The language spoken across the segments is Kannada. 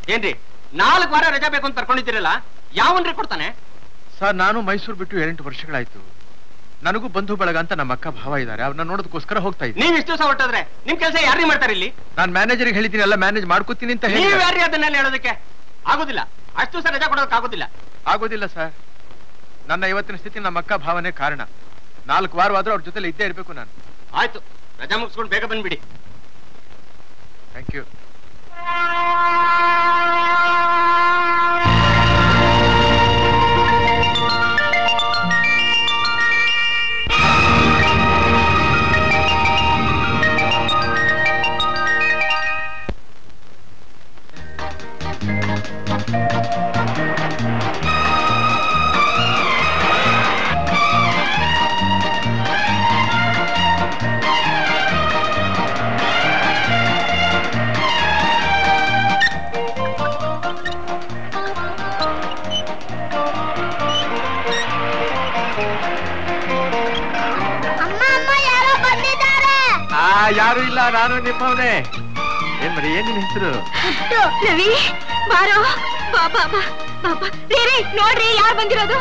ಏನ್ರಿ ನಾಲ್ಕು ವಾರ ರಜಾ ಬೇಕು ಅಂತ ಕರ್ಕೊಂಡಿದ್ದೀರಲ್ಲ ಯಾವನ್ರಿ ಕೊಡ್ತಾನೆ ಸರ್ ನಾನು ಮೈಸೂರು ಬಿಟ್ಟು ಏಳೆಂಟು ವರ್ಷಗಳಾಯ್ತು ನನಗೂ ಬಂಧು ಬಳಗ ಅಂತ ನಮ್ಮ ಅಕ್ಕ ಭಾವ ಇದ್ದಾರೆ ಅವ್ರನ್ನ ನೋಡೋದಕ್ಕೋಸ್ಕರ ಹೋಗ್ತಾ ಇದ್ದೀನಿ ನೀವ್ ಇಷ್ಟು ದಿವಸ ಹೊಟ್ಟೋದ್ರೆ ನಿಮ್ ಕೆಲಸ ಯಾರೀ ಮಾಡ್ತಾರೆ ಇಲ್ಲಿ ನಾನು ಮ್ಯಾನೇಜರ್ಗೆ ಹೇಳಿದ್ದೀನಿ ಎಲ್ಲ ಮ್ಯಾನೇಜ್ ಮಾಡ್ಕೋತೀನಿ ಅಂತ ಹೇಳಿ ನೀವ್ ಯಾರೀ ಅದನ್ನೆಲ್ಲ ಹೇಳೋದಕ್ಕೆ ಆಗುದಿಲ್ಲ ಅಷ್ಟು ದಿವಸ ರಜಾ ಕೊಡೋದಕ್ಕೆ ಆಗುದಿಲ್ಲ ಆಗೋದಿಲ್ಲ ಸರ್ ನನ್ನ ಇವತ್ತಿನ ಸ್ಥಿತಿ ನಮ್ಮ ಅಕ್ಕ ಭಾವನೆ ಕಾರಣ ನಾಲ್ಕು ವಾರವಾದ್ರೂ ಅವ್ರ ಜೊತೆಲಿ ಇದ್ದೇ ಇರ್ಬೇಕು ನಾನು ಆಯ್ತು ರಜಾ ಮುಗಿಸ್ಕೊಂಡು ಬೇಗ ಬಂದ್ಬಿಡಿ ಥ್ಯಾಂಕ್ ಯು ಅಮ್ಮ ಅಮ್ಮ ಯಾರೋ ಬಂದಿದ್ದಾರೆ ಆ ಯಾರು ಇಲ್ಲ ನಾನು ನಿಮ್ಮವನೇ ಏನ್ ಮರಿ ಏನ್ ನಿನ್ ಹೆಸರು ಹುಟ್ಟು ರವಿ ಬಾರೋ ಬಾ ಬಾ ಬಾ ಬಾ ಬಾ ರೀ ರೀ ನೋಡ್ರಿ ಯಾರು ಬಂದಿರೋದು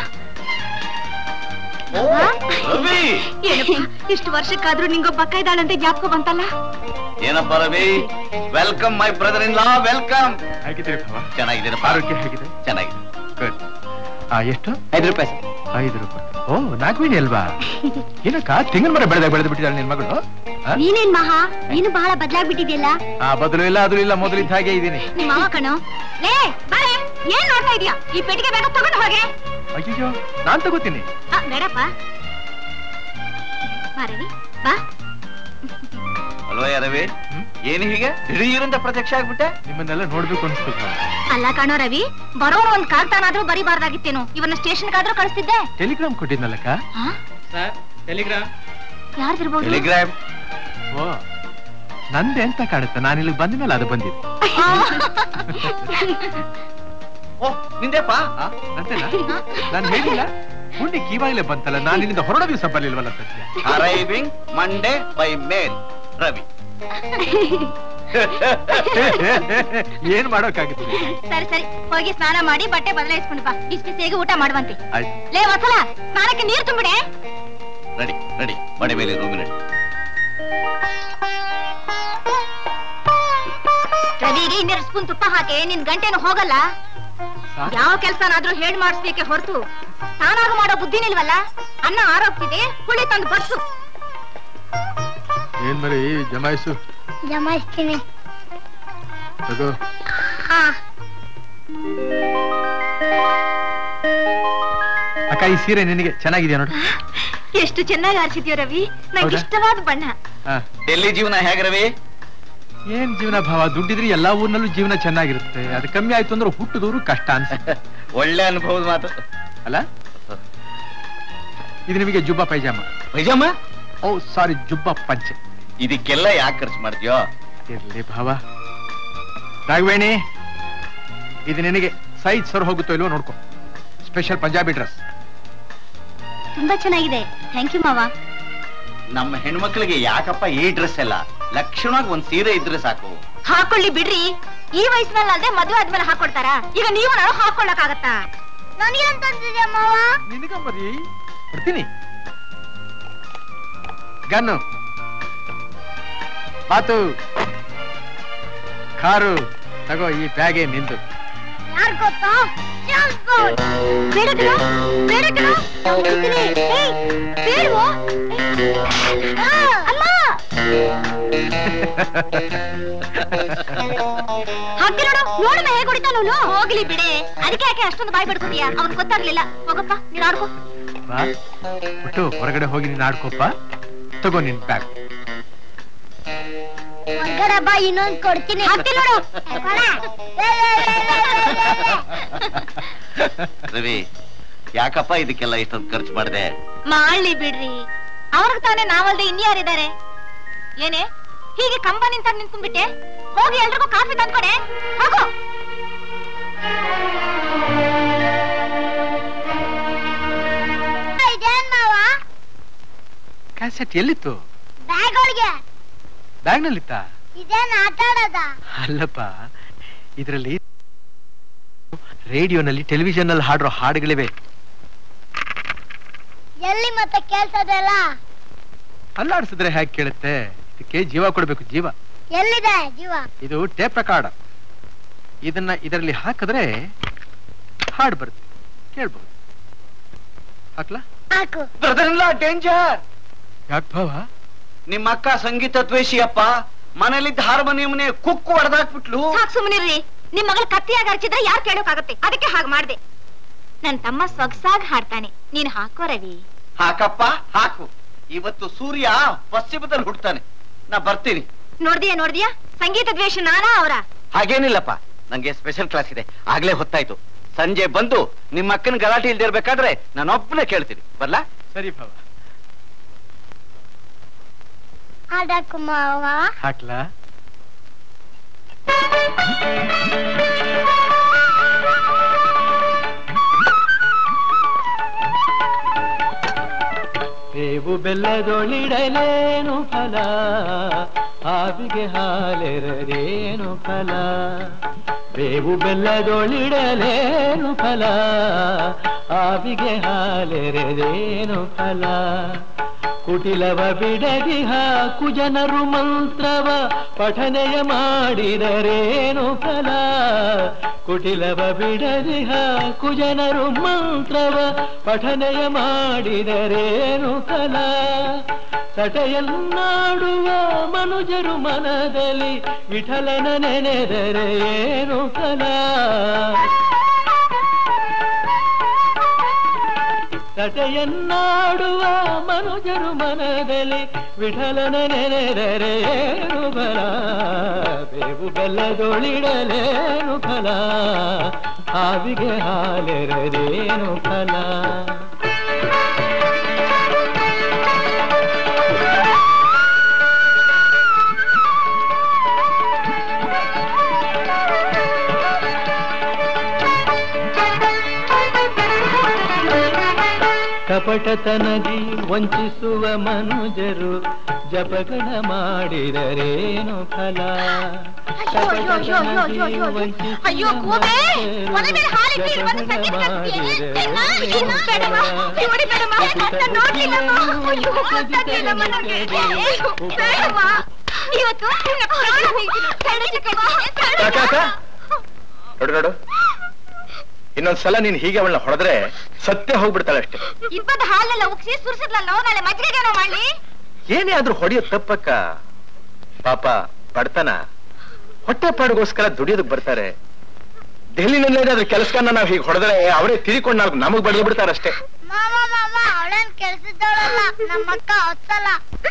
ರವಿ ಏನಪ್ಪ ಇಷ್ಟು ವರ್ಷಕ್ಕಾದ್ರೂ ನಿಂಗೊಬ್ಬ ಅಕ್ಕ ಇದ್ದಾಳಂತ ಜ್ಞಾಪಕ ಬಂತಲ್ಲ ಏನಪ್ಪ Ravi welcome my brother in law welcome ಹೇಗಿದ್ದೀರಿ ಭಾವ ಚೆನ್ನಾಗಿದ್ದೀರಪ್ಪ ಆರೋಗ್ಯ ಹೇಗಿದೆ ಚೆನ್ನಾಗಿದೆ ಗುಡ್ ಆ ಎಷ್ಟು ಐದು ರೂಪಾಯಿ ಐದು ರೂಪಾಯಿ ಓ ನಾಲ್ಕು ಅಲ್ವಾ ಏನಕ್ಕ ತೆಂಗಿನ ಮರ ಬೆಳೆದಾಗ ಬೆಳೆದು ಬಿಟ್ಟಿದ್ದಾಳೆ ನಿನ್ ಮಗಳು ಆ? ನೀನೇನ್ ಮಹಾ ನೀನು ಬಹಳ ಬದಲಾಗ್ಬಿಟ್ಟಿದ್ಯಲ್ಲ ಆ ಬದಲು ಇಲ್ಲ ಅದು ಇಲ್ಲ ಮೊದಲಿದ್ದ ಹಾಗೆ ಇದ್ದೀನಿ ನಿಮ್ಮ ಮಾವ ಕಣೋ ಲೇ ಬಾರೆ ಏನ್ ನೋಡ್ತಾ ಇದೀಯಾ ಈ ಪೆಟ್ಟಿಗೆ ಬೇಗ ತಗೊಂಡು ಹೋಗೆ ಅಯ್ಯೋ ನಾನ್ ತಗೋತೀನಿ ಆ, ಬೇಡಪ್ಪ ಬಾ ರವಿ ಬಾ ಅಲ್ವಾ ರವಿ ಹ್ಮ್? ಏನು ಹೀಗೆ ದಿಢೀರಂತ ಪ್ರತ್ಯಕ್ಷ ಆಗ್ಬಿಟ್ಟೆ ನಿಮ್ಮನ್ನೆಲ್ಲ ನೋಡ್ಬೇಕು ಅನ್ಸ್ತು ಭಾವ. ಅಲ್ಲ ಕಾಣೋ ರವಿ ಬರೋ ಒಂದ್ ಕಾಗ್ತಾನಾದ್ರೂ ಬರಿಬಾರ್ದಾಗಿತ್ತೇನು ಇವನ್ನ ಸ್ಟೇಷನ್ಗಾದ್ರೂ ಕಳಿಸ್ತಿದ್ದೆ ಟೆಲಿಗ್ರಾಮ್ ಕೊಟ್ಟಿದ್ನಲ್ಲಕ್ಕ ಸರ್ ಟೆಲಿಗ್ರಾಮ್ ಯಾರ್ದಿರ್ಬೋದು ಟೆಲಿಗ್ರಾಮ್ ಓ ನಂದೆ ಅಂತ ಕಾಡುತ್ತೆ ನಾನು ಇಲ್ಲಿ ಬಂದ ಮೇಲೆ ಅದು ಬಂದಿದೆ ಓ ನಿಂದೆಪ್ಪ ಆ, ನಂದೇನಾ ನಾನು ಹೇಳಿಲ್ಲ ಪುಣ್ಯಕ್ಕೆ ಇವಾಗಲೇ ಬಂತಲ್ಲ ನಾನು ಇಲ್ಲಿಂದ ಹೊರಡೋ ದಿವಸ ಬರ್ಲಿಲ್ವಲ್ಲ Satya arriving Monday by mail Ravi ಏನ್ ಮಾಡೋಕ್ಕಾಗುತ್ತೆ ಸರಿ ಸರಿ ಹೋಗಿ ಸ್ನಾನ ಮಾಡಿ ಬಟ್ಟೆ ಬದಲಾಯಿಸ್ಕೊಂಡು ಬಾ ಬಿಸಿ ಬಿಸಿಯಾಗಿ ಊಟ ಮಾಡುವಂತೆ ಆಯ್ತು ಲೇ ವಸಲ ಸ್ನಾನಕ್ಕೆ ನೀರು ತುಂಬಿಡೆ ರೆಡಿ ರೆಡಿ ಮನೆ ಮೇಲೆ ರೂಮ್ ರೆಡಿ ರವಿಗೆ ಇನ್ನೆರಡು ಸ್ಪೂನ್ ತುಪ್ಪ ಹಾಕಿ ನಿನ್ ಗಂಟೆನು ಹೋಗಲ್ಲ ಸಾಕ್. ಯಾವ ಕೆಲ್ಸನಾದ್ರೂ ಹೇಳ್ ಮಾಡಿಸ್ಬೇಕೆ ಹೊರತು ತಾನಾಗ ಮಾಡೋ ಬುದ್ಧಿನಿಲ್ವಲ್ಲ ಅನ್ನ ಆರೋಗ್ತಿದೆ ಹುಳಿ ತಂದು ಬಸ್ಸು ಏನ್ ಮರಿ ಜಮಾಯಿಸು ಜಮಾಯಿಸ್ತೀನಿ ತಗೋ ಅಕ್ಕ ಈ ಸೀರೆ ನಿನಗೆ ಚೆನ್ನಾಗಿದೆಯಾ ನೋಡು ಎಷ್ಟು ಚೆನ್ನಾಗಿ ಆರಿಸಿದ್ಯೋ ರವಿ ನಂಗೆ ಹೌದಾ? ಇಷ್ಟವಾದ ಬಣ್ಣ ಹಾ. ಡೆಲ್ಲಿ ಜೀವನ ಹೇಗೆ ರವಿ ಏನ್ ಜೀವನ ಭಾವ ದುಡ್ಡಿದ್ರೆ ಎಲ್ಲಾ ಊರ್ನಲ್ಲೂ ಜೀವನ ಚೆನ್ನಾಗಿರುತ್ತೆ ಅದು ಕಮ್ಮಿ ಆಯ್ತು ಅಂದ್ರೆ ಹುಟ್ಟುದೂರು ಕಷ್ಟ ಅನ್ಸುತ್ತೆ ಒಳ್ಳೆ ಅನುಭವದ ಮಾತು ಅಲ್ಲ ಇದು ನಿಮಗೆ ಜುಬ್ಬಾ ಪೈಜಾಮ ಪೈಜಾಮ ಓ ಸಾರಿ ಜುಬ್ಬಾ ಪಂಚೆ ಇದಕ್ಕೆಲ್ಲ ಯಾಕೆ ಖರ್ಚು ಮಾಡ್ತೀಯೋ ಇರ್ಲಿ ಭಾವ ರಾಘವೇಣಿ ಇದು ನಿನಗೆ ಸೈಜ್ ಸರ್ ಹೋಗುತ್ತೋ ಇಲ್ವೋ ನೋಡ್ಕೊ ಸ್ಪೆಷಲ್ ಪಂಜಾಬಿ ಡ್ರೆಸ್ ತುಂಬಾ ಚೆನ್ನಾಗಿದೆ ಥ್ಯಾಂಕ್ ಯು ಮಾವ ನಮ್ಮ ಹೆಣ್ಮಕ್ಳಿಗೆ ಯಾಕಪ್ಪ ಈ ಡ್ರೆಸ್ ಎಲ್ಲ ಲಕ್ಷಣವಾಗಿ ಒಂದ್ ಸೀರೆ ಇದ್ರೆ ಸಾಕು ಹಾಕೊಳ್ಳಿ ಬಿಡ್ರಿ ಈ ವಯಸ್ಸಿನಲ್ಲಿ ಅಲ್ಲದೆ ಮದುವೆ ಆದ್ಮೇಲೆ ಹಾಕೊಡ್ತಾರ ಈಗ ನೀವು ನಾನು ಹಾಕೊಳ್ಳಕ್ಕಾಗತ್ತಾ ನನಗೇನ್ ತಂದಿದ್ಯಾ ಮಾವ ನಿನಗಂಬರಿ ಕೊಡ್ತೀನಿ ಗನ್ನು ಮಾತು ಕಾರು ತಗೋ ಈ ಬ್ಯಾಗೆ ನಿಂದು ಯಾರ್ ಗೊತ್ತಾ ಬೇಡ ಕಣ ಬೇಡ ಕಣ ಹೋಗ್ತೀನಿ. ಏಯ್, ಬೇಡ್ವೋ? ಆ, ಅಮ್ಮ ಹಾಗೆ ನೋಡು ನೋಡಮ್ಮ ಹೇಗೆ ಹೊಡಿತಾನ ಹೋಗ್ಲಿ ಬಿಡೆ ಅದಕ್ಕೆ ಯಾಕೆ ಅಷ್ಟೊಂದು ಬಾಯ್ ಬಿಡ್ಕೊತೀಯ ಅವ್ನ್ ಗೊತ್ತಾಗ್ಲಿಲ್ಲ ಹೋಗಪ್ಪ ನೀನ್ ಆಡ್ಕೋ ಬಾ ಬಿಟ್ಟು ಹೊರಗಡೆ ಹೋಗಿ ನೀನು ಆಡ್ಕೊಪ್ಪ ತಗೋ ನಿನ್ ಬ್ಯಾಗ್ ಹೊರಗಡೆ ಬಾ ಇನ್ನೊಂದ್ ಕೊಡ್ತೀನಿ ಹಾಕ್ತೀನಿ ನೋಡು ರವಿ ಯಾಕಪ್ಪ ಇದಕ್ಕೆಲ್ಲ ಇಷ್ಟೊಂದು ಖರ್ಚು ಮಾಡಿದೆ ಮಾಡ್ಲಿ ಬಿಡ್ರಿ ಅವ್ರಿಗೆ ತಾನೇ ನಾವಲ್ದೆ ಇನ್ಯಾರಿದ್ದಾರೆ ಏನೇ ಹೀಗೆ ಕಂಬ ನಿಂತ ನಿಂತ್ಕೊಂಡ್ಬಿಟ್ಟೆ ಹೋಗಿ ಎಲ್ರಿಗೂ ಕಾಫಿ ತಂದ್ಕೊಡೆ ಹೋಗು ಇದೇನ್ ಮಾವ ಕ್ಯಾಸೆಟ್ ಎಲ್ಲಿತ್ತು ಬ್ಯಾಗ್ ಒಳಗೆ ಬ್ಯಾಗ್ನಲ್ಲಿತ್ತ ಇದೇನ್ ಆಟ ಆಡೋದ ಅಲ್ಲಪ್ಪ ಇದರಲ್ಲಿ ರೇಡಿಯೋನಲ್ಲಿ ಟೆಲಿವಿಷನ್ ನಲ್ಲಿ ಹಾಡಿರೋ ಹಾಡುಗಳಿವೆ ಎಲ್ಲಿ ಮತ್ತೆ ಕೇಳ್ಸೋದಲ್ಲ ಅಲ್ಲಾಡ್ಸಿದ್ರೆ ಹೇಗೆ ಕೇಳುತ್ತೆ ಇದಕ್ಕೆ ಜೀವ ಕೊಡ್ಬೇಕು ಜೀವ ಎಲ್ಲಿದೆ ಜೀವ ಇದು ಟೇಪ್ ರೆಕಾರ್ಡ್ ಇದನ್ನ ಇದರಲ್ಲಿ ಹಾಕಿದ್ರೆ ಹಾಡು ಬರುತ್ತೆ ಕೇಳ್ಬಹುದು ಹಾಕ್ಲಾ ಹಾಕು ಬ್ರದರ್ ಇಲ್ಲ ಡೇಂಜರ್ ಯಾಕೆ ಭಾವ ನಿಮ್ಮ ಅಕ್ಕ ಸಂಗೀತ ದ್ವೇಷಿಯಪ್ಪ ಮನೇಲಿದ್ದ ಹಾರ್ಮೋನಿಯಂನೇ ಕುಕ್ಕು ಹೊಡೆದಾಕ್ಬಿಟ್ಲು ಸಾಕ್ ಸುಮ್ಮನಿರ್ರಿ ನಿಮ್ ಮಗಳು ಕತ್ತಿಯಾಗಿ ಅರ್ಚಿದ್ರೆ ಯಾರು ಕೇಳೋಕಾಗತ್ತೆ ಅದಕ್ಕೆ ಹಾಗೆ ಮಾಡ್ದೆ ನನ್ ತಮ್ಮ ಸೊಗಸಾಗಿ ಹಾಡ್ತಾನೆ ನೀನ್ ಹಾಕೋ ರವಿ ಹಾಕಪ್ಪ ಹಾಕು ಇವತ್ತು ಸೂರ್ಯ ಪಶ್ಚಿಮದಲ್ಲಿ ಹುಡ್ತಾನೆ ನಾ ಬರ್ತೀನಿ ನೋಡ್ದಿಯಾ ನೋಡ್ದಿಯಾ ಸಂಗೀತ ದ್ವೇಷ ನಾನಾ ಅವರ ಹಾಗೇನಿಲ್ಲಪ್ಪ ನಂಗೆ ಸ್ಪೆಷಲ್ ಕ್ಲಾಸ್ ಇದೆ ಆಗ್ಲೇ ಹೊತ್ತಾಯ್ತು ಸಂಜೆ ಬಂದು ನಿಮ್ಮ ಅಕ್ಕನ ಗಲಾಟೆ ಇಲ್ದೇ ಇರ್ಬೇಕಾದ್ರೆ ನಾನೊಬ್ಬನೇ ಕೇಳ್ತೀನಿ ಬರ್ಲಾ ಸರಿ ಭಾವ ಹಾಡಾಕು ಮಾವ ಹಾಕ್ಲಾ ಬೇವು ಬೆಲ್ಲದೊಳಿಡಲೇನು ಫಲ ಆವಿಗೆ ಹಾಲೆರರೇನು ಫಲ ಬೇವು ಬೆಲ್ಲದೊಳಿಡಲೇನು ಫಲ ಆವಿಗೆ ಹಾಲೆರರೇನು ಫಲ ಕುಟಿಲವ ಬಿಡದಿಹ ಕುಜನರು ಮಂತ್ರವ ಪಠನೆಯ ಮಾಡಿದರೇನು ಫಲ ಕುಟಿಲವ ಬಿಡದಿಹ ಕುಜನರು ಮಂತ್ರವ ಪಠನೆಯ ಮಾಡಿದರೇನು ಫಲ ಸಟೆಯನ್ನಾಡುವ ಮನುಜರು ಮನದಲ್ಲಿ ವಿಠಲನ ನೆನೆದರೆ ಏನು ಫಲ ಸಟೆಯನ್ನಾಡುವ ಮನುಜರು ಮನದಲ್ಲಿ ವಿಠಲನ ನೆನೆದರೆ ಏನು ಫಲ ಬೇವು ಬೆಲ್ಲದೊಳಿಡಲೇನು ಫಲ ಹಾವಿಗೆ ಹಾಲೆರದೇನು ಫಲ ಕಪಟತನದಿ ವಂಚಿಸುವ ಮನುಜರು ಜಪಗಣ ಮಾಡಿದರೇನು ಫಲ ಅಯ್ಯೋ, ಅಯ್ಯೋ, ಅಯ್ಯೋ, ಅಯ್ಯೋ, ಅಯ್ಯೋ, ಅಯ್ಯೋ, ಅಯ್ಯೋ. ಅಯ್ಯೋ, ಗೂಬೆ, ಒಲೆ ಮೇಲೆ ಹಾಲಿಟ್ಟು ಇಲ್ಲಿ ಬಂದು ಸಂಗೀತ ಕಲಿಸ್ತೀಯೇ? ಚಿನ್ನ, ಚಿನ್ನ, ಬೇಡಮ್ಮ, ಈ ಹೊಡಿ ಬೇಡಮ್ಮ, ನಾನ್ ನೋಡ್ಲಿಲ್ಲಮ್ಮ. ಅಯ್ಯೋ, ಗೊತ್ತಾಗ್ಲಿಲ್ಲಮ್ಮ ನಂಗೆ. ಅಯ್ಯೋ, ಬೇಡಮ್ಮ. ಇವತ್ತು ನಿನ್ನ ಪ್ರಾಣ ತೆಗ್ತೀನಿ. ಬೇಡ ಚಿಕ್ಕಜ್ಜಿ, ಬೇಡ. ಅಕ್ಕ, ಅಕ್ಕ. ನೋಡು ನೋಡು ಇನ್ನೊಂದ್ಸಲ ನೀನ್ ಹೀಗೆ ಅವಳನ್ನ ಹೊಡೆದ್ರೆ ಸತ್ಯ ಹೋಗ್ಬಿಡ್ತಾಳೆ ಅಷ್ಟೇ ಇಬ್ಬದ ಹಾಲೆಲ್ಲ ಉಗ್ಸಿ ಸುರ್ಸಿದ್ಲಲ್ಲೋ ನಾಳೆ ಮಜ್ಜಿಗೆಗೇನೋ ಮಾಡ್ಲಿ ಏನೇ ಆದ್ರೂ ಹೊಡೆಯೋ ತಪ್ಪಕ್ಕ ಪಾಪ ಬಡತನ ಹೊಟ್ಟೆ ಪಾಡಿಗೋಸ್ಕರ ದುಡಿಯೋದಕ್ ಬರ್ತಾರೆ ದೆಹಲಿನಲ್ಲಿ ಏನಾದ್ರೂ ಕೆಲಸನ ನಾವ್ ಹೀಗೆ ಹೊಡೆದ್ರೆ ಅವರೇ ತಿರಿಕೊಂಡು ನಾವು ನಮಗ್ ಬಡ್ದು ಬಿಡ್ತಾರಷ್ಟೇ ಮಾಮ ಮಾಮ ಅವಳೇನ್ ಕೆಲ್ಸದವಳಲ್ಲ ನಮ್ಮಕ್ಕ ಹೊತ್ತಲ್ಲ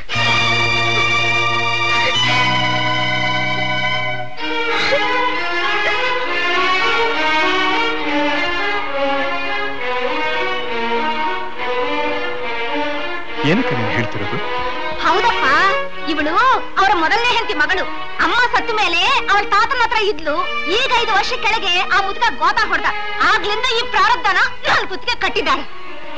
ಏನಕ್ಕೆ ನೀವು ಹೇಳ್ತಿರೋದು ಹೌದಪ್ಪ ಇವಳು ಅವರ ಮೊದಲನೇ ಹೆಂಡತಿ ಮಗಳು ಅಮ್ಮ ಸತ್ತ ಮೇಲೆ ಅವಳ ತಾತನ ಹತ್ರ ಇದ್ಲು ಈಗ ಐದು ವರ್ಷ ಕೆಳಗೆ ಆ ಮುದುಕ ಗೋತ ಹೊಡೆದ ಆಗ್ಲಿಂದ ಈ ಪ್ರಾರಬ್ಧನ ನಾನು ಕುತ್ತಿಗೆ ಕಟ್ಟಿದ್ದಾಳೆ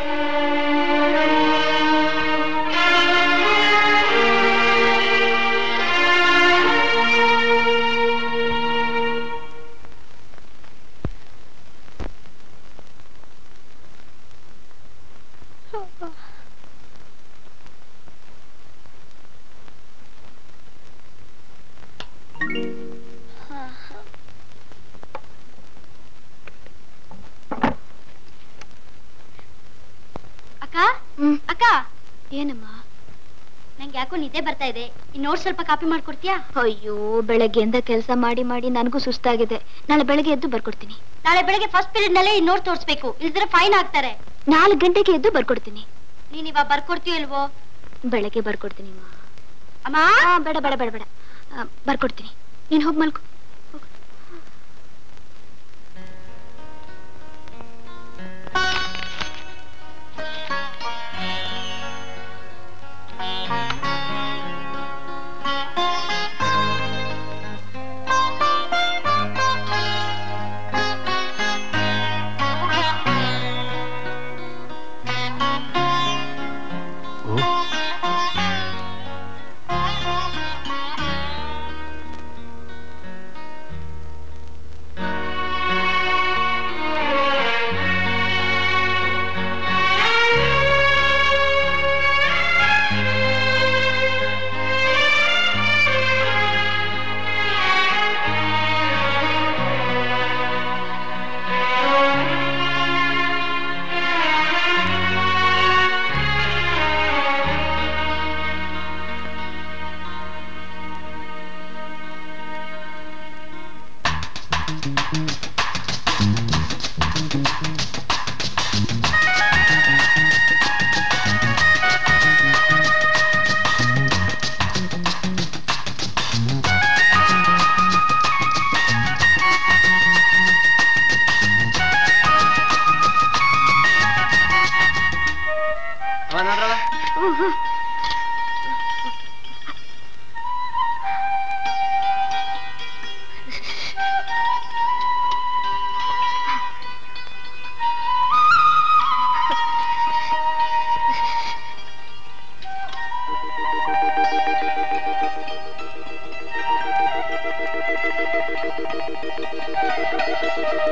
ಅಕ್ಕ ಅಕ್ಕ ಏನಮ್ಮ ನಂಗೆ ಯಾಕೋ ನಿದ್ದೆ ಬರ್ತಾ ಇದೆ ಈ ನೋಟ್ ಸ್ವಲ್ಪ ಕಾಪಿ ಮಾಡ್ಕೊಡ್ತೀಯಾ ಅಯ್ಯೋ ಬೆಳಗ್ಗೆಯಿಂದ ಕೆಲಸ ಮಾಡಿ ಮಾಡಿ ನನಗೂ ಸುಸ್ತಾಗಿದೆ ನಾಳೆ ಬೆಳಗ್ಗೆ ಎದ್ದು ಬರ್ಕೊಡ್ತೀನಿ ನಾಳೆ ಬೆಳಗ್ಗೆ ಫಸ್ಟ್ ಪೀರಿಯಡ್ ನಲ್ಲೇ ಈ ನೋಟ್ ತೋರಿಸ್ಬೇಕು ಇಲ್ದಿದ್ರೆ ಫೈನ್ ಹಾಕ್ತಾರೆ ನಾಲ್ಕು ಗಂಟೆಗೆ ಎದ್ದು ಬರ್ಕೊಡ್ತೀನಿ ನೀನ್ ಇವಾಗ ಬರ್ಕೊಡ್ತೀಯೋ ಇಲ್ವೋ ಬೆಳಗ್ಗೆ ಬರ್ಕೊಡ್ತೀನಿ ಅಮ್ಮ ಅಮ್ಮ ಬೇಡ ಬೇಡ ಬೇಡ ಬೇಡ ಆ, ಬರ್ಕೊಡ್ತೀನಿ ನೀನ್ ಹೋಗಿ ಮಲ್ಕೊ ಹೋಗು.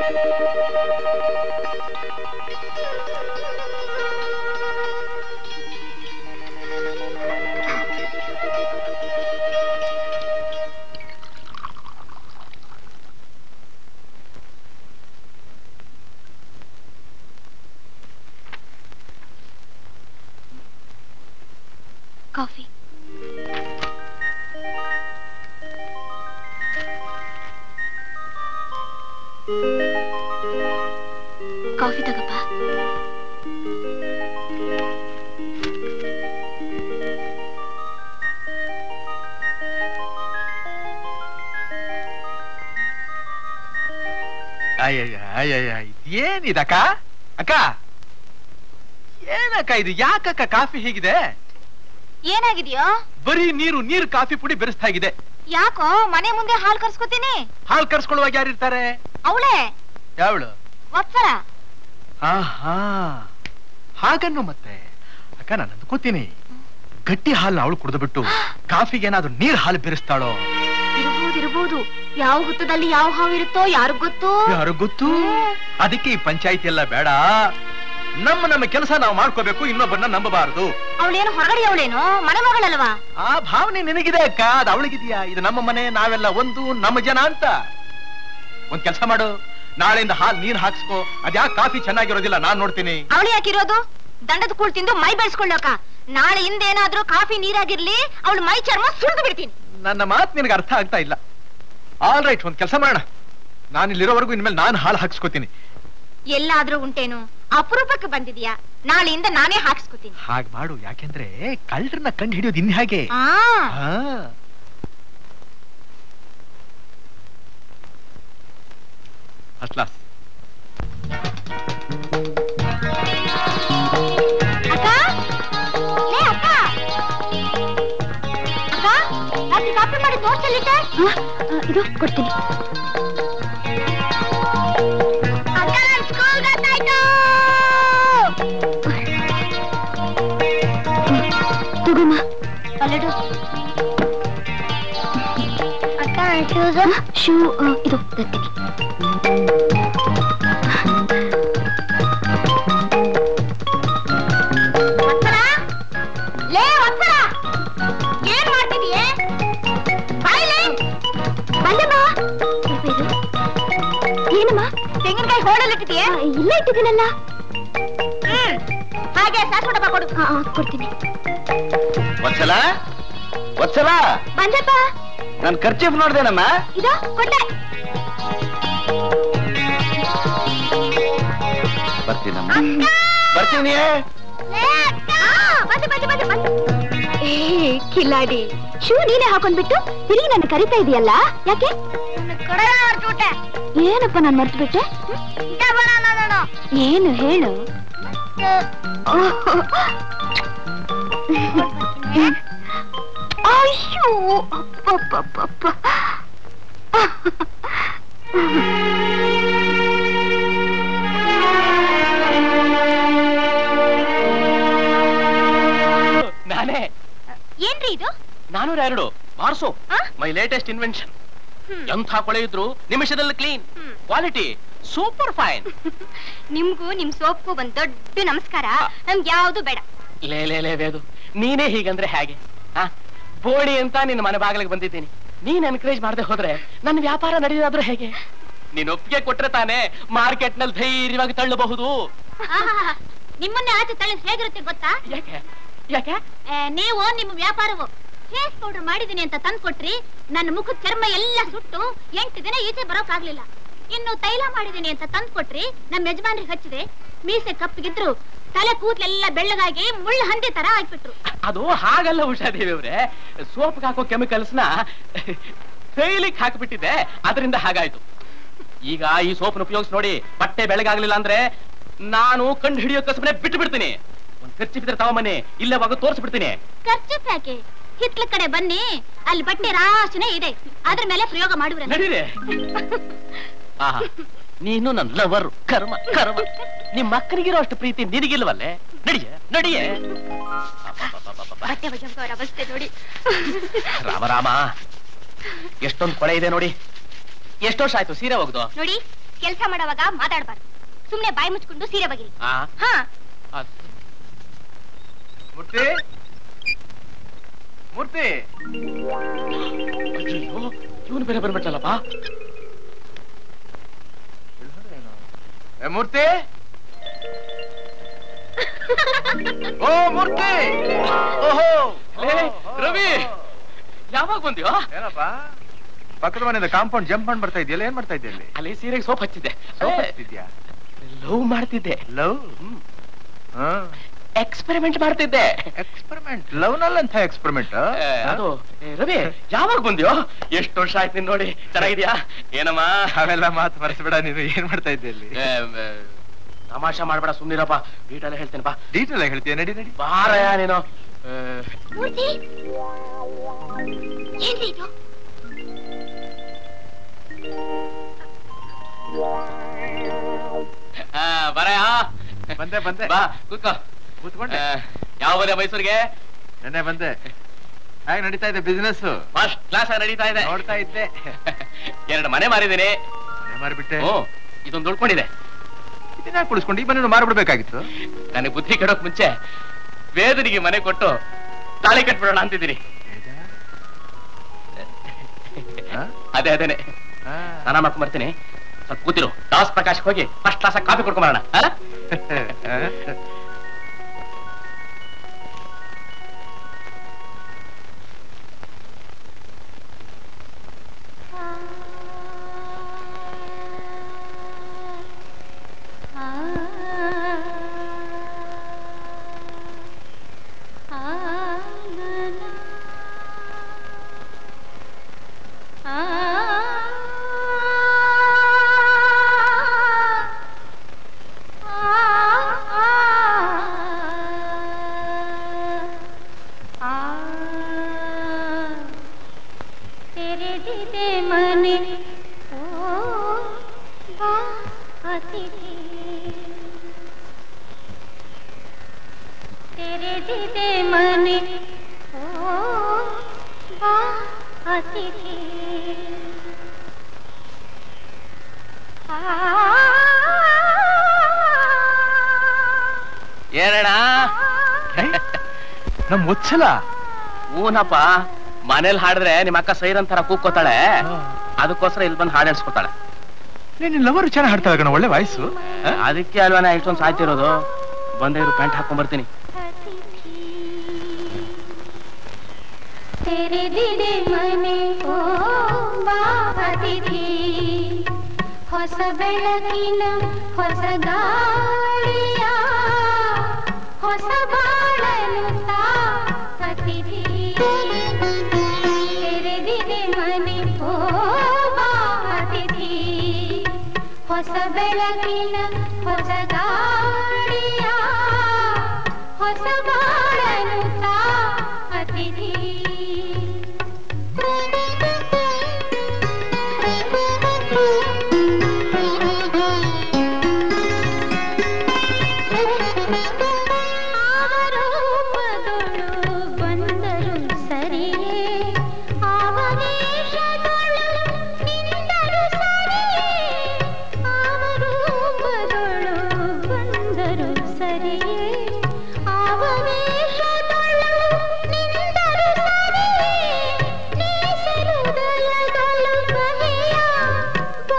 ಕಾಫಿ ಕಾಫಿ ತಗಪ್ಪ ಅಯ್ಯಯ್ಯ ಅಯ್ಯಯ್ಯ ಏನಿದಕ್ಕ ಅಕ್ಕ ಏನಕ್ಕ ಇದು ಯಾಕಕ್ಕ ಕಾಫಿ ಹೀಗಿದೆ ಏನಾಗಿದೆಯೋ ಬರೀ ನೀರು ನೀರು ಕಾಫಿ ಪುಡಿ ಬೆರೆಸ್ತಾ ಇದೆ ಯಾಕೋ ಮನೆ ಮುಂದೆ ಹಾಲು ಕರ್ಸ್ಕೊತೀನಿ ಹಾಲು ಕರ್ಸ್ಕೊಳ್ಳುವಾಗ ಯಾರಿರ್ತಾರೆ ಅವಳೇ ಯಾವಳು ವತ್ಸರ ಆಹಾ ಹಾಗನ್ನು ಮತ್ತೆ ಅಕ್ಕ ನಾನು ಅಂದ್ಕೋತೀನಿ ಗಟ್ಟಿ ಹಾಲು ಅವಳು ಕುಡಿದು ಬಿಟ್ಟು ಕಾಫಿಗೆ ಏನಾದ್ರು ನೀರ್ ಹಾಲು ಬೆರೆಸ್ತಾಳೋ ಇರಬಹುದು ಇರಬಹುದು ಯಾವ ಹುತ್ತದಲ್ಲಿ ಯಾವ ಹಾವು ಇರುತ್ತೋ ಯಾರಿಗ್ ಗೊತ್ತು ಯಾರು ಗೊತ್ತು ಅದಕ್ಕೆ ಈ ಪಂಚಾಯತಿ ಎಲ್ಲ ಬೇಡ ನಮ್ಮ ನಮ್ಮ ಕೆಲಸ ನಾವು ಮಾಡ್ಕೋಬೇಕು ಇನ್ನೊಬ್ಬರನ್ನ ನಂಬಬಾರದು ಅವಳೇನು ಹೊರಗಡೆ ಅವಳೇನು ಮನೆ ಮಗಳಲ್ವಾ ಆ ಭಾವನೆ ನಿನಗಿದೆ ಅಕ್ಕ ಅದು ಅವಳಿಗಿದೆಯಾ ಇದು ನಮ್ಮ ಮನೆ ನಾವೆಲ್ಲ ಒಂದು ನಮ್ಮ ಜನ ಅಂತ ಒಂದ್ ಕೆಲಸ ಮಾಡು ನಾಳೆಯಿಂದ ಹಾಲ್ ನೀರ್ ಹಾಕ್ಸ್ಕೋ ಅದ್ಯಾಕ್ ಕಾಫಿ ಚೆನ್ನಾಗಿರೋದಿಲ್ಲ ನಾನ್ ನೋಡ್ತೀನಿ ಅವಳು ಯಾಕಿರೋದು ದಂಡದ ಕೂಳ್ ತಿಂದು ಮೈ ಬೆಳೆಸ್ಕೊಳ್ಳೋಕ ನಾಳೆ ಹಿಂದೇನಾದ್ರೂ ಕಾಫಿ ನೀರಾಗಿರ್ಲಿ ಅವಳು ಮೈ ಚರ್ಮ ಸುಳಿದು ಬಿಡ್ತೀನಿ ನನ್ನ ಮಾತು ನಿನಗೆ ಅರ್ಥ ಆಗ್ತಾ ಇಲ್ಲ ಆಲ್ ರೈಟ್ ಒಂದ್ ಕೆಲಸ ಮಾಡೋಣ ನಾನು ಇಲ್ಲಿರೋವರೆಗೂ ಇನ್ಮೇಲೆ ನಾನು ಹಾಲು ಹಾಕ್ಸ್ಕೊತೀನಿ ಎಲ್ಲಾದ್ರೂ ಉಂಟೇನು ಅಪರೂಪಕ್ಕೆ ಬಂದಿದ್ಯಾ ನಾಳೆಯಿಂದ ನಾನೇ ಹಾಕ್ಸ್ಕೊತೀನಿ ಹಾಗೆ ಮಾಡು ಯಾಕೆಂದ್ರೆ ಕಳ್ಳರನ್ನ ಕಂಡು ಹಿಡಿಯೋದು ಇನ್ ಹಾಗೆ ಆ ಹಾ ಅಸ್ಲಾಸ್ ಅಕ್ಕ ಲೇ ಅಕ್ಕ ಅಕ್ಕ ರಾತ್ರಿ ಕಾಫಿ ಮಾಡಿ ತೋರ್ಸಲ್ಲಿಟ್ಟೆ ಇದು ಕೊಡ್ತೀನಿ ಅಕ್ಕ ನನ್ ಸ್ಕೂಲ್ ಗೊತ್ತಾಯ್ತು ತಗೋಮ್ಮ ಅಲ್ಲಿಡು ಅಕ್ಕ ಶೂಸ್ ಶೂ ಇದು ತರ್ತೀನಿ ವತ್ಸರ? ಲೇ ವತ್ಸರ! ಏನ್ ಮಾಡ್ತಿದೀಯೆ? ಬಾಯ್ಲೆ? ಬಂದಮ್ಮ. ಸ್ವಲ್ಪ ಇರು. ಏನಮ್ಮ ತೆಂಗಿನಕಾಯಿ ಹೋಳಲ್ಲಿಟ್ಟಿದೀಯೆ ಇಲ್ಲ ಇಟ್ಟಿದ್ದೀನಲ್ಲ ಹ್ಮ್ ಹಾಗೆ ಸಾಸ್ವ ಡಬ್ಬ ಕೊಡು ಹಾ ಕೊಡ್ತೀನಿ ವತ್ಸಲ ವತ್ಸಲ ಬಂದಪ್ಪ ನನ್ ಖರ್ಚೀಫ್ ನೋಡ್ದೇನಮ್ಮ ಇದು ಕೊಟ್ಟೆ ಬರ್ತೀನಮ್ಮ ಬರ್ತೀನಿ ಬಂದೆ ಬಂದೆ ಬಂದೆ ಬಂದೆ ಏ ಕಿಲಾಡಿ ಶೂ ನೀನೇ ಹಾಕೊಂಡ್ಬಿಟ್ಟು ತಿರುಗಿ ನನ್ನ ಕರಿತಾ ಇದೆಯಲ್ಲ ಯಾಕೆ ಏನಪ್ಪ ನಾನು ಮರ್ತು ಬಿಟ್ಟೆ ಏನು ಹೇಳು ಅಯ್ಯೋ ಅಪ್ಪಪ್ಪಪ್ಪ ನಾನೇ ಏನ್ರಿ ಇದು ನಾನೂರ ಎರಡು ಮಾರ್ಸೋ ಆ? ಮೈ ಲೇಟೆಸ್ಟ್ ಇನ್ವೆನ್ಷನ್ ಹ್ಮ್. ಎಂಥ ಕೊಳೆ ಇದ್ರು ನಿಮಿಷದಲ್ಲಿ ಕ್ಲೀನ್ ಹ್ಮ್. ಕ್ವಾಲಿಟಿ ಸೂಪರ್ ಫೈನ್ ನಿಮ್ಗೂ ನಿಮ್ ಸೋಪ್ಗೂ ಒಂದ್ ದೊಡ್ಡ ನಮಸ್ಕಾರ ನಮ್ಗೆ ಯಾವ್ದು ಬೇಡ ಲೇ ಲೇ ಲೇ ವೇದು ನೀನೇ ಹೀಗಂದ್ರೆ ಹೇಗೆ ಆ ಬೋಣಿ ಅಂತ ನಿನ್ನ ಮನೆ ಬಾಗಿಲಿಗೆ ಬಂದಿದ್ದೀನಿ ನೀನ್ ಎನ್ಕರೇಜ್ ಮಾಡದೆ ಹೋದ್ರೆ ನನ್ನ ವ್ಯಾಪಾರ ನಡೆಯೋದಾದ್ರೂ ಹೇಗೆ ನೀನ್ ಒಪ್ಪಿಗೆ ಕೊಟ್ರೆ ತಾನೇ ಮಾರ್ಕೆಟ್ ನಲ್ಲಿ ಧೈರ್ಯವಾಗಿ ತಳ್ಳಬಹುದು ಆಹಾಹಾ. ನಿಮ್ಮನ್ನೇ ಆಚೆ ತಳ್ಳಿ ಹೇಗಿರುತ್ತೆ ಗೊತ್ತಾ ಯಾಕೆ ಯಾಕೆ ಆ, ನೀವು ನಿಮ್ಮ ವ್ಯಾಪಾರವು ಫೇಸ್ ಪೌಡರ್ ಮಾಡಿದೀನಿ ಅಂತ ತಂದ್ಕೊಟ್ರಿ ನನ್ನ ಮುಖದ ಚರ್ಮ ಎಲ್ಲ ಸುಟ್ಟು ಎಂಟು ದಿನ ಈಚೆ ಬರೋಕಾಗ್ಲಿಲ್ಲ ಇನ್ನು ತೈಲ ಮಾಡಿದೀನಿ ಅಂತ ತಂದ್ಕೊಟ್ರಿ ನಮ್ಮ ಯಜಮಾನ್ರಿಗೆ ಹಚ್ಚಿದೆ ಮೀಸೆ ಕಪ್ಪಿಗಿದ್ರು ತಲೆ ಕೂದಲೆಲ್ಲ ಬೆಳ್ಳಗಾಗಿ ಮುಳ್ಳು ಹಂದಿ ತರ ಆಗ್ಬಿಟ್ರು ಅದು ಹಾಗಲ್ಲ ಉಷಾದೇವಿ ಅವ್ರೆ ಸೋಪ್ ಹಾಕೋ ಕೆಮಿಕಲ್ಸ್ ನ ತೈಲಿಕ್ ಹಾಕ್ಬಿಟ್ಟಿದೆ ಅದರಿಂದ ಹಾಗಾಯ್ತು ಈಗ ಈ ಸೋಪ್ನ ಉಪಯೋಗಿಸಿ ನೋಡಿ ಬಟ್ಟೆ ಬೆಳಗಾಗ್ಲಿಲ್ಲ ಅಂದ್ರೆ ನಾನು ಕಂಡು ಹಿಡಿಯೋ ಕಸಬನೆ ಬಿಟ್ಟು ಬಿಡ್ತೀನಿ ಒಂದ್ ಖರ್ಚು ಬಿದ್ರೆ ತಗೊಂಬನ್ನಿ ಇಲ್ಲವಾಗ ತೋರಿಸ್ಬಿಡ್ತೀನಿ ಖರ್ಚು ಯಾಕೆ ಹಿತ್ಲ ಕಡೆ ಬನ್ನಿ ಅಲ್ಲಿ ಬಟ್ಟೆ ರಾಶಿನೇ ಇದೆ ಅದ್ರ ಮೇಲೆ ಪ್ರಯೋಗ ಮಾಡುವ್ರೆ ನಡೀರಿ ಆಹಾ ನೀನು ನನ್ನ ಲವರ್ ಕರ್ಮ ಕರ್ಮ ನಿಮ್ ಮಕ್ಕನಿಗಿರೋ ಅಷ್ಟು ಪ್ರೀತಿ ನಿನಗಿಲ್ವಲ್ಲೇ ನಡಿಯ ನಡಿಯೇ ಅಬ್ಬಬ್ಬಬ್ಬಬ್ಬಬ್ಬ. ಬಟ್ಟೆ ಒಗೆಯುವವರ ಅವಸ್ಥೆ ನೋಡಿ ರಾಮ ರಾಮ ಎಷ್ಟೊಂದು ಕೊಳೆ ಇದೆ ನೋಡಿ ಎಷ್ಟು ವರ್ಷ ಆಯ್ತು ಸೀರೆ ಒಗ್ದು ನೋಡಿ ಕೆಲಸ ಮಾಡೋವಾಗ ಮಾತಾಡ್ಬಾರ್ದು ಸುಮ್ನೆ ಬಾಯಿ ಮುಚ್ಕೊಂಡು ಸೀರೆ ಬಗಿರಿ ಆ, ಹಾ ಅದ್- ಮೂರ್ತಿ ಮೂರ್ತಿ ಅಯ್ಯಯ್ಯೋ ಇವನು ಬೇರೆ ಬರ್ಬಿಟ್ಟಲ್ಲಪ್ಪ ಏ ಮೂರ್ತಿ ಓ ಮೂರ್ತಿ ಓಹೋ ಲೇ, ರವಿ ಯಾವಾಗ ಬಂದ್ಯೋ ಏನಪ್ಪ ಪಕ್ಕದ ಮನೆಯಿಂದ ಕಾಂಪೌಂಡ್ ಜಂಪ್ ಮಾಡಿ ಬರ್ತಾ ಇದೆಯಲ್ಲ ಏನ್ ಮಾಡ್ತಾ ಇದೆಯಾ ಅಲ್ಲಿ ಅಲ್ಲಿ ಸೀರೆಗೆ ಸೋಪ್ ಹಚ್ಚಿದ್ದೆ ಸೋಪ್ ಹಚ್ತಿದ್ಯಾ ಲವ್ ಮಾಡ್ತಿದ್ದೆ ಲವ್ ಎಕ್ಸ್ಪೆರಿಮೆಂಟ್ ಮಾಡ್ತಿದ್ದೆ ಎಕ್ಸ್ಪೆರಿಮೆಂಟ್ ಲವ್ ನಲ್ಲಂತ ಎಕ್ಸ್ಪೆರಿಮೆಂಟ್ ಏ, ಅದು ಏ, ರವಿ ಯಾವಾಗ ಬಂದ್ಯೋ ಎಷ್ಟು ವರ್ಷ ಆಯ್ತು ನೀನ್ ನೋಡಿ ಚೆನ್ನಾಗಿದ್ಯಾ ಏನಮ್ಮ ಅವೆಲ್ಲ ಮಾತು ಮರೆಸ್ಬೇಡ ನೀನು ಏನ್ ಮಾಡ್ತಾ ಇದ್ದೆ ಅಲ್ಲಿ ಏ, ಏ, ತಮಾಷೆ ಮಾಡ್ಬೇಡ ಸುಮ್ನಿರಪ್ಪ ಡೀಟೆಲ್ ಹೇಳ್ತೇನೆ ಬಾ ಡೀಟೇಲ್ ಆಗಿ ಹೇಳ್ತೀಯ ನಡಿ ನಡಿ ಬಾರಯ್ಯ ನೀನು ಏ, ಮೂರ್ತಿ ಏನ್ರಿ ಇದು ಆ, ಬಾರಯ್ಯ ಬಂದೆ ಬಂದೆ ಬಾ ಕೂತ್ಕೋ ಕೂತ್ಕೊಂಡೆ ಆ, ಯಾವ ಬಂದೆ ಮೈಸೂರಿಗೆ ನೆನ್ನೆ ಬಂದೆ ಹೇಗೆ ನಡೀತಾ ಇದೆ ಬಿಸ್ನೆಸ್ ಫಸ್ಟ್ ಕ್ಲಾಸ್ ನಡೀತಾ ಇದೆ ನೋಡ್ತಾ ಇದ್ದೆ ಎರಡು ಮನೆ ಮಾರಿದ್ದೀನಿ ಮನೆ ಮಾರ್ಬಿಟ್ಟೆ ಓ ಇದೊಂದು ಉಳ್ಕೊಂಡಿದೆ ಇದನ್ನ ಕುಡಿಸ್ಕೊಂಡು ಈ ಮನೆ ಮಾರ್ಬಿಡ್ಬೇಕಾಗಿತ್ತು ನನಗೆ ಬುದ್ಧಿ ಕೆಡೋಕ್ ಮುಂಚೆ ವೇದನಿಗೆ ಮನೆ ಕೊಟ್ಟು ತಾಳಿ ಕಟ್ಬಿಡೋಣ ಅಂತಿದ್ದೀನಿ ಆ? ಅದೇ ಅದೇನೆ ಆ. ಸ್ನಾನ ಮಾಡ್ಕೊಂಡ್ ಬರ್ತೀನಿ ಸ್ವಲ್ಪ ಕೂತಿರು ದಾಸ್ ಪ್ರಕಾಶ್ ಹೋಗಿ ಫಸ್ಟ್ ಕ್ಲಾಸ್ ಕಾಫಿ ಕುಡ್ಕೊಂಡ್ ಬರೋಣ ಆ? ತೆರೆದಿದೆ ಮನೆ ಓ ಬಾ ಅತಿಥಿ ತೆರೆದಿದೆ ಮನೆ ಓ ಬಾ ಅತಿಥಿ ಏನಣ್ಣ ನಮ್ ಮುಚ್ಚಲ ಊನಪ್ಪ ಮನೇಲಿ ಹಾಡಿದ್ರೆ ನಿಮ್ಮ ಅಕ್ಕ ಸೈರನ್ ತರ ಕೂಗ್ಕೋತಾಳೆ ಅದಕ್ಕೋಸ್ಕರ ಇಲ್ಲಿ ಬಂದು ಹಾಡು ಹೇಳ್ಸ್ಕೊತಾಳೆ ನೀನ್ ಲವರ್ ಚೆನ್ನಾಗಿ ಹಾಡ್ತಾಳೆ ಕಣ ಒಳ್ಳೆ ವಾಯ್ಸು ಅದಕ್ಕೆ ಅಲ್ವಾ ನಾ ಇಷ್ಟೊಂದು ಸಾಯ್ತಿರೋದು ಬಂದೇ ಇರು ಪ್ಯಾಂಟ್ ಹಾಕೊಂಡ್ ಬರ್ತೀನಿ ತೆರೆದಿದೆ ಮನೆ ಓ ಬಾ ಅತಿಥಿ ಹೊಸ ಬೆಳಕಿನ ಹೊಸ ಗಾಳಿಯ ಹೊಸ ಬಾಳನು ತಾ ಅತಿಥಿ ತೆರೆದಿದೆ ಮನೆ ಓ ಬಾ ಅತಿಥಿ ಹೊಸ ಬೆಳಕಿನ ಹೊಸ ಗಾಳಿಯ ಹೊಸ ಬಾಳನು ತಾ ಅತಿಥಿ ಆವರೂಪದೊಳು ಬಂದರು ಸರಿಯೇ ಆವವೇಶದೊಳು ನಿಂದರು ಸರಿಯೇ ಆವರೂಪದೊಳು ಬಂದರು ಸರಿಯೇ ಆವವೇಶದೊಳು ನಿಂದರು ಸರಿಯೇ ನೇಸರುದಯದೊಳು ಬಗೆಯ ಬಾ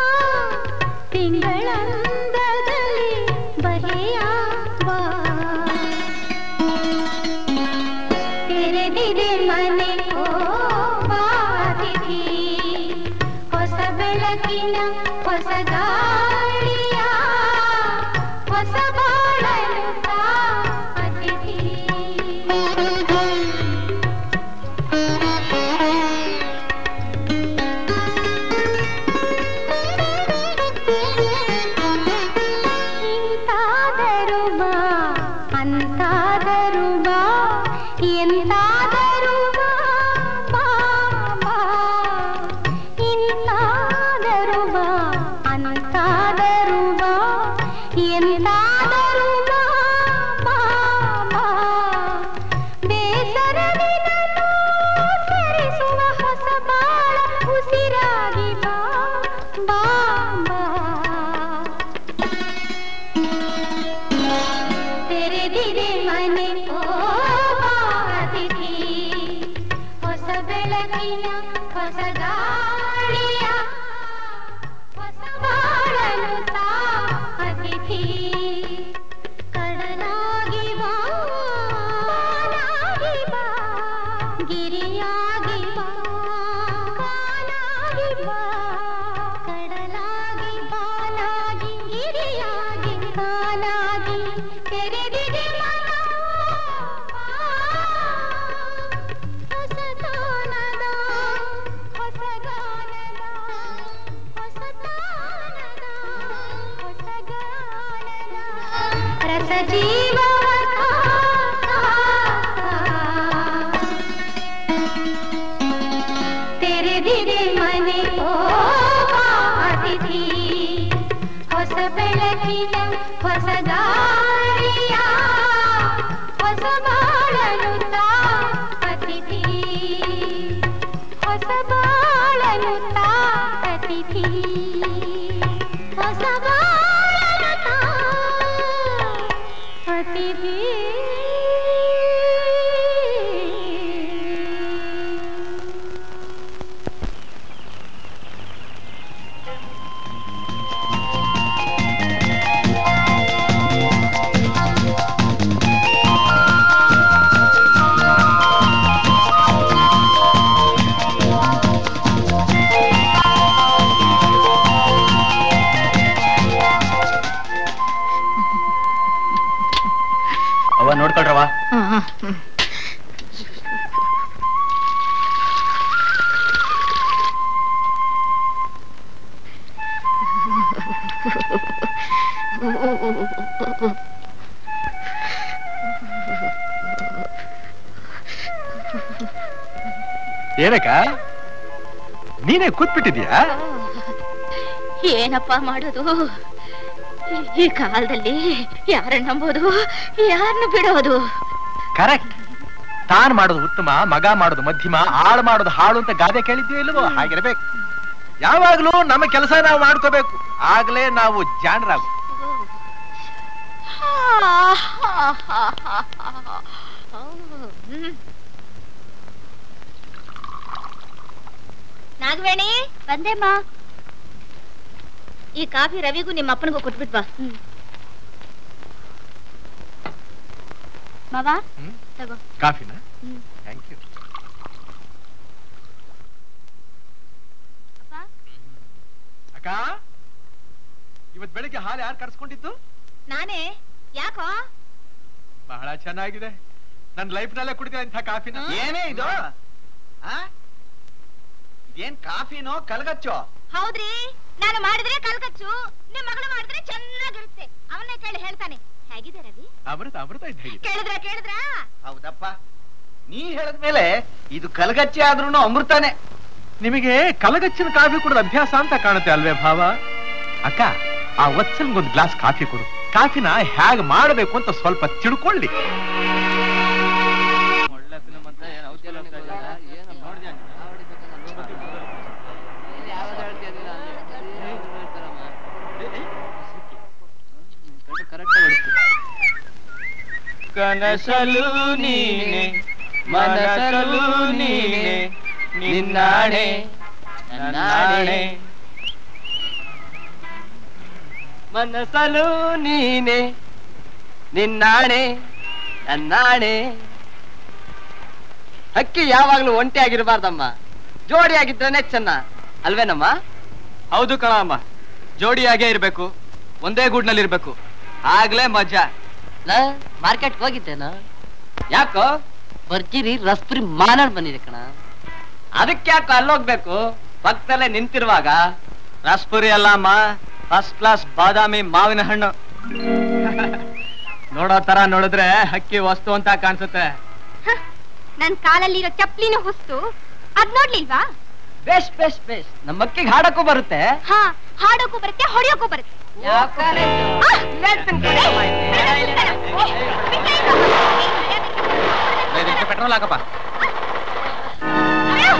ತಿಂಗಳಂದದಲ್ಲಿ ಬಗೆಯ ಬಾ ತೆರೆದಿದೆ ಮನೆ ಓ ಬಾತಿಥಿ ಹೊಸ ಬೆಳಕಿನ ಹೊಸ ಗಾಳಿಯ ಹೊಸ ಬಾಳಲು ತಾ ಅತಿಥಿ ಇಂತಾದರೂ ಬಾ ಅಂತಾದರೂ ಬಾ ಎಂತಾದರೂ ಬಾ ಬಾ ಬಾ ಇಂತಾದರೂ ಬಾ ಅಂತಾದರೂ ಬಾ ಎಂತಾದರೂ ಬಾ ಬಾ ಬಾ ಬೇಸರವಿದನು ಸರಿಸುವ ಹೊಸ ಬಾಳ ಉಸಿರಾಗಿ ಬಾ ಬಾ ಬಾ ತಾನಾಗಿ ತೆರೆದಿದೆ ಮನ ಹೊಸತಾನದ ಹೊಸಗಾನದ ಹೊಸತಾನದ ಹೊಸಗಾನದ ರಸ ತೆರೆದಿದೆ ಮನೆ ಓ ಅತಿಥಿ ಹೊಸ ಬೆಳಕಿನ ಹೊಸ ದಾರಿಯ ಹೊಸ ಬಾಳನು ತಾ ಅತಿಥಿ ಹೊಸ ಬಾಳನು ತಾ ಅತಿಥಿ ಹೊಸ ಬಾಳನು ತಾ ಅತಿಥಿ ಅವ್ವ ನೋಡ್ಕೊಳ್ರವ ಏನಕ್ಕ ನೀನೇ ಕೂತ್ಬಿಟ್ಟಿದ್ಯಾ ಏನಪ್ಪ ಮಾಡೋದು ಈ ಕಾಲದಲ್ಲಿ ಯಾರನ್ನ ನಂಬೋದು ಯಾರನ್ನ ಬಿಡೋದು ಕರೆಕ್ಟ್ ತಾನ್ ಮಾಡೋದು ಉತ್ತಮ ಮಗ ಮಾಡೋದು ಮಧ್ಯಮ ಆಳ್ ಮಾಡೋದು ಹಾಳು ಅಂತ ಗಾದೆ ಕೇಳಿದ್ಯೋ ಇಲ್ವೋ ಹಾಗಿರ್ಬೇಕು ಯಾವಾಗ್ಲೂ ನಮ್ಮ ಕೆಲಸ ನಾವು ಮಾಡ್ಕೋಬೇಕು ಆಗ್ಲೇ ನಾವು ಜಾಣರಾಗು ನಾಗವೇಣಿ ಬಂದೇಮ್ಮ ಈ ಕಾಫಿ ರವಿಗೂ ನಿಮ್ಮ ಅಪ್ಪನಿಗೂ ಕೊಟ್ಬಿಟ್ ಬಾ ಮಾವ ಹ್ಮ್? ತಗೋ ಕಾಫಿನ ಹ್ಮ್. ಥ್ಯಾಂಕ್ ಯು ಅಪ್ಪ ಅಕ್ಕ ಇವತ್ ಬೆಳಿಗ್ಗೆ ಹಾಲು ಯಾರು ಕರ್ಸ್ಕೊಂಡಿದ್ದು ನಾನೇ ಯಾಕೋ ಬಹಳ ಚೆನ್ನಾಗಿದೆ ನನ್ನ ಲೈಫ್ ನಲ್ಲೇ ಕುಡಿದ ಇಂಥ ಕಾಫಿನ ಏನೇ ಇದು ಆ? ಏನ್ ಕಾಫಿನೋ ಕಲ್ಗಚ್ಚೋ ಹೌದ್ರಿ ನಾನು ಮಾಡಿದ್ರೆ ಕಲ್ಕಚ್ಚು ನಿಮ್ ಮಗಳು ಮಾಡಿದ್ರೆ ಚೆನ್ನಾಗಿರುತ್ತೆ ಅವನ್ನೇ ಕೇಳಿ ಹೇಳ್ತಾನೆ ಹೇಗಿದೆ ರವಿ ಅಮೃತ ಅಮೃತ ಇದ್ದ ಹೇಗಿದೆ ಕೇಳಿದ್ರ ಕೇಳಿದ್ರ ಹೌದಪ್ಪ ನೀ ಹೇಳಿದ್ಮೇಲೆ ಇದು ಕಲ್ಗಚ್ಚೆ ಆದ್ರೂನು ಅಮೃತನೇ ನಿಮಗೆ ಕಲಗಚ್ಚಿನ ಕಾಫಿ ಕುಡಿದ ಅಭ್ಯಾಸ ಅಂತ ಕಾಣುತ್ತೆ ಅಲ್ವೇ ಭಾವ ಅಕ್ಕ ಆ ವತ್ಸಲ್ಗೊಂದು ಗ್ಲಾಸ್ ಕಾಫಿ ಕೊಡು ಕಾಫಿನ ಹೇಗ್ ಮಾಡಬೇಕು ಅಂತ ಸ್ವಲ್ಪ ತಿಳ್ಕೊಳ್ಳಿ ಕನಸಲು ನೀನೆ ಮನಸಲು ನೀನೆ ನಿನ್ನಾಣೆ ನನ್ನಾಣೆ ಮನಸಲು ನೀನೆ ನಿನ್ನಾಣೆ ನನ್ನಾಣೆ ಹಕ್ಕಿ ಯಾವಾಗ್ಲೂ ಒಂಟಿ ಆಗಿರಬಾರ್ದಮ್ಮ ಜೋಡಿ ಆಗಿದ್ರೇನೆ ಚೆನ್ನ ಅಲ್ವೇನಮ್ಮ ಹೌದು ಕಣಮ್ಮ ಜೋಡಿಯಾಗೇ ಇರ್ಬೇಕು ಒಂದೇ ಗೂಡ್ನಲ್ಲಿ ಇರ್ಬೇಕು ಆಗ್ಲೇ ಮಜಾ ಮಾರ್ಕೆಟ್ ಹೋಗಿದ್ದೇನಾ ಯಾಕೋ ಬರ್ಜಿರಿ ರಸ್ಪುರಿ ಮಾನಾಡ್ ಬಂದಿದೆ ಕಣ ಅದಕ್ಕೆ ಯಾಕೋ ಅಲ್ಲೋಗ್ಬೇಕು ಪಕ್ಕದಲ್ಲೇ ನಿಂತಿರುವಾಗ ರಸ್ಪುರಿ ಅಲ್ಲ ಅಮ್ಮ ಫಸ್ಟ್ ಕ್ಲಾಸ್ ಬಾದಾಮಿ ಮಾವಿನ ಹಣ್ಣು ನೋಡೋ ತರ ನೋಡಿದ್ರೆ ಹಕ್ಕಿ ವಸ್ತು ಅಂತ ಕಾಣಿಸುತ್ತೆ ನನ್ ಕಾಲಲ್ಲಿರೋ ಚಪ್ಲಿನ ಹೊಸ್ತು ಅದ್ ನೋಡ್ಲಿಲ್ವಾ ಬೇಸ್ ಬೇಸ್ ಬೇಸ್ ನಮ್ಮ ಅಕ್ಕಿಗೆ ಹಾಡಕ್ಕೂ ಬರುತ್ತೆ ಹಾ ಹಾಡೋಕು ಬರುತ್ತೆ ಹೊಡಿಯೋಕು ಬರುತ್ತೆ ಆ, ಹೇಳ್ತೀನಿ ಕಣೆ. ಏ, ಬಿಟ್ಟೆ ಇಲ್ಲ. ಪೆಟ್ರೋಲ್ ಹಾಕಪ್ಪ ಅಯ್ಯೋ,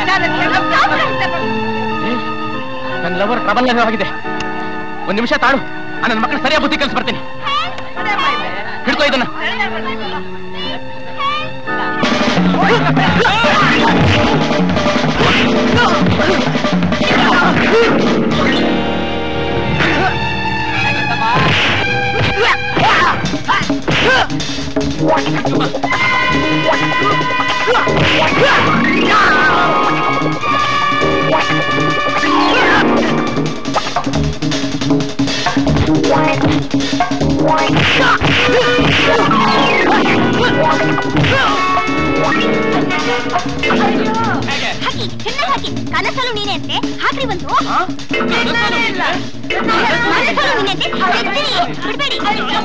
ನನ್ನ ಲವರ್ ಟ್ರಬಲ್ ಆಗಿದೆ ಒಂದ್ ನಿಮಿಷ ತಾಳು ನನ್ನ ಮಕ್ಕಳು ಸರಿಯಾಗಿ ಬುದ್ಧಿ ಕಲಿಸ್ಬರ್ತೀನಿ ಹಿಡ್ಕೋ ಇದನ್ನ ಆ ಹಾಕಿ ಚೆನ್ನಾಗಿ ಹಾಕಿ ಕನಸಲು ನೀನೆ ಅಂತೆ ಹಾಕ್ರಿ ಒಂದು ಕನಸಲು ನೀನೆ ಅಂತೆ ಬಿಡ್ಬೇಡಿ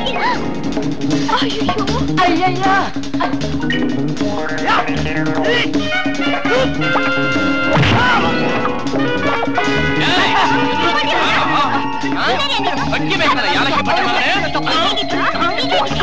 ಅಯ್ಯಯ್ಯೋ ಅಕ್ಕಿ ಬೇಕಲ್ಲ ಯಾಲಕ್ಕಿ ಪಟ್ಟೆ ಮಗನೇ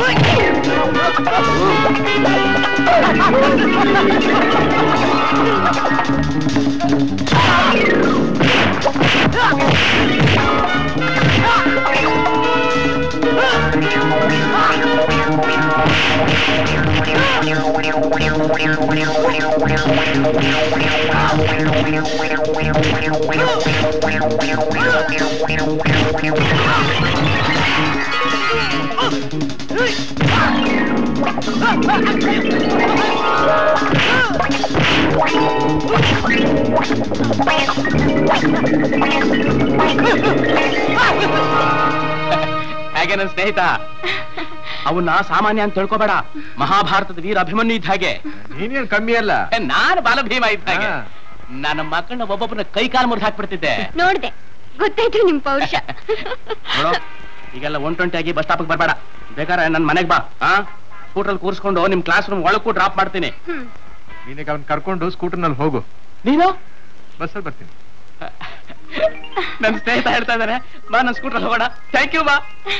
ಹೇಗೆ ನನ್ ಸ್ನೇಹಿತ ಅವನ್ನ ಸಾಮಾನ್ಯ ಅಂತ ತಿಳ್ಕೊಬೇಡ ಮಹಾಭಾರತದ ವೀರ ಅಭಿಮನ್ಯು ಇದ್ದ ಹಾಗೆ ನೀನೇನ್ ಕಮ್ಮಿ ಅಲ್ಲ ಏ, ನಾನು ಬಾಲಭೀಮ ಇದ್ದ ಹಾಗೆ ಹಾ. ನನ್ನ ಮಕ್ಕಳನ್ನ ಒಬ್ಬೊಬ್ಬನ ಕೈ ಕಾಲು ಮುರಿದು ಹಾಕ್ಬಿಡ್ತಿದ್ದೆ ನೋಡ್ದೆ ಗೊತ್ತಾಯ್ತು ನಿಮ್ ಪೌರುಷ ನೋಡು ಈಗೆಲ್ಲ ಒಂಟೊಂಟಿಯಾಗಿ ಬಸ್ ಸ್ಟಾಪ್ ಬರ್ಬೇಡ ಬೇಕಾದ್ರೆ ನನ್ ಮನೆಗ್ ಬಾ ಆ ಸ್ಕೂಟ್ರಲ್ಲಿ ಕೂರಿಸ್ಕೊಂಡು ನಿಮ್ ಕ್ಲಾಸ್ ರೂಮ್ ಒಳಕ್ಕೂ ಡ್ರಾಪ್ ಮಾಡ್ತೀನಿ ಹ್ಮ್ ನೀನೀಗ ಅವ್ನ್ ಕರ್ಕೊಂಡು ಸ್ಕೂಟರ್ನಲ್ಲಿ ಹೋಗು ನೀನು ಬಸ್ಸಲ್ಲಿ ಬರ್ತೀನಿ ನನ್ ಸ್ನೇಹಿತ ಹೇಳ್ತಾ ಇದಾರೆ ಬಾ ನನ್ ಸ್ಕೂಟರ್ ಹೋಗೋಣ ಥ್ಯಾಂಕ್ ಯು ಬಾ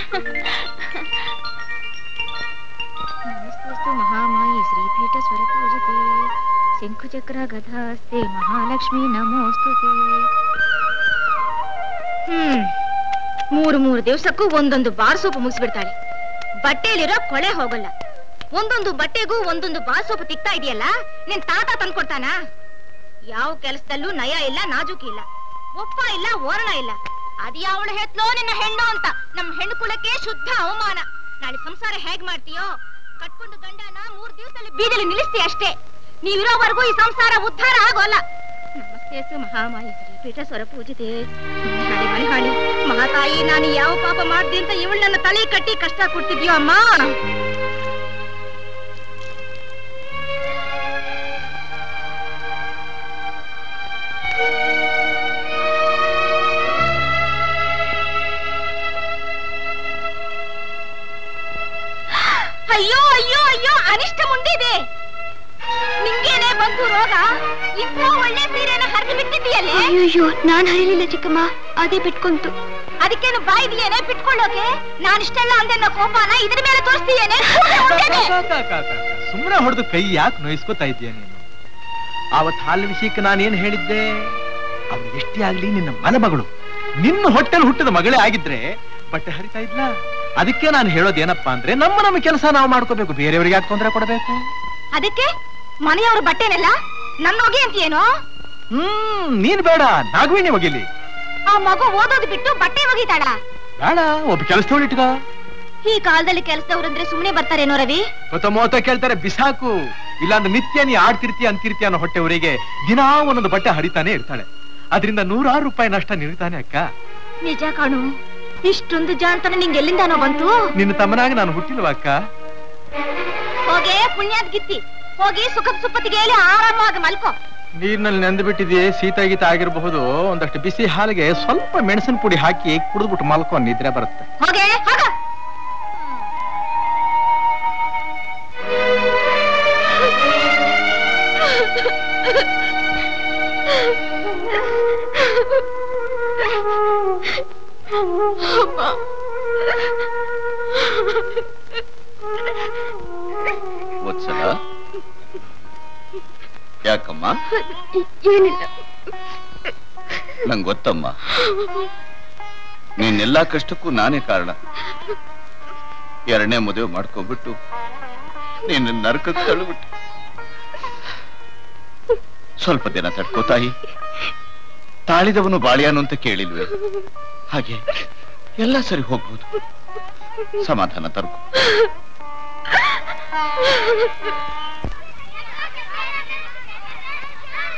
ನಮಸ್ತೆಸ್ತು ಮಹಾಮಾಯಿ ಶ್ರೀಪೀಠ ಸ್ವರಪೂಜಿತೆ ಶಂಖುಚಕ್ರ ಗದಾಸ್ತೆ ಮಹಾಲಕ್ಷ್ಮಿ ನಮೋಸ್ತುತೆ ಹ್ಮ್ ಮೂರು ಮೂರು ದಿವಸಕ್ಕೂ ಒಂದೊಂದು ಬಾರ್ ಸೋಪು ಮುಗಿಸ್ಬಿಡ್ತಾಳೆ ಬಟ್ಟೆಲಿರೋ ಕೊಳೆ ಹೋಗಲ್ಲ ಒಂದೊಂದು ಬಟ್ಟೆಗೂ ಒಂದೊಂದು ಬಾರ್ ಸೋಪು ತಿಕ್ತಾ ಇದೆಯಲ್ಲ ನಿನ್ ತಾತ ತಂದ್ಕೊಡ್ತಾನ ಯಾವ ಕೆಲಸದಲ್ಲೂ ನಯ ಇಲ್ಲ ನಾಜೂಕಿ ಇಲ್ಲ ಒಪ್ಪ ಇಲ್ಲ ಓರಣ ಇಲ್ಲ ಅದ್ಯಾವಳು ಹೆತ್ಲೋ ನಿನ್ನ ಹೆಣ್ಣು ಅಂತ ನಮ್ ಹೆಣ್ಣು ಕುಲಕ್ಕೆ ಶುದ್ಧ ಅವಮಾನ ನಾಳೆ ಸಂಸಾರ ಹೇಗ್ ಮಾಡ್ತೀಯೋ ಕಟ್ಕೊಂಡು ಗಂಡನ ಮೂರ್ ದಿವಸದಲ್ಲಿ ಬೀದಿಲಿ ನಿಲ್ಲಿಸ್ತೀಯ ಅಷ್ಟೇ ನೀವಿರೋವರೆಗೂ ಈ ಸಂಸಾರ ಉದ್ಧಾರ ಆಗೋಲ್ಲ ನಮಸ್ತೆ ಮಹಾಮಾಯಿ ಶ್ರೀಪೀಠ ಸ್ವರ ಪೂಜಿತೆ ಹಾಳಿ ಮಳೆ ಹಾಳಿ ಮಹಾತಾಯಿ ನಾನು ಯಾವ ಪಾಪ ಮಾಡ್ದೆ ಅಂತ ಇವಳು ನನ್ನ ತಲೆ ಕಟ್ಟಿ ಕಷ್ಟ ಕೊಡ್ತಿದ್ಯೋ ಅಮ್ಮ ಅಯ್ಯೋ ಅಯ್ಯೋ ಅಯ್ಯೋ ಅನಿಷ್ಟ ಮುಂದಿದೆ ನಿಂಗೇನೆ ಬಂತು ರೋಗ ಇಂಥ ಒಳ್ಳೆ ಸೀರೆನ ಹರಿದು ಬಿಟ್ಟಿದ್ದೀಯಲ್ಲೇ ಅಯ್ಯೋ ನಾನ್ ಹರಿಲಿಲ್ಲ ಚಿಕ್ಕಮ್ಮ ಅದೇ ಬಿಟ್ಕೊಂತು ಅದಕ್ಕೇನು ಬಾಯಿದೆಯೇನೆ ಬಿಟ್ಕೊಳ್ಳೋಕೆ ನಾನಿಷ್ಟೆಲ್ಲ ಅಂದೆ ಅನ್ನೋ ಕೋಪನ ಇದ್ರ ಮೇಲೆ ತೋರಿಸ್ತೀಯೇನೆ ಸುಮ್ಮನೆ ಹೊಡೆದು ಕೈ ಯಾಕೆ ನೋಯಿಸ್ಕೋತಾ ಇದೀಯ ನೀನು ಆವತ್ ಹಾಲ್ ವಿಷಯಕ್ಕೆ ನಾನೇನ್ ಹೇಳಿದ್ದೆ ಅವ್ರು ಎಷ್ಟೇ ಆಗ್ಲಿ ನಿನ್ನ ಮಲಮಗಳು ನಿನ್ನ ಹೊಟ್ಟೆಲ್ ಹುಟ್ಟಿದ ಮಗಳೇ ಆಗಿದ್ರೆ ಬಟ್ಟೆ ಹರಿತಾ ಇದ್ಲ ಅದಕ್ಕೆ ನಾನು ಹೇಳೋದೇನಪ್ಪಾ ಅಂದ್ರೆ ನಮ್ಮ ನಮ್ಮ ಕೆಲಸ ನಾವು ಮಾಡ್ಕೋಬೇಕು ಬೇರೆಯವ್ರಿಗೆ ಯಾಕೆ ತೊಂದರೆ ಕೊಡಬೇಕು ಅದಕ್ಕೆ ಮನೆಯವ್ರ ಬಟ್ಟೆನೆಲ್ಲ ನನ್ನ ಹೋಗಿ ಅಂತೀಯೇನೋ ಹ್ಮ್ ನೀನ್ ಬೇಡ ನಾಗವೇಣಿ ಒಗಿಲಿ ಆ ಮಗು ಓದೋದು ಬಿಟ್ಟು ಬಟ್ಟೆ ಒಗಿತಾಳ ಬೇಡ ಒಬ್ಬ ಕೆಲಸದವಳು ಇಟ್ಕ ಈ ಕಾಲದಲ್ಲಿ ಕೆಲಸದವ್ರಂದ್ರೆ ಸುಮ್ನೆ ಬರ್ತಾರೇನೋ ರವಿ ಗೊತ್ತ ಮೂವತ್ತ ಕೇಳ್ತಾರೆ ಬಿಸಾಕು ಇಲ್ಲಾಂದ್ರೆ ನಿತ್ಯ ನೀ ಆಡ್ತಿರ್ತೀಯ ಅಂತಿರ್ತೀಯ ಅನ್ನೋ ಹೊಟ್ಟೆ ಊರಿಗೆ ದಿನಾ ಒಂದೊಂದು ಬಟ್ಟೆ ಹರಿತಾನೆ ಇರ್ತಾಳೆ ಅದರಿಂದ ನೂರಾರು ರೂಪಾಯಿ ನಷ್ಟ ನಿಲ್ತಾನೆ ಅಕ್ಕ ನಿಜ ಕಾಣು ಇಷ್ಟೊಂದು ಜಾಣ್ತನ ನಿಂಗೆ ಎಲ್ಲಿಂದಾನೋ ಬಂತು ನಿನ್ನ ತಮ್ಮನಾಗ ನಾನು ಹುಟ್ಟಿಲ್ವಾ ಅಕ್ಕ ಹೋಗೆ ಪುಣ್ಯಾದ್ ಗಿತ್ತಿ ಹೋಗಿ ಸುಖದ ಸುಪ್ಪತ್ತಿಗೆ ಹೇಳಿ ಆರಾಮಾಗಿ ಮಲ್ಕೋ ನೀರ್ನಲ್ಲಿ ನೆಂದು ಬಿಟ್ಟಿದೆಯೇ ಶೀತ ಗೀತ ಆಗಿರಬಹುದು ಒಂದಷ್ಟು ಬಿಸಿ ಹಾಲಿಗೆ ಸ್ವಲ್ಪ ಮೆಣಸಿನ ಪುಡಿ ಹಾಕಿ ಕುಡಿದ್ಬಿಟ್ಟು ಮಲ್ಕೊ ನಿದ್ರೆ ಬರುತ್ತೆ ಹೋಗೆ ಹೋಗ ವತ್ಸಲ ಯಾಕಮ್ಮ ಏನಿಲ್ಲ ನಂಗೆ ಗೊತ್ತಮ್ಮ ನೀನೆಲ್ಲಾ ಕಷ್ಟಕ್ಕೂ ನಾನೇ ಕಾರಣ ಎರಡನೇ ಮದುವೆ ಮಾಡ್ಕೊಂಡ್ಬಿಟ್ಟು ನೀನು ನರಕಕ್ಕೆ ತಳ್ಳಿಬಿಟ್ಟು ಸ್ವಲ್ಪ ದಿನ ತಡ್ಕೋ ತಾಯಿ ತಾಳಿದವನು ಬಾಳಿಯಾನು ಅಂತ ಕೇಳಿಲ್ವೇ ಹಾಗೆ ಎಲ್ಲ ಸರಿ ಹೋಗ್ಬೋದು ಸಮಾಧಾನ ತರ್ಕೋ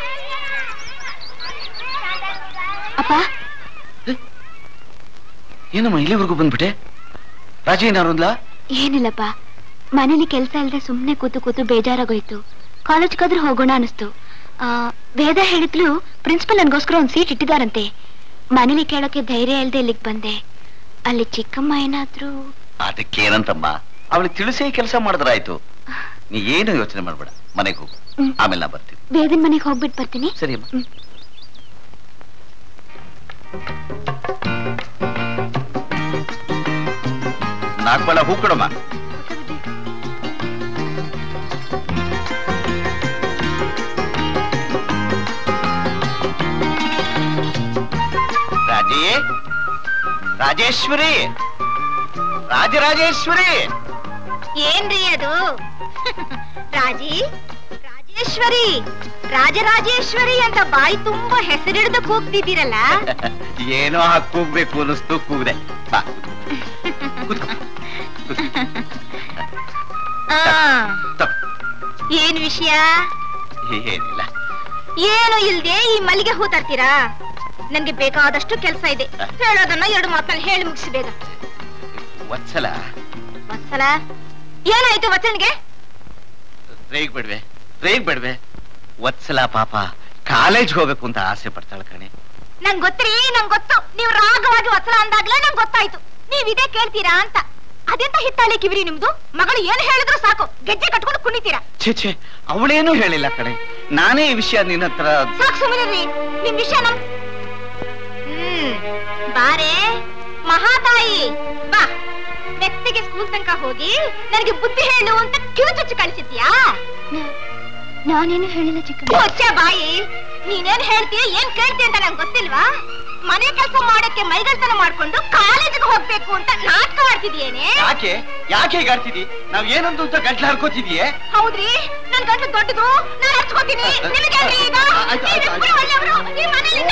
ಅಪ್ಪ ಏನಮ್ಮ ಇಲ್ಲಿವರೆಗೂ ಬಂದ್ಬಿಟ್ಟೆ ರಾಜಿ ಏನಾರುಂದ್ಲಾ ಏನಿಲ್ಲಪ್ಪ ಮನೇಲಿ ಕೆಲಸ ಇಲ್ಲದೆ ಸುಮ್ಮನೆ ಕೂತು ಕೂತು ಬೇಜಾರಾಗೋಯ್ತು ಕಾಲೇಜ್ಗಾದ್ರೂ ಹೋಗೋಣ ಅನಿಸ್ತು ಆ, ವೇದ ಹೇಳಿದ್ಲು ಪ್ರಿನ್ಸಿಪಲ್ ನನ್ಗೋಸ್ಕರ ಒಂದು ಸೀಟ್ ಇಟ್ಟಿದಾರಂತೆ ಮನೇಲಿ ಕೇಳೋಕೆ ಧೈರ್ಯ ಇಲ್ಲದೆ ಇಲ್ಲಿಗೆ ಬಂದೆ ಅಲ್ಲಿ ಚಿಕ್ಕಮ್ಮ ಏನಾದ್ರೂ ಅದಕ್ಕೇನಂತಮ್ಮ ಅವಳಿಗೆ ತಿಳಿಸೇ ಕೆಲಸ ಮಾಡಿದ್ರಾಯ್ತು ನೀ ಏನು ಯೋಚನೆ ಮಾಡ್ಬೇಡ ಮನೆಗೆ ಹೋಗು ಹ್ಮ್. ಆಮೇಲೆ ನಾ ಬರ್ತೀನಿ ವೇದನ್ ಮನೆಗೆ ಹೋಗ್ಬಿಟ್ಟು ಬರ್ತೀನಿ ಸರಿ ಅಮ್ಮ ಹ್ಮ್. ನಾಲ್ಕು ಬಳ ಹೂ ಕೊಡಮ್ಮ ರಾಜೇ ರಾಜೇಶ್ವರಿ ರಾಜರಾಜೇಶ್ವರಿ ಏನ್ರಿ ಅದು ರಾಜಿ ರಾಜೇಶ್ವರಿ ರಾಜರಾಜೇಶ್ವರಿ ಅಂತ ಬಾಯಿ ತುಂಬಾ ಹೆಸರಿಡ್ದು ಕೂಗ್ತಿದ್ದೀರಲ್ಲ ಏನೋ ಹಾಕಿ ಕೂಗ್ಬೇಕು ಅನ್ನಿಸ್ತು ಕೂಗ್ದೆ ಬಾ ಕೂತ್ಕೋ. ಕೂತ್ಕೋ. ಆ, ತಗೋ. ಏನ್ ವಿಷಯ ಏನಿಲ್ಲ ಏನು ಇಲ್ದೆ ಈ ಮಲ್ಲಿಗೆ ಹೂ ತರ್ತೀರಾ ನನ್ಗೆ ಬೇಕಾದಷ್ಟು ಕೆಲಸ ಇದೆ ಹೇಳೋದನ್ನ ಎರಡು ಮಾತಲ್ಲಿ ಹೇಳಿ ಮುಗಿಸಿ ಬೇಗ ವತ್ಸಲ ವತ್ಸಲ ಏನಾಯ್ತು ವತ್ಸನ್ಗೆ ರೇಗ್ ಬಿಡ್ವೆ ರೇಗ್ ಬಿಡ್ವೆ ವತ್ಸಲ ಪಾಪ ಕಾಲೇಜ್ ಹೋಗ್ಬೇಕು ಅಂತ ಆಸೆ ಪಡ್ತಾಳ ಕಣೆ ನಂಗ್ ಗೊತ್ತ್ರಿ ನಂಗ್ ಗೊತ್ತು ನೀವು ರಾಗವಾಗಿ ವತ್ಸಲ ಅಂದಾಗ್ಲೇ ನಂಗ್ ಗೊತ್ತಾಯ್ತು ನೀವ್ ಇದೇ ಕೇಳ್ತೀರಾ ಅಂತ ಅದೆಂತ ಹಿತ್ತಾಳೆ ಕಿವಿರಿ ನಿಮ್ದು ಮಗಳು ಏನ್ ಹೇಳಿದ್ರು ಸಾಕು ಗೆಜ್ಜೆ ಕಟ್ಕೊಂಡು ಕುಣಿತೀರಾ ಛೇ ಛೇ ಅವಳೇನೂ ಹೇಳಿಲ್ಲ ಕಣೆ ನಾನೇ ಈ ವಿಷಯ ನಿನ್ನ ಹತ್ರ ಸಾಕು ಸುಮ್ಮನಿರ್ರಿ ನಿಮ್ ವಿಷಯ ನಮ್ ಹ್ಮ್ ಬಾರೆ ಮಹಾತಾಯಿ ಬಾ ಮೆತ್ತಿಗೆ ಸ್ಕೂಲ್ ತನಕ ಹೋಗಿ ನನಗೆ ಬುದ್ಧಿ ಹೇಳು ಅಂತ ಕಿವಿ ಚುಚ್ಚಿ ಕಳಿಸಿದ್ಯಾ ನಾನೇನು ಹೇಳಿಲ್ಲ ಚಿಕ್ಕಮ್ಮ ಹೊಚ್ಚ ಬಾಯಿ ನೀನೇನ್ ಹೇಳ್ತೀಯ ಏನ್ ಕೇಳ್ತೀಯ ಅಂತ ನಂಗೆ ಗೊತ್ತಿಲ್ವಾ ಮನೆ ಕೆಲಸ ಮಾಡಕ್ಕೆ ಮೈಗಳ್ತನ ಮಾಡ್ಕೊಂಡು ಕಾಲೇಜಿಗೆ ಹೋಗ್ಬೇಕು ಅಂತ ನಾಟಕ ಆಡ್ತಿದ್ಯೇನೆ ಯಾಕೆ ಯಾಕೆ ಈಗ ಆಡ್ತಿದಿ ನಾವ್ ಏನಂದು ಅಂತ ಗಂಟ್ಲ ಹರ್ಕೋತಿದೀಯೇ ಹೌದ್ರಿ ನನ್ ಗಂಟು ದೊಡ್ಡದು ನಾನು ಹಚ್ಕೋತೀನಿ ನಿಮಗೆ ಈಗ ಆಯ್ತು, ಆಯ್ತು, ಆಯ್ತು. ನೀವಿಬ್ರು ಒಳ್ಳೆಯವ್ರು. ಈ ಮನೇಲಿ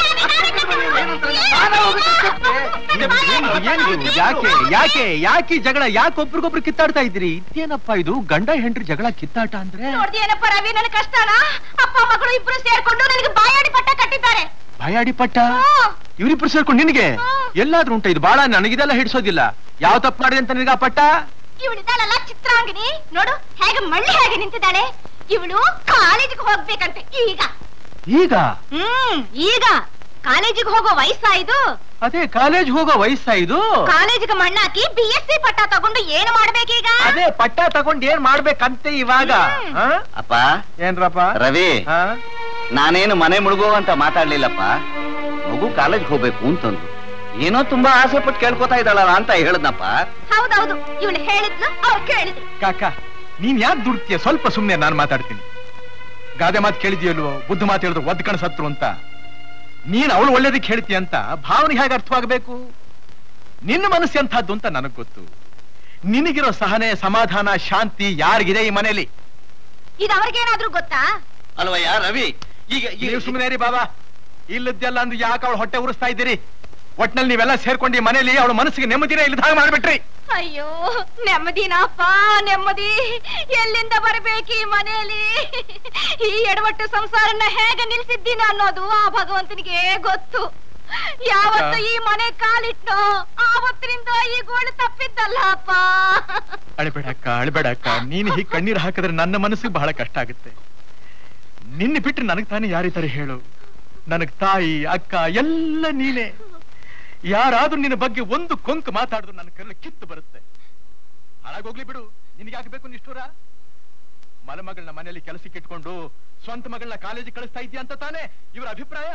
ಏನಿದು ಯಾಕೆ ಯಾಕೆ ಯಾಕೆ ಈ ಜಗಳ ಯಾಕೆ ಒಬ್ರಿಗೊಬ್ರು ಕಿತ್ತಾಡ್ತಾ ಇದ್ದೀರಿ ಇದೇನಪ್ಪ ಇದು ಗಂಡ ಹೆಂಡ್ರಿ ಜಗಳ ಕಿತ್ತಾಟ ಅಂದ್ರೆ ನೋಡ್ದೇನಪ್ಪ ರವಿ ನನ್ನ ಕಷ್ಟನ ಅಪ್ಪ ಮಗಳು ಇಬ್ರು ಸೇರ್ಕೊಂಡು ನನಗೆ ಬಾಯಾಡಿ ಪಟ್ಟ ಕಟ್ಟಿದ್ದಾರೆ ಬಾಯಾಡಿ ಪಟ್ಟ ಹ್ಮ್. ಇವ್ರಿಬ್ರು ಸೇರ್ಕೊಂಡು ನಿನಗೆ ಹ್ಮ್. ಎಲ್ಲಾದ್ರೂ ಉಂಟ ಇದು ಬಾಳ ನನಗಿದೆಲ್ಲ ಹಿಡಿಸೋದಿಲ್ಲ ಯಾವ ತಪ್ಪು ಮಾಡಿದೆ ಅಂತ ನಿನಗ ಪಟ್ಟ ಇವಳಿದ್ದಾಳಲ್ಲ ಚಿತ್ರಾಂಗಿನಿ ನೋಡು ಹೇಗೆ ಮಳ್ಳಿ ಹೇಗೆ ನಿಂತಿದ್ದಾಳೆ ಇವಳು ಕಾಲೇಜಿಗೆ ಹೋಗ್ಬೇಕಂತೆ ಈಗ ಈಗ ಹ್ಮ್ ಈಗ ಕಾಲೇಜಿಗೆ ಹೋಗೋ ವಯಸ್ಸಾಯ್ದು ಅದೇ ಕಾಲೇಜ್ ಹೋಗೋ ವಯಸ್ಸ ಇದು ಕಾಲೇಜಿಗೆ ಮಣ್ಣಾಕಿ ಬಿ ಎಸ್ ಸಿ ಪಟ್ಟ ತಗೊಂಡು ಏನು ಮಾಡ್ಬೇಕೀಗ ಅದೇ ಪಟ್ಟ ತಗೊಂಡ್ ಏನ್ ಮಾಡ್ಬೇಕಂತೆ ಇವಾಗ ಹ್ಮ್. ಹಾ? ಅಪ್ಪ ಏನ್ರಪ್ಪ ರವಿ ಹಾ? ನಾನೇನು ಮನೆ ಮುಳುಗೋ ಅಂತ ಮಾತಾಡ್ಲಿಲ್ಲಪ್ಪ ಮಗು ಕಾಲೇಜ್ ಹೋಗ್ಬೇಕು ಅಂತಂದು ಏನೋ ತುಂಬಾ ಆಸೆ ಪಟ್ಟು ಕೇಳ್ಕೊತಾ ಇದ್ದಾಳಲ್ಲ ಅಂತ ಹೇಳದ್ನಪ್ಪ ಹೌದೌದು ಇವಳು ಹೇಳಿದ್ಲು ಅವ್ರು ಕೇಳಿದ್ರು ಕಾಕ ನೀನ್ ಯಾಕೆ ದುಡ್ತೀಯ ಸ್ವಲ್ಪ ಸುಮ್ನೆ ನಾನು ಮಾತಾಡ್ತೀನಿ ಗಾದೆ ಮಾತು ಕೇಳಿದ್ಯಲ್ವೋ ಬುದ್ಧ ಮಾತು ಹೇಳಿದ್ರು ಒದ್ ಕಣ ಸತ್ರು ಅಂತ ನೀನ್ ಅವಳು ಒಳ್ಳೇದಕ್ಕೆ ಹೇಳ್ತೀಯ ಅಂತ ಭಾವನೆ ಹೇಗೆ ಅರ್ಥವಾಗಬೇಕು ನಿನ್ನ ಮನಸ್ಸು ಎಂಥದ್ದು ಅಂತ ನನಗ್ ಗೊತ್ತು ನಿನಗಿರೋ ಸಹನೆ ಸಮಾಧಾನ ಶಾಂತಿ ಯಾರಿಗಿದೆ ಈ ಮನೆಯಲ್ಲಿ ಇದು ಅವ್ರಿಗೇನಾದ್ರೂ ಗೊತ್ತಾ ಅಲ್ವಯ್ಯ ರವಿ ಈಗ ಈಗ- ನೀವು ಸುಮ್ಮನೆ ರೀ ಬಾಬಾ ಇಲ್ಲದ್ದೆಲ್ಲ ಅಂದು ಯಾಕೆ ಅವಳು ಹೊಟ್ಟೆ ಉರಿಸ್ತಾ ಇದ್ದೀರಿ ಒಟ್ನಲ್ಲಿ ನೀವೆಲ್ಲ ಸೇರ್ಕೊಂಡು ಈ ಮನೇಲಿ ಅವಳ ಮನಸ್ಸಿಗೆ ನೆಮ್ಮದಿನೇ ಇಲ್ಲದ ಹಾಗೆ ಮಾಡ್ಬಿಟ್ರಿ ಅಯ್ಯೋ ನೆಮ್ಮದಿನಪ್ಪ ನೆಮ್ಮದಿ ಎಲ್ಲಿಂದ ಬರ್ಬೇಕು ಈ ಮನೆಯಲ್ಲಿ ಈ ಎಡವಟ್ಟು ಸಂಸಾರನ ಹೇಗೆ ನಿಲ್ಸಿದ್ದೀನಿ ಅನ್ನೋದು ಆ ಭಗವಂತನಿಗೆ ಗೊತ್ತು ಯಾವತ್ತು ಈ ಮನೆ ಕಾಲಿಟ್ನೋ ಆವತ್ತಿನಿಂದ ಈ ಗೋಳು ತಪ್ಪಿದ್ದಲ್ಲ ಅಪ್ಪ ಅಳಬೇಡಕ್ಕ ಅಳಬೇಡಕ್ಕ ನೀನು ಹೀಗೆ ಕಣ್ಣೀರು ಹಾಕಿದ್ರೆ ನನ್ನ ಮನಸ್ಸಿಗೆ ಬಹಳ ಕಷ್ಟ ಆಗುತ್ತೆ ನಿನ್ನ ಬಿಟ್ಟು ನನಗ್ ತಾನೇ ಯಾರಿದ್ದಾರೆ ಹೇಳು ನನಗ್ ತಾಯಿ ಅಕ್ಕ ಎಲ್ಲ ನೀನೇ ಯಾರಾದ್ರೂ ನಿನ್ನ ಬಗ್ಗೆ ಒಂದು ಕೊಂಕು ಮಾತಾಡಿದ್ರು ನನ್ನ ಕರಳು ಕಿತ್ತು ಬರುತ್ತೆ ಹಾಳಾಗೋಗ್ಲಿ ಬಿಡು ನಿನಗೆ ಬೇಕು ನಿಷ್ಠೂರ ಮಲಮಗಳನ್ನ ಮನೆಯಲ್ಲಿ ಕೆಲಸಕ್ಕೆ ಇಟ್ಕೊಂಡು ಸ್ವಂತ ಮಗಳನ್ನ ಕಾಲೇಜಿಗೆ ಕಳಿಸ್ತಾ ಇದೀಯ ಅಂತ ತಾನೇ ಇವರ ಅಭಿಪ್ರಾಯ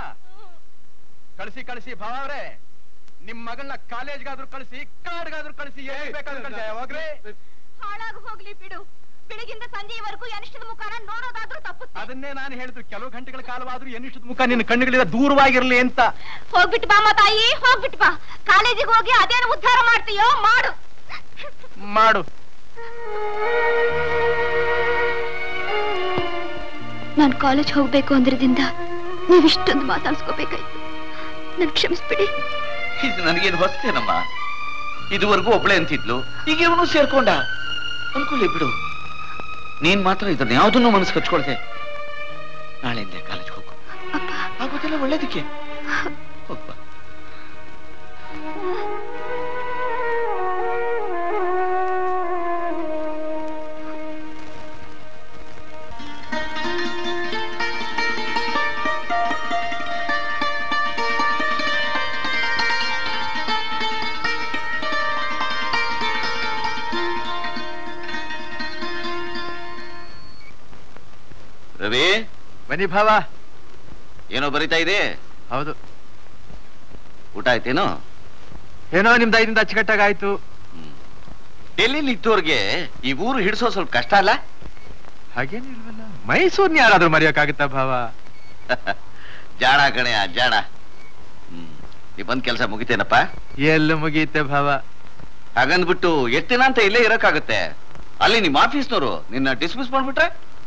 ಕಳಿಸಿ ಕಳಿಸಿ ಭಾವ ಅವ್ರೆ ನಿಮ್ ಮಗಳನ್ನ ಕಾಲೇಜ್ಗಾದ್ರೂ ಕಳಿಸಿ ಕಾಡ್ಗಾದ್ರೂ ಕಳಿಸಿ ಏನ್ ಬೇಕಾದ್ರೂ ಕಳಿಸಿ ಹೋಗ್ರಿ ಹಾಳಾಗಿ ಹೋಗ್ಲಿ ಬಿಡು ಬೆಳಗಿಂದ ಸಂಜೆವರೆಗೂ ಅನಿಷ್ಟದ ಮುಖಾನ ನೋಡೋದಾದ್ರೂ ತಪ್ಪುತ್ತೆ ಅದನ್ನೇ ನಾನು ಹೇಳಿದ್ರು ಕೆಲವು ಗಂಟೆಗಳ ಕಾಲವಾದ್ರೂ ಎನ್ನಿಷ್ಟದ ಮುಖ ನಿನ್ನ ಕಣ್ಣುಗಳಿಂದ ದೂರವಾಗಿರ್ಲಿ ಅಂತ ಹೋಗ್ಬಿಟ್ಟು ಬಾಮ್ಮ ತಾಯಿ ಹೋಗ್ಬಿಟ್ಟು ಬಾ ಕಾಲೇಜಿಗೆ ಹೋಗಿ ಅದೇನು ಉದ್ಧಾರ ಮಾಡ್ತೀಯೋ ಮಾಡು ಮಾಡು ನಾನು ಕಾಲೇಜ್ ಹೋಗ್ಬೇಕು ಅಂದ್ರದಿಂದ ನೀವಿಷ್ಟೊಂದು ಮಾತಾಡ್ಸ್ಕೋಬೇಕಾಯ್ತು ನನ್ ಕ್ಷಮಿಸ್ಬಿಡಿ ಇದು ನನಗೇನು ಹೊಸ್ತೇನಮ್ಮ ಇದುವರೆಗೂ ಒಬ್ಳೆ ಅಂತಿದ್ಲು ಈಗ ಇವನು ಸೇರ್ಕೊಂಡ ಅನ್ಕೊಳ್ಳಿ ಬಿಡು ನೀನ್ ಮಾತ್ರ ಇದನ್ನ ಯಾವ್ದನ್ನು ಮನಸ್ಸು ಕಚ್ಕೊಳ್ದೆ ನಾಳೆಯಿಂದ ಕಾಲೇಜ್ ಹೋಗು ಆಗೋದೆಲ್ಲ ಒಳ್ಳೇದಕ್ಕೆ ಹೋಗ್ಬಾ ರವಿ ಬನ್ನಿ ಭಾವ ಏನೋ ಬರಿತಾ ಇದೆ ಹೌದು ಊಟ ಆಯ್ತೇನೋ ಏನೋ ನಿಮ್ದು ಐದಿಂದ ಅಚ್ಚುಕಟ್ಟಾಗಾಯ್ತು ಡೆಲ್ಲಿಲಿ ಇದ್ದವ್ರಿಗೆ ಈ ಊರು ಹಿಡಿಸೋ ಸ್ವಲ್ಪ ಕಷ್ಟ ಅಲ್ಲ ಹಾಗೇನಿಲ್ವಲ್ಲ ಮೈಸೂರ್ನ ಯಾರಾದ್ರೂ ಮರೆಯೋಕ್ಕಾಗುತ್ತಾ ಭಾವ ಜಾಡ ಕಣೆ ಜಾಡ ಹ್ಮ್ ನೀ ಬಂದ್ ಕೆಲಸ ಮುಗಿತೇನಪ್ಪ ಎಲ್ಲ ಮುಗಿಯುತ್ತೆ ಭಾವ ಹಾಗಂದ್ಬಿಟ್ಟು ಎಷ್ಟು ದಿನ ಅಂತ ಇಲ್ಲೇ ಇರಕ್ಕಾಗತ್ತೆ ಅಲ್ಲಿ ನಿಮ್ಮ ಆಫೀಸ್ನವರು ನಿನ್ನ ಡಿಸ್ಮಿಸ್ ಮಾಡ್ಬಿಟ್ರೆ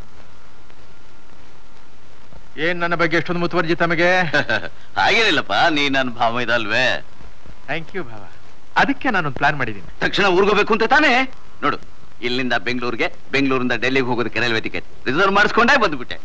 ಏನ್ ನನ್ನ ಬಗ್ಗೆ ಎಷ್ಟೊಂದು ಮುತುವರ್ಜಿ ತಮಗೆ ಹಾಗೇನಿಲ್ಲಪ್ಪ ನೀ ನನ್ನ ಭಾವ ಇದಲ್ವೇ ಥ್ಯಾಂಕ್ ಯು ಭಾವ ಅದಕ್ಕೆ ನಾನೊಂದು ಪ್ಲಾನ್ ಮಾಡಿದ್ದೀನಿ ತಕ್ಷಣ ಊರ್ಗೋಬೇಕು ಅಂತ ತಾನೇ ನೋಡು ಇಲ್ಲಿಂದ ಬೆಂಗಳೂರಿಗೆ ಬೆಂಗಳೂರಿಂದ ಡೆಲ್ಲಿಗೆ ಹೋಗೋದಕ್ಕೆ ರೈಲ್ವೆ ಟಿಕೆಟ್ ರಿಸರ್ವ್ ಮಾಡಿಸ್ಕೊಂಡೇ ಬಂದ್ಬಿಟ್ಟೆ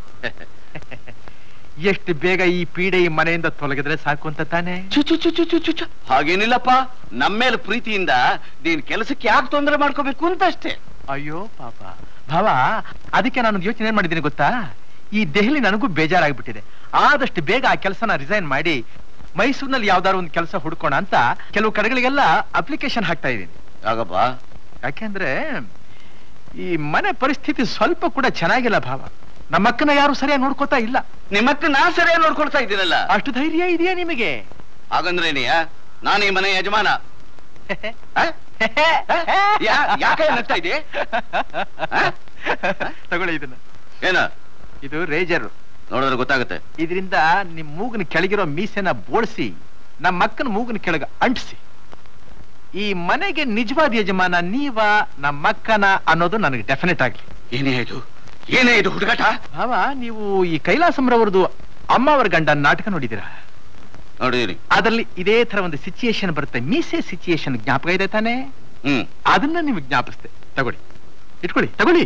ಎಷ್ಟು ಬೇಗ ಈ ಪೀಡೆ ಈ ಮನೆಯಿಂದ ತೊಲಗಿದ್ರೆ ಸಾಕು ಅಂತ ತಾನೇ ಚು ಚು ಚು ಚು ಚು ಚು ಚು. ಹಾಗೇನಿಲ್ಲಪ್ಪ ನಮ್ಮ ಮೇಲೆ ಪ್ರೀತಿಯಿಂದ ನೀನ್ ಕೆಲಸಕ್ಕೆ ಯಾಕೆ ತೊಂದರೆ ಮಾಡ್ಕೋಬೇಕು ಅಂತ ಅಷ್ಟೇ ಅಯ್ಯೋ ಪಾಪ ಭಾವ ಅದಕ್ಕೆ ನಾನು ಯೋಚನೆ ಏನ್ ಮಾಡಿದ್ದೀನಿ ಗೊತ್ತಾ ಈ ದೆಹಲಿ ನನಗೂ ಬೇಜಾರಾಗ್ಬಿಟ್ಟಿದೆ ಆದಷ್ಟು ಬೇಗ ಆ ಕೆಲಸನ ರಿಸೈನ್ ಮಾಡಿ ಮೈಸೂರಿನಲ್ಲಿ ಯಾವ್ದಾದ್ರು ಒಂದು ಕೆಲಸ ಹುಡ್ಕೋಣ ಅಂತ ಕೆಲವು ಕಡೆಗಳಿಗೆಲ್ಲ ಅಪ್ಲಿಕೇಶನ್ ಹಾಕ್ತಾ ಇದ್ದೀನಿ ಆಗಪ್ಪ ಯಾಕೆಂದ್ರೆ ಈ ಮನೆ ಪರಿಸ್ಥಿತಿ ಸ್ವಲ್ಪ ಕೂಡ ಚೆನ್ನಾಗಿಲ್ಲ ಭಾವ ನಮ್ಮ ಅಕ್ಕನ ಯಾರು ಸರಿಯಾಗಿ ನೋಡ್ಕೋತಾ ಇಲ್ಲ ನಿಮ್ಮಕ್ಕ ನಾ ಸರಿಯಾಗಿ ನೋಡ್ಕೊಳ್ತಾ ಇದ್ದೀನಲ್ಲ ಅಷ್ಟು ಧೈರ್ಯ ಇದೆಯಾ ನಿಮಗೆ ಹಾಗಂದ್ರೇನಿಯ ನಾನು ಈ ಮನೆ ಯಜಮಾನ ಆ? ಯಾ- ಯಾಕೆ ನಗ್ತಾ ಇದೀಯ? ಆ? ತಗೊಳ್ಳಿ ಇದನ್ನ ಏನ ಇದು ರೇಜರ್ ನೋಡಿದ್ರೆ ಗೊತ್ತಾಗುತ್ತೆ ಇದರಿಂದ ನಿಮ್ ಮೂಗಿನ ಕೆಳಗಿರೋ ಮೀಸೆನ ಬೋಳ್ಸಿ ನಮ್ಮ ಅಕ್ಕನ ಮೂಗಿನ ಕೆಳಗ ಅಂಟಿಸಿ ಈ ಮನೆಗೆ ನಿಜವಾದ ಯಜಮಾನ ನೀವ ನಮ್ಮ ಅಕ್ಕನ ಅನ್ನೋದು ನನಗೆ ಡೆಫಿನೆಟ್ ಆಗ್ಲಿ ಏನೇ ಇದು ಏನೇ ಇದು ಹುಡುಗಾಟ ಭಾವ ನೀವು ಈ ಕೈಲಾಸಂರವರದು ಅಮ್ಮ ಅವರ ಗಂಡ ನಾಟಕ ನೋಡಿದಿರಾ ನೋಡಿದೀನಿ ಅದರಲ್ಲಿ ಇದೇ ತರ ಒಂದು ಸಿಚುಯೇಷನ್ ಬರುತ್ತೆ ಮೀಸೆ ಸಿಚುಯೇಷನ್ ಜ್ಞಾಪಕ ಇದೆ ತಾನೇ ಹ್ಮ್ ಅದನ್ನ ನಿಮಗೆ ಜ್ಞಾಪಿಸ್ತೆ ತಗೊಳ್ಳಿ ಇಟ್ಕೊಳ್ಳಿ ತಗೊಳ್ಳಿ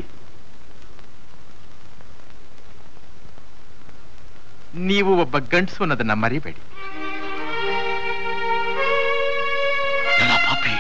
ನೀವು ಒಬ್ಬ ಗಂಡಸು ಅನ್ನೋದನ್ನ ಮರಿಬೇಡಿ ಎಲ್ಲ ಪಾಪಿ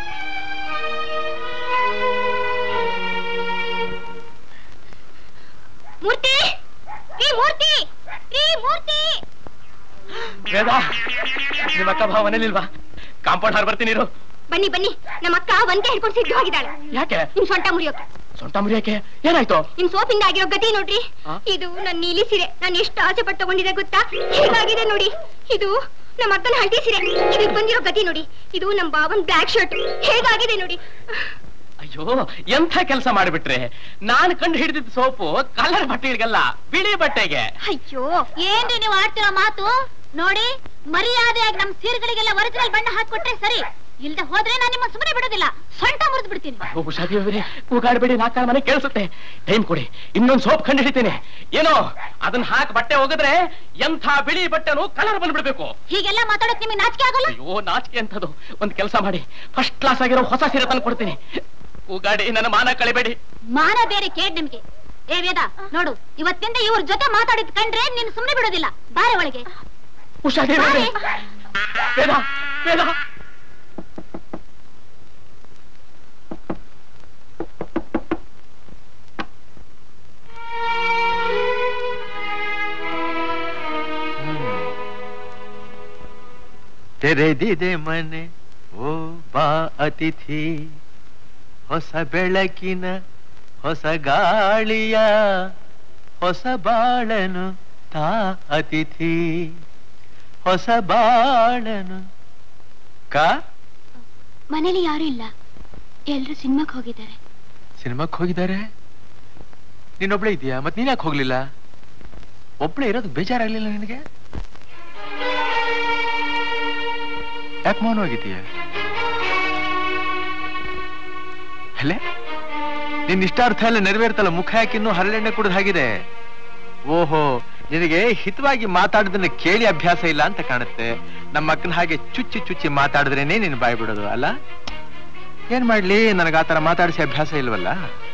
ಮೂರ್ತಿ ಈ ಮೂರ್ತಿ ಈ ಮೂರ್ತಿ ವೇದ ನಿಮ್ಮ ಅಕ್ಕ ಭಾವ ಮನೇಲಿಲ್ವಾ ಕಾಂಪೌಂಡ್ ಹಾರ್ ಬರ್ತೀನಿ ಇರು ಬನ್ನಿ ಬನ್ನಿ ನಮ್ಮ ಅಕ್ಕ ಒಂದೇ ಹಿಡ್ಕೊಂಡು ಸಿದ್ಧವಾಗಿದ್ದಾಳೆ ಯಾಕೆ ನಿಮ್ ಸೊಂಟ ಮುರಿಯೋಕೆ ಸೊಂಟ ಮುರಿಯಕ್ಕೆ ಏನಾಯ್ತು ನಿಮ್ ಸೋಪಿಂದ ಆಗಿರೋ ಗತಿ ನೋಡ್ರಿ ಆ? ಇದು ನನ್ನ ನೀಲಿ ಸೀರೆ ನಾನು ಎಷ್ಟು ಆಸೆ ಪಟ್ಟು ತಗೊಂಡಿದೆ ಗೊತ್ತಾ ಹೇಗಾಗಿದೆ ನೋಡಿ ಇದು ನಮ್ಮ ಅಕ್ಕನ ಹಳದಿ ಸೀರೆ ಇದಕ್ಕೆ ಬಂದಿರೋ ಗತಿ ನೋಡಿ ಇದು ನಮ್ ಬಾವನ್ ಬ್ಲಾಕ್ ಶರ್ಟ್ ಹೇಗಾಗಿದೆ ನೋಡಿ ಅಯ್ಯೋ ಎಂಥ ಕೆಲಸ ಮಾಡಿಬಿಟ್ರೆ ನಾನು ಕಂಡು ಹಿಡಿದಿದ್ದ ಸೋಪು ಕಲರ್ ಬಟ್ಟೆಗಳಿಗಲ್ಲ ಬಿಳಿ ಬಟ್ಟೆಗೆ ಅಯ್ಯೋ ಏನ್ರಿ ನೀವು ಆಡ್ತಿರೋ ಮಾತು ನೋಡಿ ಮರ್ಯಾದೆಯಾಗಿ ನಮ್ ಸೀರೆಗಳಿಗೆಲ್ಲ ಒರಿಜಿನಲ್ ಬಣ್ಣ ಹಾಕೊಟ್ರೆ ಸರಿ ಇಲ್ದೆ ಹೋದ್ರೆ ನಾನು ನಿಮ್ಮ ಸುಮ್ಮನೆ ಬಿಡೋದಿಲ್ಲ ಸೊಂಟ ಮುರಿದು ಬಿಡ್ತೀನಿ ಅಯ್ಯೋ ಉಷಾದೇವ್ರೆ ಕೂಗಾಡ್ಬೇಡಿ ನಾಲ್ಕಾರು ಮನೆ ಕೇಳಿಸುತ್ತೆ ಟೈಮ್ ಕೊಡಿ ಇನ್ನೊಂದು ಸೋಪ್ ಕಂಡು ಹಿಡಿತೇನೆ ಏನೋ ಅದನ್ನ ಹಾಕಿ ಬಟ್ಟೆ ಹೋಗಿದ್ರೆ ಎಂಥ ಬಿಳಿ ಬಟ್ಟೆನು ಕಲರ್ ಬಂದ್ಬಿಡ್ಬೇಕು ಹೀಗೆಲ್ಲ ಮಾತಾಡೋಕ್ ನಿಮಗೆ ನಾಚಿಕೆ ಆಗೋಲ್ಲ ಅಯ್ಯೋ ನಾಚಿಕೆ ಅಂತದು ಒಂದ್ ಕೆಲಸ ಮಾಡಿ ಫಸ್ಟ್ ಕ್ಲಾಸ್ ಆಗಿರೋ ಹೊಸ ಸೀರೆ ತಂದು ಕೊಡ್ತೀನಿ ಕೂಗಾಡಿ ನನ್ನ ಮಾನ ಕಳಿಬೇಡಿ ಮಾನ ಬೇರೆ ಕೇಡ್ ನಿಮ್ಗೆ ಏ ವೇದ ನೋಡು ಇವತ್ತಿಂದ ಇವ್ರ ಜೊತೆ ಮಾತಾಡಿದ್ ಕಂಡ್ರೆ ನೀನ್ ಸುಮ್ಮನೆ ಬಿಡೋದಿಲ್ಲ ಬಾರೆ ಒಳಗೆ ಉಷಾದೇವ್ರೆ ವೇದ ವೇದ ತೆರೆದಿದೆ ಮನೆ ಓ ಬಾ ಅತಿಥಿ ಹೊಸ ಬೆಳಕಿನ ಹೊಸ ಗಾಳಿಯ ಹೊಸ ಬಾಳನು ತಾ ಅತಿಥಿ ಹೊಸ ಬಾಳನು ಕಾ ಮನೇಲಿ ಯಾರು ಇಲ್ಲ ಎಲ್ರು ಸಿನಿಮಾಕ್ ಹೋಗಿದ್ದಾರೆ ಸಿನಿಮಾಕ್ ಹೋಗಿದ್ದಾರೆ ನೀನೊಬ್ಳೆ ಇದೆಯಾ ಮತ್ ನೀನ್ ಯಾಕೆ ಹೋಗ್ಲಿಲ್ಲ ಒಬ್ಳೆ ಇರೋದು ಬೇಜಾರಾಗ್ಲಿಲ್ಲ ನಿನಗೆ ಯಾಕೆ ಮೌನವಾಗಿದೀಯ ಅಲ್ಲೇ ನಿನ್ ಇಷ್ಟಾರ್ಥ ಎಲ್ಲ ನೆರವೇರ್ತಲ್ಲ ಮುಖ ಯಾಕೆ ಇನ್ನೂ ಹರಳೆಣ್ಣೆ ಕುಡಿದ ಹಾಗಿದೆ ಓಹೋ ನಿನಗೆ ಹಿತವಾಗಿ ಮಾತಾಡೋದನ್ನ ಕೇಳಿ ಅಭ್ಯಾಸ ಇಲ್ಲ ಅಂತ ಕಾಣುತ್ತೆ ನಮ್ಮ ಅಕ್ಕನ ಹಾಗೆ ಚುಚ್ಚಿ ಚುಚ್ಚಿ ಮಾತಾಡಿದ್ರೇನೆ ನೀನು ಬಾಯ್ ಬಿಡೋದು ಅಲ್ಲ ಏನ್ ಮಾಡ್ಲಿ ನನಗೆ ಆತರ ಮಾತಾಡಿಸಿ ಅಭ್ಯಾಸ ಇಲ್ವಲ್ಲ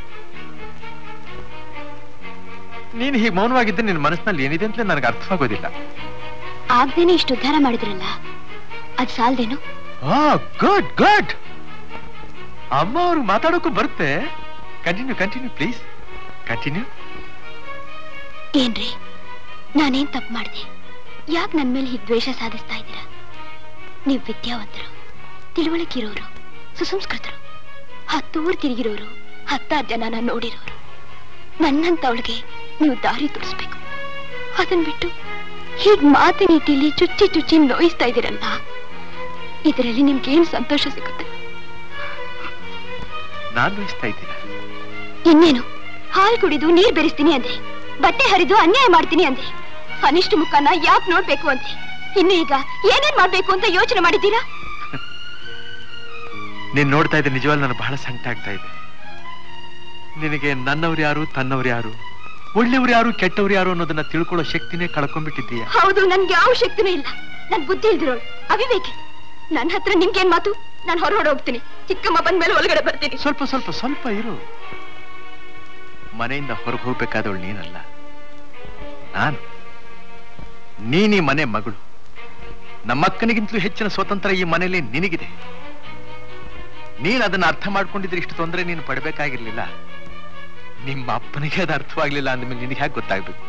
ನೀನು ಹೀಗೆ ಮೌನವಾಗಿದ್ದರೆ ನಿನ್ನ ಮನಸ್ಸಿನಲ್ಲಿ ಏನಿದೆ ಅಂತ ನನಗೆ ಅರ್ಥವಾಗೋದಿಲ್ಲ ಆಗ್ದೇನೆ ಇಷ್ಟು ಉದ್ಧಾರ ಮಾಡಿದ್ರಲ್ಲ ಅದ್ ಸಾಲ್ದೇನು ಗುಡ್ ಗುಡ್ ಅಮ್ಮ ಅವ್ರಿಗೆ ಮಾತಾಡೋಕ್ಕೂ ಬರುತ್ತೆ ಕಂಟಿನ್ಯೂ ಕಂಟಿನ್ಯೂ ಪ್ಲೀಸ್ ಕಂಟಿನ್ಯೂ ಏನ್ರಿ ನಾನೇನ್ ತಪ್ಪು ಮಾಡಿದೆ ಯಾಕೆ ನನ್ ಮೇಲೆ ಹೀಗೆ ದ್ವೇಷ ಸಾಧಿಸ್ತಾ ಇದ್ದೀರಾ ನೀವು ವಿದ್ಯಾವಂತರು ತಿಳುವಳಿಕೆ ಇರೋರು ಸುಸಂಸ್ಕೃತರು ಹತ್ತೂರು ತಿರುಗಿರೋರು ಹತ್ತಾರು ಜನನ ನೋಡಿರೋರು ನನ್ನಂತವಳಿಗೆ ನೀವು ದಾರಿ ತೋರಿಸ್ಬೇಕು ಅದನ್ ಬಿಟ್ಟು ಹೀಗ್ ಮಾತಿನೀಟಿಲಿ ಚುಚ್ಚಿ ಚುಚ್ಚಿ ನೋಯಿಸ್ತಾ ಇದ್ದೀರಲ್ಲ ಇದರಲ್ಲಿ ನಿಮ್ಗೇನ್ ಸಂತೋಷ ಸಿಗುತ್ತೆ ನಾನು ಬಯಸ್ತಾ ಇದ್ದೀನ ಇನ್ನೇನು ಹಾಲು ಕುಡಿದು ನೀರ್ ಬೆರೆಸ್ತೀನಿ ಅಂದ್ರಿ ಬಟ್ಟೆ ಹರಿದು ಅನ್ಯಾಯ ಮಾಡ್ತೀನಿ ಅಂದ್ರಿ ಅನಿಷ್ಟ ಮುಖನ ಯಾಕೆ ನೋಡ್ಬೇಕು ಅಂದ್ರಿ ಇನ್ನು ಈಗ ಏನೇನ್ ಮಾಡ್ಬೇಕು ಅಂತ ಯೋಚನೆ ಮಾಡಿದ್ದೀರಾ ನೀನ್ ನೋಡ್ತಾ ಇದ್ದೆ ನಿಜವಾಗ್ಲೂ ನನಗೆ ಬಹಳ ಸಂಕಟ ಆಗ್ತಾ ಇದೆ ನಿನಗೆ ನನ್ನವ್ರು ಯಾರು ತನ್ನವ್ರು ಯಾರು ಒಳ್ಳೆಯವ್ರು ಯಾರು ಕೆಟ್ಟವ್ರು ಯಾರು ಅನ್ನೋದನ್ನ ತಿಳ್ಕೊಳ್ಳೋ ಶಕ್ತಿನೇ ಕಳ್ಕೊಂಡ್ಬಿಟ್ಟಿದ್ದೀಯ ಹೌದು ನನ್ಗೆ ಯಾವ ಶಕ್ತಿನೂ ಇಲ್ಲ ನನ್ ಬುದ್ಧಿ ಇಲ್ದಿರೋಳು ಅವಿವೇಕಿ ನನ್ನ ಹತ್ರ ನಿಮ್ಗೇನ್ ಮಾತು ನಾನು ಹೊರಗಡೆ ಹೋಗ್ತೀನಿ ಚಿಕ್ಕಮ್ಮ ಬಂದ್ಮೇಲೆ ಒಳಗಡೆ ಬರ್ತೀನಿ ಸ್ವಲ್ಪ ಸ್ವಲ್ಪ ಸ್ವಲ್ಪ ಇರು ಮನೆಯಿಂದ ಹೊರಗೆ ಹೋಗ್ಬೇಕಾದವಳು ನೀನಲ್ಲ ನಾನು ನೀನೀ ಮನೆ ಮಗಳು ನಮ್ಮಕ್ಕನಿಗಿಂತಲೂ ಹೆಚ್ಚಿನ ಸ್ವಾತಂತ್ರ್ಯ ಈ ಮನೆಯಲ್ಲಿ ನಿನಗಿದೆ ನೀನ್ ಅದನ್ನ ಅರ್ಥ ಮಾಡ್ಕೊಂಡಿದ್ರೆ ಇಷ್ಟು ತೊಂದರೆ ನೀನು ಪಡಬೇಕಾಗಿರ್ಲಿಲ್ಲ ನಿಮ್ಮ ಅಪ್ಪನಿಗೆ ಅದು ಅರ್ಥವಾಗ್ಲಿಲ್ಲ ಅಂದ್ಮೇಲೆ ನಿನಗೆ ಹೇಗೆ ಗೊತ್ತಾಗ್ಬೇಕು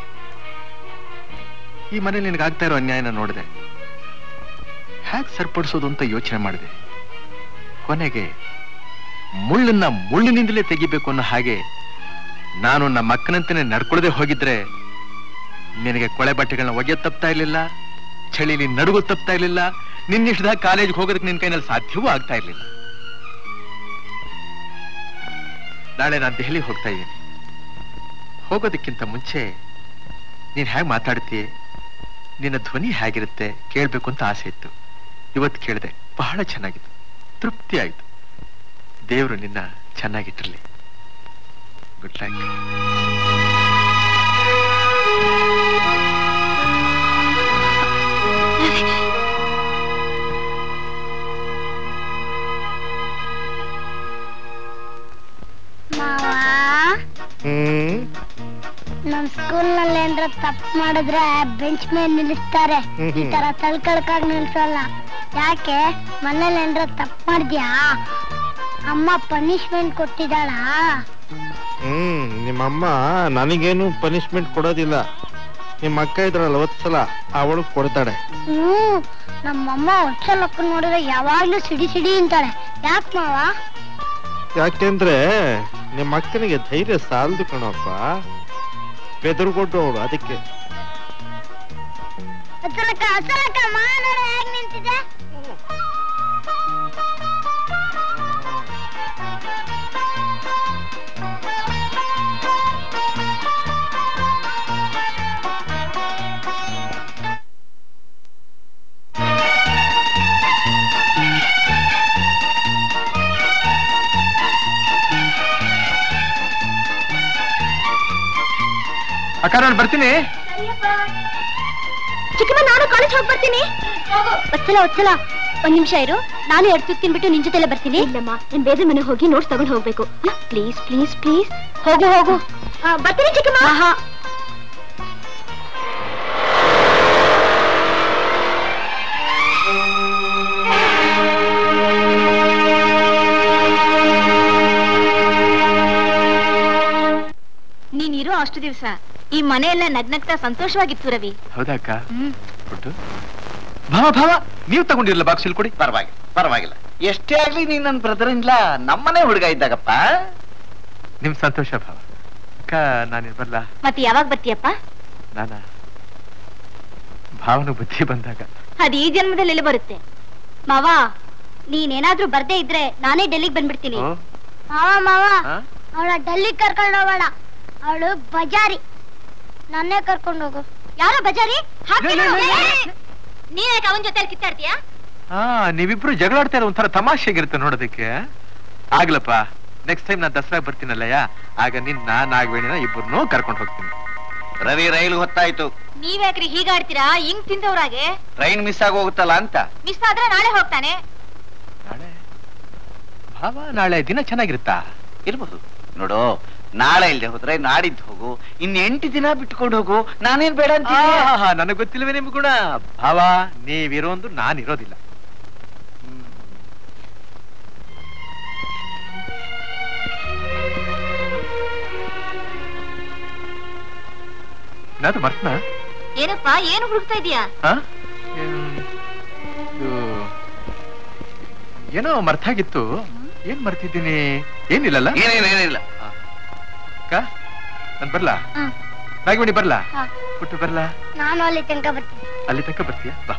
ಈ ಮನೇಲಿ ನಿನಗಾಗ್ತಾ ಇರೋ ಅನ್ಯಾಯನ ನೋಡಿದೆ ಹೇಗೆ ಸರಿಪಡಿಸೋದು ಅಂತ ಯೋಚನೆ ಮಾಡಿದೆ ಕೊನೆಗೆ ಮುಳ್ಳನ್ನ ಮುಳ್ಳಿನಿಂದಲೇ ತೆಗಿಬೇಕು ಅನ್ನೋ ಹಾಗೆ ನಾನು ನಮ್ಮ ಅಕ್ಕನಂತೆನೆ ನಡ್ಕೊಳ್ಳದೆ ಹೋಗಿದ್ರೆ ನಿನಗೆ ಕೊಳೆ ಬಟ್ಟೆಗಳನ್ನ ಒಗೆಯ ತಪ್ತಾ ಇರ್ಲಿಲ್ಲ ಚಳಿಲಿ ನಡುಗು ತಪ್ತಾ ಇರ್ಲಿಲ್ಲ ನಿನ್ನಿಷ್ಟದಾಗ ಕಾಲೇಜ್ಗೆ ಹೋಗೋದಕ್ಕೆ ನಿನ್ ಕೈನಲ್ಲಿ ಸಾಧ್ಯವೂ ಆಗ್ತಾ ಇರ್ಲಿಲ್ಲ ನಾಳೆ ನಾನು ದೆಹಲಿ ಹೋಗ್ತಾ ಇದ್ದೀನಿ ಹೋಗೋದಕ್ಕಿಂತ ಮುಂಚೆ ನೀನ್ ಹೇಗೆ ಮಾತಾಡ್ತೀಯ ನಿನ್ನ ಧ್ವನಿ ಹೇಗಿರುತ್ತೆ ಕೇಳ್ಬೇಕು ಅಂತ ಆಸೆ ಇತ್ತು ಇವತ್ತು ಕೇಳಿದೆ ಬಹಳ ಚೆನ್ನಾಗಿತ್ತು ತೃಪ್ತಿ ಆಯ್ತು ದೇವರು ನಿನ್ನ ಚೆನ್ನಾಗಿಟ್ಟಿರ್ಲಿ ಗುಡ್ ಲಕ್ ಮಾವ ಹ್ಮ್ ನಮ್ ಸ್ಕೂಲ್ ನಲ್ಲಿ ಏನ್ರ ತಪ್ಪು ಮಾಡಿದ್ರೆ ಬೆಂಚ್ ಮೇಲೆ ನಿಲ್ಲಿಸ್ತಾರೆ ಈ ತರ ತಳ್ಕಳ್ಕಾಗ್ ನಿಲ್ಸಲ್ಲ ಯಾಕೆ ಮನೇಲಿ ಏನ್ರ ತಪ್ಪು ಮಾಡಿದ್ಯಾ ಅಮ್ಮ ಪನಿಷ್ಮೆಂಟ್ ಕೊಟ್ಟಿದ್ದಾಳಾ ಹ್ಮ್ ನಿಮ್ಮಮ್ಮ ನನಗೇನು ಪನಿಷ್ಮೆಂಟ್ ಕೊಡೋದಿಲ್ಲ ನಿಮ್ಮ ಅಕ್ಕ ಇದ್ರಲ್ಲ ಒತ್ಸಲ ಅವಳು ಕೊಡ್ತಾಳೆ ಹ್ಮ್ ನಮ್ಮಮ್ಮ ಹೊಚ್ಚಲಕ್ಕ ನೋಡಿದ್ರೆ ಯಾವಾಗ್ಲೂ ಸಿಡಿ ಸಿಡಿ ಅಂತಾಳೆ ಯಾಕೆ ಮಾವ ಯಾಕೆಂದ್ರೆ ನಿಮ್ಮ ಅಕ್ಕನಿಗೆ ಧೈರ್ಯ ಸಾಲದು ಕಣಪ್ಪ ಬೆದರ್ಗೊಡ್ಡು ಅವಳು ಅದಕ್ಕೆ ಹೊಚ್ಚಲಕ್ಕ ಹೊಚ್ಚಲಕ್ಕ ಮಾ ನೋಡು ಹೇಗ್ ನಿಂತಿದೆ ಅಕ್ಕ ನಾನು ಬರ್ತೀನಿ ಚಿಕ್ಕಮ್ಮ ನಾನು ಕಾಲೇಜ್ ಹೋಗಿ ಬರ್ತೀನಿ ಒಚ್ಚಲ ಒಚ್ಚಲ ಒಂದ್ ನಿಮಿಷ ಇರು ನಾನು ಎರಡು ತುತ್ತು ತಿನ್ಬಿಟ್ಟು ನಿನ್ ಜೊತೆಲೆ ಬರ್ತೀನಿ ಇಲ್ಲಮ್ಮ ನಾನು ಬೇರೆ ಮನೆಗೆ ಹೋಗಿ ನೋಟ್ಸ್ ತಗೊಂಡು ಹೋಗ್ಬೇಕು ಪ್ಲೀಸ್ ಪ್ಲೀಸ್ ಪ್ಲೀಸ್ ಹೋಗು ಹೋಗು ಆ, ಬರ್ತೀನಿ ಚಿಕ್ಕಮ್ಮ ನೀನಿರೋ ಅಷ್ಟು ದಿವಸ ಈ ಮನೆಯೆಲ್ಲ ನಗ್ನಗ್ತಾ ಸಂತೋಷವಾಗಿತ್ತು ರವಿ ಹೌದಾ ಅಕ್ಕ ಹ್ಮ್ ಕೊಟ್ಟು ಭಾವ ಭಾವ ನೀವು ತಗೊಂಡಿರಲ್ಲ ಬಾಕ್ಸ್ ಇಲ್ಲಿ ಕೊಡಿ ಪರವಾಗಿಲ್ಲ ಪರವಾಗಿಲ್ಲ ಎಷ್ಟೇ ಆಗ್ಲಿ ನೀನ್ ನನ್ನ ಬ್ರದರ್ ಇಲ್ಲ ನಮ್ಮನೆ ಹುಡುಗ ಇದ್ದಾಗಪ್ಪ ನಿಮ್ ಸಂತೋಷ ಭಾವ ಅಕ್ಕ ನಾನು ಬರಲ್ಲ ಮತ್ತೆ ಯಾವಾಗ ಬರ್ತೀಯಪ್ಪ ನಾನ ಭಾವನ ಬುದ್ಧಿ ಬಂದಾಗ ಅದು ಈ ಜನ್ಮದಲ್ಲಿ ಎಲ್ಲಿ ಬರುತ್ತೆ ಮಾವ ನೀನೇನಾದ್ರೂ ಬರ್ದೇ ಇದ್ರೆ ನಾನೇ ಡೆಲ್ಲಿಗೆ ಬಂದ್ಬಿಡ್ತೀನಿ ಓ, ಮಾವ ಮಾವ ಆ? ಅವಳ ಡೆಲ್ಲಿಗೆ ಕರ್ಕೊಂಡು ಹೋಗೋಣ ಅವಳು ಬಜಾರಿ ನನ್ನೇ ಕರ್ಕೊಂಡು ಹೋಗು ಯಾರೋ ಬಜಾರಿ ನೀನ್ ಯಾಕೆ ಅವನ ಜೊತೆ ಕಿತ್ತಾಡ್ತೀಯಾ ಆ ನೀವಿಬ್ರು ಜಗಳಾಡ್ತಾ ಇರೋ ಒಂಥರ ತಮಾಷೆಗಿರುತ್ತೆ ನೋಡೋದಕ್ಕೆ ಆಗ್ಲಪ್ಪ ನೆಕ್ಸ್ಟ್ ಟೈಮ್ ನಾನು ದಸರಾ ಬರ್ತೀನಲ್ಲಯ್ಯ ಆಗ ನಿನ್ನ ನಾಗವೇಣಿನ ಇಬ್ಬರನ್ನೂ ಕರ್ಕೊಂಡು ಹೋಗ್ತೀನಿ ರವಿ ರೈಲು ಹೊತ್ತಾಯ್ತು ನೀವ್ಯಾಕ್ರಿ ಹೀಗಾಡ್ತೀರಾ ಹಿಂಗ್ ತಿಂದವ್ರಾಗೆ ಟ್ರೈನ್ ಮಿಸ್ ಆಗಿ ಹೋಗುತ್ತಲ್ಲ ಅಂತ ಮಿಸ್ ಆದ್ರೆ ನಾಳೆ ಹೋಗ್ತಾನೆ ನಾಳೆ ಭಾವ ನಾಳೆ ದಿನ ಚೆನ್ನಾಗಿರುತ್ತಾ ಇರ್ಬೋದು ನೋಡು ನಾಳೆ ಇಲ್ಲದೆ ಹೋದ್ರೆ ನಾಡಿದ್ದು ಹೋಗು ಇನ್ ಎಂಟು ದಿನ ಬಿಟ್ಕೊಂಡು ಹೋಗು ನಾನೇನ್ ಬೇಡ ಅಂತೀನಿ ನನಗೆ ಗೊತ್ತಿಲ್ವೇ ನಿಮ್ ಗುಣ ಭಾವ ನೀವಿರೋಂದು ನಾನಿರೋದಿಲ್ಲ ನಾನು ಮರ್ತ್ನ ಏನಪ್ಪ ಏನು ಹುಡುಕ್ತಾ ಇದೀಯಾ ಏನೋ ಮರ್ತಾಗಿತ್ತು ಏನ್ ಮರ್ತಿದ್ದೀನಿ ಏನಿಲ್ಲಲ್ಲ ಏನೇನೇನಿಲ್ಲ ಅಕ್ಕ ನಾನು ಬರ್ಲಾ ಹ್ಮ್. ನಾಗಮಣಿ ಬರ್ಲಾ ಹಾ. ಪುಟ್ಟು ಬರ್ಲಾ ನಾನು ಅಲ್ಲಿ ತನಕ ಬರ್ತೀನಿ ಅಲ್ಲಿ ತನಕ ಬರ್ತೀಯಾ ಬಾ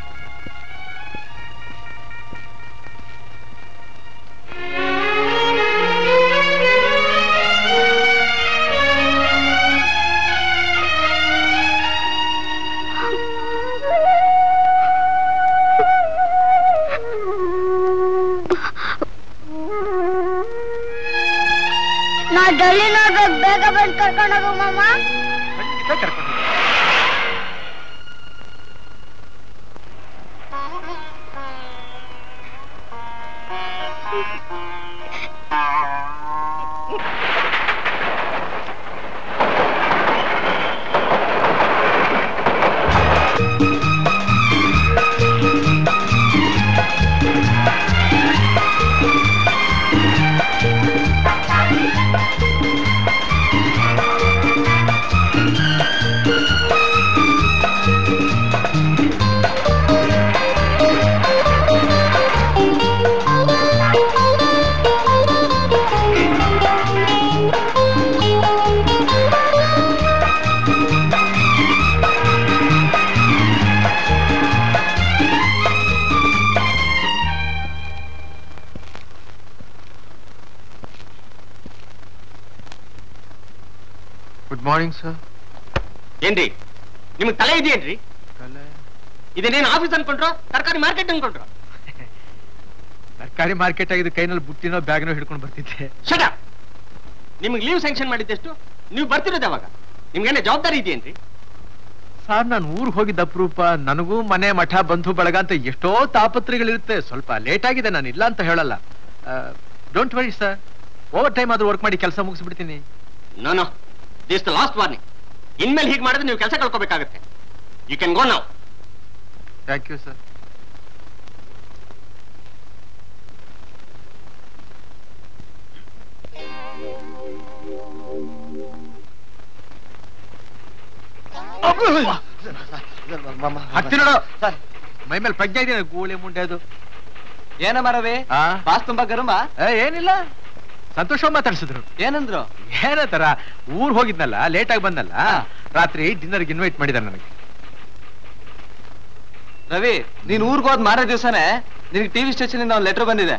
ನಾ ಡೆಲ್ಲಿ ನೋಡ್ಬೇಕು ಬೇಗ ಬಂದು ಕರ್ಕೊಂಡು ಹೋಗು ಮಾಮ ಖಂಡಿತ ಕರ್ಕೊಂಡು ಹೋಗ್ತೀನಿ. ಗುಡ್ ಮಾರ್ನಿಂಗ್ ಸರ್ ಏನ್ರಿ ನಿಮ್ಗೆ ತಲೆ ಇದೆಯೇನ್ರಿ ಇದನ್ನೇನು ಆಫೀಸ್ ಅನ್ಕೊಂಡ್ರು ತರಕಾರಿ ಮಾರ್ಕೆಟ್ ಅನ್ಕೊಂಡ್ರು ತರಕಾರಿ ಮಾರ್ಕೆಟ್ ಆಗಿದ್ದು ಕೈನಲ್ಲಿ ಬುಟ್ಟಿನೋ ಬ್ಯಾಗ್ನೋ ಹಿಡ್ಕೊಂಡು ಬರ್ತಿದ್ದೆ ಶಟ ನಿಮ್ಗೆ ಲೀವ್ ಸ್ಯಾಂಕ್ಷನ್ ಮಾಡಿದ್ದೆಷ್ಟು ನೀವು ಬರ್ತಿರೋದು ಯಾವಾಗ ನಿಮ್ಗೇನೆ ಜವಾಬ್ದಾರಿ ಇದೆಯೇನ್ರಿ ಸರ್ ನಾನು ಊರಿಗೆ ಹೋಗಿದ್ದ ಅಪರೂಪ ನನಗೂ ಮನೆ ಮಠ ಬಂಧು ಬಳಗ ಅಂತ ಎಷ್ಟೋ ತಾಪತ್ರೆಗಳಿರುತ್ತೆ ಸ್ವಲ್ಪ ಲೇಟ್ ಆಗಿದೆ ನಾನು ಇಲ್ಲ ಅಂತ ಹೇಳಲ್ಲ don't worry sir overtime ಆದ್ರೂ ವರ್ಕ್ ಮಾಡಿ ಕೆಲಸ ಮುಗಿಸ್ಬಿಡ್ತೀನಿ no no this the last warning ಇನ್ಮೇಲೆ ಹೀಗೆ ಮಾಡಿದ್ರೆ ನೀವು ಕೆಲಸ ಕಳ್ಕೊಬೇಕಾಗತ್ತೆ ಯು ಕ್ಯಾನ್ ಗೋ ನಾವು ಥ್ಯಾಂಕ್ ಯು ಸರ್ ಹತ್ತಿ ನೋಡು ಮೈ ಮೇಲೆ ಪ್ರಜ್ಞೆ ಇದೆಯಾ ಗೂಳಿ ಮುಂಡೆ ಅದು ಏನ ಮರವಿ ಆ? ಬಾಸ್ ತುಂಬಾ ಗರುಮ ಏ, ಏನಿಲ್ಲ ಸಂತೋಷ ಮಾತಾಡ್ಸಿದ್ರು ಏನಂದ್ರು ಏನಂತಾರ ಊರ್ ಹೋಗಿದ್ನಲ್ಲ ಲೇಟ್ ಆಗಿ ಬಂದಲ್ಲ ರಾತ್ರಿ ಡಿನ್ನರ್ಗೆ ಇನ್ವೈಟ್ ಮಾಡಿದಾರೆ ನನಗೆ ರವಿ ನೀನ್ ಊರ್ಗ್ ಹೋದ್ ಮಾರೇ ದಿವ್ಸನೇ ನಿನಗೆ ಟಿವಿ ಸ್ಟೇಷನ್ ಇಂದ ಒಂದು ಲೆಟರ್ ಬಂದಿದೆ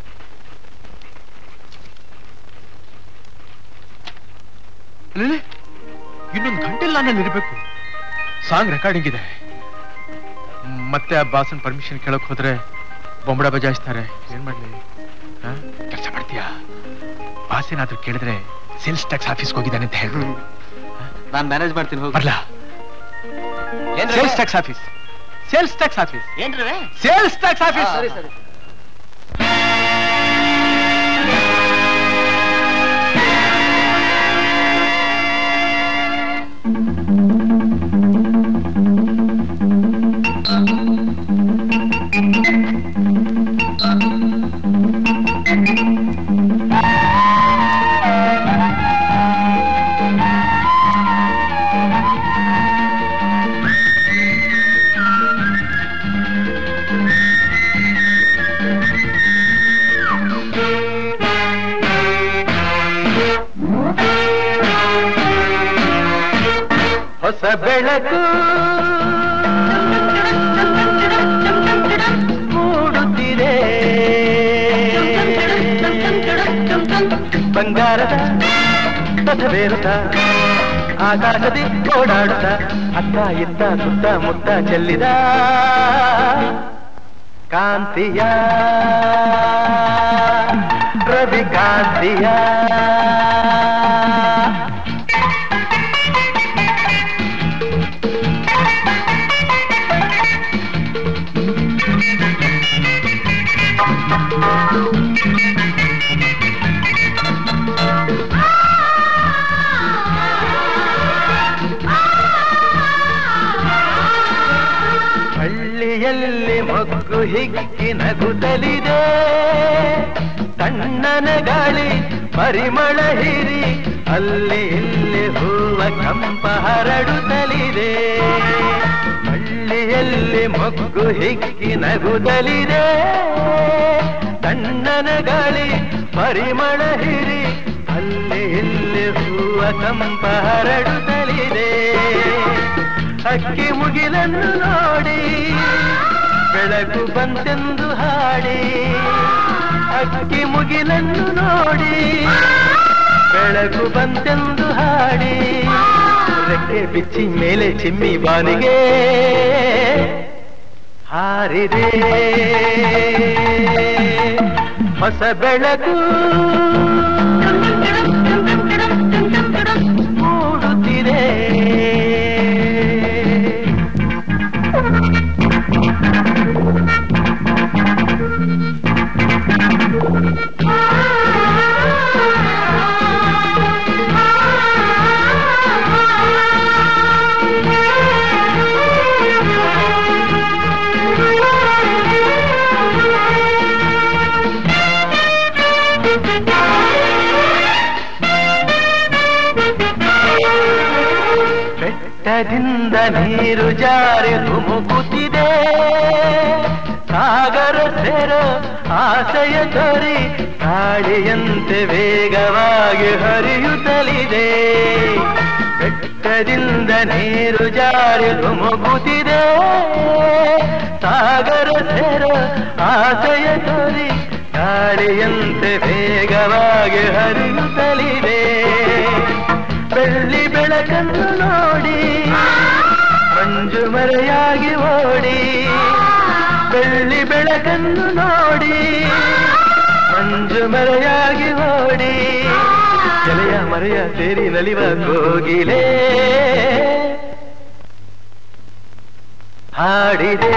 ಅಲ್ಲೇ ಇನ್ನೊಂದು ಗಂಟೆಲ್ಲ ನಾನು ಇರಬೇಕು ಸಾಂಗ್ ರೆಕಾರ್ಡಿಂಗ್ ಇದೆ ಮ್, ಮತ್ತೆ ಆ ಬಾಸನ್ ಪರ್ಮಿಷನ್ ಕೇಳಕ್ ಹೋದ್ರೆ ಬೊಂಬಡ ಬಜಾಯಿಸ್ತಾರೆ ಏನ್ ಮಾಡ್ಲಿ ಕೆಲಸ ಮಾಡ್ತೀಯಾ ಬಾಸ್ ಏನಾದ್ರೂ ಕೇಳಿದ್ರೆ ಸೇಲ್ಸ್ ಟ್ಯಾಕ್ಸ್ ಆಫೀಸ್ಗೆ ಹೋಗಿದ್ದಾನೆ ಅಂತ ಹೇಳ್ಬಿಡು ನಾನ್ ಮ್ಯಾನೇಜ್ ಮಾಡ್ತೀನಿ ಹೋಗಿ ಬರ್ಲಾ sales tax office sales tax office ಏನ್ರಿ ಸೇಲ್ಸ್ ಟ್ಯಾಕ್ಸ್ ಆಫೀಸ್ ಸರಿ ಸರಿ ಹೊಸ ಬೆಳಕು ಮೂಡುತ್ತಿದೆ ಬಂಗಾರದ ಪಥವೇರುತ್ತ ಆಕಾಶದಿ ಓಡಾಡುತ್ತ ಅತ್ತ ಇತ್ತ ಸುತ್ತ ಮುತ್ತ ಚೆಲ್ಲಿದ ಕಾಂತಿಯ ರವಿ ಕಾಂತಿಯ ಹಳ್ಳಿಯಲ್ಲಿ ಮೊಗ್ಗು ಹಿಕ್ಕಿ ನಗುತ್ತಲಿದೆ ತಣ್ಣನ ಗಾಳಿ ಪರಿಮಳ ಹಿರಿ ಅಲ್ಲಿ ಇಲ್ಲಿ ಹೂವ ಕಂಪ ಹರಡುತ್ತಲಿದೆ ಹಳ್ಳಿಯಲ್ಲಿ ಮೊಗ್ಗು ಹಿಕ್ಕಿ ನಗುತ್ತಲಿದೆ ತಣ್ಣನ ಗಾಳಿ ಪರಿಮಳ ಹಿರಿ ಅಲ್ಲಿ ಇಲ್ಲಿ ಇಲ್ಲಿ ಹೂವ ಕಂಪ ಹರಡುತ್ತಲಿದೆ ಅಕ್ಕಿ ಮುಗಿಲನ್ನು ನೋಡಿ ಬೆಳಕು ಬಂತೆಂದು ಹಾಡಿ ಅಕ್ಕಿ ಮುಗಿಲನ್ನು ನೋಡಿ ಬೆಳಕು ಬಂತೆಂದು ಹಾಡಿ ರೆಕ್ಕೆ ಬಿಚ್ಚಿ ಮೇಲೆ ಚಿಮ್ಮಿ ಬಾನಿಗೆ ಹಾರಿದೆ ಹೊಸ ಬೆಳಕು ಮೂಡುತ್ತಿದೆ ಬೆಟ್ಟದಿಂದ ನೀರು ಜಾರಿ ಧುಮುಕುತ್ತಿದೆ ಸಾಗರ ಸೇರೋ ಆಸೆಯ ತೋರಿ ಗಾಳಿಯಂತೆ ವೇಗವಾಗಿ ಹರಿಯುತ್ತಲಿದೆ ಬೆಟ್ಟದಿಂದ ನೀರು ಜಾರಿ ಧುಮುಕುತ್ತಿದೆ ಸಾಗರ ಸೇರೋ ಆಸೆಯ ತೋರಿ ಗಾಳಿಯಂತೆ ವೇಗವಾಗಿ ಹರಿಯುತ್ತಲಿದೆ ಬೆಳ್ಳಿ ಬೆಳಕನ್ನು ನೋಡಿ ಮಂಜು ಮರೆಯಾಗಿ ಓಡಿ ಬೆಳ್ಳಿ ಬೆಳಕನ್ನು ನೋಡಿ ಮಂಜು ಮರೆಯಾಗಿ ಓಡಿ ಎಲೆಯ ಮರೆಯ ಸೇರಿ ನಲಿವ ಕೋಗಿಲೆ ಹಾಡಿದೆ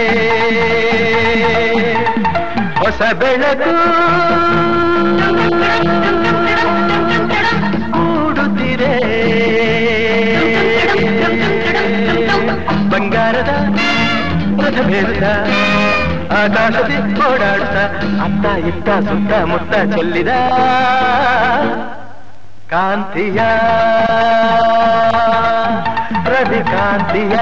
ಹೊಸ ಬೆಳಕು ಮೂಡುತ್ತಿದೆ ಬಂಗಾರದ ರಥಮೇರುತ್ತ ಆಕಾಶದಿ ಓಡಾಡುತ್ತ ಅತ್ತ ಇತ್ತ ಸುತ್ತ ಮುತ್ತ ಚೆಲ್ಲಿದ ಕಾಂತಿಯ ರವಿ ಕಾಂತಿಯ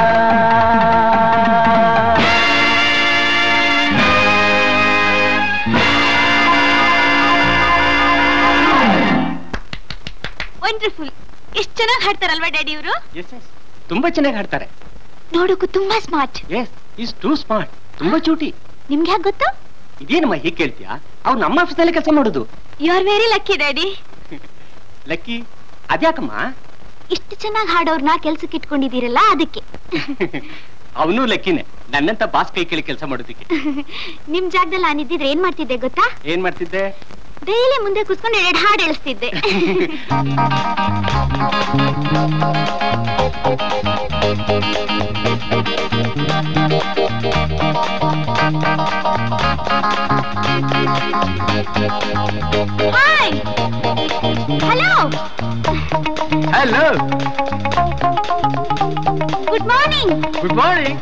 ವಂಡರ್ಫುಲ್ ಎಷ್ಟು ಚೆನ್ನಾಗಿ ಹಾಡ್ತಾರಲ್ವಾ ಡ್ಯಾಡಿ ಇವರು ಎಸ್ ಎಸ್ ತುಂಬಾ ಚೆನ್ನಾಗಿ ಹಾಡ್ತಾರೆ ನೋಡೋಕು ತುಂಬಾ smart yes is too smart ತುಂಬಾ ಚೂಟಿ ನಿಮ್ಗೆ ಯಾಕೆ ಗೊತ್ತು ಇದೇನಮ್ಮ ಹೀಗೆ ಕೇಳ್ತೀಯಾ ಅವ್ರು ನಮ್ಮ ಆಫೀಸ್ನಲ್ಲಿ ಕೆಲಸ ಮಾಡೋದು you are very lucky daddy lucky ಅದ್ಯಾಕಮ್ಮ ಇಷ್ಟು ಚೆನ್ನಾಗಿ ಹಾಡೋರ್ನ ಕೆಲ್ಸಕ್ಕೆ ಇಟ್ಕೊಂಡಿದ್ದೀರಲ್ಲ ಅದಕ್ಕೆ ಅವನು ಲಕ್ಕಿನೇ ನನ್ನಂತ ಬಾಸ್ ಕೈ ಕೇಳಿ ಕೆಲಸ ಮಾಡೋದಕ್ಕೆ ನಿಮ್ ಜಾಗದಲ್ಲಿ ನಾನಿದ್ದಿದ್ರೆ ಏನ್ ಮಾಡ್ತಿದ್ದೆ ಗೊತ್ತಾ ಏನ್ ಮಾಡ್ತಿದ್ದೆ ಡೈಲಿ ಮುಂದೆ ಕೂತ್ಕೊಂಡು ಎರಡು ಹಾಡು ಎಳಿಸ್ತಿದ್ದೆ hi hello hello good morning good morning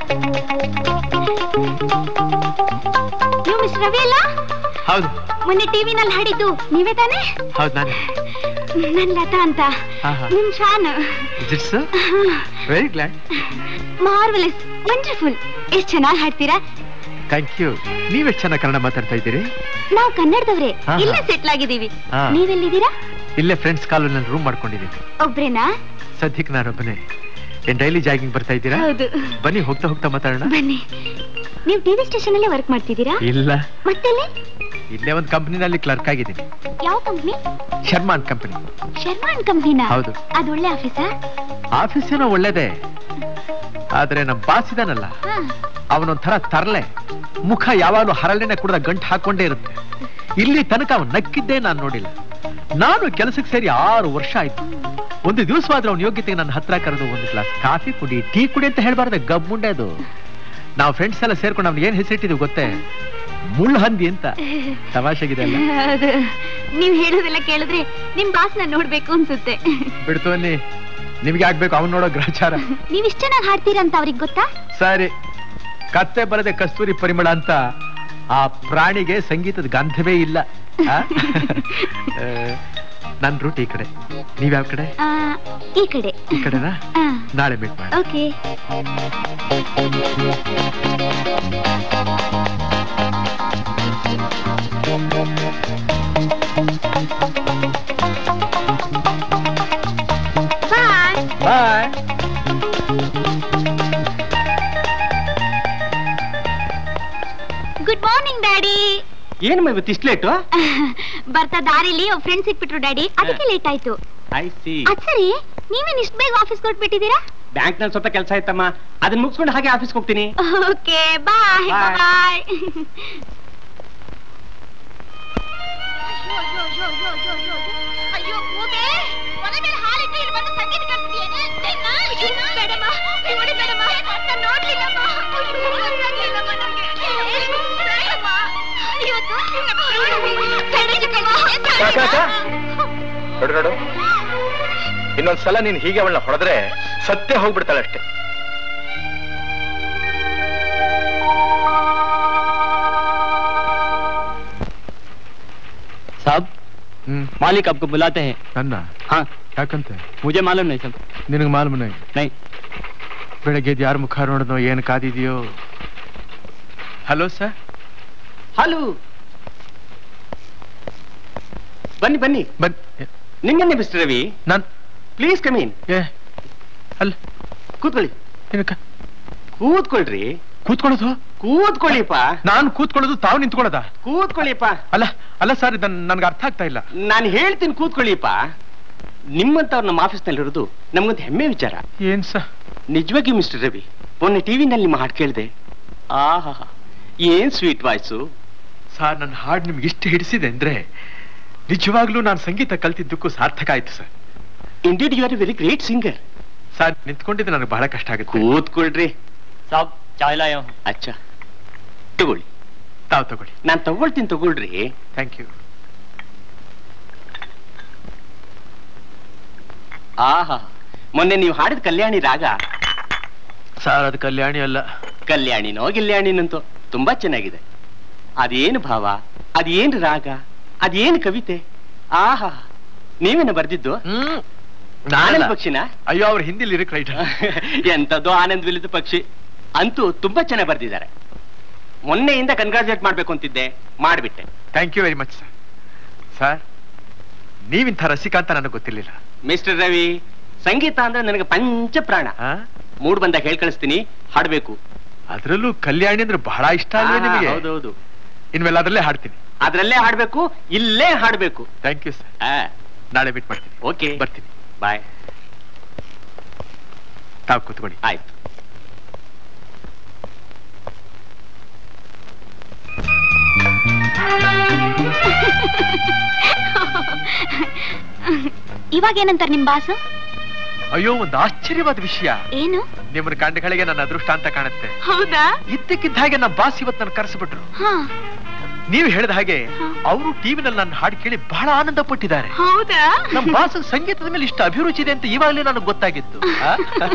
ನೀವು ಮಿಸ್ ರವಿ ಅಲ್ಲ ಹೌದು ಮೊನ್ನೆ ಟಿವಿನಲ್ಲಿ ಹಾಡಿದ್ದು ನೀವೇ ತಾನೇ ಹೌದು ನಾನು ನನ್ ಲತಾ ಅಂತ ಹಾ, ಹಾ. ನಿಮ್ fan it's very glad marvellous wonderful ಎಷ್ಟ್ ಚೆನ್ನಾಗಿ ಹಾಡ್ತೀರಾ ಥ್ಯಾಂಕ್ ಯು ನೀವೆಷ್ಟು ಚೆನ್ನಾಗಿ ಕನ್ನಡ ಮಾತಾಡ್ತಾ ಇದ್ದೀರಿ ನಾವು ಕನ್ನಡದವ್ರೆ ಹಾ, ಹಾ. ಇಲ್ಲೇ ಸೆಟ್ಲ್ ಆಗಿದ್ದೀವಿ ಹಾ. ನೀವೆಲ್ಲಿದ್ದೀರಾ ಇಲ್ಲೇ ಫ್ರೆಂಡ್ಸ್ ಕಾಲೋನಲ್ಲಿ ರೂಮ್ ಮಾಡ್ಕೊಂಡಿದ್ದೀನಿ ಒಬ್ರೇನಾ ಸದ್ಯಕ್ಕೆ ನಾನೊಬ್ಬನೇ ಏನ್ ಡೈಲಿ ಜಾಗಿಂಗ್ ಬರ್ತಾ ಇದ್ದೀರಾ ಹೌದು ಬನ್ನಿ ಹೋಗ್ತಾ ಹೋಗ್ತಾ ಮಾತಾಡೋಣ ಬನ್ನಿ ನೀವು ಟಿವಿ ಸ್ಟೇಷನ್ ಅಲ್ಲೇ ವರ್ಕ್ ಮಾಡ್ತಿದ್ದೀರಾ ಇಲ್ಲ ಮತ್ತೆಲ್ಲಿ ಇಲ್ಲೇ ಒಂದು ಕಂಪ್ನಿನಲ್ಲಿ ಕ್ಲರ್ಕ್ ಆಗಿದ್ದೀನಿ ಯಾವ ಕಂಪ್ನಿ ಶರ್ಮಾನ್ ಕಂಪನಿ ಶರ್ಮಾನ್ ಕಂಪ್ನಿನಾ ಹೌದು. ಅದು ಒಳ್ಳೆ ಆಫೀಸಾ ಆಫೀಸ್ ಏನೋ ಒಳ್ಳೇದೇ ಆದ್ರೆ ನಮ್ ಬಾಸ್ ಇದಾನಲ್ಲ ಹಾ ಅವನೊಂಥರ ತರಲೆ ಮುಖ ಯಾವಾಗಲೂ ಹರಳೆನೆ ಕುಡ್ದ ಗಂಟು ಹಾಕೊಂಡೇ ಇರುತ್ತೆ ಇಲ್ಲಿ ತನಕ ಅವನ್ ನಕ್ಕಿದ್ದೇ ನಾನು ನೋಡಿಲ್ಲ ನಾನು ಕೆಲಸಕ್ಕೆ ಸೇರಿ ಆರು ವರ್ಷ ಆಯ್ತು ಒಂದು ದಿವಸವಾದ್ರೆ ಅವನ ಯೋಗ್ಯತೆಗೆ ನನ್ನ ಹತ್ರ ಕರೆದು ಒಂದು ಗ್ಲಾಸ್ ಕಾಫಿ ಕುಡಿ ಟೀ ಕುಡಿ ಅಂತ ಹೇಳ್ಬಾರ್ದೆ ಗಬ್ಬುಂಡೆ ಅದು ನಾವು ಫ್ರೆಂಡ್ಸ್ ಎಲ್ಲ ಸೇರ್ಕೊಂಡು ಅವ್ನಿಗೆ ಏನ್ ಹೆಸರಿಟ್ಟಿದ್ವಿ ಗೊತ್ತೇ ಮುಳ್ಳು ಹಂದಿ ಅಂತ ತಮಾಷೆಗಿದೆ ಅಲ್ಲ ಹೌದು ನೀವ್ ಹೇಳೋದೆಲ್ಲ ಕೇಳಿದ್ರೆ ನಿಮ್ ಬಾಸ್ನ ನೋಡ್ಬೇಕು ಅನ್ಸುತ್ತೆ ಬಿಡ್ತು ಅನ್ನಿ ನಿಮ್ಗೆ ಆಗ್ಬೇಕು ಅವ್ನು ನೋಡೋ ಗ್ರಹಚಾರ ನೀವ್ ಇಷ್ಟ ಚೆನ್ನಾಗಿ ಹಾಡ್ತೀರಾ ಅಂತ ಅವ್ರಿಗೆ ಗೊತ್ತಾ ಸರಿ ಕತ್ತೆ ಬರದೆ ಕಸ್ತೂರಿ ಪರಿಮಳ ಅಂತ ಆ ಪ್ರಾಣಿಗೆ ಸಂಗೀತದ ಗಂಧವೇ ಇಲ್ಲ ಆ? ಆ, ನನ್ ರೂಟ್ ಈ ಕಡೆ ನೀವ್ಯಾವ ಕಡೆ ಆ, ಈ ಕಡೆ ಈ ಕಡೆನಾ ಆ, ನಾಳೆ ಮೀಟ್ ಮಾಡಿ ಓಕೆ ಏನಮ್ಮ ಇವತ್ತು ಇಷ್ಟು ಲೇಟು ಬರ್ತಾ ದಾರಿಲಿ ಫ್ರೆಂಡ್ ಸಿಕ್ಬಿಟ್ರು ಡ್ಯಾಡಿ ಅದಕ್ಕೆ ಲೇಟ್ ಆಯ್ತು ಐ ಸಿ ಅದ್ ಸರಿ ನೀವೇನ್ ಇಷ್ಟ ಬೇಗ ಆಫೀಸ್ ಕೊಟ್ಬಿಟ್ಟಿದ್ದೀರಾ ಬ್ಯಾಂಕ್ ನಲ್ಲಿ ಸ್ವಲ್ಪ ಕೆಲಸ ಆಯ್ತಮ್ಮ ಅದನ್ನ ಮುಗಿಸ್ಕೊಂಡು ಹಾಗೆ ಆಫೀಸ್ಗೆ ಹೋಗ್ತೀನಿ ಓಕೆ ಬಾಯ್ Bye. ಬಾಯ್ ಅಯ್ಯೋ ಕೂಗೆ ಮನೆ ಮೇಲೆ ಹಾಲಿಟ್ಟು ಇಲ್ಲಿ ಬಂದು ಸಂಗೀತ ಕಲ್ತಿದೀಯೇನೆ ಬೇಡಮ್ಮ ನೋಡಿ ಬೇಡಮ್ಮ ನಾನು ನೋಡ್ಲಿಲ್ಲಮ್ಮ ಅಯ್ಯೋ, ಗೊತ್ತಾಗ್ಲಿಲ್ಲಮ್ಮ ನಮ್ಗೆ. ಬೇಡಮ್ಮ. ಇವತ್ತು ಬೇಡ ಚಿಕ್ಕಮ್ಮ. ಕಾಕ, ಕಾಕ. ನೋಡು ನೋಡು ಇನ್ನೊಂದ್ಸಲ ನೀನ್ ಹೀಗೆ ಅವಳನ್ನ ಹೊಡೆದ್ರೆ ಸತ್ಯ ಹೋಗ್ಬಿಡ್ತಾಳೆ ಅಷ್ಟೇ साहब ಹ್ಮ್ मालिक आपको बुलाते हैं ನನ್ನ हाँ ಯಾಕಂತೆ मुझे मालूम नहीं सब ನಿನಗೆ ಮಾಲ್ಮನೆ नहीं ಬೆಳಗ್ಗೆ ಯಾರ ಮುಖ ನೋಡಿದ್ನೋ ಏನ್ ಕಾದಿದೆಯೋ ಹಲೋ ಸರ್ ಹಲೋ ಬನ್ನಿ ಬನ್ನಿ ಬನ್ ನಿಮ್ಮನ್ನೇ ಮಿಸ್ಟರ್ ರವಿ ನಾನ್ ಪ್ಲೀಸ್ ಕಮೀನ್ ಏ ಅಲ್ಲ ಕೂತ್ಕೊಳ್ಳಿ ಏನಕ್ಕ ಕೂತ್ಕೊಳ್ರಿ ಕೂತ್ಕೊಳ್ಳೋದು ಕೂತ್ಕೊಳ್ಳಿಪ್ಪ ನಾನು ಕೂತ್ಕೊಳ್ಳೋದು ತಾವು ನಿಂತ್ಕೊಳ್ಳೋದ ಕೂತ್ಕೊಳ್ಳಿಪ್ಪ ಅಲ್ಲ ಅಲ್ಲ ಸರ್ ನನ್ಗೆ ಅರ್ಥ ಆಗ್ತಾ ಇಲ್ಲ ನಾನು ಹೇಳ್ತೀನಿ ಕೂತ್ಕೊಳ್ಳಿಪ್ಪ ನಿಮ್ಮಂತವ್ರು ನಮ್ಮ ಆಫೀಸ್ನಲ್ಲಿ ಇರೋದು ನಮ್ಗೊಂದು ಹೆಮ್ಮೆ ವಿಚಾರ ಏನ್ ಸ ನಿಜವಾಗಿ ಮಿಸ್ಟರ್ ರವಿ ಮೊನ್ನೆ ಟಿವಿನಲ್ಲಿ ನಿಮ್ಮ ಹಾಡು ಕೇಳಿದೆ ಆಹಾ ಏನ್ ಸ್ವೀಟ್ ವಾಯ್ಸು ಸರ್ ನನ್ನ ಹಾಡು ನಿಮ್ಗೆ ಇಷ್ಟು ಹಿಡಿಸಿದೆ ಅಂದ್ರೆ ನಿಜವಾಗ್ಲೂ ನಾನು ಸಂಗೀತ ಕಲ್ತಿದ್ದಕ್ಕೂ ಸಾರ್ಥಕ ಆಯ್ತು sir indeed you are a very great singer sir ನಿಂತ್ಕೊಂಡಿದ್ದು ನನಗೆ ಬಹಳ ಕಷ್ಟ ಆಗುತ್ತೆ ಕೂತ್ಕೊಳ್ರಿ साहब चाय लाया हूँ ಅಚ್ಚ ತಗೊಳ್ಳಿ ತಾವು ತಗೊಳ್ಳಿ ನಾನ್ ತಗೊಳ್ತೀನಿ ತಗೊಳ್ರಿ ಥ್ಯಾಂಕ್ ಯು ಆಹಾ ಮೊನ್ನೆ ನೀವು ಹಾಡಿದ ಕಲ್ಯಾಣಿ ರಾಗ ಸರ್ ಅದು ಕಲ್ಯಾಣಿ ಅಲ್ಲ ಕಲ್ಯಾಣಿನೋ ಗಿಲ್ಯಾಣಿನಂತೋ ತುಂಬಾ ಚೆನ್ನಾಗಿದೆ ಅದೇನು ಭಾವ ಅದೇನು ರಾಗ ಅದೇನು ಕವಿತೆ ಆಹಾ ನೀವೇನ ಬರ್ದಿದ್ದು ಹ್ಮ್ ಆನಂದ್ ಪಕ್ಷಿನ ಅಯ್ಯೋ ಅವ್ರ ಹಿಂದಿ ಲಿರಿಕ್ ರೈಟ್ ಎಂತದ್ದು ಆನಂದ್ ವಿಲಿದ ಪಕ್ಷಿ ಅಂತೂ ತುಂಬಾ ಚೆನ್ನಾಗಿ ಬರ್ದಿದ್ದಾರೆ ಮೊನ್ನೆಯಿಂದ ಕನ್ಗ್ರಾಚುಲೇಟ್ ಮಾಡ್ಬೇಕು ಅಂತಿದ್ದೆ ಮಾಡ್ಬಿಟ್ಟೆ thank you very much sir sir ನೀವಿಂಥ ರಸಿಕ ಅಂತ ನನಗೆ ಗೊತ್ತಿರ್ಲಿಲ್ಲ ಮಿಸ್ಟರ್ ರವಿ ಸಂಗೀತ ಅಂದ್ರೆ ನನಗೆ ಪಂಚ ಪ್ರಾಣ ಆ? ಮೂಡ್ ಬಂದಾಗ ಹೇಳ್ ಕಳಿಸ್ತೀನಿ ಹಾಡ್ಬೇಕು ಅದ್ರಲ್ಲೂ ಕಲ್ಯಾಣಿ ಅಂದ್ರೆ ಬಹಳ ಇಷ್ಟ ಅಲ್ವೇ ನಿಮಗೆ ಹೌದೌದು ಇನ್ಮೇಲೆ ಅದರಲ್ಲೇ ಹಾಡ್ತೀನಿ ಅದ್ರಲ್ಲೇ ಹಾಡ್ಬೇಕು ಇಲ್ಲೇ ಹಾಡ್ಬೇಕು ಥ್ಯಾಂಕ್ ಯು ಸರ್ ನಾಳೆ ಮೀಟ್ ಮಾಡ್ತೀನಿ ಓಕೆ ಬರ್ತೀನಿ ಬಾಯ್ ತಾವು ಕೂತ್ಕೊಳ್ಳಿ ಆಯ್ತು ಇವಾಗ ಏನಂತಾರೆ ನಿಮ್ ಬಾಸು ಅಯ್ಯೋ ಒಂದು ಆಶ್ಚರ್ಯವಾದ ವಿಷಯ ಏನು ನಿಮ್ಮನ್ನ ಕಂಡಗಳಿಗೆ ನನ್ನ ಅದೃಷ್ಟ ಅಂತ ಕಾಣುತ್ತೆ ಹೌದಾ ಇದ್ದಕ್ಕಿದ್ದ ಹಾಗೆ ನಮ್ಮ ಬಾಸ್ ಇವತ್ತು ನನ್ನ ಕರೆಸಿಬಿಟ್ರು ಹಾ ನೀವು ಹೇಳಿದ ಹಾಗೆ ಅವರು ಟಿವಿನಲ್ಲಿ ನನ್ನ ಹಾಡು ಕೇಳಿ ಬಹಳ ಆನಂದ ಪಟ್ಟಿದ್ದಾರೆ ಹೌದಾ ನಮ್ಮ ಬಾಸ್ ಸಂಗೀತದ ಮೇಲೆ ಇಷ್ಟು ಅಭಿರುಚಿ ಇದೆ ಅಂತ ಇವಾಗಲೇ ನನಗೆ ಗೊತ್ತಾಗಿತ್ತು ಆ?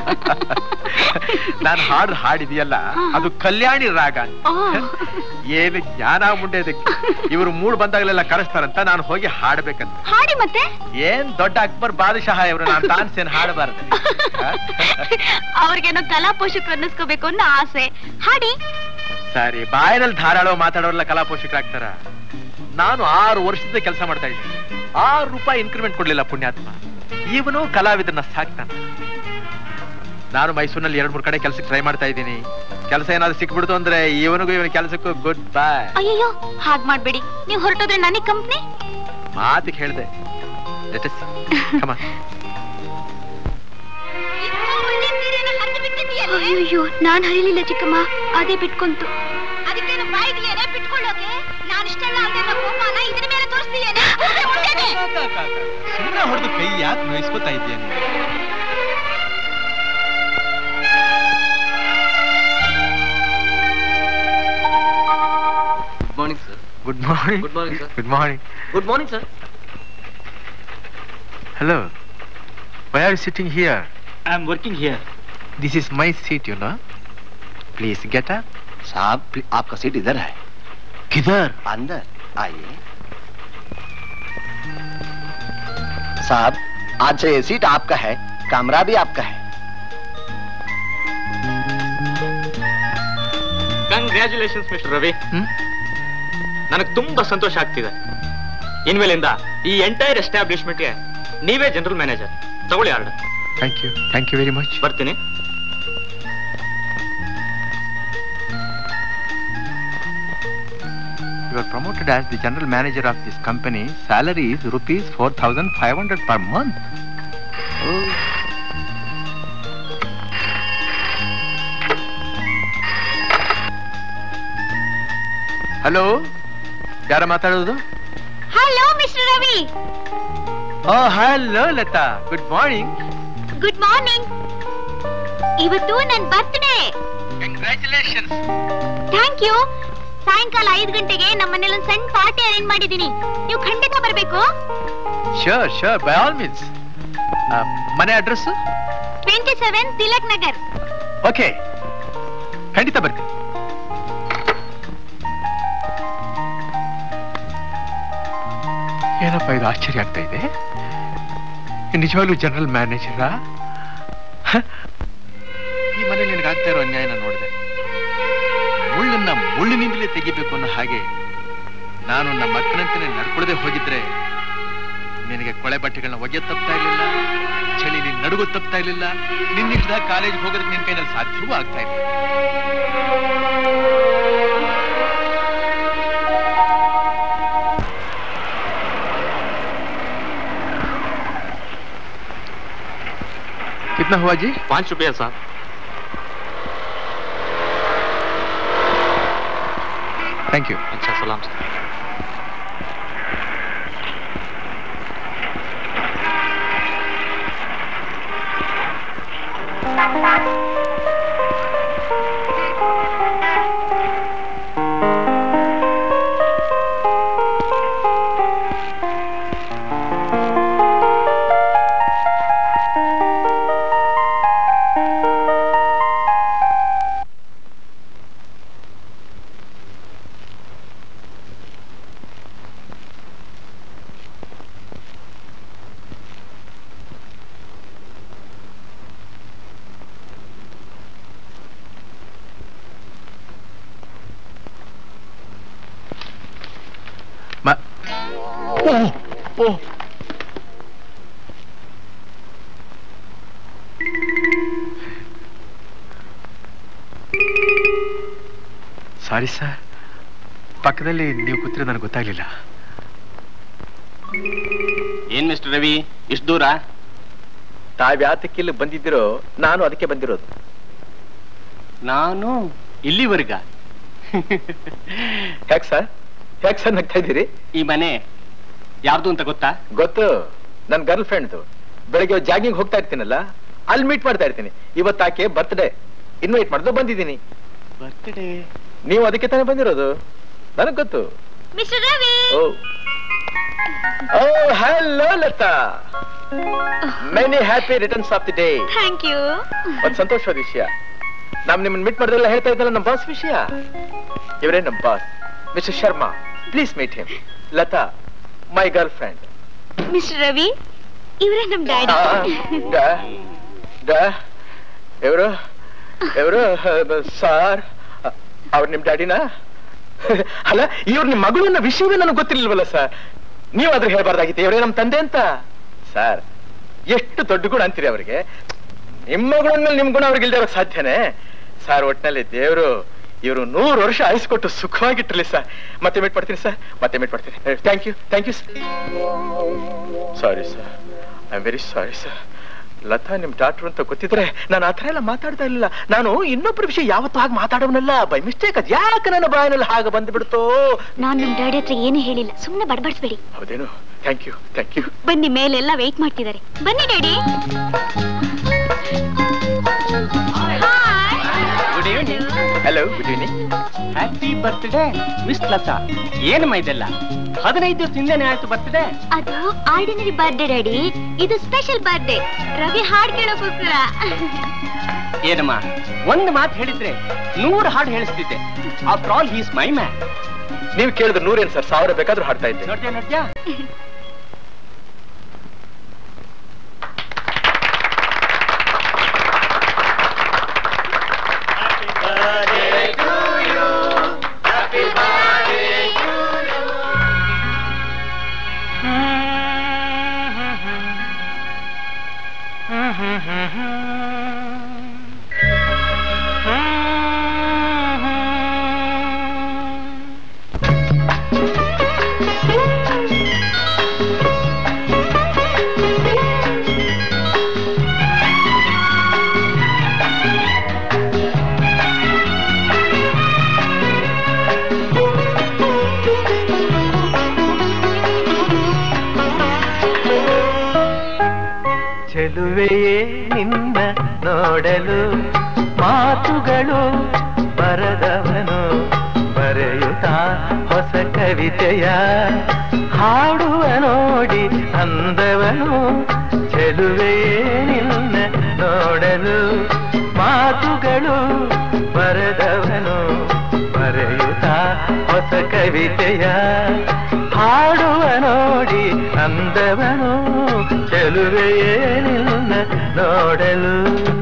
ನಾನು ಹಾಡು ಹಾಡಿದೆಯಲ್ಲ ಅದು ಕಲ್ಯಾಣಿ ರಾಗ ಅಂತ. ಓ. ಏನು ಜ್ಞಾನ ಮುಂಡೆ ಇದಕ್ಕೆ ಇವರು ಮೂಡ್ ಬಂದಾಗಲೆಲ್ಲ ಕರೆಸ್ತಾರಂತ ನಾನು ಹೋಗಿ ಹಾಡ್ಬೇಕಂತ ಹಾಡಿ ಮತ್ತೆ ಏನ್ ದೊಡ್ಡ ಅಕ್ಬರ್ ಬಾದಶಾಹ ಇವರು ನಾನು ತಾನ್ಸೇನ್ ಹಾಡಬಾರ್ದು ಅವ್ರಿಗೇನೋ ಕಲಾ ಪೋಷಕರು ಅನ್ನಿಸ್ಕೋಬೇಕು ಅನ್ನೋ ಆಸೆ ಹಾಡಿ ಸರಿ ಬಾಯಿನಲ್ಲಿ ಧಾರಾಳ ಮಾತಾಡೋರೆಲ್ಲ ಕಲಾ ಪೋಷಕರಾಗ್ತಾರ ನಾನು ಆರು ವರ್ಷದಿಂದ ಕೆಲಸ ಮಾಡ್ತಾ ಇದ್ದೀನಿ ಆರು ರೂಪಾಯಿ ಇನ್ಕ್ರಿಮೆಂಟ್ ಕೊಡ್ಲಿಲ್ಲ ಪುಣ್ಯಾತ್ಮ ಇವನು ಕಲಾವಿದನ್ನ ಸಾಕ್ತಾನ ನಾನು ಮೈಸೂರಿನಲ್ಲಿ ಎರಡ್ ಮೂರ್ ಕಡೆ ಕೆಲಸಕ್ಕೆ ಟ್ರೈ ಮಾಡ್ತಾ ಇದ್ದೀನಿ ಕೆಲಸ ಏನಾದ್ರು ಸಿಕ್ಬಿಡ್ತು ಅಂದ್ರೆ ಇವನಿಗೂ ಇವನ ಕೆಲಸಕ್ಕೂ ಗುಡ್ ಬಾಯ್ ಅಯ್ಯಯ್ಯೋ ಹಾಗ್ ಮಾಡ್ಬೇಡಿ ನೀವು ಹೊರಟೋದ್ರೆ ನನಗ್ ಕಂಪ್ನಿ ಮಾತಿಗೆ ಹೇಳ್ದೆ Let us see. Come on. ಅಯ್ಯೋ ನಾನ್ ಹರಿಲಿಲ್ಲ ಚಿಕ್ಕಮ್ಮ ಅದೇ ಬಿಟ್ಕೊಂತು ಅದಕ್ಕೇನು ಬಾಯಿಗ್ಲೇನೆ ಬಿಟ್ಕೊಳ್ಳೋಕೆ ನಾನು ಇಷ್ಟೆಲ್ಲ ಅಲ್ದೇನೋ ಕೋಪನ ಇದ್ರ ಮೇಲೆ ತೋರಿಸ್ತೀಯೇನೆ ಮುಂದೆನೆ ಸುಮ್ಮನೆ ಹೊಡೆದು ಕೈ ಯಾಕೆ ನೋಯಿಸ್ಕೊತಾ ಇದೆಯಾ ನೀನು good morning sir good morning Good morning, sir. Good morning good morning sir hello why are sitting here I am working here this is my seat you know please get up साहब आपका सीट इधर है किधर अंदर आइए साहब आज से ये सीट आपका है कमरा भी आपका है ಕಂಗ್ರ್ಯಾಚುಲೇಷನ್ಸ್ ಮಿಸ್ಟರ್ ರವಿ ನನಗೆ ತುಂಬಾ ಸಂತೋಷ ಆಗ್ತಿದೆ ಇನ್ಮೇಲಿಂದ ಈ ಎಂಟೈರ್ ಎಸ್ಟಾಬ್ಲಿಷ್ಮೆಂಟ್ಗೆ ನೀವೇ ಜನರಲ್ ಮ್ಯಾನೇಜರ್ ತಗೊಳ್ಳಿ order thank you thank you very much ಬರ್ತೀನಿ You are promoted as the general manager of this company. Salary is rupees 4,500 per month. Oh. Hello ಯಾರ ಮಾತಾಡೋದು hello mister Ravi oh hello Latha good morning good morning ಇವತ್ತು ನನ್ ಬರ್ತ್ಡೇ ಕಂಗ್ರ್ಯಾಚುಲೇಷನ್ಸ್ ಥ್ಯಾಂಕ್ ಯು ಸಾಯಂಕಾಲ ಐದು ಗಂಟೆಗೆ ನಮ್ಮ ಮನೇಲಿ ಒಂದು ಸಣ್ಣ ಪಾರ್ಟಿ ಅರೇಂಜ್ ಮಾಡಿದೀನಿ ನೀವು ಖಂಡಿತ ಬರಬೇಕು sure sure by all means ಮನೆ address twenty seven Tilak Nagar okay ಖಂಡಿತ ಬರ್ತೀನಿ ಏನಪ್ಪ ಇದು ಆಶ್ಚರ್ಯ ಆಗ್ತಾ ಇದೆ ನಿಜವಾಗ್ಲೂ ಜನರಲ್ ಮ್ಯಾನೇಜರಾ ಈ ಮನೆ ನಿನಗಾಗ್ತಾ ಇರೋ ಅನ್ಯಾಯನ ನೋಡಿದೆ ಮುಳ್ಳನ್ನ ಮುಳ್ಳಿನಿಂದಲೇ ತೆಗಿಬೇಕು ಅನ್ನೋ ಹಾಗೆ ನಾನು ನಮ್ಮ ಅಕ್ಕನಂತನೇ ನಡ್ಕೊಳ್ಳದೆ ಹೋಗಿದ್ರೆ ನಿನಗೆ ಕೊಳೆ ಬಟ್ಟೆಗಳನ್ನ ಒಗೆ ತಪ್ತಾ ಇರ್ಲಿಲ್ಲ ಚಳಿ ನಿನ್ ನಡುಗು ತಪ್ತಾ ಇರ್ಲಿಲ್ಲ ನಿನ್ನಿಡ್ದ ಕಾಲೇಜ್ ಹೋಗೋದಕ್ಕೆ ನಿನ್ ಕೈನಲ್ಲಿ ಸಾಧ್ಯವೂ ಆಗ್ತಾ ಇಲ್ಲ कितना हुआ जी पाँच रुपया साहब थैंक यू अच्छा सलाम sir Ma... Oh, oh. Sorry sir ಪಕ್ಕದಲ್ಲಿ ನೀವು ಕೂತಿರೋ ನನಗೆ ಗೊತ್ತಾಗ್ಲಿಲ್ಲ ಏನ್ ಮಿಸ್ಟರ್ ರವಿ ಇಷ್ಟು ದೂರ ತಾವ್ಯಾತಕ್ಕೆ ಇಲ್ಲಿ ಬಂದಿದ್ದೀರೋ ನಾನು ಅದಕ್ಕೆ ಬಂದಿರೋದು ನಾನು ಇಲ್ಲಿವರೆಗ ಯಾಕೆ ಸರ್ ಯಾಕೆ ಸರ್ ನಗ್ತಾ ಇದ್ದೀರಿ ಈ ಮನೆ ಯಾರ್ದು ಅಂತ ಗೊತ್ತಾ ಗೊತ್ತು ನನ್ನ ಗರ್ಲ್ ಫ್ರೆಂಡ್ದು ಬೆಳಗ್ಗೆ ಜಾಗಿಂಗ್ ಹೋಗ್ತಾ ಇರ್ತೀನಲ್ಲ ಅಲ್ಲಿ ಮೀಟ್ ಮಾಡ್ತಾ ಇರ್ತೀನಿ ಇವತ್ತು ಆಕೆ ಬರ್ತ್ಡೇ ಇನ್ವೈಟ್ ಮಾಡಿದ್ದು ಬಂದಿದ್ದೀನಿ ಬರ್ತ್ಡೇ ನೀವು ಅದಕ್ಕೆ ತಾನೇ ಬಂದಿರೋದು ನನಗ್ ಗೊತ್ತು mister Ravi oh oh hello Latha many happy returns of the day thank you ಒಂದ್ ಸಂತೋಷವಾದ ವಿಷಯ ನಾವ್ ನಿಮ್ಮನ್ನ ಮೀಟ್ ಮಾಡಿದ್ರೆಲ್ಲ ಹೇಳ್ತಾ ಇದ್ದಲ್ಲ ನಮ್ಮ ಬಾಸ್ ವಿಷಯ ಇವರೇ ನಮ್ಮ boss mister Sharma please meet him Latha my girlfriend mister Ravi ಇವರೇ ನಮ್ ಡ್ಯಾಡಿ ಇವರು ಇವರು ಸಾರ್ ಅವ್ರು ನಿಮ್ ಡ್ಯಾಡಿನಾ ಅಲ್ಲ ಇವ್ರು ನಿಮ್ ಮಗಳು ಅನ್ನೋ ವಿಷಯವೇ ನನಗೆ ಗೊತ್ತಿರ್ಲಿಲ್ವಲ್ಲ ಸರ್ ನೀವು ಅದ್ರ ಹೇಳ್ಬಾರ್ದಾಗಿತ್ತು ಇವರೇ ನಮ್ ತಂದೆ ಅಂತ ಸರ್ ಎಷ್ಟು ದೊಡ್ಡ ಗುಣ ಅಂತೀರಿ ಅವರಿಗೆ ನಿಮ್ಮ ಮಗಳು ಅಂದ್ಮೇಲೆ ನಿಮ್ ಗುಣ ಅವ್ರಿಗೆ ಇಲ್ದೇ ಇರೋಕ್ ಸಾಧ್ಯನೇ ಸರ್ ಒಟ್ನಲ್ಲಿ ದೇವರು ಇವರು ನೂರು ವರ್ಷ ಆಯಿಸ್ಕೊಟ್ಟು ಸುಖವಾಗಿಟ್ಟಿರ್ಲಿ ಸರ್ ಮತ್ತೆ ಮೀಟ್ ಮಾಡ್ತೀನಿ ಸರ್ ಮತ್ತೆ ಮೀಟ್ ಮಾಡ್ತೀನಿ thank you thank you sorry sir I am very sorry sir Latha ನಿಮ್ ಡಾಕ್ಟರ್ ಅಂತ ಗೊತ್ತಿದ್ರೆ ನಾನು ಆ ಥರ ಎಲ್ಲ ಮಾತಾಡ್ತಾ ಇರಲಿಲ್ಲ ನಾನು ಇನ್ನೊಬ್ಬರ ವಿಷಯ ಯಾವತ್ತೂ ಹಾಗೆ ಮಾತಾಡೋನಲ್ಲ ಬೈ ಮಿಸ್ಟೇಕ್ ಅದ್ ಯಾಕೆ ನನ್ನ ಬಾಯಿನಲ್ಲಿ ಹಾಗೆ ಬಂದ್ಬಿಡ್ತೋ ನಾನ್ ನಮ್ ಡ್ಯಾಡಿ ಹತ್ರ ಏನು ಹೇಳಿಲ್ಲ ಸುಮ್ನೆ ಬಡಬಡಿಸ್ಬೇಡಿ ಹೌದೇನು ಥ್ಯಾಂಕ್ ಯು ಥ್ಯಾಂಕ್ ಯು ಬನ್ನಿ ಮೇಲೆಲ್ಲ ವೇಟ್ ಮಾಡ್ತಿದ್ದಾರೆ ಬನ್ನಿ daddy good evening hello good evening happy birthday miss Latha ಏನಮ್ಮ ಇದೆಲ್ಲ ಹದಿನೈದು ದಿವಸ ಹಿಂದೆನೆ ಆಯ್ತು ಬರ್ತ್ಡೇ ಅದು ಆರ್ಡಿನರಿ ಬರ್ಡೇ ಡ್ಯಾಡಿ ಇದು ಸ್ಪೆಷಲ್ ಬರ್ಡೇ ರವಿ ಹಾಡ್ ಕೇಳೋಕೋಸ್ಕರ ಏನಮ್ಮ ಒಂದು ಮಾತು ಹೇಳಿದ್ರೆ ನೂರು ಹಾಡು ಹೇಳಿಸ್ತಿದ್ದೆ after all he's my man ನೀವು ಕೇಳಿದ್ರೆ ನೂರೇನು ಸರ್ ಸಾವಿರ ಬೇಕಾದ್ರೂ ಹಾಡ್ತಾ ಇದ್ದೆ ನೋಡ್ತೀಯ ನೋಡ್ತೀಯ ಚೆಲುವೆಯೇ ನಿನ್ನ ನೋಡಲು ಮಾತುಗಳು ಬರದವನು ಬರೆಯುತ್ತ ಹೊಸ ಕವಿತೆಯ ಹಾಡುವ ನೋಡಿ ಅಂದವನು ಚೆಲುವೆಯೇ ನಿನ್ನ ನೋಡಲು ಮಾತುಗಳು ಬರೆದವನು ಬರೆಯುತ್ತ ಹೊಸ ಕವಿತೆಯ ಹಾಡುವ ನೋಡಿ ಅಂದವನು ಚೆಲುವೆಯೇ ನಿನ್ನ ನೋಡಲು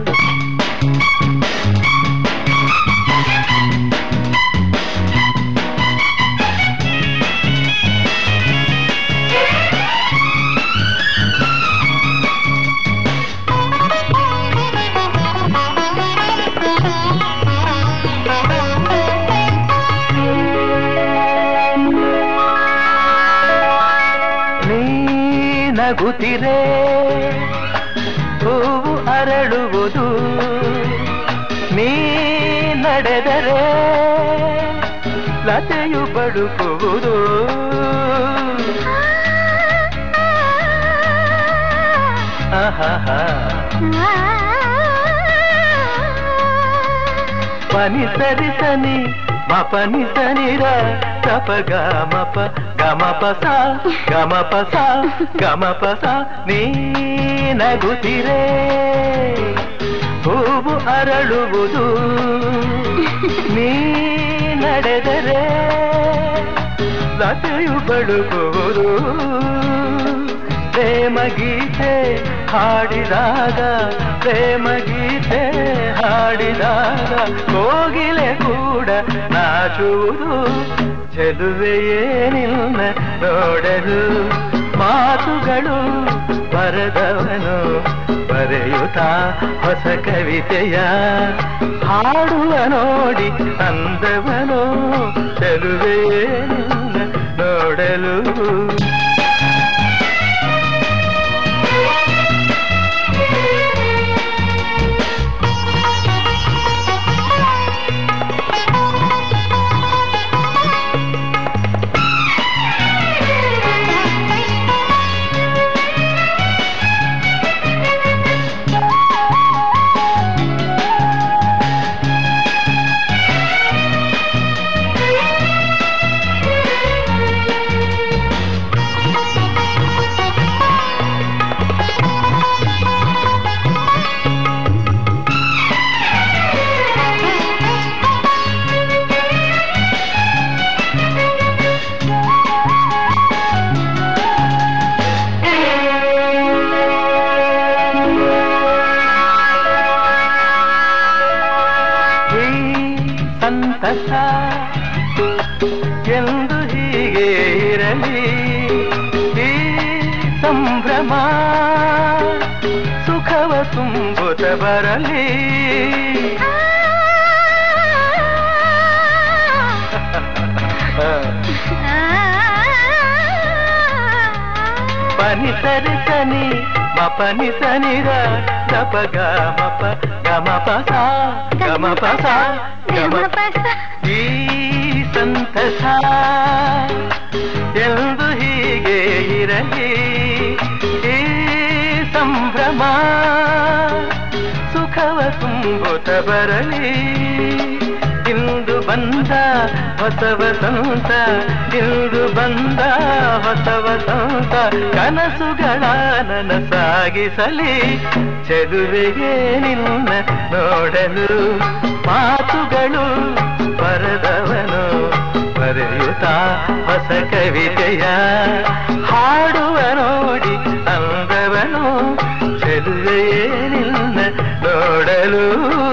ನೀ ನಗುತ್ತಿರೆ ಹೂವು ಅರಳುವುದು ನೀ ನಡೆದರೆ ಲತೆಯು ಬಡುಕುವುದು ಆಹಾಹಾ. ಪನಿ ಸರಿ ಸನಿ ಮಪನಿ ಸನಿರ ತಪ ಗಮಪ ಗಮಪ ಸ ಗಮಪ ಸ ಗಮಪ ಸ ನೀ ನಗುತ್ತಿರೆ ಹೂವು ಅರಳುವುದು ನೀ ನಡೆದರೆ ಲತೆಯು ಬಡುಕುವುದು ಪ್ರೇಮ ಗೀತೆ ಹಾಡಿದಾಗ ಪ್ರೇಮ ಗೀತೆ ಹಾಡಿದಾಗ ಕೋಗಿಲೆ ಕೂಡ ನಾಚುವುದು ಚೆಲುವೆಯೇ ನಿನ್ನ ನೋಡಲು ಮಾತುಗಳು ಬರೆದವನು ಬರೆಯುತ್ತ ಹೊಸ ಕವಿತೆಯ ಹಾಡುವ ನೋಡಿ ಅಂದವನು ಚೆಲುವೆಯೇ ನಿನ್ನ ನೋಡಲು ಈ ಸಂತಸ ಎಂದು ಹೀಗೆ ಇರಲಿ ಈ ಸಂಭ್ರಮ ಸುಖವ ತುಂಬುತ್ತ ಬರಲಿ ಪನಿ ಸರಿ ಸನಿ ಮಪನಿ ಸನಿರ ದಪ ಗಮಪ ಗಮಪ ಸ ಗಮಪ ಸ ಗಮಪ ಈ ಸಂತಸ ಎಂದು ಹೀಗೆ ಇರಲಿ ಈ ಸಂಭ್ರಮ ಸುಖವ ತುಂಬುತ್ತ ಬರಲಿ ಇಂದು ಬಂದ ಹೊಸ ವಸಂತ ಇಂದು ಬಂದ ಹೊಸ ವಸಂತ ಕನಸುಗಳ ನನಸಾಗಿಸಲಿ ಚೆಲುವೆಗೆ ನಿನ್ನ ನೋಡಲು ಮಾತುಗಳು ಬರೆದವನು ಬರೆಯುತ್ತ ಹೊಸ ಕವಿತೆಯ ಹಾಡುವ ನೋಡಿ ಅಂದವನು ಚೆಲುವೆಯೇ ನಿನ್ನ ನೋಡಲು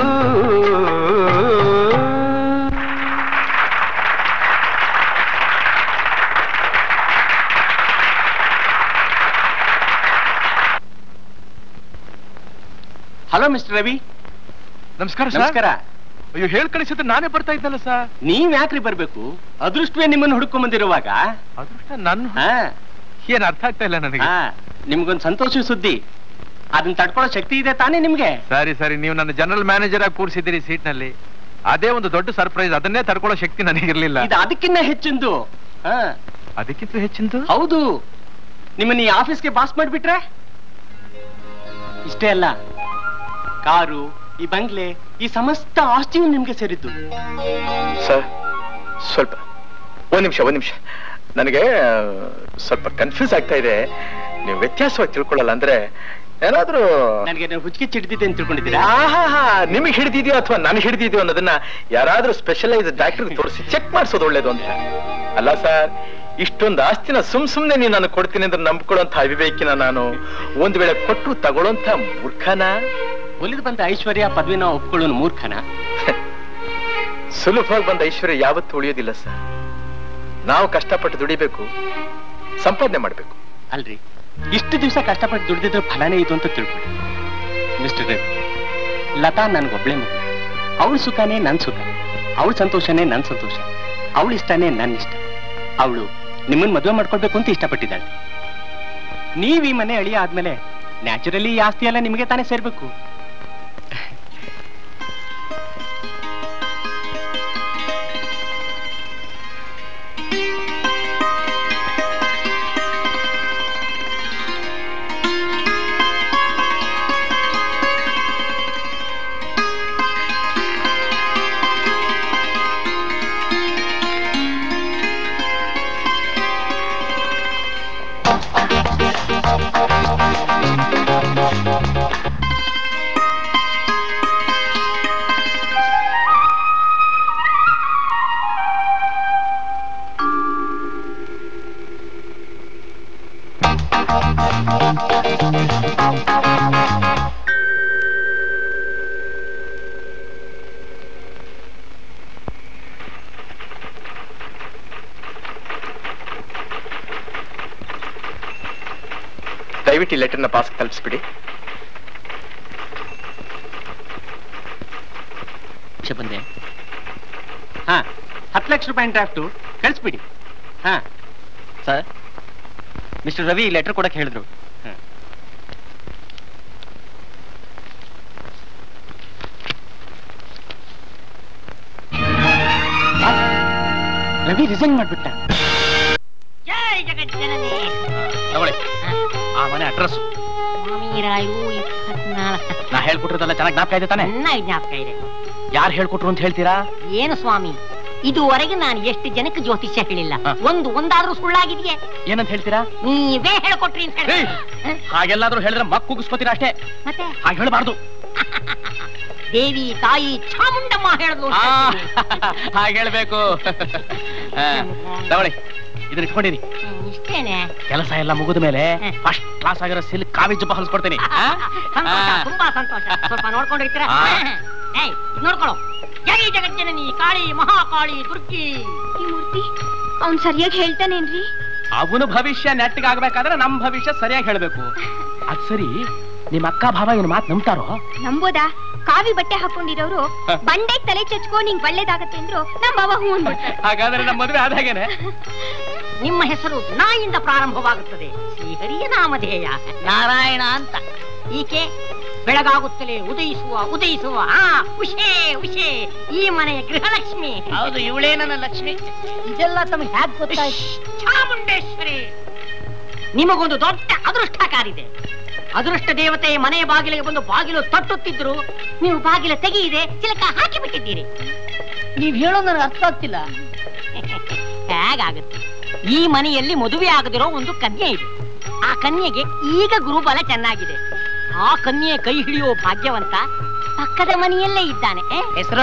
ಹಲೋ ಮಿಸ್ಟರ್ ರವಿ ನಮಸ್ಕಾರ ಸರ್ ನಮಸ್ಕಾರ ಅಯ್ಯೋ ಹೇಳ್ ಕಳಿಸಿದ್ರೆ ನಾನೇ ಬರ್ತಾ ಇದ್ದಲ್ಲ ಸರ್ ನೀವ್ ಯಾಕ್ರಿ ಬರ್ಬೇಕು ಅದೃಷ್ಟವೇ ನಿಮ್ಮನ್ನು ಹುಡುಕೊಂಡ್ ಬಂದಿರುವಾಗ ಅದೃಷ್ಟ ನನ್ನ ಹಾ ಏನ್ ಅರ್ಥ ಆಗ್ತಾ ಇಲ್ಲ ನನಗೆ ಹಾ ನಿಮ್ಗೊಂದ್ ಸಂತೋಷ ಸುದ್ದಿ ಅದನ್ನ ತಡ್ಕೊಳ್ಳೋ ಶಕ್ತಿ ಇದೆ ತಾನೇ ನಿಮ್ಗೆ ಸರಿ ಸರಿ ನೀವು ನನ್ನ ಜನರಲ್ ಮ್ಯಾನೇಜರ್ ಆಗಿ ಕೂರಿಸಿದ್ದೀರಿ ಸೀಟ್ ನಲ್ಲಿ ಅದೇ ಒಂದು ದೊಡ್ಡ ಸರ್ಪ್ರೈಸ್ ಅದನ್ನೇ ತಡ್ಕೊಳ್ಳೋ ಶಕ್ತಿ ನನಗಿರ್ಲಿಲ್ಲ ಇದು ಅದಕ್ಕಿನ್ನ ಹೆಚ್ಚಿಂದು ಹಾ ಅದಕ್ಕಿಂತ ಹೆಚ್ಚಿಂದು ಹೌದು ನಿಮ್ಮನ್ನ ಈ ಆಫೀಸ್ಗೆ ಪಾಸ್ ಮಾಡ್ಬಿಟ್ರೆ ಇಷ್ಟೇ ಅಲ್ಲ ಕಾರು ಈ ಬಂಗ್ಲೆ ಈ ಸಮಸ್ತ ಆಸ್ತಿಯು ನಿಮ್ಗೆ ಸೇರಿದ್ದು ಸರ್ ಸ್ವಲ್ಪ ಒಂದ್ ನಿಮಿಷ ಒಂದ್ ನಿಮಿಷ ನನಗೆ ಆ, ಸ್ವಲ್ಪ ಕನ್ಫ್ಯೂಸ್ ಆಗ್ತಾ ಇದೆ ನೀವು ವ್ಯತ್ಯಾಸವಾಗಿ ತಿಳ್ಕೊಳ್ಳಲ್ಲ ಅಂದ್ರೆ ಏನಾದ್ರೂ ನನಗೆ ನಾನು ಹುಚ್ಚಿಗೆ ಚಿಡ್ದಿದ್ದೆ ಅಂತ ತಿಳ್ಕೊಂಡಿದ್ದೀರಾ ಆಹಾಹಾ, ನಿಮಗೆ ಹಿಡಿದಿದ್ಯೋ ಅಥವಾ ನನಗೆ ಹಿಡಿದಿದ್ಯೋ ಅನ್ನೋದನ್ನ ಯಾರಾದ್ರೂ ಸ್ಪೆಷಲೈಸ್ ಡಾಕ್ಟರ್ ತೋರಿಸಿ ಚೆಕ್ ಮಾಡಿಸೋದು ಒಳ್ಳೇದು ಅಂತ ಅಲ್ಲ ಸರ್ ಇಷ್ಟೊಂದು ಆಸ್ತಿನ ಸುಮ್ ಸುಮ್ನೆ ನೀನು ನಾನು ಕೊಡ್ತೀನಿ ಅಂದ್ರೆ ನಂಬ್ಕೊಳ್ಳೋಂಥ ಅವಿವೇಕಿನ ನಾನು ಒಂದ್ ವೇಳೆ ಕೊಟ್ಟು ತಗೊಳ್ಳೋಂಥ ಮೂರ್ಖನ ಒಲಿದು ಬಂದ ಐಶ್ವರ್ಯ ಪದವಿನ ಒಪ್ಕೊಳ್ಳೋನು ಮೂರ್ಖನ ಸುಲಭವಾಗಿ ಬಂದ ಐಶ್ವರ್ಯ ಯಾವತ್ತೂ ಉಳಿಯೋದಿಲ್ಲ ಸರ್ ನಾವು ಕಷ್ಟಪಟ್ಟು ದುಡಿಬೇಕು ಸಂಪಾದನೆ ಮಾಡ್ಬೇಕು ಅಲ್ರಿ ಇಷ್ಟು ದಿವಸ ಕಷ್ಟಪಟ್ಟು ದುಡ್ದಿದ್ರ ಫಲನೇ ಇದು ಅಂತ ತಿಳ್ಕೊಳ್ಳಿ ಮಿಸ್ಟರ್ ರವಿ ಲತಾ ನನ್ಗೊಬ್ಳೆ ಮಗು ಅವಳ ಸುಖನೇ ನನ್ ಸುಖ ಅವಳ ಸಂತೋಷನೇ ನನ್ ಸಂತೋಷ ಅವಳ ಇಷ್ಟನೇ ನನ್ ಇಷ್ಟ ಅವಳು ನಿಮ್ಮನ್ನ ಮದುವೆ ಮಾಡ್ಕೊಳ್ಬೇಕು ಅಂತ ಇಷ್ಟಪಟ್ಟಿದ್ದಾಳೆ ನೀವ್ ಈ ಮನೆ ಅಳಿಯ ಆದ್ಮೇಲೆ ನ್ಯಾಚುರಲಿ ಈ ಆಸ್ತಿ ಎಲ್ಲ ನಿಮಗೆ ತಾನೇ ಸೇರ್ಬೇಕು ದಯವಿಟ್ಟು ಈ ಲೆಟರ್ನ ಪಾಸ್ ತಲುಪಿಸ್ಬಿಡಿ ವಿಷಯ ಬಂದೆ ಹಾ ಹತ್ತು ಲಕ್ಷ ರೂಪಾಯಿ ಡ್ರಾಫ್ಟು ಕಳಿಸ್ಬಿಡಿ ಹಾ ಸರ್ ಮಿಸ್ಟರ್ ರವಿ ಲೆಟರ್ ಕೊಡಕ್ಕೆ ಹೇಳಿದ್ರು ಹಾ. ಆ? ರವಿ ರಿಸೈನ್ ಮಾಡ್ಬಿಟ್ಟ ಜೈ ಜಗಜ್ಜನನಿ ತಗೊಳ್ಳಿ ಆ ಮನೆ ಅಡ್ರೆಸ್ ಸ್ವಾಮಿರಾಯು ಇಪ್ಪತ್ನಾಲ್ಕು ನಾ ಹೇಳ್ಕೊಟ್ರದಲ್ಲ ಚೆನ್ನಾಗಿ ಜ್ಞಾಪಕ ಇದೆ ತಾನೆ ಚೆನ್ನಾಗಿ ಜ್ಞಾಪಕ ಇದೆ ಯಾರು ಹೇಳ್ಕೊಟ್ರು ಅಂತ ಹೇಳ್ತೀರಾ ಏನು ಸ್ವಾಮಿ ಇದುವರೆಗೆ ನಾನು ಎಷ್ಟು ಜನಕ್ಕೆ ಜ್ಯೋತಿಷ್ಯ ಹೇಳಿಲ್ಲ ಹ. ಒಂದು ಒಂದಾದ್ರೂ ಸುಳ್ಳಾಗಿದೆಯೇ ಏನಂತ ಹೇಳ್ತೀರಾ ನೀವೇ ಹೇಳ್ಕೊಟ್ರಿ ಅಂತ ಹೇಳ್ತಾರೆ. ಹ? ಹಾಗೆಲ್ಲಾದ್ರೂ ಹೇಳಿದ್ರೆ ಮಕ್ ಕುಗಿಸ್ಕೋತೀರಾ ಅಷ್ಟೇ ಮತ್ತೆ ಹಾಗೆ ಹೇಳಬಾರ್ದು ದೇವಿ ತಾಯಿ ಚಾಮುಂಡಮ್ಮ ಹೇಳಿದ್ಲು ಆ, ಹಾಗೆ ಹೇಳ್ಬೇಕು ಆ, ತಗೊಳ್ಳಿ ಇದನ್ನ ಇಟ್ಕೊಂಡಿರಿ ಹ್ಮ್, ಇಷ್ಟೇನೆ ಕೆಲಸ ಎಲ್ಲ ಮುಗಿದ ಮೇಲೆ ಹ್ಮ್. ಫಸ್ಟ್ ಕ್ಲಾಸ್ ಆಗಿರೋ ಸಿಲ್ಕ್ ಕಾವಿ ಜಬ್ಬ ಹೊಲಿಸ್ಕೊಡ್ತೀನಿ ಆ? ಸಂತೋಷ ಆ. ತುಂಬಾ ಸಂತೋಷ ಸ್ವಲ್ಪ ನೋಡ್ಕೊಂಡಿರ್ತೀರಾ ಆ. ಏಯ್ ಇದ್ ನೋಡ್ಕೊಳ್ಳೋ ಜೈ ಜಗಜ್ಜನನಿ ಕಾಳಿ ಮಹಾಕಾಳಿ ದುರ್ಗಿ ಈ ಮೂರ್ತಿ ಅವ್ನ್ ಸರಿಯಾಗಿ ಹೇಳ್ತಾನೇನ್ರಿ ಅವನ ಭವಿಷ್ಯ ನೆಟ್ಟಗಾಗ್ಬೇಕಾದ್ರೆ ನಮ್ ಭವಿಷ್ಯ ಸರಿಯಾಗಿ ಹೇಳ್ಬೇಕು ಅದ್ ಸರಿ ನಿಮ್ ಅಕ್ಕ ಭಾವ ಏನ್ ಮಾತ್ ನಂಬ್ತಾರೋ ನಂಬೋದಾ ಕಾವಿ ಬಟ್ಟೆ ಹಾಕೊಂಡಿರೋರು ಬಂಡೆ ತಲೆ ಚಚ್ಕೋ ನಿಂಗ್ ಒಳ್ಳೇದಾಗತ್ತೆ ಅಂದ್ರು ನಮ್ ಬಾವ ಹೂ ಅಂದ್ಬಿಟ್ರು. ಹಾಗಾದ್ರೆ ನಮ್ಮ ಮದುವೆ ಆದಾಗೇನೆ ನಿಮ್ಮ ಹೆಸರು ನಾಯಿಂದ ಪ್ರಾರಂಭವಾಗುತ್ತದೆ ಶ್ರೀಹರಿಯ ನಾಮಧೇಯ ನಾರಾಯಣ ಅಂತ ಈಕೆ ಬೆಳಗಾಗುತ್ತಲೇ ಉದಯಿಸುವ ಉದಯಿಸುವ ಆ ಉಷೇ ಉಷೇ ಈ ಮನೆಯ ಗೃಹಲಕ್ಷ್ಮಿ ಹೌದು ಇವಳೇ ನನ್ನ ಲಕ್ಷ್ಮಿ ಇದೆಲ್ಲ ತಮಗೆ ಹ್ಯಾಕ್ ಗೊತ್ತಾಯ್ತು ಚಾಮುಂಡೇಶ್ವರಿ ನಿಮಗೊಂದು ದೊಡ್ಡ ಅದೃಷ್ಟ ಕಾರಿದೆ ಅದೃಷ್ಟ ದೇವತೆ ಮನೆಯ ಬಾಗಿಲಿಗೆ ಬಂದು ಬಾಗಿಲು ತಟ್ಟುತ್ತಿದ್ರು ನೀವು ಬಾಗಿಲು ತೆಗೆಯಿದೆ ಚಿಲಕ ಹಾಕಿ ಬಿಟ್ಟಿದ್ದೀರಿ ನೀವ್ ಹೇಳೋ ನನಗೆ ಅರ್ಥ ಆಗ್ತಿಲ್ಲ ಹೇಗಾಗುತ್ತೆ ಈ ಮನೆಯಲ್ಲಿ ಮದುವೆ ಆಗದಿರೋ ಒಂದು ಕನ್ಯೆ ಇದೆ ಆ ಕನ್ಯೆಗೆ ಈಗ ಗುರುಬಲ ಚೆನ್ನಾಗಿದೆ ಆ ಕನ್ಯೆ ಕೈ ಹಿಡಿಯೋ ಭಾಗ್ಯವಂತ ಪಕ್ಕದ ಮನೆಯಲ್ಲೇ ಇದ್ದಾನೆ ಹೆಸರು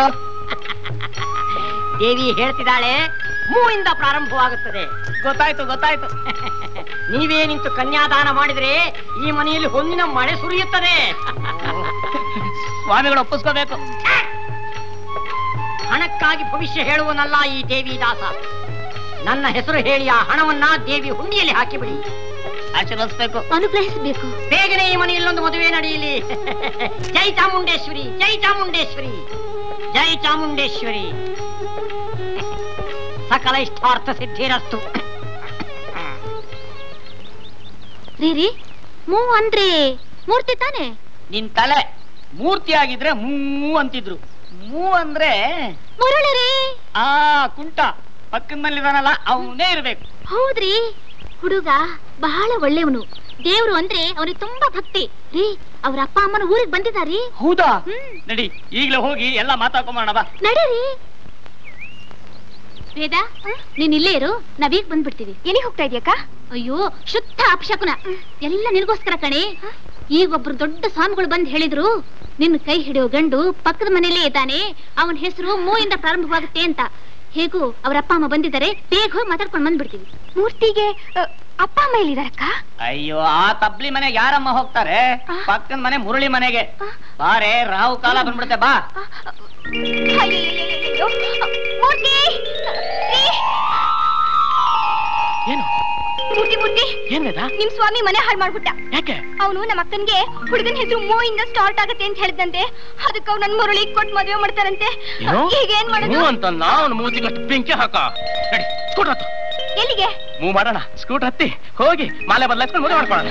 ದೇವಿ ಹೇಳ್ತಿದ್ದಾಳೆ ಮೂವಿಂದ ಪ್ರಾರಂಭವಾಗುತ್ತದೆ ಗೊತ್ತಾಯ್ತು ಗೊತ್ತಾಯ್ತು ನೀವೇ ನಿಂತು ಕನ್ಯಾದಾನ ಮಾಡಿದ್ರೆ ಈ ಮನೆಯಲ್ಲಿ ಹೊಂದಿನ ಮಳೆ ಸುರಿಯುತ್ತದೆ ಸ್ವಾಮಿಗಳು ಒಪ್ಪಿಸ್ಕೋಬೇಕು ಹಣಕ್ಕಾಗಿ ಭವಿಷ್ಯ ಹೇಳುವನಲ್ಲ ಈ ದೇವಿ ದಾಸ ನನ್ನ ಹೆಸರು ಹೇಳಿ ಆ ಹಣವನ್ನ ದೇವಿ ಹುಂಡಿಯಲ್ಲಿ ಹಾಕಿಬಿಡಿ ಆಶೀರ್ವದಿಸ್ಬೇಕು ಅನುಗ್ರಹಿಸ್ಬೇಕು ಬೇಗನೆ ಈ ಮನೆಯಲ್ಲೊಂದು ಮದುವೆ ನಡೆಯಲಿ ಜೈ ಚಾಮುಂಡೇಶ್ವರಿ ಜೈ ಚಾಮುಂಡೇಶ್ವರಿ ಜೈ ಚಾಮುಂಡೇಶ್ವರಿ ಸಕಲ ಇಷ್ಟಾರ್ಥ ಸಿದ್ಧಿರಸ್ತು ರೀ ರೀ ಮೂ ಅನ್ರಿ ಮೂರ್ತಿ ತಾನೆ ನಿನ್ ತಲೆ ಮೂರ್ತಿ ಆಗಿದ್ರೆ ಮೂ ಅಂತಿದ್ರು ಮೂ ಅಂದ್ರೆ ಮುರಳಿ ರೀ ಆ ಕುಂಟ ಪಕ್ಕದ ಮಲ್ಲಿದಾನಲ್ಲ ಅವನೇ ಇರ್ಬೇಕು ಹೌದ್ರಿ ಹುಡುಗ ಬಹಳ ಒಳ್ಳೆಯವನು ದೇವ್ರು ಅಂದ್ರೆ ಅವ್ರಿಗೆ ತುಂಬಾ ಭಕ್ತಿ ರೀ ಅವ್ರ ಅಪ್ಪ ಅಮ್ಮನ ಊರಿಗೆ ಬಂದಿದಾರಿ ಹೌದಾ ನಡಿ ಈಗ್ಲೇ ಹೋಗಿ ಎಲ್ಲ ಮಾತಾಡ್ಕೊಂಬರೋಣ ಬಾ ನಡೀರಿ ವೇದ ನೀನ್ ಇಲ್ಲೇ ಇರು ನಾವೀಗ ಬಂದ್ಬಿಡ್ತೀವಿ ಎಲ್ಲಿಗೆ ಹೋಗ್ತಾ ಇದೀಯಕ್ಕ ಅಯ್ಯೋ ಶುದ್ಧ ಅಪಶಕುನ ಎಲ್ಲ ನಿನಗೋಸ್ಕರ ಕಣೆ ಈಗ ಒಬ್ರು ದೊಡ್ಡ ಸ್ವಾಮಿಗಳು ಬಂದ್ ಹೇಳಿದ್ರು ನಿನ್ನ ಕೈ ಹಿಡಿಯೋ ಗಂಡು ಪಕ್ಕದ ಮನೇಲೇ ಇದ್ದಾನೆ ಅವನ ಹೆಸರು ಮೂಯಿಂದ ಪ್ರಾರಂಭವಾಗುತ್ತೆ ಅಂತ ಹೇಗೂ ಅವ್ರ ಅಪ್ಪ ಅಮ್ಮ ಬಂದಿದ್ದಾರೆ ಬೇಗ ಹೋಗಿ ಮಾತಾಡ್ಕೊಂಡು ಬಂದ್ಬಿಡ್ತೀವಿ ಮೂರ್ತಿಗೆ ಅಪ್ಪ ಅಮ್ಮ ಎಲ್ಲಿದಾರಕ್ಕ ಅಯ್ಯೋ ಆ ತಬ್ಲಿ ಮನೆಗೆ ಯಾರಮ್ಮ ಹೋಗ್ತಾರೆ ಪಕ್ಕದ ಮನೆ ಮುರಳಿ ಮನೆಗೆ ಬಾರೆ ರಾವು ಕಾಲ ಬಂದ್ಬಿಡುತ್ತೆ ಬಾ ಮೂರ್ತಿ ಏನು ಮೂರ್ತಿ ಮೂರ್ತಿ ಏನ್ ವೇದ ನಿಮ್ ಸ್ವಾಮಿ ಮನೆ ಹಾಳು ಮಾಡ್ಬಿಟ್ಟ ಯಾಕೆ ಅವನು ನಮ್ಮ ಅಕ್ಕನ್ಗೆ ಹುಡುಗನ ಹೆಸರು ಮೋ ಇಂದ ಸ್ಟಾರ್ಟ್ ಆಗತ್ತೆ ಅಂತ ಹೇಳಿದಂತೆ ಅದಕ್ಕೆ ಅವ್ನು ನನ್ ಮುರಳಿ ಕೊಟ್ಟು ಮದುವೆ ಮಾಡ್ತಾರಂತೆ ಏನು ಈಗ ಏನ್ ಮಾಡೋದು ಹ್ಞೂ ಅಂತ ನಾವು ಮೂತಿಗಷ್ಟು ಬೆಂಕಿ ಹಾಕ ನಡಿ ಸ್ಕೂಟರ್ ಹತ್ತು ಎಲ್ಲಿಗೆ ಮೂವ್ ಮಾಡೋಣ ಸ್ಕೂಟರ್ ಹತ್ತಿ ಹೋಗಿ ಮಾಲೆ ಬದಲಾಯಿಸ್ಕೊಂಡು ಮದುವೆ ಮಾಡ್ಕೊಳ್ಳೋಣ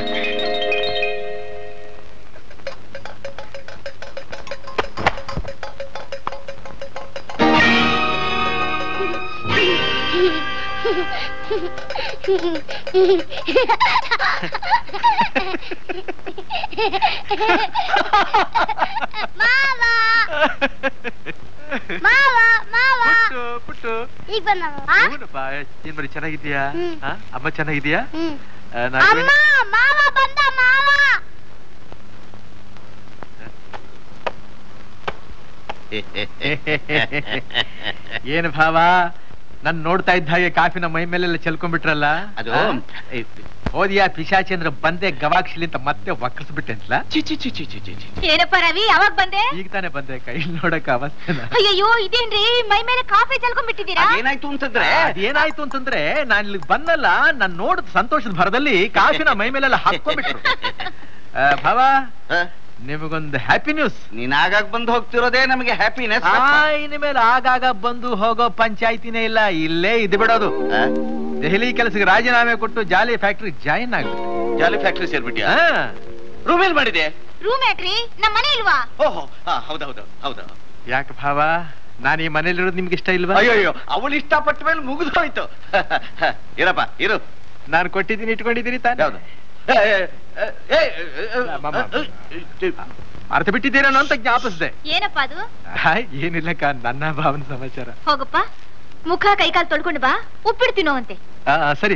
ಮಾವ ಮಾವ ಪುಟ್ಟು ಈಗ ಬಂದವ ಹೌದಪ್ಪ ಏನ್ ಬರೀ ಚೆನ್ನಾಗಿದ್ಯಾ ಹ್ಮ್. ಆ? ಅಮ್ಮ ಚೆನ್ನಾಗಿದ್ಯಾ ಹ್ಮ್ ಆ, ನಾಗವೇಣಿ- ಅಮ್ಮ ಮಾವ ಬಂದ ಮಾವ ಏನ್ ಭಾವ ನನ್ ನೋಡ್ತಾ ಇದ್ದ ಹಾಗೆ ಕಾಫಿನ ಮೈ ಮೇಲೆಲ್ಲ ಚೆಲ್ಕೊಂಡ್ಬಿಟ್ರಲ್ಲ ಅದು ಆ? ಹೋದಿಯಾ ಪಿಶಾಚಂದ್ರ ಬಂದೆ ಗವಾಕ್ಷಿಲಿ ಅಂತ ಮತ್ತೆ ವಕ್ರಿಸ್ಬಿಟ್ಟೆ ಅಂತಲ ಚಿ ಚಿ ಚಿ ಚಿ ಚಿ ಚಿ ಚಿ ಏನಪ್ಪ ರವಿ ಯಾವಾಗ ಬಂದೆ ಈಗ ತಾನೇ ಬಂದೆ ಕೈ ನೋಡಕ್ ಅವಸ್ಥೆನ ಅಯ್ಯಯ್ಯೋ ಇದೇನ್ರಿ ಮೈ ಮೇಲೆ ಕಾಫಿ ಚೆಲ್ಕೊಂಡ್ಬಿಟ್ಟಿದ್ದೀರಾ ಏನಾಯ್ತು ಅಂತಂದ್ರೆ ಅದೇನಾಯ್ತು ಅಂತಂದ್ರೆ ನಾನ್ ಇಲ್ಲಿ ಬಂದಲ್ಲ ನಾನ್ ನೋಡಿದ ಸಂತೋಷದ ಭರದಲ್ಲಿ ಕಾಫಿನ ಮೈ ಮೇಲೆಲ್ಲ ಹಾಕೊಂಡ್ಬಿಟ್ರು ಆ, ಭಾವ ನಿಮಗೊಂದು ಹ್ಯಾಪಿ ನ್ಯೂಸ್ ನೀನ್ ಆಗಾಗ ಬಂದು ಹೋಗ್ತಿರೋದೇ ನಮಗೆ ಹ್ಯಾಪಿನೆಸ್ ಇನ್ಮೇಲೆ ಆಗಾಗ ಬಂದು ಹೋಗೋ ಪಂಚಾಯ್ತಿನೇ ಇಲ್ಲ ಇಲ್ಲೇ ಇದ್ ಬಿಡೋದು ದೆಹಲಿ ಕೆಲಸಕ್ಕೆ ರಾಜೀನಾಮೆ ಕೊಟ್ಟು ಜಾಲಿ ಫ್ಯಾಕ್ಟ್ರಿ ಜಾಯಿನ್ ಆಗ್ಬಿಟ್ಟು ಜಾಲಿ ಫ್ಯಾಕ್ಟ್ರಿ ಸೇರ್ಬಿಟ್ಯಾ ರೂಮ್ ಏನ್ ಮಾಡಿದೆ ರೂಮ್ ಯಾಕ್ರಿ ನಮ್ಮ ಮನೆ ಇಲ್ವಾ ಓಹೋ ಹೌದೌದು ಹೌದು ಯಾಕೆ ಭಾವ ನಾನು ಈ ಮನೇಲಿರೋದು ನಿಮ್ಗೆ ಇಷ್ಟ ಇಲ್ವಾ ಅಯ್ಯೋ ಅವಳು ಇಷ್ಟಪಟ್ಟ ಮೇಲೆ ಮುಗಿದು ಹೋಯ್ತು ಇರಪ್ಪ ಇರು ನಾನು ಕೊಟ್ಟಿದ್ದೀನಿ ಇಟ್ಕೊಂಡಿದ್ದೀನಿ ತಾನೆ ಯಾವ್ದು ಏ, ಏ, ಏ, ಏ, ಏ, ಮಾಮ, ಏ, ಅರ್ಥ ಬಿಟ್ಟಿದ್ದೀರೇನೋ ಅಂತ ಜ್ಞಾಪಿಸ್ದೆ ಏನಪ್ಪ ಅದು ಹಾಯ್ ಏನಿಲ್ಲಕ್ಕ ನನ್ನ ಭಾವನ ಸಮಾಚಾರ ಹೋಗಪ್ಪ ಮುಖ ಕೈಕಾಲು ತೊಳ್ಕೊಂಡು ಬಾ ಉಪ್ಪಿಡ್ತೀನೋ ಅಂತೆ ಆ, ಆ, ಸರಿ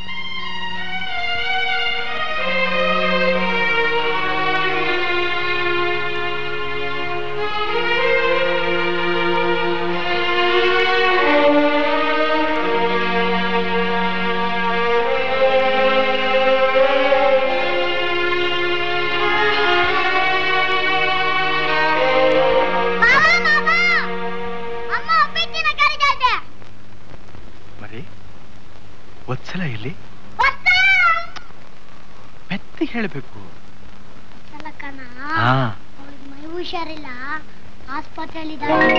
ಅಮ್ಮ ಉಪ್ಪಿಟ್ಟಿನ ಕರಿತಾ ಮರಿ ಒತ್ಸಲ ಇಲ್ಲಿ ಮೆತ್ತಿ ಹೇಳ್ಬೇಕು ಸಲಕನ ಹಾ ಅವಳಿಗೆ ಮೈ ಹುಷಾರಿಲ್ಲ ಆಸ್ಪತ್ರೆಯಲ್ಲಿದ್ದಾಳೆ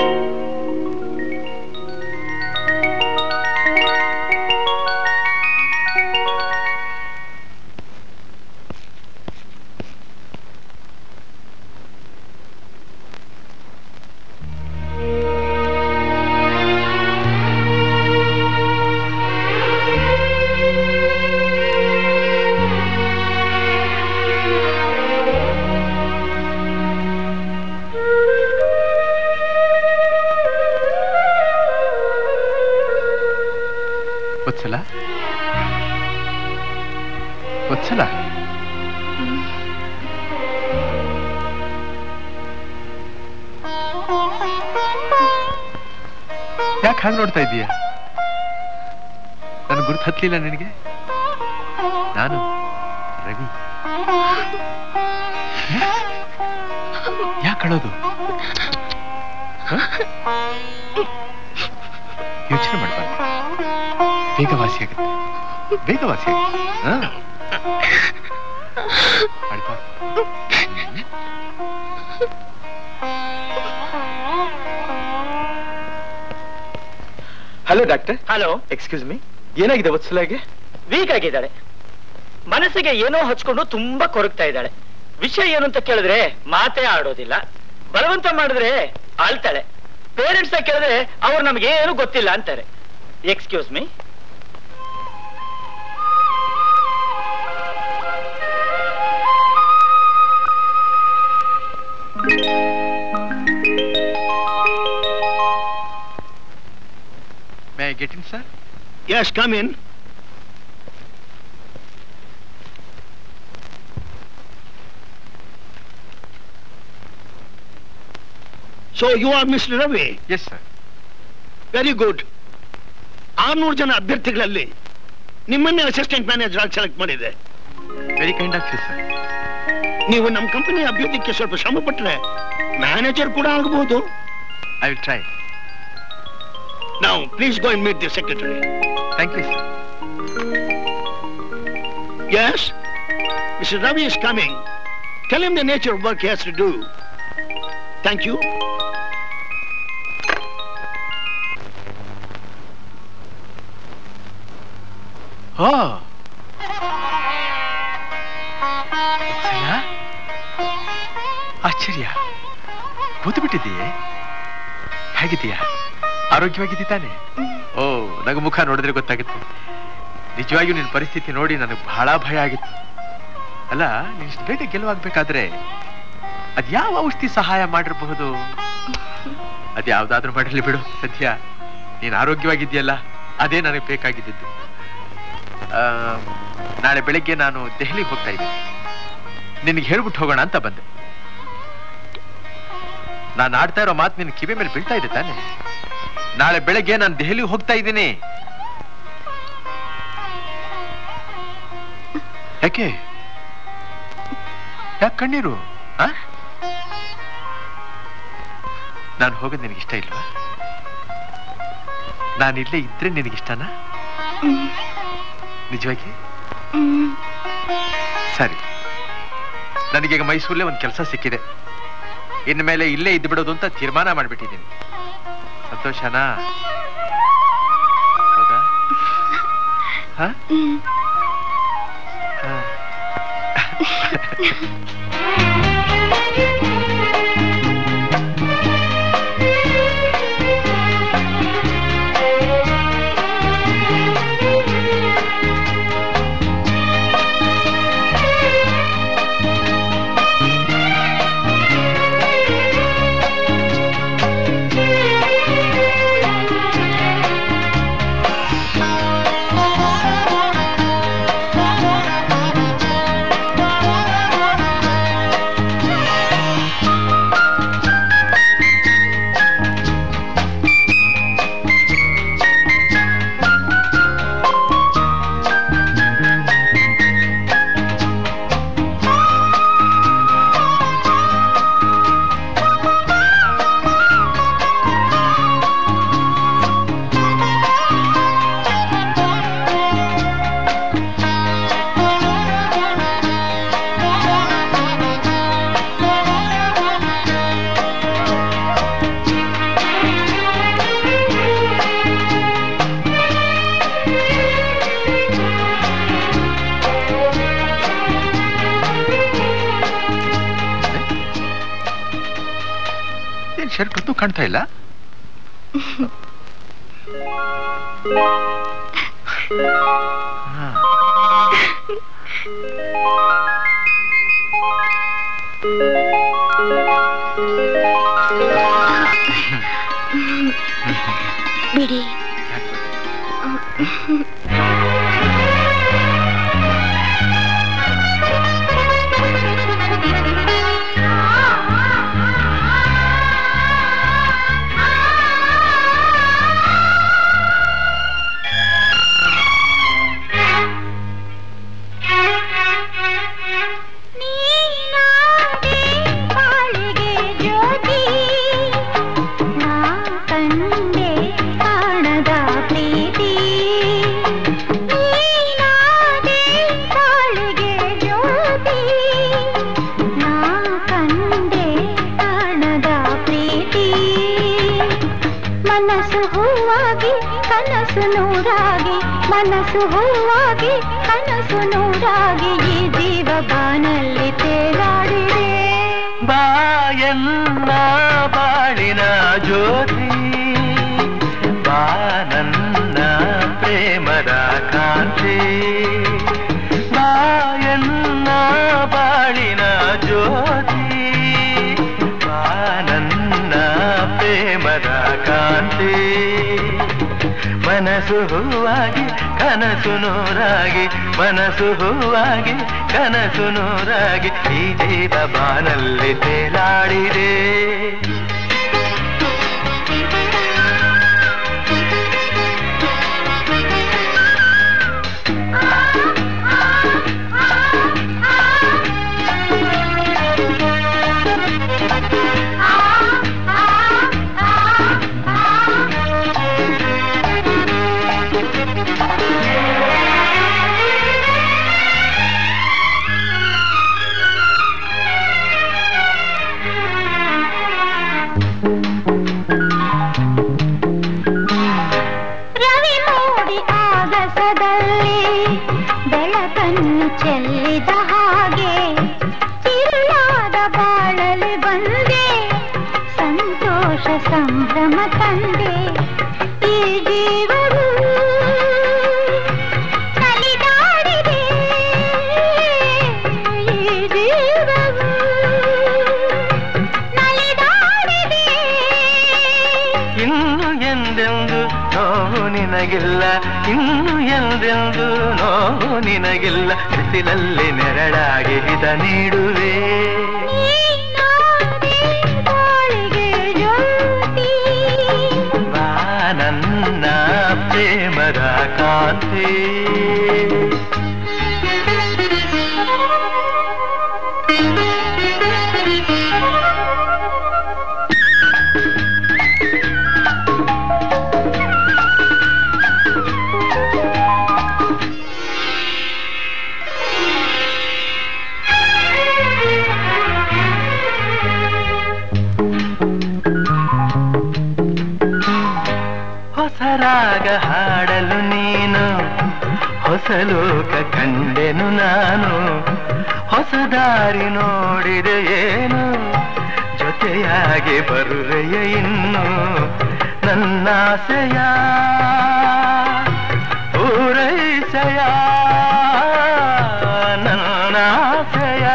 ಒತ್ಸಲ ಒತ್ಸಲ ಯಾಕೆ ಹಾಗೆ ನೋಡ್ತಾ ಇದ್ದೀಯ ನನ್ ಗುರುತು ಹತ್ಲಿಲ್ಲ ನಿನಗೆ ನಾನು ರವಿ ಯಾಕೆ ಅಳೋದು ಯೋಚನೆ ಮಾಡಬಾರ್ದು ಬೇಗ ವಾಸಿ ಆಗುತ್ತೆ ಬೇಗ ವಾಸಿ ಆಗುತ್ತೆ ಹಾ? ಅಳ್ಬಾರ್ದು. Hello doctor hello excuse me ಏನಾಗಿದೆ ವತ್ಸಲಾಗೆ ವೀಕ್ ಆಗಿದ್ದಾಳೆ ಮನಸ್ಸಿಗೆ ಏನೋ ಹಚ್ಕೊಂಡು ತುಂಬಾ ಕೊರಗ್ತಾ ಇದ್ದಾಳೆ ವಿಷಯ ಏನು ಅಂತ ಕೇಳಿದ್ರೆ ಮಾತೇ ಆಡೋದಿಲ್ಲ ಬಲವಂತ ಮಾಡಿದ್ರೆ ಆಳ್ತಾಳೆ ಪೇರೆಂಟ್ಸ್ ಕೇಳಿದ್ರೆ ಅವ್ರು ನಮ್ಗೆ ಏನು ಗೊತ್ತಿಲ್ಲ ಅಂತಾರೆ excuse me sir Yes, come in. So you are Mr. Ravi? Yes sir very good ಆರ್ನೂರು ಜನ ಅಭ್ಯರ್ಥಿಗಳಲ್ಲಿ ನಿಮ್ಮನ್ನೇ ಅಸಿಸ್ಟೆಂಟ್ ಮ್ಯಾನೇಜರ್ ಆಗಿ ಸೆಲೆಕ್ಟ್ ಮಾಡಿದೆ very kind of you sir ನೀವು ನಮ್ಮ ಕಂಪನಿ ಅಭ್ಯರ್ಥಿಗೆ ಸ್ವಲ್ಪ ಶ್ರಮ ಪಟ್ಟರೆ ಮ್ಯಾನೇಜರ್ ಕೂಡ ಆಗಬಹುದು ಐ ವಿಲ್ ಟ್ರೈ ನಾವು please go and meet the secretary thank you sir Yes? Mr. Ravi is coming. Tell him the nature of work he has to do. Thank you. ಓ ವತ್ಸಲ? ಆಶ್ಚರ್ಯ ಕೂತು ಬಿಟ್ಟಿದ್ದೀಯೇ ಹೇಗಿದ್ದೀಯಾ ಆರೋಗ್ಯವಾಗಿದ್ದೀ ತಾನೆ ಓ ನಗ ಮುಖ ನೋಡಿದ್ರೆ ಗೊತ್ತಾಗುತ್ತೆ ನಿಜವಾಗಿಯೂ ನಿನ್ನ ಪರಿಸ್ಥಿತಿ ನೋಡಿ ನನಗೆ ಬಹಳ ಭಯ ಆಗಿತ್ತು ಅಲ್ಲ ನೀನ್ ಇಷ್ಟು ಬೇಗ ಗೆಲುವಾಗ್ಬೇಕಾದ್ರೆ ಅದ್ಯಾವ ಔಷಧಿ ಸಹಾಯ ಮಾಡಿರಬಹುದು ಅದ್ಯಾವ್ದಾದ್ರೂ ಮಾಡಿರ್ಲಿ ಬಿಡು ಸದ್ಯ ನೀನ್ ಆರೋಗ್ಯವಾಗಿದ್ಯಲ್ಲ ಅದೇ ನನಗೆ ಬೇಕಾಗಿದ್ದು ಆ, ನಾಳೆ ಬೆಳಿಗ್ಗೆ ನಾನು ದೆಹಲಿಗೆ ಹೋಗ್ತಾ ಇದ್ದೀನಿ ನಿನಗೆ ಹೇಳ್ಬಿಟ್ಟು ಹೋಗೋಣ ಅಂತ ಬಂದೆ ನಾನು ಆಡ್ತಾ ಇರೋ ಮಾತು ನಿನ್ ಕಿವಿ ಮೇಲೆ ಬೀಳ್ತಾ ಇದೆ ತಾನೆ ನಾಳೆ ಬೆಳಗ್ಗೆ ನಾನು ದೆಹಲಿಗೆ ಹೋಗ್ತಾ ಇದ್ದೀನಿ ಯಾಕೆ ಯಾಕೆ ಕಣ್ಣೀರು ಆ? ನಾನು ಹೋಗೋದು ನಿನಗೆ ಇಷ್ಟ ಇಲ್ವಾ ನಾನು ಇಲ್ಲೇ ಇದ್ರೆ ನಿನಗಿಷ್ಟನಾ ನಿಜವಾಗಿ ಸರಿ ನನಗೀಗ ಮೈಸೂರಲ್ಲೇ ಒಂದು ಕೆಲಸ ಸಿಕ್ಕಿದೆ ಇನ್ಮೇಲೆ ಇಲ್ಲೇ ಇದ್ದು ಬಿಡೋದು ಅಂತ ತೀರ್ಮಾನ ಮಾಡ್ಬಿಟ್ಟಿದ್ದೀನಿ ಸಂತೋಷನಾ ಹೌದಾ ಹ? ಹ. ಏನ್ ಶರ್ಟ್ ಹೊತ್ತು ಕಾಣ್ತಾ ಇಲ್ಲ ಹಾ. ಬಿಡಿ ಬಾಳಿಗೆ ಜ್ಯೋತಿ ನಾ ಕಂಡೆ ಕಾಣದ ಪ್ರೀತಿ ನೀನಾದೆ ಬಾಳಿಗೆ ಜ್ಯೋತಿ ನಾ ಕಂಡೆ ಕಾಣದ ಪ್ರೀತಿ ಮನಸ್ಸು ಹೂವಾಗಿ ಕನಸು ನೂರಾಗಿ ಮನಸ್ಸು ಹೂವಾಗಿ ಕನಸು ನೂರಾಗಿ ಈ ಜೀವ ಬಾನಲ್ಲಿ ತೇಲಾಡಿದೆ ಬಾಯನ್ನ ಬಾಳಿನ ಜ್ಯೋತಿ ಬಾನನ್ನ ಪ್ರೇಮದ ಕಾಂತಿ ಬಾಯನ್ನ ಬಾಳಿನ ಜ್ಯೋತಿ ಬಾನನ್ನ ಪ್ರೇಮದ ಕಾಂತಿ ಮನಸ್ಸು ಹೂವಾಗಿ ಕನಸು ನೂರಾಗಿ ಮನಸ್ಸು ಹೂವಾಗಿ ಕನಸು ನೂರಾಗಿ ಈ ಜೀವ ಬಾನಲ್ಲಿ ತೇಲಾಡಿದೆ ರವಿ ಮೂಡಿ ಆಗಸದಲ್ಲಿ ಬೆಳಕನ್ನು ಚೆಲ್ಲಿದ ಹಾಗೆ ಚಿರುಳಾದ ಬಾಳಲಿ ಬಂದೆ ಸಂತೋಷ ಸಂಭ್ರಮ ತಂದೆ ಈ ಜೀವವು ನಲಿದಾಡಿದೆ ಈ ಜೀವವು ನಲಿದಾಡಿದೆ ಇನ್ನು ಎಂದೆಂದು ನೋವು ನಿನಗಿಲ್ಲ ಇನ್ನು ಎಂದೆಂದು ನೋವು ನಿನಗಿಲ್ಲ ಬಿಸಿಲಲ್ಲಿ ನೆರಳಾಗಿ ಹಿತ ನೀಡುವೆ ಬಾಳಿಗೆ ಜ್ಯೋತಿ ಬಾ ನನ್ನ ಪ್ರೇಮದ ಕಾಂತಿ ಹೊಸ ರಾಗ ಹಾಡಲು ನೀನು ಹೊಸ ಲೋಕ ಕಂಡೆನು ನಾನು ಹೊಸ ದಾರಿ ನೋಡಿದೆ ಏನು ಜೊತೆಯಾಗಿ ಬರುವೆಯ ಇನ್ನು ನನ್ನಾಸೆಯ ಪೂರೈಸೆಯ ನನ್ನಾಸೆಯ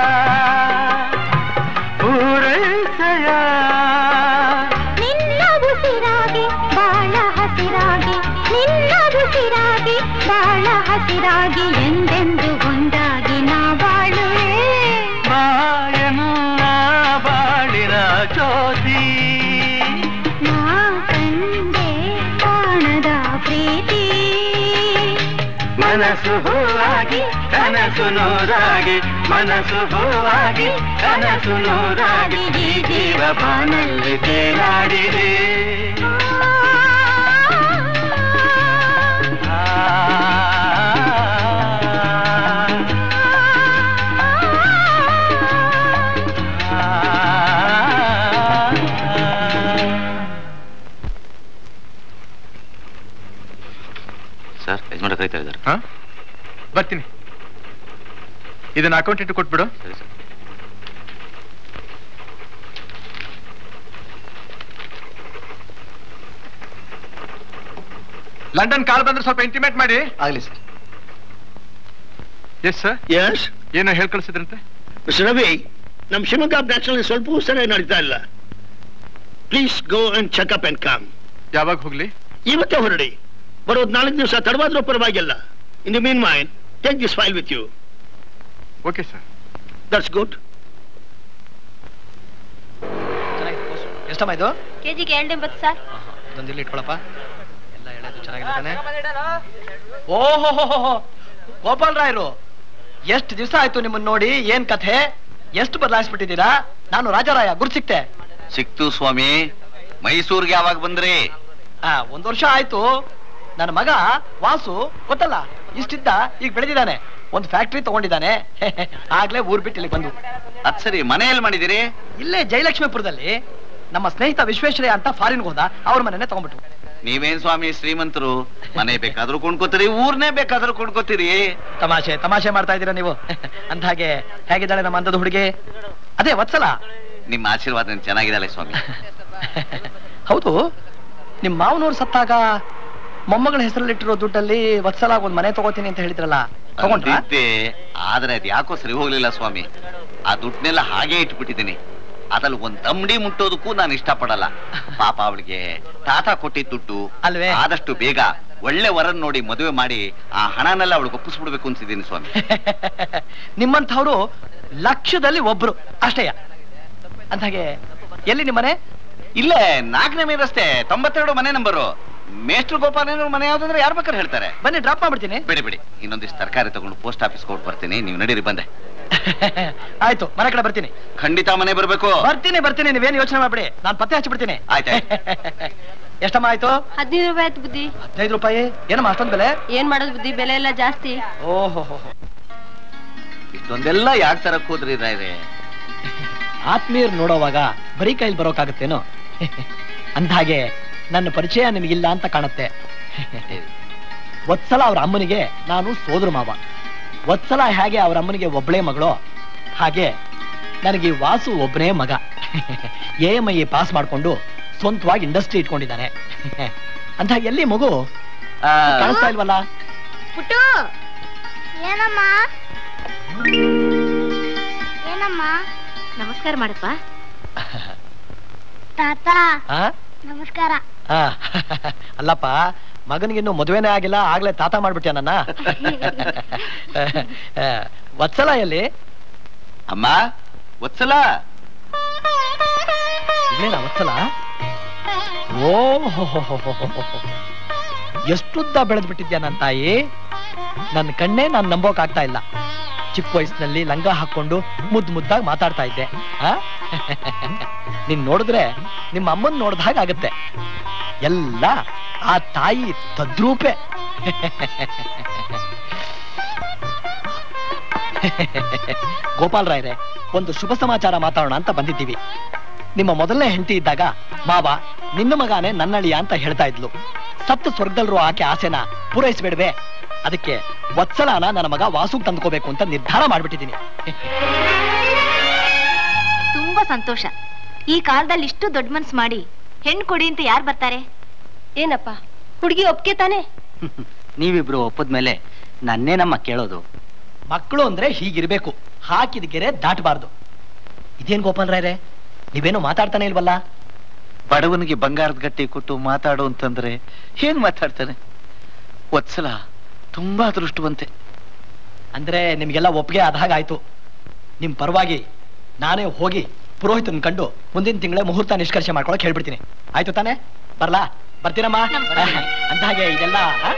ಪೂರೈಸೆಯ ನಿನ್ನ ಉಸಿರಾಗಿ ಬಾಳ ಹಸಿರಾಗಿ ನಿನ್ನ ಉಸಿರಾಗಿ ಬಾಳ ಹಸಿರಾಗಿ ಎಂದೆಂದು ಒಂದಾಗಿ ನಾ ಬಾಳುವೆ ಬಾಯನ್ನ ಬಾಳಿನ ಜ್ಯೋತಿ ನಾ ಕಂಡೆ ಕಾಣದ ಪ್ರೀತಿ ಮನಸ್ಸು ಹೂವಾಗಿ ಕನಸು ನೂರಾಗಿ ಮನಸ್ಸು ಹೂವಾಗಿ ಕನಸು ನೂರಾಗಿ ಈ ಜೀವ ಬಾನಲ್ಲಿ ತೇಲಾಡಿದೆ ಸರ್ ಯಜಮಾನ ಕರೀತಾ ಇದ್ದಾರೆ ಹಾ ಬರ್ತೀನಿ ಇದನ್ನ ಅಕೌಂಟೆಂಟ್ ಕೊಟ್ಬಿಡು ಲಂಡನ್ ಕಾಲ್ ಬಂದ್ರೆ ಸ್ವಲ್ಪ ಇಂಟಿಮೇಟ್ ಮಾಡಿ ಆಗ್ಲಿ ಸರ್ ಎಸ್ ಸರ್ ಎಸ್ ಏನೋ ಹೇಳ್ ಕಳ್ಸಿದ್ರಂತೆ ಮಿಸ್ಟರ್ ರವಿ ನಮ್ಮ ಶಿವಮೊಗ್ಗ ಬ್ರಾಂಚ್ನಲ್ಲಿ ಸ್ವಲ್ಪ ಸರಿಯಾಗಿ ನಡೀತಾ ಇಲ್ಲ please go and checkup and come ಯಾವಾಗ ಹೋಗ್ಲಿ ಇವತ್ತೇ ಹೊರಡಿ ಬರೋದು ನಾಲ್ಕು ದಿವಸ ತಡವಾದ್ರೂ ಪರವಾಗಿಲ್ಲ ಇನ್ ದಿ ಮೀನ್ ಮೈನ್ take this file with you okay sir that's good ಎಷ್ಟಮ್ಮ ಇದು ಕೆಜಿಗೆ ಎರಡು ಎಂಬತ್ತು ಸರ್ ಇದೊಂದು ಇಲ್ಲಿ ಇಟ್ಕೊಳಪ್ಪ ಎಲ್ಲ ಎಳೆದು ಚೆನ್ನಾಗಿರ್ತಾನೆ ಓಹೋ ಗೋಪಾಲ್ ರಾಯರು ಎಷ್ಟು ದಿವಸ ಆಯ್ತು ನಿಮ್ಮನ್ನ ನೋಡಿ ಏನ್ ಕಥೆ ಎಷ್ಟು ಬದಲಾಯಿಸ್ಬಿಟ್ಟಿದ್ದೀರಾ ನಾನು ರಾಜಾರಾಯ ಗುರು ಸಿಕ್ತೆ ಸಿಕ್ತು ಸ್ವಾಮಿ ಮೈಸೂರ್ಗೆ ಯಾವಾಗ ಬಂದ್ರಿ ಆ ಒಂದ್ ವರ್ಷ ಆಯ್ತು ನನ್ನ ಮಗ ವಾಸು ಗೊತ್ತಲ್ಲ ಇಷ್ಟಿದ್ದ ಈಗ ಬೆಳೆದಿದ್ದಾನೆ ಒಂದು ಫ್ಯಾಕ್ಟ್ರಿ ತಗೊಂಡಿದ್ದಾನೆ ಆಗ್ಲೇ ಊರ್ ಬಿಟ್ಟು ಇಲ್ಲಿ ಬಂದು ಅದ್ ಸರಿ ಮನೆಯಲ್ಲಿ ಮಾಡಿದಿರಿ ಇಲ್ಲೇ ಜಯಲಕ್ಷ್ಮೀಪುರದಲ್ಲಿ ನಮ್ಮ ಸ್ನೇಹಿತ ವಿಶ್ವೇಶ್ವರಯ್ಯ ಅಂತ ಫಾರಿನ್ಗೆ ಹೋದ ಅವ್ರ ಮನೆನೇ ತಗೊಂಡ್ಬಿಟ್ರು ನೀವೇನ್ ಸ್ವಾಮಿ ಶ್ರೀಮಂತರು ಮನೆ ಬೇಕಾದ್ರೂ ಕೊಂಡ್ಕೋತೀರಿ ಊರ್ನೇ ಬೇಕಾದ್ರೂ ಕೊಂಡ್ಕೋತೀರಿ ತಮಾಷೆ ತಮಾಷೆ ಮಾಡ್ತಾ ಇದ್ದೀರಾ ನೀವು ಅಂದ ಹಾಗೆ ಹೇಗಿದ್ದಾಳೆ ನಮ್ಮ ಅಂದದ ಹುಡುಗಿ ಅದೇ ವತ್ಸಲ ನಿಮ್ಮ ಆಶೀರ್ವಾದ ನನ್ಗೆ ಚೆನ್ನಾಗಿದ್ದಾಳೆ ಸ್ವಾಮಿ ಹೌದು ನಿಮ್ ಮಾವನವ್ರು ಸತ್ತಾಗ ಮೊಮ್ಮಗಳ ಹೆಸರಲ್ಲಿಟ್ಟಿರೋ ದುಡ್ಡಲ್ಲಿ ವತ್ಸಲ ಒಂದ್ ಮನೆ ತಗೋತೀನಿ ಅಂತ ಹೇಳಿದ್ರಲ್ಲ ತಗೊಂಡ್ರಾ ಅಂದಿದ್ದೆ ಆದ್ರೆ ಅದ್ ಯಾಕೋ ಸರಿ ಹೋಗ್ಲಿಲ್ಲ ಸ್ವಾಮಿ ಆ ದುಡ್ಡನ್ನೆಲ್ಲ ಹಾಗೆ ಇಟ್ಬಿಟ್ಟಿದ್ದೀನಿ ಅದ್ರಲ್ಲಿ ಒಂದ್ ತಂಬಡಿ ಮುಟ್ಟೋದಕ್ಕೂ ನಾನು ಇಷ್ಟಪಡಲ್ಲ ಪಾಪ ಅವಳಿಗೆ ತಾತ ಕೊಟ್ಟಿದ್ದ ದುಡ್ಡು ಅಲ್ವೇ? ಆದಷ್ಟು ಬೇಗ ಒಳ್ಳೆ ವರನ್ ನೋಡಿ ಮದುವೆ ಮಾಡಿ ಆ ಹಣನೆಲ್ಲ ಅವಳಿಗೆ ಒಪ್ಪಿಸ್ಬಿಡ್ಬೇಕು ಅಂತಿದ್ದೀನಿ ಸ್ವಾಮಿ ನಿಮ್ಮಂಥವ್ರು ಲಕ್ಷದಲ್ಲಿ ಒಬ್ರು ಅಷ್ಟೇಯ ಅಂದಾಗೆ ಎಲ್ಲಿ ನಿಮ್ಮನೆ ಇಲ್ಲೇ ನಾಲ್ಕನೇ ಮೇ ರಸ್ತೆ ತೊಂಬತ್ತೆರಡು ಮನೆ ನಂಬರು ಮೇಷ್ಟ್ರು ಗೋಪಾಲನವ್ರ ಮನೆ ಯಾವ್ದಂದ್ರೆ ಯಾರು ಬೇಕಾದ್ರೆ ಹೇಳ್ತಾರೆ ಬನ್ನಿ ಡ್ರಾಪ್ ಮಾಡ್ಬಿಡ್ತೀನಿ ಬಿಡಿ ಬಿಡಿ ಇನ್ನೊಂದಿಷ್ಟು ತರಕಾರಿ ತಗೊಂಡು ಪೋಸ್ಟ್ ಆಫೀಸ್ ಕೊಟ್ಟು ಬರ್ತೀನಿ ನೀವು ನಡೀರಿ ಬಂದೆ ಆಯ್ತು ಮನೆ ಕಡೆ ಬರ್ತೀನಿ ಖಂಡಿತ ಮನೆ ಬರ್ಬೇಕು ಬರ್ತೀನಿ ಬರ್ತೀನಿ ನೀವೇನು ಯೋಚನೆ ಮಾಡ್ಬಿಡಿ ನಾನು ಪತ್ತೆ ಹಚ್ಚಿಬಿಡ್ತೀನಿ ಆಯ್ತಾಯ್ತು ಎಷ್ಟಮ್ಮ ಆಯ್ತು ಹದಿನೈದು ರೂಪಾಯಿ ಆಯ್ತು ಬುದ್ಧಿ ಹದಿನೈದು ರೂಪಾಯಿ ಏನಮ್ಮ ಅಷ್ಟೊಂದು ಬೆಲೆ ಏನ್ ಮಾಡೋದು ಬುದ್ಧಿ ಬೆಲೆ ಎಲ್ಲ ಜಾಸ್ತಿ ಓಹೋ ಇಷ್ಟೊಂದೆಲ್ಲ ಯಾಕೆ ತರಕ್ ಹೋದ್ರಿ ರಾಯ್ರೆ ಆತ್ಮೀಯರು ನೋಡೋವಾಗ ಬರೀ ಕೈಲಿ ಬರೋಕಾಗತ್ತೇನೋ ಅಂದ್ಹಾಗೆ ನನ್ನ ಪರಿಚಯ ನಿಮಗಿಲ್ಲ ಅಂತ ಕಾಣುತ್ತೆ ವತ್ಸಲ ಅವ್ರ ಅಮ್ಮನಿಗೆ ನಾನು ಸೋದರ ಮಾವ ವತ್ಸಲ ಹೇಗೆ ಅವ್ರ ಅಮ್ಮನಿಗೆ ಒಬ್ಬಳೇ ಮಗಳು ಹಾಗೆ ನನಗೆ ಈ ವಾಸು ಒಬ್ಬನೇ ಮಗ ಎ ಎಂ ಐ ಪಾಸ್ ಮಾಡ್ಕೊಂಡು ಸ್ವಂತವಾಗಿ ಇಂಡಸ್ಟ್ರಿ ಇಟ್ಕೊಂಡಿದ್ದಾನೆ ಅಂತ ಎಲ್ಲಿ ಮಗು ಕಾಣಿಸ್ತಾ ಇಲ್ವಲ್ಲ ಪುಟ್ಟು ಏನಮ್ಮ ಏನಮ್ಮ ನಮಸ್ಕಾರ ಮಾಡಪ್ಪ ತಾತ ಆ? ನಮಸ್ಕಾರ ಆ, ಅಲ್ಲಪ್ಪ ಮಗನಿಗಿನ್ನು ಮದುವೆನೇ ಆಗಿಲ್ಲ ಆಗ್ಲೇ ತಾತ ಮಾಡ್ಬಿಟ್ಯ ನನ್ನ ವತ್ಸಲ ಎಲ್ಲಿ ಅಮ್ಮ ವತ್ಸಲ ಇಲ್ಲೇನ ವತ್ಸಲ ಓ ಎಷ್ಟುದ್ದ ಬೆಳೆದ್ ಬಿಟ್ಟಿದ್ಯಾ ನನ್ನ ತಾಯಿ ನನ್ನ ಕಣ್ಣೇ ನಾನು ನಂಬೋಕ್ ಆಗ್ತಾ ಇಲ್ಲ ಚಿಕ್ಕ ವಯಸ್ಸಿನಲ್ಲಿ ಲಂಗ ಹಾಕೊಂಡು ಮುದ್ದು ಮುದ್ದಾಗಿ ಮಾತಾಡ್ತಾ ಇದ್ದೆ ಆ? ನೀನ್ ನೋಡಿದ್ರೆ ನಿಮ್ಮ ಅಮ್ಮನ್ ನೋಡ್ದ ಹಾಗೆ ಆಗತ್ತೆ ಎಲ್ಲ ಆ ತಾಯಿ ತದ್ರೂಪೆ ಗೋಪಾಲ್ ರಾಯ್ರೆ ಒಂದು ಶುಭ ಸಮಾಚಾರ ಮಾತಾಡೋಣ ಅಂತ ಬಂದಿದ್ದೀವಿ ನಿಮ್ಮ ಮೊದಲನೇ ಹೆಂಡತಿ ಇದ್ದಾಗ ಮಾವ ನಿನ್ನ ಮಗಾನೆ ನನ್ನಳಿಯ ಅಂತ ಹೇಳ್ತಾ ಇದ್ಲು ಸತ್ತು ಸ್ವರ್ಗದಲ್ರು ಆಕೆ ಆಸೆನ ಪೂರೈಸಬೇಡ್ವೆ ಅದಕ್ಕೆ ವತ್ಸಲಾನ ನನ್ನ ಮಗ ವಾಸುಗ್ ತಂದ್ಕೋಬೇಕು ಅಂತ ನಿರ್ಧಾರ ಮಾಡ್ಬಿಟ್ಟಿದ್ದೀನಿ ತುಂಬಾ ಸಂತೋಷ ಈ ಕಾಲದಲ್ಲಿ ಇಷ್ಟು ದೊಡ್ಡ ಮನ್ಸ್ ಮಾಡಿ ಹೆಣ್ಣು ಕೊಡಿ ಅಂತ ಯಾರು ಬರ್ತಾರೆ ಏನಪ್ಪ ಹುಡುಗಿ ಒಪ್ಕೆ ತಾನೆ ನೀವಿಬ್ರು ಒಪ್ಪದ್ಮೇಲೆ ನನ್ನೇ ನಮ್ಮ ಕೇಳೋದು ಮಕ್ಕಳು ಅಂದ್ರೆ ಹೀಗಿರ್ಬೇಕು ಹಾಕಿದ ಗೆರೆ ದಾಟಬಾರ್ದು ಇದೇನ್ ಗೋಪಾಲ್ ರಾಯ್ರೆ ನೀವೇನು ಮಾತಾಡ್ತಾನೆ ಇಲ್ವಲ್ಲ ಬಡವನಿಗೆ ಬಂಗಾರದ ಗಟ್ಟಿ ಕೊಟ್ಟು ಮಾತಾಡು ಅಂತಂದ್ರೆ ಏನ್ ಮಾತಾಡ್ತಾನೆ ವತ್ಸಲ ತುಂಬಾ ಅದೃಷ್ಟವಂತೆ ಅಂದ್ರೆ ನಿಮ್ಗೆಲ್ಲ ಒಪ್ಪಿಗೆ ಆದ ಹಾಗಾಯ್ತು ನಿಮ್ ಪರವಾಗಿ ನಾನೇ ಹೋಗಿ ಪುರೋಹಿತನ್ ಕಂಡು ಮುಂದಿನ ತಿಂಗಳೇ ಮುಹೂರ್ತ ನಿಷ್ಕರ್ಷೆ ಮಾಡ್ಕೊಳಕ್ ಹೇಳ್ಬಿಡ್ತೀನಿ ಆಯ್ತು ತಾನೆ ಬರ್ಲಾ ಬರ್ತೀರಮ್ಮ ಅಂತ ಹಾಗೆ ಇದೆಲ್ಲ ಆ?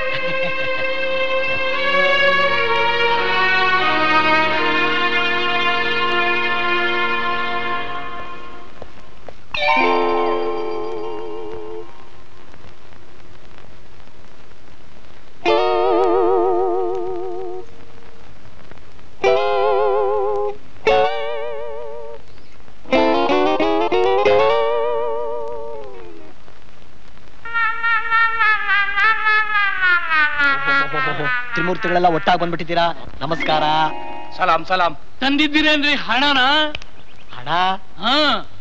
ತ್ರಿಮೂರ್ತಿಗಳೆಲ್ಲ ಒಟ್ಟಾಗಿ ಬಂದ್ಬಿಟ್ಟಿದ್ದೀರಾ ನಮಸ್ಕಾರ ಸಲಾಂ ಸಲಾಂ ತಂದಿದ್ದೀರೇನ್ರಿ ಹಣನ ಹಣ ಹಾ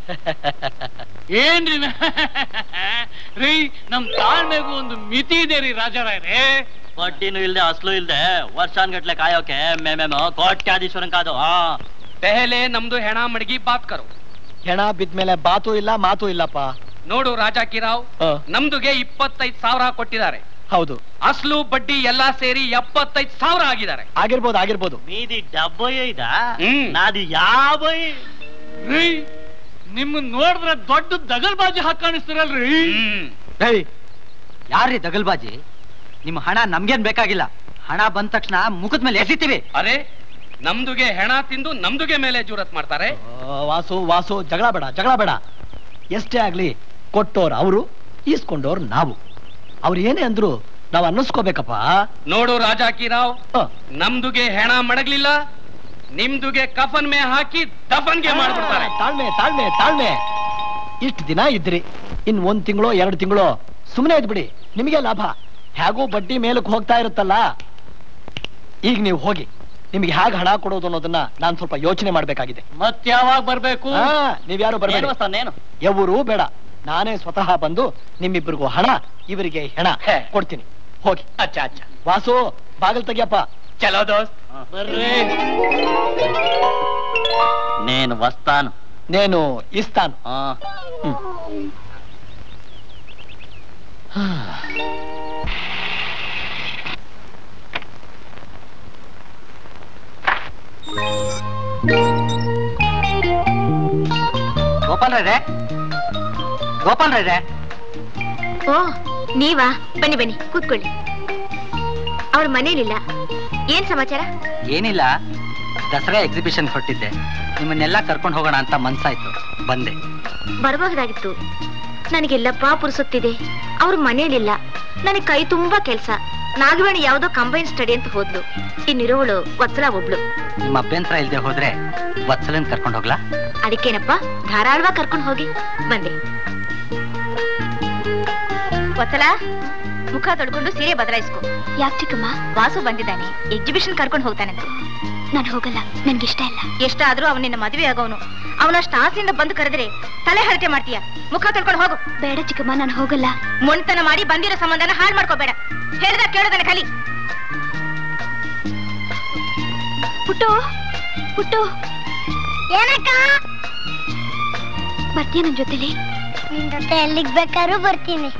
ಏನ್ರಿ ನ- ರೀ ನಮ್ ತಾಳ್ಮೆಗೂ ಒಂದು ಮಿತಿ ಇದೆ ರೀ ರಾಜಾರಾಯ್ರೆ ಬಡ್ಡಿನೂ ಇಲ್ದೆ ಅಸ್ಲು ಇಲ್ದೆ ವರ್ಷಾನ್ಗಟ್ಲೆ ಕಾಯೋಕೆ ಮೇಮೇಮೋ ಕೋಟ್ಯಾಧೀಶ್ವರನ್ ಕಾದು ಹಾ ಪೆಹಲೆ ನಮ್ದು ಹೆಣ ಮಡಗಿ ಬಾತ್ ಕರು ಹೆಣ ಬಿದ್ಮೇಲೆ ಬಾತು ಇಲ್ಲ ಮಾತು ಇಲ್ಲಪ್ಪ ನೋಡು ರಾಜಾ ಕಿರಾವ್ ಆ, ನಮ್ದುಗೆ ಇಪ್ಪತ್ತೈದು ಸಾವಿರ ಕೊಟ್ಟಿದ್ದಾರೆ ಹೌದು ಅಸ್ಲು ಬಡ್ಡಿ ಎಲ್ಲಾ ಸೇರಿ ಎಪ್ಪತ್ತೈದು ಸಾವಿರ ಆಗಿದ್ದಾರೆ ಆಗಿರ್ಬೋದು ಆಗಿರ್ಬೋದು ಮೀದಿ ಡಬ್ಬಯ್ಯ ಇದ ಹ್ಮ್. ನಾದು ಯಾವ ರೀ ನಿಮ್ ನೋಡಿದ್ರೆ ದೊಡ್ಡ ದಗಲ್ಬಾಜಿ ಹಾಕ್ ಕಾಣಿಸ್ತಿರಲ್ರಿ ಯಾರ್ರಿ ದಗಲ್ಬಾಜಿ ನಿಮ್ಮ ಹಣ ನಮ್ಗೇನ್ ಬೇಕಾಗಿಲ್ಲ ಹಣ ಬಂದ ತಕ್ಷಣ ಮುಖದ ಮೇಲೆ ಎಸಿತೀವಿ ಅರೆ ನಮ್ದುಗೆ ಹೆಣ ತಿಂದು ನಮ್ದುಗೆ ಮೇಲೆ ಜೂರತ್ ಮಾಡ್ತಾರೆ ಆ, ವಾಸು ವಾಸು ಜಗಳ ಬೇಡ ಜಗಳ ಬೇಡ ಎಷ್ಟೇ ಆಗ್ಲಿ ಕೊಟ್ಟೋರ್ ಅವರು ಈಸ್ಕೊಂಡೋರ್ ನಾವು ಅವ್ರು ಏನೇ ಅಂದ್ರು ನಾವ್ ಅನ್ನಿಸ್ಕೋಬೇಕಪ್ಪ ನೋಡು ರಾಜಾ ಕಿರಾವ್ ಆ, ನಮ್ದುಗೆ ಹೆಣ ಮಡಗ್ಲಿಲ್ಲ ನಿಮ್ದುಗೆ ಕಫನ್ ಮೇ ಹಾಕಿ ದಫನ್ಗೆ ಮಾಡ್ಬಿಡ್ತಾರೆ ತಾಳ್ಮೆ ತಾಳ್ಮೆ ತಾಳ್ಮೆ ಇಷ್ಟು ದಿನ ಇದ್ರಿ ಇನ್ ಒಂದ್ ತಿಂಗಳು ಎರಡು ತಿಂಗಳು ಸುಮ್ಮನೆ ಇದ್ಬಿಡಿ ನಿಮಗೆ ಲಾಭ ಹೇಗೂ ಬಡ್ಡಿ ಮೇಲಕ್ಕೆ ಹೋಗ್ತಾ ಇರುತ್ತಲ್ಲ ಈಗ ನೀವು ಹೋಗಿ ನಿಮ್ಗೆ ಹೇಗೆ ಹಣ ಕೊಡೋದು ಅನ್ನೋದನ್ನ ನಾನ್ ಸ್ವಲ್ಪ ಯೋಚನೆ ಮಾಡ್ಬೇಕಾಗಿದೆ ಮತ್ ಯಾವಾಗ ಬರ್ಬೇಕು ಆ, ನೀವ್ಯಾರು ಬರ್ಬೇಡಿ ನೇನು ಎವರು ಬೇಡ ನಾನೇ ಸ್ವತಃ ಬಂದು ನಿಮ್ಮಿಬ್ಬರಿಗೂ ಹಣ ಇವರಿಗೆ ಹೆಣ ಕೊಡ್ತೀನಿ ಹೋಗಿ ಅಚ್ಚಾ ಅಚ್ಚಾ ವಾಸು ಬಾಗಿಲ್ ತೆಗಿಯಪ್ಪ ಚಲೋ ದೋಸ್ತ್ ಬರ್ರಿ ನೇನು ವಸ್ತಾನು ನೇನು ಇಸ್ತಾನು ಆ ಗೋಪಾಲ್ ರೇ ಗೋಪಾಲ್ ರೇ ಓ ನೀವಾ ಬನ್ನಿ ಬನ್ನಿ ಕೂತ್ಕೊಳ್ಳಿ ಅವ್ರ ಮನೇಲಿಲ್ಲ ಏನ್ ಸಮಾಚಾರ ಏನಿಲ್ಲ ದಸರಾ ಎಕ್ಸಿಬಿಷನ್ ಹೊಟ್ಟಿದ್ದೆ ನಿಮ್ಮನ್ನೆಲ್ಲ ಕರ್ಕೊಂಡು ಹೋಗೋಣ ಅಂತ ಮನ್ಸಾಯ್ತು ಬಂದೆ ಬರಬಹುದಾಗಿತ್ತು ನನಗೆಲ್ಲಪ್ಪ ಪುರುಸುತ್ತಿದೆ ಅವ್ರ ಮನೇಲಿಲ್ಲ ನನಗೆ ಕೈ ತುಂಬಾ ಕೆಲ್ಸ ನಾಗವೇಣಿ ಯಾವ್ದೋ ಕಂಬೈನ್ ಸ್ಟಡಿ ಅಂತ ಹೋದ್ಲು ಇನ್ನಿರೋವಳು ವತ್ಸಲ ಒಬ್ಳು ನಿಮ್ಮ ಅಭ್ಯಂತರ ಇಲ್ದೆ ಹೋದ್ರೆ ವತ್ಸಲನ್ ಕರ್ಕೊಂಡು ಹೋಗ್ಲಾ ಅದಕ್ಕೇನಪ್ಪ ಧಾರಾಳವಾಗಿ ಕರ್ಕೊಂಡು ಹೋಗಿ ಬಂದೆ ವತ್ಸಲ ಮುಖ ತೊಡ್ಕೊಂಡು ಸೀರೆ ಬದಲಾಯಿಸ್ಕೊ ಯಾಕೆ ಚಿಕ್ಕಮ್ಮ ವಾಸು ಬಂದಿದ್ದಾನೆ ಎಕ್ಸಿಬಿಷನ್ ಕರ್ಕೊಂಡು ಹೋಗ್ತಾನಂತೆ ನಾನು ಹೋಗಲ್ಲ ನನ್ಗೆ ಇಷ್ಟ ಇಲ್ಲ ಎಷ್ಟಾದ್ರೂ ಅವನ ನಿನ್ನ ಮದುವೆ ಆಗೋನು ಅವನಷ್ಟು ಆಸೆಯಿಂದ ಬಂದು ಕರೆದ್ರೆ ತಲೆ ಹರಟೆ ಮಾಡ್ತೀಯ ಮುಖ ತೊಳ್ಕೊಂಡು ಹೋಗು ಬೇಡ ಚಿಕ್ಕಮ್ಮ ನಾನು ಹೋಗಲ್ಲ ಮೊಣ್ತನ ಮಾಡಿ ಬಂದಿರೋ ಸಂಬಂಧನ ಹಾಳು ಮಾಡ್ಕೋಬೇಡ ಹೇಳ್ದ ಕೇಳೋದನ್ನ ಕಲಿ ಪುಟ್ಟು ಪುಟ್ಟು ಏನಕ್ಕ ಬರ್ತೀಯ ನನ್ ಜೊತೆಲಿ ನಿನ್ ಜೊತೆ ಎಲ್ಲಿಗ್ ಬೇಕಾದ್ರೂ ಬರ್ತೀನಿ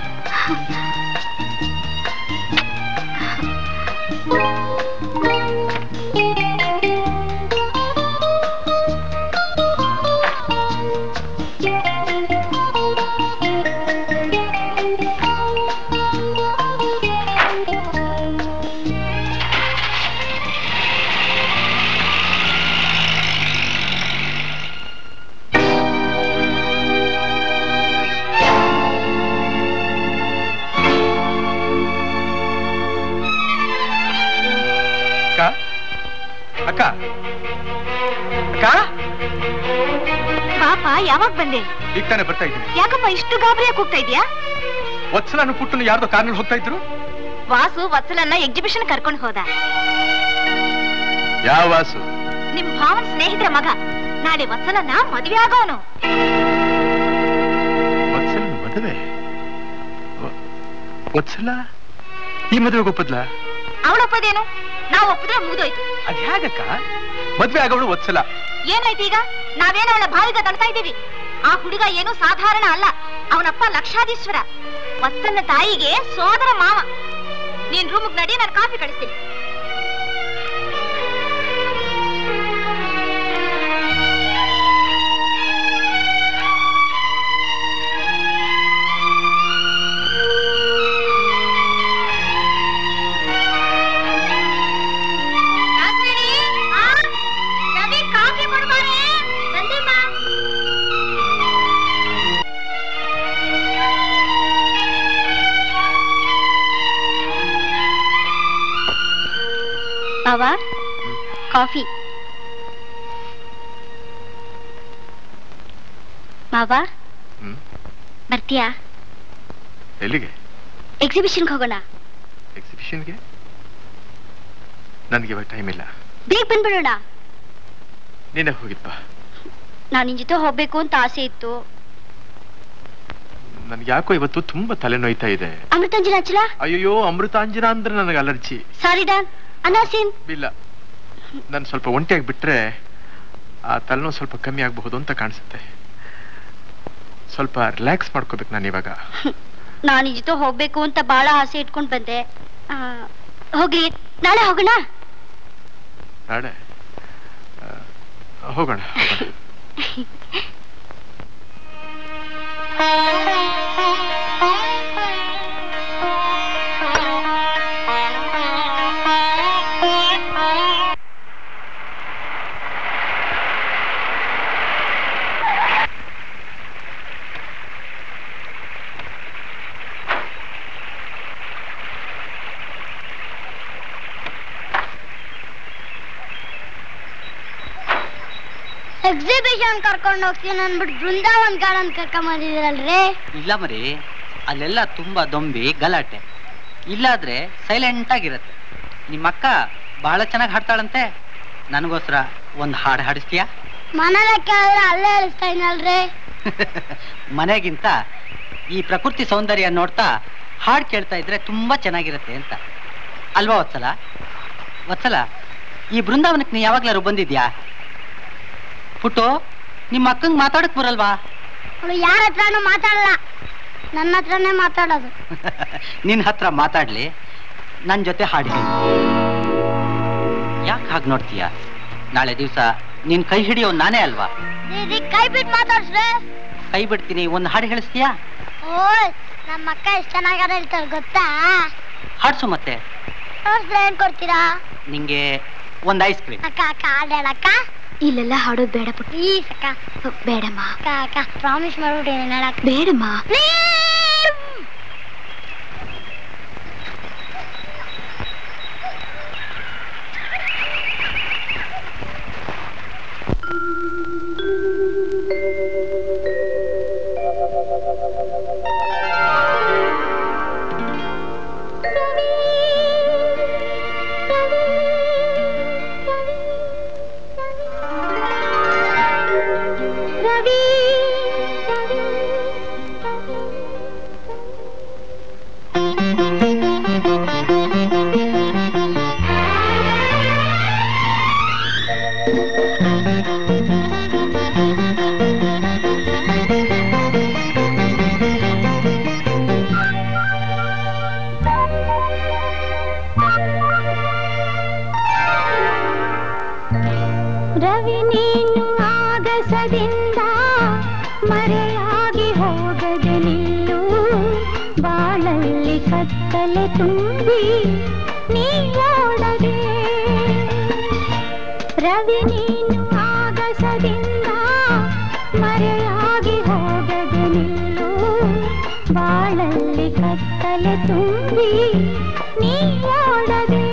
ಅಕ್ಕ ಅಕ್ಕ ಅಕ್ಕ ಪಾಪ ಯಾವಾಗ ಬಂದೆ ಈಗ ತಾನೇ ಬರ್ತಾ ಇದ್ದೀನಿ ಯಾಕಮ್ಮ ಇಷ್ಟು ಗಾಬರಿಯಾಗಿ ಹೋಗ್ತಾ ಇದೀಯಾ ವತ್ಸಲಾನು ಪುಟ್ಟನು ಯಾರ್ದೋ ಕಾರ್ನಲ್ಲಿ ಹೋಗ್ತಾ ಇದ್ರು ವಾಸು ವತ್ಸಲನ್ನ ಎಕ್ಸಿಬಿಷನ್ ಕರ್ಕೊಂಡು ಹೋದ ಯಾವ ವಾಸು ನಿಮ್ ಭಾವನ್ ಸ್ನೇಹಿತರ ಮಗ ನಾಳೆ ವತ್ಸಲನ್ನ ಮದುವೆ ಆಗೋನು ವತ್ಸಲ ಮದುವೆ ವ- ವತ್ಸಲ ಈ ಮದುವೆಗೆ ಒಪ್ಪದ್ಲ ಅವಳೊಪ್ಪದೇನು ನಾವು ಒಪ್ಪಿದ್ರೆ ಮುಗಿದೋಯ್ತು ಅದ್ ಹೇಗಕ್ಕ ಮದ್ವೆ ಆಗೋಳು ವತ್ಸಲ ಏನಾಯ್ತು ಈಗ ನಾವೇನು ಅವಳ ಭಾವಿಗ ತಳ್ತಾ ಇದ್ದೀವಿ ಆ ಹುಡುಗ ಏನು ಸಾಧಾರಣ ಅಲ್ಲ ಅವನಪ್ಪ ಲಕ್ಷಾಧೀಶ್ವರ ವತ್ಸನ್ನ ತಾಯಿಗೆ ಸೋದರ ಮಾವ ನೀನ್ ರೂಮ್ಗ್ ನಡಿ ನಾನು ಕಾಫಿ ಕಳಿಸ್ತೀನಿ ಕಾಫಿ ಕೊಡ್ಬಾರೆ ಬಂದೆಮ್ಮ ಮಾವ ಕಾಫಿ ಮಾವ ಹ್ಮ್? ಬರ್ತೀಯಾ ಎಲ್ಲಿಗೆ ಎಕ್ಸಿಬಿಷನ್ಗೆ ಹೋಗೋಣ ಎಕ್ಸಿಬಿಷನ್ಗೆ ನನಗೆ ಇವಾಗ ಟೈಮ್ ಇಲ್ಲ ಬೇಗ ಬಂದ್ಬಿಡೋಣ ನೀನೇ ಹೋಗಿದ್ಬಾ ನಾನು ನಿನ್ ಜೊತೆ ಹೋಗ್ಬೇಕು ಅಂತ ಆಸೆ ಇತ್ತು ನನ್ಗೆ ಯಾಕೋ ಇವತ್ತು ತುಂಬಾ ತಲೆ ನೋಯ್ತಾ ಇದೆ ಅಮೃತಾಂಜನ ಹಚ್ಚಲ ಅಯ್ಯೋ ಅಮೃತಾಂಜನ ಅಂದ್ರೆ ನನಗೆ ಅಲರ್ಜಿ ಸಾರಿ ಡಾನ್ ಅನಾಸಿನ್ ಇಲ್ಲ ನಾನು ಸ್ವಲ್ಪ ಒಂಟಿಯಾಗಿ ಬಿಟ್ರೆ ಆ ತಲೆನೋವು ಸ್ವಲ್ಪ ಕಮ್ಮಿ ಆಗಬಹುದು ಅಂತ ಕಾಣಿಸುತ್ತೆ ಸ್ವಲ್ಪ ರಿಲ್ಯಾಕ್ಸ್ ಮಾಡ್ಕೋಬೇಕು ನಾನು ಇವಾಗ ನಾನು ನಿನ್ ಜೊತೆ ಹೋಗ್ಬೇಕು ಅಂತ ಬಹಳ ಆಸೆ ಇಟ್ಕೊಂಡ್ ಬಂದೆ ಆ, ಹೋಗ್ಲಿ ನಾಳೆ ಹೋಗೋಣ ನಾಳೆ ಆ, ಹೋಗೋಣ ಹೋಗೋಣ ಎಕ್ಸಿಬಿಷನ್ ಕರ್ಕೊಂಡು ಹೋಗ್ತೀನಿ ಅಂದ್ಬಿಟ್ಟು ಬೃಂದಾವನ್ ಗಾರ್ಡನ್ ಕರ್ಕೊಂಡ್ ಬಂದಿದ್ದೀರಲ್ರಿ ಇಲ್ಲ ಮರಿ ಅಲ್ಲೆಲ್ಲ ತುಂಬಾ ದೊಂಬಿ ಗಲಾಟೆ ಇಲ್ಲಾದ್ರೆ ಸೈಲೆಂಟ್ ಆಗಿರತ್ತೆ ನಿಮ್ಮ ಅಕ್ಕ ಬಹಳ ಚೆನ್ನಾಗಿ ಹಾಡ್ತಾಳಂತೆ ನನಗೋಸ್ಕರ ಒಂದು ಹಾಡು ಹಾಡಿಸ್ತೀಯಾ ಮನೇಲೆ ಕೇಳಿದ್ರೆ ಅಲ್ಲೇ ಹೇಳಿಸ್ತಾ ಇದ್ನಲ್ರಿ ಮನೆಗಿಂತ ಈ ಪ್ರಕೃತಿ ಸೌಂದರ್ಯ ನೋಡ್ತಾ ಹಾಡು ಕೇಳ್ತಾ ಇದ್ರೆ ತುಂಬಾ ಚೆನ್ನಾಗಿರುತ್ತೆ ಅಂತ ಅಲ್ವಾ ವತ್ಸಲ ವತ್ಸಲ ಈ ಬೃಂದಾವನಕ್ಕೆ ನೀ ಯಾವಾಗ್ಲಾರು ಬಂದಿದ್ಯಾ ಪುಟ್ಟು ನಿಮ್ಮ ಅಕ್ಕಂಗ್ ಮಾತಾಡಕ್ ಬರಲ್ವಾ ಅವಳು ಯಾರ ಹತ್ರನೂ ಮಾತಾಡಲ್ಲ ನನ್ನ ಹತ್ರನೇ ಮಾತಾಡೋದು ನಿನ್ ಹತ್ರ ಮಾತಾಡ್ಲಿ ನನ್ ಜೊತೆ ಹಾಡಿ ಯಾಕೆ ಹಾಗೆ ನೋಡ್ತೀಯ ನಾಳೆ ದಿವಸ ನಿನ್ ಕೈ ಹಿಡಿಯೋ ನಾನೇ ಅಲ್ವಾ ದೀದಿ ಕೈ ಬಿಟ್ಟು ಮಾತಾಡ್ಸ್ರೆ ಕೈ ಬಿಡ್ತೀನಿ ಒಂದ್ ಹಾಡು ಹೇಳಿಸ್ತೀಯಾ ಓಯ್ ನಮ್ಮ ಅಕ್ಕ ಎಷ್ಟು ಚೆನ್ನಾಗಿ ಹೇಳ್ತಾಳೆ ಗೊತ್ತಾ ಹಾಡ್ಸು ಮತ್ತೆ ನೋಡ್ಸ್ರೆ ಏನ್ ಕೊಡ್ತೀರಾ ನಿಂಗೆ ಒಂದ್ ಐಸ್ ಕ್ರೀಮ್ ಅಕ್ಕ ಅಕ್ಕ ಹಾಡ್ ಹೇಳಕ್ಕ ಇಲ್ಲೆಲ್ಲ ಹಾಡೋದು ಬೇಡ ಪುಟ್ಟ ಪ್ಲೀಸ್ ಅಕ್ಕ ಬೇಡಮ್ಮ ಅಕ್ಕ ಅಕ್ಕ ಪ್ರಾಮಿಸ್ ಮಾಡ್ಬಿಟ್ಟಿನಿ ಹೇಳಕ್ಕ ಬೇಡಮ್ಮ ರವಿ ನೀನು ಆಗಸದಿಂದ ಮರೆಯಾಗಿ ಹೋಗದೆ ನಿಲ್ಲು ಬಾಳಲ್ಲಿ ಕತ್ತಲೆ ತುಂಬಿ ನೀ ಓಡದೆ ರವಿ ನೀನು ಆಗಸದಿಂದ ಮರೆಯಾಗಿ ಹೋಗದೆ ನಿಲ್ಲು ಬಾಳಲ್ಲಿ ಕತ್ತಲೆ ತುಂಬಿ ನೀ ಓಡದೆ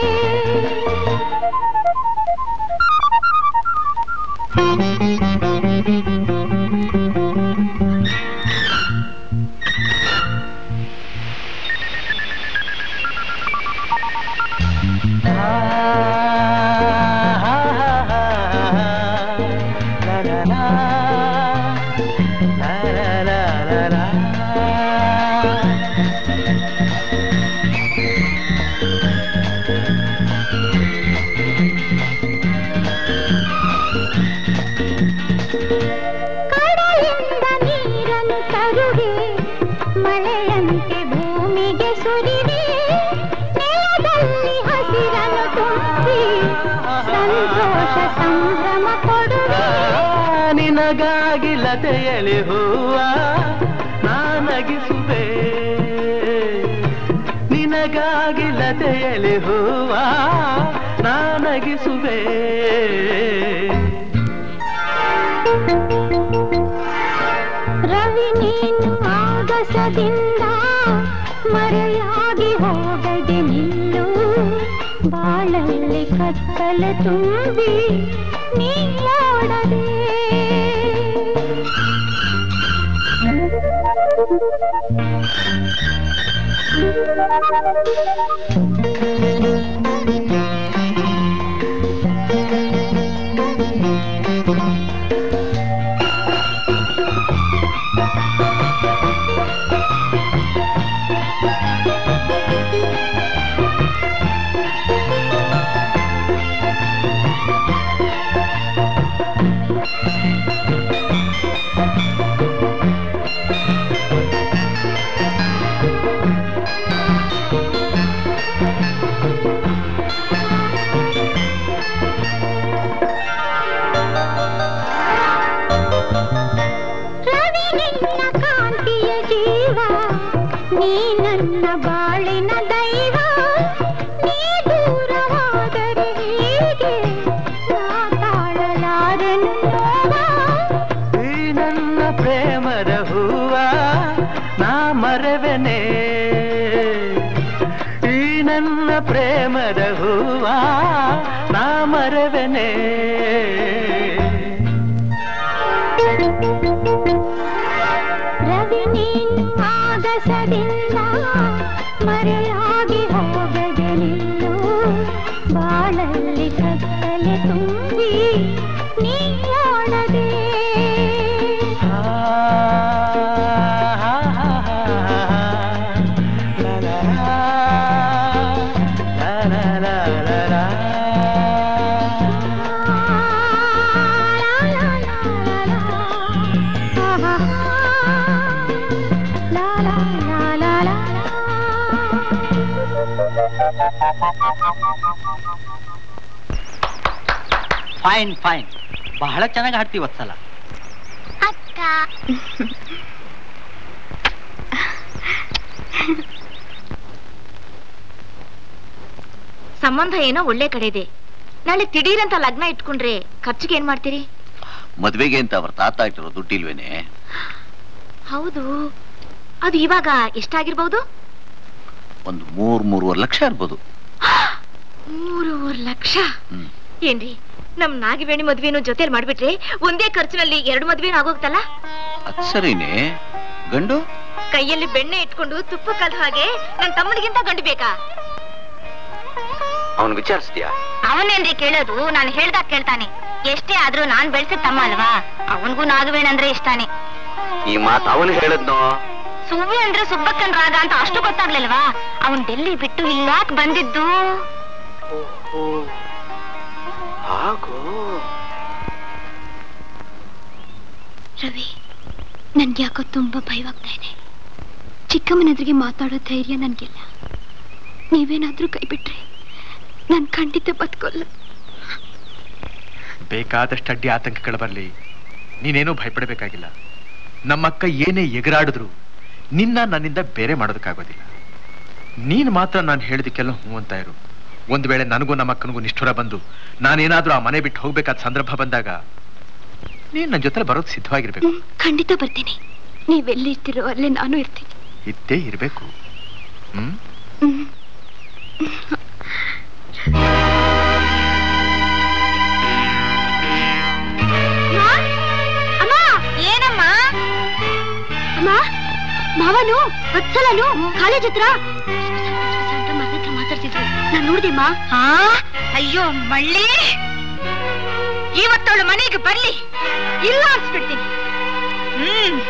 ಕಡಲಿಂದ ನೀರನ್ನು ತರುವೆ ಮಳೆಯಂತೆ ಭೂಮಿಗೆ ಸುರಿವೆ ನೆಲದಲ್ಲಿ ಹಸಿರನ್ನು ತುಂಬಿ ಸಂತೋಷ ಸಂಭ್ರಮ ಕೊಡುವೆ ನಿನಗಾಗಿ ಲತೆಯಲಿ ಹೂವ ನಾನಗಿಸುವೆ ನಿನಗಾಗಿ ಲತೆಯಲಿ ಹೂವ ನಾನಗಿಸುವೆ ರವಿ ನೀನು ಆಗಸದಿಂದ ಮರೆಯಾಗಿ ಹೋಗದೆ ನಿಲ್ಲು ಬಾಳಲ್ಲಿ ಕತ್ತಲೆ ತುಂಬಿ ನೀ ಓಡದೆ ರವಿ ನಿನ್ನ ಕಾಂತಿಯ ಜೀವ ನೀ ನನ್ನ ಬಾಳಿನ ದೈವ ನೀ ದೂರವಾದರೆ ಹೇಗೆ ನಾ ತಾಳಲಾರೆನು ನೋವ ಈ ನನ್ನ ಪ್ರೇಮದ ಹೂವ ನಾ ಮರವೆನೆ ಈ ನನ್ನ ಪ್ರೇಮದ ಹೂವ ನಾ ಮರವೆನೆ ರವಿ ನೀನು ಆಗಸದಿಂದ ಮರೆಯಾಗಿ ಹೋಗದೆ ನಿಲ್ಲು ಬಾಳಲ್ಲಿ ಕತ್ತಲೆ ತುಂಬಿ ನೀ ಓಡದೆ ಫೈನ್ ಫೈನ್ ಬಹಳ ಚೆನ್ನಾಗಿ ಹಾಡ್ತೀವಿ ವತ್ಸಲ ಅಕ್ಕ ಸಂಬಂಧ ಏನೋ ಒಳ್ಳೆ ಕಡೆ ಇದೆ ನಾಳೆ ತಿಡೀರಂತ ಲಗ್ನ ಇಟ್ಕೊಂಡ್ರೆ ಖರ್ಚಿಗೆ ಏನ್ ಮಾಡ್ತೀರಿ ಮದ್ವೆಗೆ ಅಂತ ಅವ್ರ ತಾತ ಇಟ್ಟಿರೋ ದುಡ್ಡಿಲ್ವೇನೆ ಹೌದು ಅದು ಇವಾಗ ಎಷ್ಟಾಗಿರ್ಬಹುದು ಒಂದು ಮೂರ್ ಮೂರುವರೆ ಲಕ್ಷ ಇರ್ಬೋದು ಮೂರುವರೆ ಲಕ್ಷ ಏನ್ರಿ ನಮ್ ನಾಗಿವೇಣಿ ಮದ್ವೆನೂ ಜೊತೆಲಿ ಮಾಡ್ಬಿಟ್ರೆ ಒಂದೇ ಖರ್ಚಿನಲ್ಲಿ ಎರಡು ಮದ್ವೆನೂ ಆಗೋಗ್ತಲ್ಲ ಅದ್ ಸರಿನೇ ಗಂಡು ಕೈಯಲ್ಲಿ ಬೆಣ್ಣೆ ಇಟ್ಕೊಂಡು ತುಪ್ಪ ಕಲ್ ಹಾಗೆ ನನ್ ತಮ್ಮನಿಗಿಂತ ಗಂಡು ಬೇಕಾ ಅವನ್ ವಿಚಾರಿಸ್ತೀಯಾ ಅವನೇನ್ರಿ ಕೇಳೋದು ನಾನು ಹೇಳ್ದಾಗ ಕೇಳ್ತಾನೆ ಎಷ್ಟೇ ಆದ್ರೂ ನಾನ್ ಬೆಳ್ಸಿದ ತಮ್ಮ ಅಲ್ವಾ ಅವನ್ಗೂ ನಾಗವೇಣ ಅಂದ್ರೆ ಇಷ್ಟಾನೆ ಈ ಮಾತು ಅವನು ಹೇಳದ್ನೋ ಸುವ್ವಿ ಅಂದ್ರೆ ಸುಬ್ಬಕ್ಕನ್ ರಾಗ ಅಂತ ಅಷ್ಟು ಗೊತ್ತಾಗ್ಲಿಲ್ವಾ ಅವನ್ ಡೆಲ್ಲಿ ಬಿಟ್ಟು ಇಲ್ಲಾಕ್ ಬಂದಿದ್ದು ರವಿ ನನ್ಗೆ ಯಾಕೋ ತುಂಬಾ ಭಯವಾಗ್ತಾ ಇದೆ ಚಿಕ್ಕಮ್ಮನ ಎದುರಿಗೆ ಮಾತಾಡೋ ಧೈರ್ಯ ನನ್ಗಿಲ್ಲ ನೀವೇನಾದ್ರೂ ಕೈ ಬಿಟ್ರೆ ನಾನ್ ಖಂಡಿತ ಬದುಕೋಲ್ಲ ಬೇಕಾದಷ್ಟು ಅಡ್ಡಿ ಆತಂಕಗಳು ಬರಲಿ ನೀನೇನೂ ಭಯಪಡಬೇಕಾಗಿಲ್ಲ ನಮ್ಮಕ್ಕ ಏನೇ ಎಗರಾಡಿದ್ರು ನಿನ್ನ ನನ್ನಿಂದ ಬೇರೆ ಮಾಡೋದಕ್ಕಾಗೋದಿಲ್ಲ ನೀನು ಮಾತ್ರ ನಾನು ಹೇಳಿದಕ್ಕೆಲ್ಲ ಹ್ಞೂ ಅಂತ ಇರು ಒಂದು ವೇಳೆ ನನಗೂ ನಮ್ಮ ಅಕ್ಕನಿಗೂ ನಿಷ್ಠುರ ಬಂದು ನಾನೇನಾದ್ರೂ ಆ ಮನೆ ಬಿಟ್ಟು ಹೋಗ್ಬೇಕಾದ ಸಂದರ್ಭ ಬಂದಾಗ ನೀನ್ ನನ್ನ ಜೊತೆ ಬರೋದು ಸಿದ್ಧವಾಗಿರ್ಬೇಕು ಖಂಡಿತ ಬರ್ತೀನಿ ನೀವೆಲ್ಲಿ ಇರ್ತೀರೋ ಅಲ್ಲೇ ನಾನು ಇರ್ತೀನಿ ಇದ್ದೇ ಇರ್ಬೇಕು ಹ್ಮ್ ಅಮ್ಮ ಏನಮ್ಮ ಅಮ್ಮ ಮಾವನು ವತ್ಸಲನು ಕಾಲೇಜ್ ಹತ್ರ ಅಂತ ಮನೆ ಹತ್ರ ಮಾತಾಡ್ತಿದ್ರು ನಾನ್ ನೋಡ್ದೆಮ್ಮ ಹಾ ಅಯ್ಯೋ ಮಳ್ಳಿ ಇವತ್ತವಳು ಮನೆಗೆ ಬರ್ಲಿ ಇಲ್ಲ ಅನ್ಸ್ಬಿಡ್ತೀನಿ ಹ್ಮ್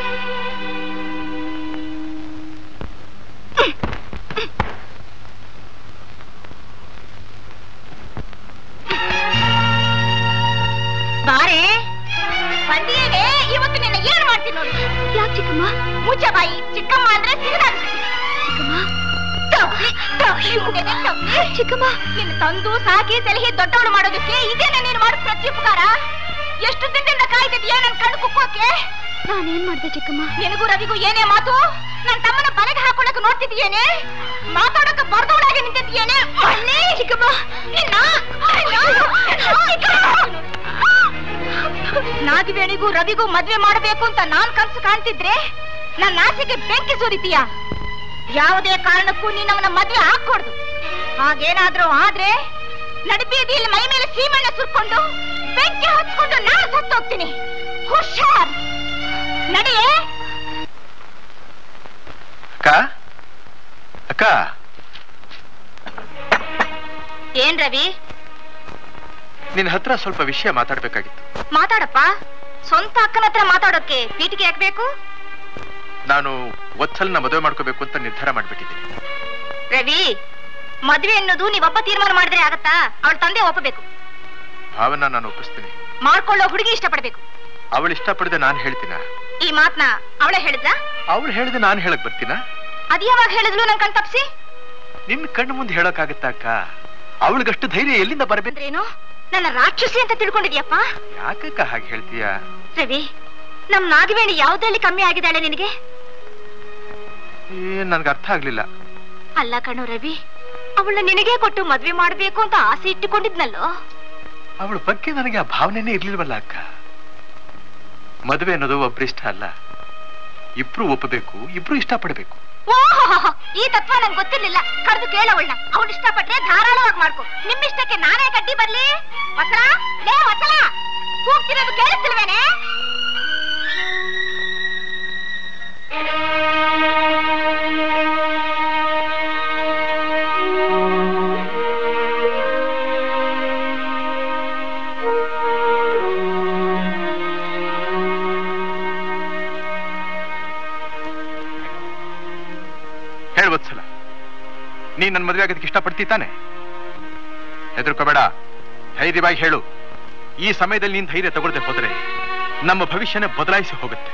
ಬಾರೆ ಬಂದಿಯೇನೆ ಇವತ್ತು ನಿನ್ನ ಏನ್ ಮಾಡ್ತೀನಿ ನೋಡಿ ಯಾಕೆ ಚಿಕ್ಕಮ್ಮ ಮುಚ್ಚ ಬಾಯಿ ಚಿಕ್ಕಮ್ಮ ಅಂದ್ರೆ ಸಿಗದಾಗ್ತದೆ ಚಿಕ್ಕಮ್ಮ ನಿನ್ನ ತಂದು ಸಾಕಿ ಸಲಹೆ ದೊಡ್ಡವಳು ಮಾಡೋದಕ್ಕೆ ಇದೇನ ನೀನು ಮಾಡೋ ಪ್ರತ್ಯುಪಕಾರ ಎಷ್ಟು ದಿನದಿಂದ ಕಾಯ್ತಿದ್ಯಾ ನನ್ ಕಣ್ಣು ಕುಕ್ಕೋಕೆ ನಾನೇನ್ ಮಾಡ್ದೆ ಚಿಕ್ಕಮ್ಮ ನಿನಗೂ ರವಿಗೂ ಏನೇ ಮಾತು ನನ್ ತಮ್ಮನ ಬಲೆಗೆ ಹಾಕೊಳಕ್ ನೋಡ್ತಿದ್ಯೇನೆ ಮಾತಾಡೋಕೆ ಬರ್ದವಳಾಗಿ ನಿಂತಿದ್ಯೇನೆ ಮಳ್ಳಿ ಚಿಕ್ಕಮ್ಮ ನಿನ್ನ ನಾಗವೇಣಿಗೂ ರವಿಗೂ ಮದ್ವೆ ಮಾಡಬೇಕು ಅಂತ ನಾನ್ ಕನ್ಸು ಕಾಣ್ತಿದ್ರೆ ನನ್ನ ಆಸೆಗೆ ಬೆಂಕಿ ಸುರಿತೀಯ ಯಾವುದೇ ಕಾರಣಕ್ಕೂ ನೀನ್ ಅವನ ಮದ್ವೆ ಹಾಕೊಡ್ದು ಹಾಗೇನಾದ್ರೂ ಆದ್ರೆ ನಡಿಬೀದಿಯಲ್ಲಿ ಮೈ ಮೇಲೆ ಸೀಮಣ್ಣ ಸುರ್ಕೊಂಡು ಬೆಂಕಿ ಹಚ್ಕೊಂಡು ನಾನು ಸತ್ತೋಗ್ತೀನಿ ಹುಷಾರ್ ನಡಿಯೇ ಅಕ್ಕ ಅಕ್ಕ ಏನ್ ರವಿ ನಿನ್ನ ಹತ್ರ ಸ್ವಲ್ಪ ವಿಷಯ ಮಾತಾಡ್ಬೇಕಾಗಿತ್ತು ಮಾತಾಡಪ್ಪ ಸ್ವಂತ ಅಕ್ಕನ ಹತ್ರ ಮಾತಾಡೋಕೆ ಪೀಟಿಗೆ ಹಾಕ್ಬೇಕು ನಾನು ಒತ್ತಲ್ನ ಮದುವೆ ಮಾಡ್ಕೋಬೇಕು ಅಂತ ನಿರ್ಧಾರ ಮಾಡ್ಬಿಟ್ಟಿದ್ದೀನಿ ರವಿ ಮದ್ವೆ ಅನ್ನೋದು ನೀವೊಬ್ಬ ತೀರ್ಮಾನ ಮಾಡಿದ್ರೆ ಆಗತ್ತಾ ಅವಳ ತಂದೆ ಒಪ್ಪಬೇಕು ಭಾವನ ನಾನು ಒಪ್ಪಿಸ್ತೀನಿ ಮಾಡ್ಕೊಳ್ಳೋ ಹುಡುಗಿ ಇಷ್ಟಪಡ್ಬೇಕು ಅವಳು ಇಷ್ಟಪಡದೆ ನಾನು ಹೇಳ್ತೀನ ಈ ಮಾತ್ನ ಅವಳೇ ಹೇಳಿದ್ಲ ಅವಳು ಹೇಳಿದೆ ನಾನು ಹೇಳಕ್ ಬರ್ತೀನ ಅದ್ ಯಾವಾಗ ಹೇಳಿದ್ಲು ನನ್ ಕಣ್ ತಪ್ಸಿ ನಿನ್ ಕಣ್ಣು ಮುಂದೆ ಹೇಳಕ್ಕಾಗತ್ತಾ ಅಕ್ಕ ಅವಳಿಗಷ್ಟು ಧೈರ್ಯ ಎಲ್ಲಿಂದ ಬರಬೇಕು ಏನು ನನ್ನ ರಾಕ್ಷಸಿ ಅಂತ ತಿಳ್ಕೊಂಡಿದ್ಯಪ್ಪ ಯಾಕಕ್ಕ ಹಾಗೆ ಹೇಳ್ತೀಯ ರವಿ ನಮ್ ನಾಗವೇಣಿ ಯಾವ್ದ್ರಲ್ಲಿ ಕಮ್ಮಿ ಆಗಿದ್ದಾಳೆ ನಿನಗೆ ಏನ್ ನನ್ಗೆ ಅರ್ಥ ಆಗ್ಲಿಲ್ಲ ಅಲ್ಲ ಕಣೋ ರವಿ ಅವಳನ್ನ ನಿನಗೆ ಕೊಟ್ಟು ಮದ್ವೆ ಮಾಡ್ಬೇಕು ಅಂತ ಆಸೆ ಇಟ್ಟುಕೊಂಡಿದ್ನಲ್ಲೋ ಅವಳ ಬಗ್ಗೆ ನನಗೆ ಆ ಭಾವನೆನೇ ಇರ್ಲಿಲ್ವಲ್ಲ ಅಕ್ಕ ಮದುವೆ ಅನ್ನೋದು ಒಬ್ರಿಷ್ಟ ಅಲ್ಲ ಇಬ್ರು ಒಪ್ಪಬೇಕು ಇಬ್ರು ಇಷ್ಟಪಡಬೇಕು ಓಹೋ ಈ ತತ್ವ ನಂಗೆ ಗೊತ್ತಿರ್ಲಿಲ್ಲ ಕರೆದು ಕೇಳವಳ್ನ ಅವಳು ಇಷ್ಟಪಟ್ರೆ ಧಾರಾಳವಾಗಿ ಮಾಡ್ಕೊ ನಿಮ್ಮಿಷ್ಟಕ್ಕೆ ನಾನೇ ಗಡ್ಡಿ ಬರ್ಲಿ ವಸಲ ಲೇ ವಸಲ ಕೂಗ್ತಿರೋದು ಕೇಳಿಸ್ತಿಲ್ವೇನೆ ಹೇಳ್ವತ್ಸಲ ನೀನ್ ನನ್ನ ಮದುವೆ ಆಗೋದಕ್ಕೆ ಇಷ್ಟಪಡ್ತಿ ತಾನೆ ಹೆದರ್ಕೋಬೇಡ ಧೈರ್ಯವಾಗಿ ಹೇಳು ಈ ಸಮಯದಲ್ಲಿ ನೀನ್ ಧೈರ್ಯ ತಗೊಳ್ದೆ ಹೋದ್ರೆ ನಮ್ಮ ಭವಿಷ್ಯನೇ ಬದಲಾಯಿಸಿ ಹೋಗುತ್ತೆ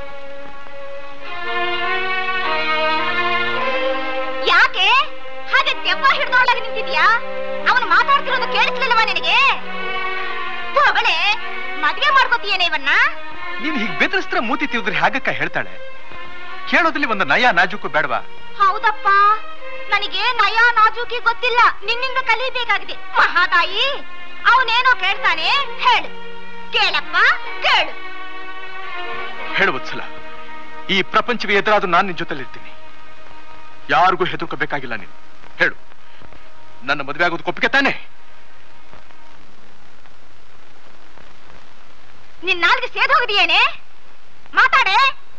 ಯಾಕೆ ಹಾಗೆ ದೆವ್ವ ಹಿಡ್ದೊಳಗೆ ನಿಂತಿದ್ಯಾ ಅವನು ಮಾತಾಡ್ತಿರೋದು ಕೇಳಿಸ್ಲಿಲ್ವಾ ನಿನಗೆ ಥು, ಅವಳೆ ಮದ್ವೆ ಮಾಡ್ಕೋತೀಯೇನೆ ಇವನ್ನ ನೀನ್ ಹೀಗ್ ಬೆದರಿಸಿದ್ರೆ ಮೂತಿ ತಿವಿದ್ರೆ ಹೇಗಕ್ಕ ಹೇಳ್ತಾಳೆ ಕೇಳೋದ್ರಲ್ಲಿ ಒಂದು ನಯ ನಾಜೂಕು ಬೇಡವಾ ಹೌದಪ್ಪ ನನಗೆ ನಯ ನಾಜೂಕಿ ಗೊತ್ತಿಲ್ಲ ನಿನ್ನಿಂದ ಕಲಿಬೇಕಾಗಿದೆ ಮಹಾತಾಯಿ ಅವನೇನೋ ಕೇಳ್ತಾನೆ ಹೇಳು ಕೇಳಪ್ಪ ಕೇಳು ಹೇಳು ವತ್ಸಲ ಈ ಪ್ರಪಂಚವೇ ಎದುರಾದ್ರೂ ನಾನು ನಿನ್ ಜೊತೆಲಿರ್ತೀನಿ ಯಾರಿಗೂ ಹೆದರ್ಕೋಬೇಕಾಗಿಲ್ಲ ನೀನು ಹೇಳು ನನ್ನ ಮದುವೆ ಆಗೋದು ಒಪ್ಪಿಗೆ ತಾನೆ ನಿನ್ ನಾಲ್ಗೆ ಸೇದ್ ಹೋಗಿದೆಯೇನೆ ಮಾತಾಡೆ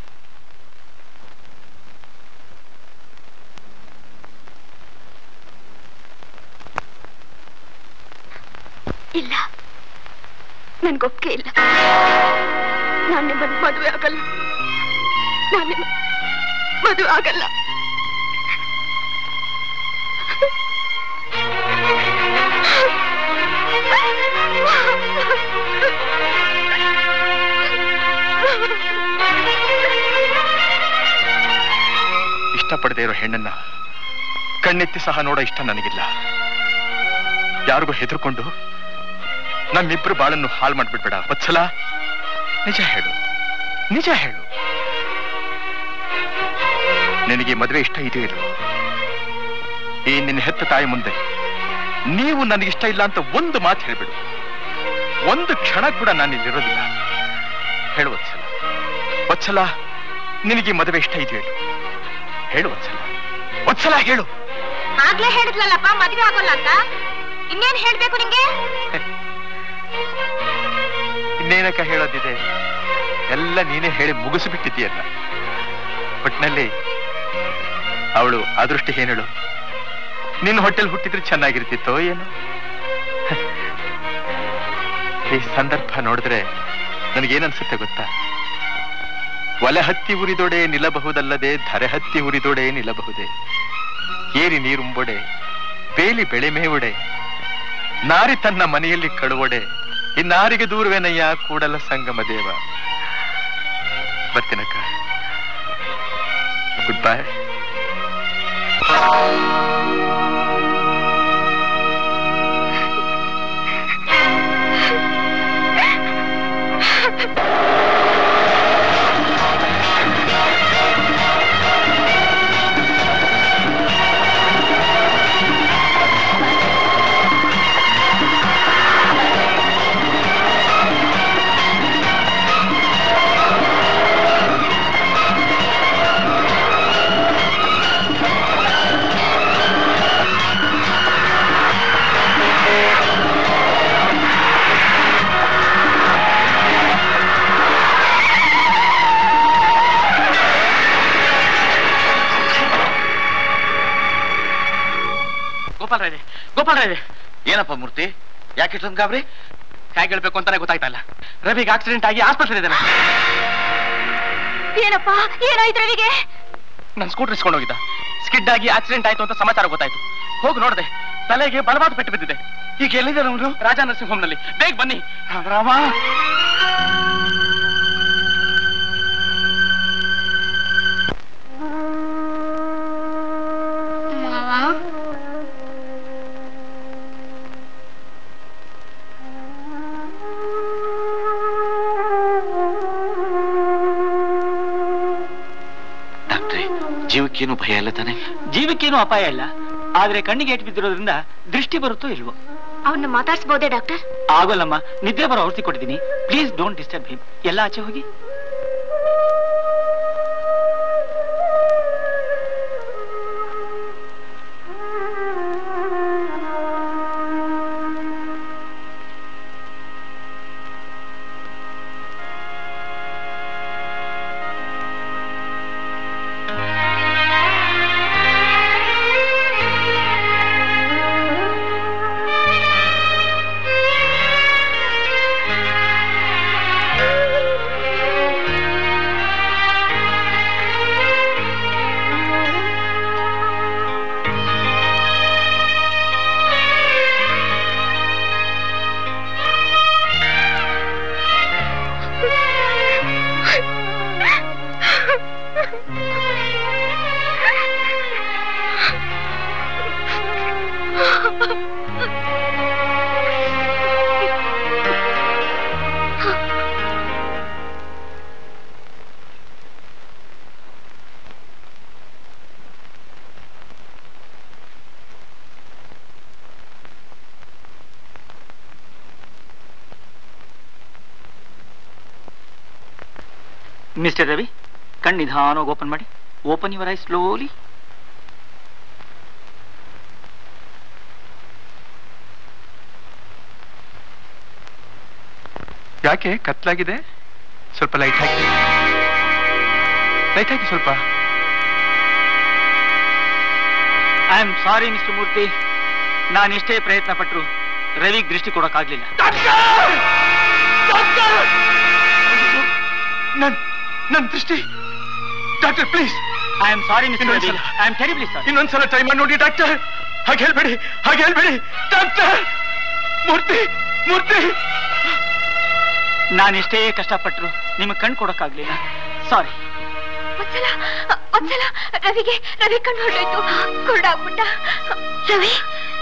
ಇಲ್ಲ ನನ್ಗೊಪ್ಪಿಗೆ ಇಲ್ಲ ನಾನು ನಿಮ್ಮನ್ನು ಮದುವೆ ಆಗಲ್ಲ ನಾನು ನಿಮ್ಮ ಮದುವೆ ಆಗಲ್ಲ ಇಷ್ಟಪಡದೇ ಇರೋ ಹೆಣ್ಣನ್ನ ಕಣ್ಣೆತ್ತಿ ಸಹ ನೋಡೋ ಇಷ್ಟ ನನಗಿಲ್ಲ ಯಾರಿಗೂ ಹೆದರ್ಕೊಂಡು ನಮ್ಮಿಬ್ರು ಬಾಳನ್ನು ಹಾಳು ಮಾಡ್ಬಿಡ್ಬೇಡ ವತ್ಸಲ ನಿಜ ಹೇಳು ನಿಜ ಹೇಳು ನಿನಗೆ ಮದುವೆ ಇಷ್ಟ ಇದೆಯೋ ಇಲ್ವೋ ಈ ನಿನ್ನ ಹೆತ್ತ ತಾಯಿ ಮುಂದೆ ನೀವು ನನಗಿಷ್ಟ ಇಲ್ಲ ಅಂತ ಒಂದು ಮಾತು ಹೇಳ್ಬಿಡು ಒಂದು ಕ್ಷಣ ಕೂಡ ನಾನು ಇಲ್ಲಿರೋದಿಲ್ಲ ಹೇಳು ವತ್ಸಲ ವತ್ಸಲ ನಿನಗೆ ಈ ಮದುವೆ ಇಷ್ಟ ಇದೆಯೋ ಇಲ್ವೋ? ಹೇಳು ವತ್ಸಲ ವತ್ಸಲ ಹೇಳು ಆಗ್ಲೇ ಹೇಳಿದ್ಲಲ್ಲಪ್ಪ ಮದ್ವೆ ಆಗೋಲ್ಲ ಅಂತ ಇನ್ನೇನ್ ಹೇಳ್ಬೇಕು ನಿಂಗೆ ಇನ್ನೇನಕ್ಕ ಹೇಳೋದಿದೆ ಎಲ್ಲ ನೀನೇ ಹೇಳಿ ಮುಗಿಸಿಬಿಟ್ಟಿದ್ದೀಯಲ್ಲ ಒಟ್ನಲ್ಲಿ ಅವಳು ಅದೃಷ್ಟ ಏನೇಳು ನಿನ್ನ ಹೊಟ್ಟೆಲ್ ಹುಟ್ಟಿದ್ರೆ ಚೆನ್ನಾಗಿರ್ತಿತ್ತೋ ಏನು ಈ ಸಂದರ್ಭ ನೋಡಿದ್ರೆ ನನಗೇನನ್ಸುತ್ತೆ ಗೊತ್ತಾ ಒಲೆ ಹತ್ತಿ ಉರಿದೊಡೆ ನಿಲ್ಲಬಹುದಲ್ಲದೆ ಧರೆ ಹತ್ತಿ ಉರಿದೊಡೆ ನಿಲ್ಲಬಹುದೇ ಏರಿ ನೀರುಂಬೊಡೆ ಬೇಲಿ ಬೆಳೆ ಮೇವುಡೆ ನಾರಿ ತನ್ನ ಮನೆಯಲ್ಲಿ ಕಳುವೊಡೆ ಇನ್ನಾರಿಗೆ ದೂರವೇನಯ್ಯ ಕೂಡಲ ಸಂಗಮ ದೇವ ಬರ್ತೀನಕ್ಕ ಗುಡ್ ಬೈ ಗೋಪಾಲ್ ರಾಯ್ ಗೋಪಾಲ್ ರಾಯ್ ಏನಪ್ಪ ಮೂರ್ತಿ ಯಾಕೆ ಇಷ್ಟೊಂದು ಗಾಬರಿ ಹೇಗೆ ಹೇಳ್ಬೇಕು ಅಂತಾನೆ ಗೊತ್ತಾಗ್ತಾ ಇಲ್ಲ ರವಿಗೆ ಆಕ್ಸಿಡೆಂಟ್ ಆಗಿ ಆಸ್ಪತ್ರೆ ಇದ್ದಾನೆ ಏನಪ್ಪ ಏನಾಯ್ತು ರವಿಗೆ ನನ್ನ ಸ್ಕೂಟರ್ ಇಸ್ಕೊಂಡು ಹೋಗಿದ್ದ ಸ್ಕಿಡ್ ಆಗಿ ಆಕ್ಸಿಡೆಂಟ್ ಆಯ್ತು ಅಂತ ಸಮಾಚಾರ ಗೊತ್ತಾಯ್ತು ಹೋಗಿ ನೋಡಿದೆ ತಲೆಗೆ ಬಲವಾದ ಪೆಟ್ಟು ಬಿದ್ದಿದೆ ಈಗ ಎಲ್ಲಿದ್ದಾರೆ ಅವನು ರಾಜಾ ನರ್ಸಿಂಗ್ ಹೋಮ್ ನಲ್ಲಿ ಬೇಗ ಬನ್ನಿ ರಾಮ ಡಾಕ್ಟ್ರೆ ಜೀವಕ್ಕೇನು ಭಯ ಇಲ್ಲ ತಾನೆ ಜೀವಕ್ಕೇನು ಅಪಾಯ ಇಲ್ಲ ಆದ್ರೆ ಕಣ್ಣಿಗೆ ಏಟು ಬಿದ್ದಿರೋದ್ರಿಂದ ದೃಷ್ಟಿ ಬರುತ್ತೋ ಇಲ್ವೋ ಅವನ್ನ ಮಾತಾಡ್ಸ್ಬೋದೇ ಡಾಕ್ಟರ್ ಆಗೋಲ್ಲಮ್ಮ ನಿದ್ದೆ ಬರೋ ಔಷಧಿ ಕೊಟ್ಟಿದ್ದೀನಿ ಪ್ಲೀಸ್ ಡೋಂಟ್ ಡಿಸ್ಟರ್ಬ್ ಹಿಮ್ ಎಲ್ಲ ಆಚೆ ಹೋಗಿ ಆ ಮಿಸ್ಟರ್ ರವಿ ಕಣ್ಣು ನಿಧಾನವಾಗಿ ಓಪನ್ ಮಾಡಿ ಓಪನ್ ಯುವರ್ ಐ ಸ್ಲೋಲಿ ಯಾಕೆ ಕತ್ಲಾಗಿದೆ ಸ್ವಲ್ಪ ಲೈಟ್ ಹಾಕಿ ಲೈಟ್ ಹಾಕಿ ಸ್ವಲ್ಪ I am sorry mister Murthy ನಾನು ಎಷ್ಟೇ ಪ್ರಯತ್ನ ಪಟ್ಟರು ರವಿಗೆ ದೃಷ್ಟಿ ಕೊಡೋಕ್ಕಾಗ್ಲಿಲ್ಲ ನನ್ ನನ್ ದೃಷ್ಟಿ doctor please I am sorry mister Ravi ಇನ್ನೊಂದ್ಸಲ. ಐ ಆಮ್ ಟೆರಿಬ್ಲಿ ಸಾರಿ ಇನ್ನೊಂದ್ಸಲ ಟ್ರೈ ಮಾಡಿ ನೋಡಿ ಡಾಕ್ಟರ್ ಹಾಗೆ ಹೇಳ್ಬೇಡಿ ಹಾಗೆ ಹೇಳ್ಬೇಡಿ ಡಾಕ್ಟರ್ ಮೂರ್ತಿ ಮೂರ್ತಿ ನಾನು ಎಷ್ಟೇ ಕಷ್ಟಪಟ್ಟರು ನಿಮಗೆ ಕಣ್ ಕೊಡೋಕ್ಕಾಗ್ಲಿಲ್ಲ ಸಾರಿ ಒಂದ್ಸಲ ಒಂದ್ಸಲ ರವಿಗೆ ರವಿ ಕಣ್ಣು ಹೊರಟೋಯ್ತು ಕುರುಡಾಗ್ಬಿಟ್ಟ ರವಿ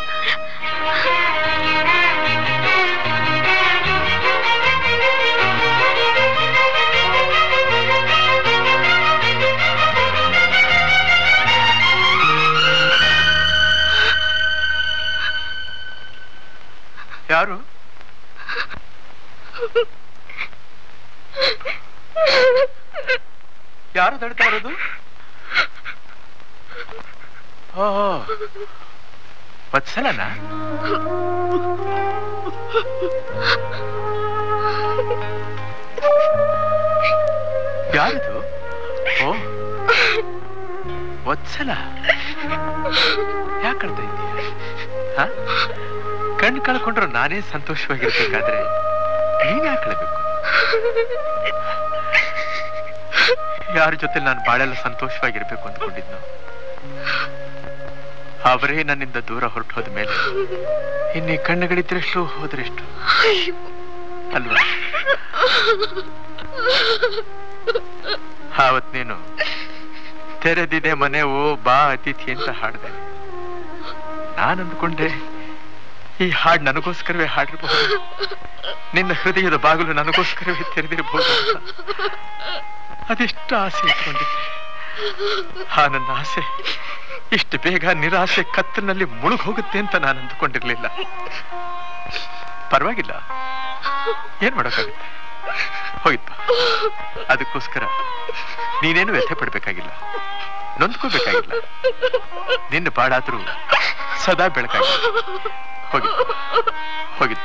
ಯಾರು ಯಾರು ತಡ್ತಾ ಇರೋದು ಓ ವತ್ಸಲನಾ ಯಾರಿದು ಓ ವತ್ಸಲ ಯಾಕೆ ಕಳ್ತಾ ಇದ್ದೀಯ ಹ? ಕಣ್ ಕಳ್ಕೊಂಡ್ರು ನಾನೇ ಸಂತೋಷವಾಗಿರ್ಬೇಕಾದ್ರೆ ನೀನ್ ಯಾಕೆ ಕಳ್ಬೇಕು ಯಾರ ಜೊತೆ ನಾನು ಬಾಳೆಲ್ಲ ಸಂತೋಷವಾಗಿರ್ಬೇಕು ಅಂದ್ಕೊಂಡಿದ್ನು ಅವರೇ ನನ್ನಿಂದ ದೂರ ಹೊರಟು ಹೋದ ಮೇಲೆ ಇನ್ನೀ ಕಣ್ಣುಗಳಿದ್ರೆಷ್ಟು ಹೋದ್ರೆಷ್ಟು ಅಲ್ವಾ ಆವತ್ ನೀನು ತೆರೆದಿದೆ ಮನೆ ಓ ಬಾ ಅತಿಥಿ ಅಂತ ಹಾಡ್ದೆ ನಾನು ಅಂದ್ಕೊಂಡೆ ಈ ಹಾಡು ನನಗೋಸ್ಕರವೇ ಹಾಡಿರಬಹುದು ನಿನ್ನ ಹೃದಯದ ಬಾಗಿಲು ನನಗೋಸ್ಕರವೇ ತೆರೆದಿರಬಹುದು ಅಂತ ಅದೆಷ್ಟು ಆಸೆ ಇಟ್ಕೊಂಡಿದ್ದೆ ಆ ನನ್ನ ಆಸೆ ಇಷ್ಟು ಬೇಗ ನಿರಾಸೆ ಕತ್ತಲಿನಲ್ಲಿ ಮುಳುಗ್ ಹೋಗುತ್ತೆ ಅಂತ ನಾನು ಅಂದ್ಕೊಂಡಿರ್ಲಿಲ್ಲ ಪರವಾಗಿಲ್ಲ ಏನ್ ಮಾಡೋಕ್ಕಾಗುತ್ತೆ ಹೋಗಿಪ್ಪ ಅದಕ್ಕೋಸ್ಕರ ನೀನೇನು ವ್ಯಥೆ ಪಡ್ಬೇಕಾಗಿಲ್ಲ ನೊಂದ್ಕೋಬೇಕಾಗಿಲ್ಲ ನಿನ್ನ ಬಾಡಾದ್ರೂ ಸದಾ ಬೆಳಕಾಗಿಲ್ಲ ಹೋಗಿಪ್ಪ ಹೋಗಿಪ್ಪ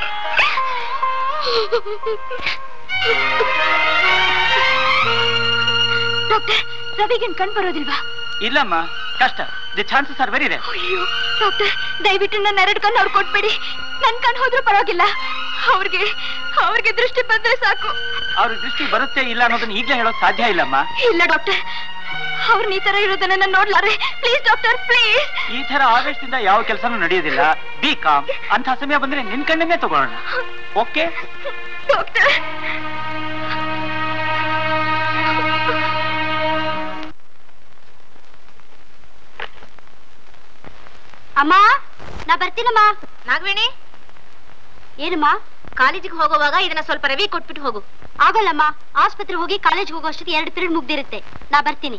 ಡಾಕ್ಟರ್ ರವಿಗೆ ಕಣ್ ಬರೋದಿಲ್ವಾ ಇಲ್ಲಮ್ಮ ಕಷ್ಟ the chances are very rare ಅಯ್ಯೋ ಡಾಕ್ಟರ್ ದಯವಿಟ್ಟು ನನ್ನ ಎರಡು ಕಣ್ಣು ಅವ್ರು ಕೊಟ್ಬೇಡಿ ನನ್ ಕಣ್ ಹೋದ್ರೂ ಪರವಾಗಿಲ್ಲ ಅವ್ರಿಗೆ ಅವ್ರಿಗೆ ದೃಷ್ಟಿ ಬಂದ್ರೆ ಸಾಕು ಅವ್ರ ದೃಷ್ಟಿ ಬರುತ್ತೆ ಇಲ್ಲ ಅನ್ನೋದನ್ನ ಈಗಲೇ ಹೇಳೋಕ್ ಸಾಧ್ಯ ಇಲ್ಲಮ್ಮ ಇಲ್ಲ ಡಾಕ್ಟರ್ ಅವ್ರನ್ನ ಈ ತರ ಇರೋದನ್ನ ನಾನು ನೋಡ್ಲಾರೆ ಪ್ಲೀಸ್ ಡಾಕ್ಟರ್ ಪ್ಲೀಸ್ ಈ ತರ ಆವೇಶದಿಂದ ಯಾವ ಕೆಲಸನೂ ನಡೆಯೋದಿಲ್ಲ ಬಿ ಕಾಮ್ ಅಂತ ಸಮಯ ಬಂದ್ರೆ ನಿನ್ ಕಣ್ಣನ್ನೇ ತಗೊಳ್ಳೋಣ ಓಕೆ ಡಾಕ್ಟರ್ ಅಮ್ಮ ನಾ ಬರ್ತೀನಮ್ಮ ನಾಗವೇಣಿ ಏನಮ್ಮ ಕಾಲೇಜಿಗೆ ಹೋಗುವಾಗ ಇದನ್ನ ಸ್ವಲ್ಪ ರವಿ ಕೊಟ್ಬಿಟ್ಟು ಹೋಗು ಆಗಲ್ಲಮ್ಮ ಆಸ್ಪತ್ರೆ ಹೋಗಿ ಕಾಲೇಜ್ ಹೋಗೋ ಅಷ್ಟೊತ್ತಿಗೆ ಎರಡು ಪಿರಿಯಡ್ ಮುಗ್ದಿರುತ್ತೆ ನಾ ಬರ್ತೀನಿ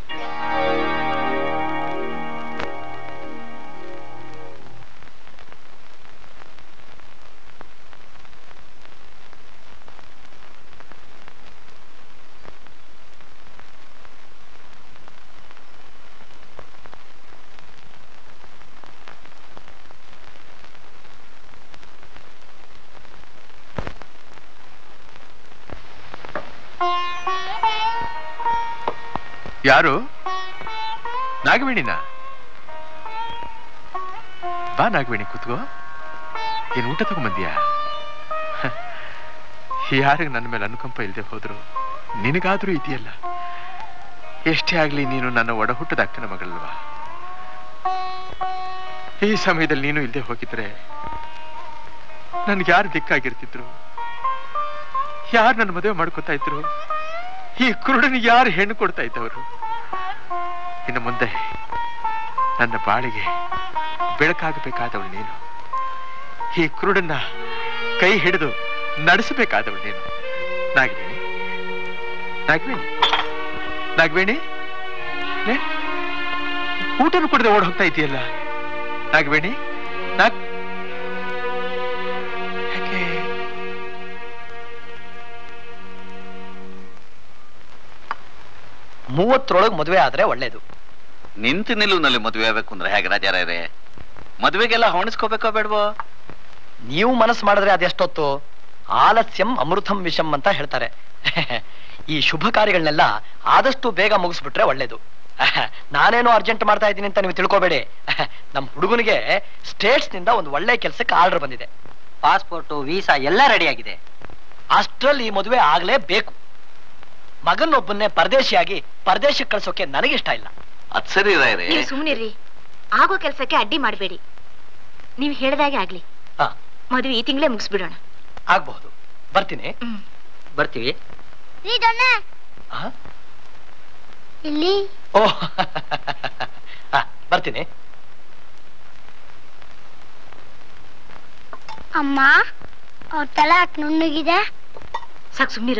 ಯಾರು ನಾಗವೇಣಿನ ಬಾ ನಾಗವೇಣಿ ಕೂತ್ಕೋ ಏನ್ ಊಟ ತಗೊಂಬಂದ್ಯಾ ಯಾರಿಗೆ ನನ್ನ ಮೇಲೆ ಅನುಕಂಪ ಇಲ್ಲದೆ ಹೋದ್ರು ನಿನಗಾದ್ರೂ ಇದೆಯಲ್ಲ ಎಷ್ಟೇ ಆಗ್ಲಿ ನೀನು ನನ್ನ ಒಡ ಹುಟ್ಟದ ಅಕ್ಕನ ಮಗಳಲ್ವಾ ಈ ಸಮಯದಲ್ಲಿ ನೀನು ಇಲ್ಲದೆ ಹೋಗಿದ್ರೆ ನನ್ಗೆ ಯಾರು ದಿಕ್ಕಾಗಿರ್ತಿದ್ರು ಯಾರು ನನ್ನ ಮದುವೆ ಮಾಡ್ಕೊತಾ ಇದ್ರು ಈ ಕುರುಡನಿಗೆ ಯಾರು ಹೆಣ್ಣು ಕೊಡ್ತಾ ಇದ್ದವರು ಇನ್ನು ಮುಂದೆ ನನ್ನ ಬಾಳಿಗೆ ಬೆಳಕಾಗಬೇಕಾದವಳು ನೀನು ಈ ಕುರುಡನ್ನ ಕೈ ಹಿಡಿದು ನಡೆಸಬೇಕಾದವಳು ನೀನು ನಾಗವೇಣಿ ನಾಗವೇಣಿ ನಾಗವೇಣಿ ಲೇ, ಊಟನು ಕುಡಿದು ಓಡ್ ಹೋಗ್ತಾ ಇದೆಯಲ್ಲ ನಾಗವೇಣಿ ನಾಗ್ ಯಾಕೆ ಮೂವತ್ತರೊಳಗೆ ಮದುವೆ ಆದ್ರೆ ಒಳ್ಳೇದು ನಿಂತು ನಿಲುವಿನಲ್ಲಿ ಮದುವೆ ಆಗ್ಬೇಕು ಅಂದ್ರೆ ಹೇಗೆ ರಾಜಾರೇ ಮದುವೆಗೆಲ್ಲ ಹೊಣಿಸ್ಕೋಬೇಕೋ ಬೇಡವೋ ನೀವು ಮನಸ್ಸು ಮಾಡಿದ್ರೆ ಅದೆಷ್ಟೊತ್ತು ಆಲಸ್ಯಂ ಅಮೃತಂ ವಿಷಂ ಅಂತ ಹೇಳ್ತಾರೆ ಈ ಶುಭ ಕಾರ್ಯಗಳನ್ನೆಲ್ಲ ಆದಷ್ಟು ಬೇಗ ಮುಗಿಸ್ಬಿಟ್ರೆ ಒಳ್ಳೇದು ನಾನೇನೋ ಅರ್ಜೆಂಟ್ ಮಾಡ್ತಾ ಇದ್ದೀನಿ ಅಂತ ನೀವು ತಿಳ್ಕೊಬೇಡಿ ನಮ್ಮ ಹುಡುಗನಿಗೆ ಸ್ಟೇಟ್ಸ್ ನಿಂದ ಒಂದು ಒಳ್ಳೆ ಕೆಲಸಕ್ಕೆ ಆರ್ಡರ್ ಬಂದಿದೆ ಪಾಸ್ಪೋರ್ಟು ವೀಸಾ ಎಲ್ಲ ರೆಡಿ ಆಗಿದೆ ಅಷ್ಟ್ರಲ್ಲಿ ಈ ಮದುವೆ ಆಗ್ಲೇಬೇಕು ಮಗನೊಬ್ಬನ್ನೇ ಪರದೇಶಿಯಾಗಿ ಪರದೇಶಕ್ಕೆ ಕಳ್ಸೋಕೆ ನನಗಿಷ್ಟ ಇಲ್ಲ ಅದ್ ಸರಿ ರಾಯರೇ ನೀವು ಸುಮ್ಮನಿರ್ರಿ ಆಗೋ ಕೆಲಸಕ್ಕೆ ಅಡ್ಡಿ ಮಾಡಬೇಡಿ ನೀವು ಹೇಳ್ದಾಗೆ ಆಗ್ಲಿ ಹಾ. ಮದುವೆ ಈ ತಿಂಗಳೇ ಮುಗಿಸ್ಬಿಡೋಣ ಆಗ್ಬಹುದು ಬರ್ತೀನಿ ಬರ್ತೀವಿ ರೀ ದೊಣ್ಣೆ ಆ? ಇಲ್ಲಿ ಓ ಆ, ಬರ್ತೀನಿ ಅಮ್ಮ ಅವ್ರ ತಲೆ ಯಾಕೆ ನುಣ್ಣಗಿದೆ ಸಾಕು ಸುಮ್ಮನಿರು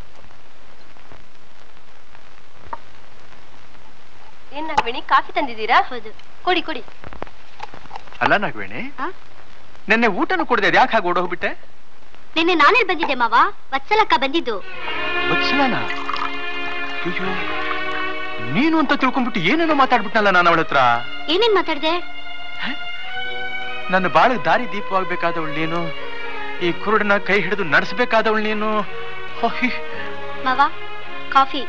ಏನ್ ನಾಗವೇಣಿ ಕಾಫಿ ತಂದಿದ್ದೀರಾ ಹೌದು ಕೊಡಿ ಕೊಡಿ ಅಲ್ಲ ನಾಗವೇಣಿ ಆ? ನಿನ್ನೆ ಊಟನೂ ಕೊಡದೆ ಯಾಕೆ ಹಾಗೆ ಓಡೋಗ್ಬಿಟ್ಟೆ ನಿನ್ನೆ ನಾನೇ ಬಂದಿದ್ದೆ ಮಾವ ವತ್ಸಲಕ್ಕ ಬಂದಿದ್ದು ವತ್ಸಲಾನ ಅಯ್ಯೋ ನೀನು ಅಂತ ತಿಳ್ಕೊಂಡ್ಬಿಟ್ಟು ಏನೇನೋ ಮಾತಾಡ್ಬಿಟ್ನಲ್ಲ ನಾನು ಅವಳ ಹತ್ರ ಏನೇನ್ ಮಾತಾಡ್ದೆ ನನ್ನ ಬಾಳ ದಾರಿ ದೀಪವಾಗ್ಬೇಕಾದವಳು ನೀನು ಈ ಕುರುಡನ ಕೈ ಹಿಡಿದು ನಡೆಸಬೇಕಾದವಳು ನೀನು ಹೊಯ್. ಮಾವ ಕಾಫಿ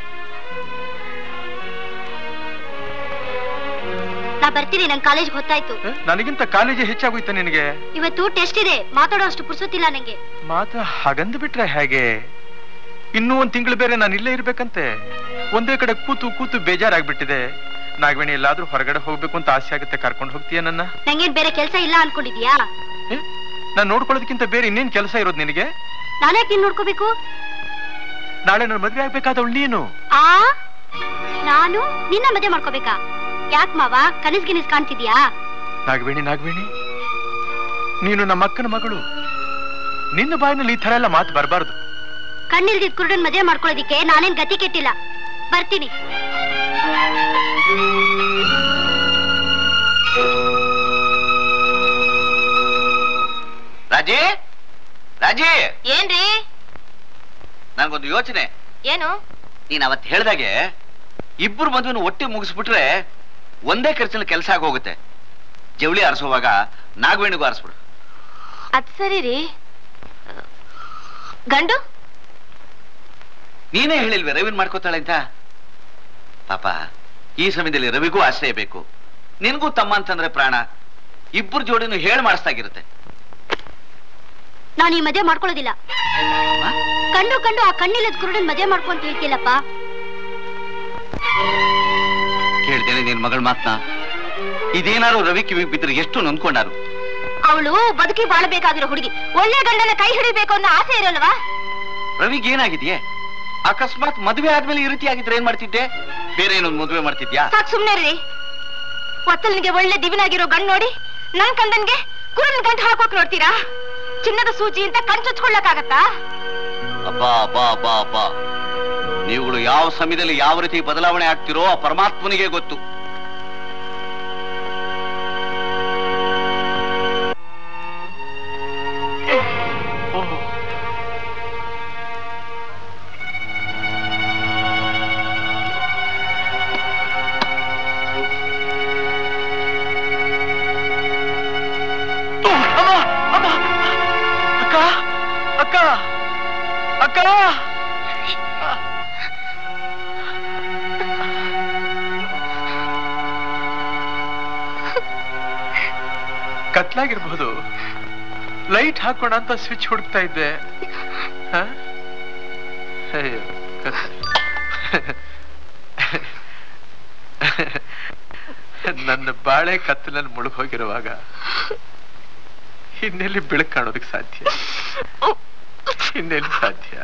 ನಾ ಬರ್ತೀನಿ ನನ್ ಕಾಲೇಜ್ ಗೊತ್ತಾಯ್ತು ನನಗಿಂತ ಕಾಲೇಜೇ ಹೆಚ್ಚಾಗೋಯ್ತ ನಿನಗೆ ಇವತ್ತು ಟೆಸ್ಟ್ ಇದೆ ಮಾತಾಡೋ ಅಷ್ಟು ಪುರ್ಸೊತ್ತಿಲ್ಲ ನಂಗೆ ಮಾತು ಹಾಗಂದು ಬಿಟ್ರೆ ಹೇಗೆ ಇನ್ನೂ ಒಂದ್ ತಿಂಗಳು ಬೇರೆ ನಾನು ಇಲ್ಲೇ ಇರ್ಬೇಕಂತೆ ಒಂದೇ ಕಡೆ ಕೂತು ಕೂತು ಬೇಜಾರಾಗ್ಬಿಟ್ಟಿದೆ ನಾಗವೇಣಿ ಎಲ್ಲಾದ್ರೂ ಹೊರಗಡೆ ಹೋಗ್ಬೇಕು ಅಂತ ಆಸೆ ಆಗುತ್ತೆ ಕರ್ಕೊಂಡು ಹೋಗ್ತೀಯ ನನ್ನ ನಂಗೇನ್ ಬೇರೆ ಕೆಲ್ಸ ಇಲ್ಲ ಅನ್ಕೊಂಡಿದ್ಯಾ ನಾನ್ ನೋಡ್ಕೊಳ್ಳೋದಕ್ಕಿಂತ ಬೇರೆ ಇನ್ನೇನ್ ಕೆಲಸ ಇರೋದು ನಿನಗೆ ನಾನ್ಯಾಕೆ ನೀನ್ ನೋಡ್ಕೋಬೇಕು ನಾಳೆ ನನ್ನ ಮದ್ವೆ ಆಗ್ಬೇಕಾದವಳು ನೀನು ಆ ನಾನು ನಿನ್ನ ಮದುವೆ ಮಾಡ್ಕೋಬೇಕಾ ಯಾಕ್ ಮಾವ ಕನಸ್ ಗಿನಸ್ ಕಾಣ್ತಿದ್ಯಾ ನಾಗವೇಣಿ ನಾಗವೇಣಿ ನೀನು ನಮ್ಮ ಅಕ್ಕನ ಮಗಳು ನಿನ್ನ ಬಾಯಿನಲ್ಲಿ ಈ ತರ ಎಲ್ಲ ಮಾತು ಬರಬಾರ್ದು ಕಣ್ಣಿಲ್ದಿದ್ ಕುರುಡನ್ ಮದುವೆ ಮಾಡ್ಕೊಳ್ಳೋದಿಕ್ಕೆ ನಾನೇನ್ ಗತಿ ಕೆಟ್ಟಿಲ್ಲ ಬರ್ತೀನಿ ರಾಜಿ ರಾಜಿ ಏನ್ರಿ ನನ್ಗೊಂದು ಯೋಚನೆ ಏನು ನೀನ್ ಅವತ್ ಹೇಳ್ದಾಗೆ ಇಬ್ಬರು ಮದುವೆನ ಒಟ್ಟಿ ಮುಗಿಸ್ಬಿಟ್ರೆ ಒಂದೇ ಖರ್ಚಿನ ಕೆಲಸ ಆಗೋಗುತ್ತೆ ಜವಳಿ ಆರಿಸುವಾಗ ನಾಗವೇಣಿಗೂ ಆರಿಸ್ಬಿಡು ಅದ್ ಸರಿ ರೀ ಗಂಡು ನೀನೇ ಹೇಳಿಲ್ವೇ ರವಿನ್ ಮಾಡ್ಕೋತಾಳೆ ಅಂತ ಪಾಪ ಈ ಸಮಯದಲ್ಲಿ ರವಿಗೂ ಆಶ್ರಯ ಬೇಕು ನಿನ್ಗೂ ತಮ್ಮ ಅಂತಂದ್ರೆ ಪ್ರಾಣ ಇಬ್ಬರು ಜೋಡಿನೂ ಹೇಳಿ ಮಾಡಿಸ್ದಾಗಿರುತ್ತೆ ನಾನು ಈ ಮದುವೆ ಮಾಡ್ಕೊಳ್ಳೋದಿಲ್ಲ ಕಂಡು ಕಂಡು ಆ ಕಣ್ಣಿಲ್ಲದ ಕುರುಡನ್ ಮದುವೆ ಮಾಡ್ಕೊಂತ ಹೇಳ್ತಿಲ್ಲಪ್ಪ ಕೇಳ್ದೇನೆ ನಿನ್ ಮಗಳ ಮಾತ್ನ ಇದೇನಾರು ರವಿ ಕಿವಿ ಬಿದ್ರೆ ಎಷ್ಟು ನೊಂದ್ಕೊಂಡಾರು ಅವಳು ಬದುಕಿ ಬಾಳಬೇಕಾಗಿರೋ ಹುಡುಗಿ ಒಳ್ಳೆ ಗಂಡನ ಕೈ ಹಿಡಿಬೇಕು ಅನ್ನೋ ಆಸೆ ಇರಲ್ವಾ ರವಿಗೆ ಏನಾಗಿದೆಯೇ ಅಕಸ್ಮಾತ್ ಮದುವೆ ಆದ್ಮೇಲೆ ಈ ರೀತಿ ಆಗಿದ್ರೆ ಏನ್ ಮಾಡ್ತಿದ್ದೆ ಬೇರೆ ಏನೊಂದು ಮದುವೆ ಮಾಡ್ತಿದ್ಯಾ ಸಾಕ್ ಸುಮ್ನೆ ರೀ ಒತ್ತಲ್ನಿಗೆ ಒಳ್ಳೆ ದಿವಿನಾಗಿರೋ ಗಂಡ್ ನೋಡಿ ನನ್ ಕಂದನ್ಗೆ ಕುರನ್ ಗಂಟ್ ಹಾಕೋಕ್ ನೋಡ್ತೀರಾ ಚಿನ್ನದ ಸೂಜಿ ಅಂತ ಕಣ್ಚುಚ್ಕೊಳ್ಳಕ್ಕಾಗತ್ತಾ ಅಬ್ಬಾ ಅಬ್ಬಾ ಅಬ್ಬಾ ಅಬ್ಬಾ ನೀವುಗಳು ಯಾವ ಸಮಯದಲ್ಲಿ ಯಾವ ರೀತಿ ಬದಲಾವಣೆ ಆಗ್ತಿರೋ ಆ ಪರಮಾತ್ಮನಿಗೆ ಗೊತ್ತು ಅಕ್ಕ ಅಕ್ಕ ಅಕ್ಕ ಕತ್ಲಾಗಿರ್ಬಹುದು ಲೈಟ್ ಹಾಕೋಣ ಅಂತ ಸ್ವಿಚ್ ಹುಡುಕ್ತಾ ಇದ್ದೆ ಹ? ಅಯ್ಯೋ, ಕತ್ಲೆ. ನನ್ನ ಬಾಳೆ ಕತ್ತಲಲ್ಲಿ ಮುಳುಗೋಗಿರುವಾಗ ಇನ್ನೆಲ್ಲಿ ಬೆಳಕು ಕಾಣೋದಕ್ಕೆ ಸಾಧ್ಯ ಇನ್ನೆಲ್ಲಿ ಸಾಧ್ಯ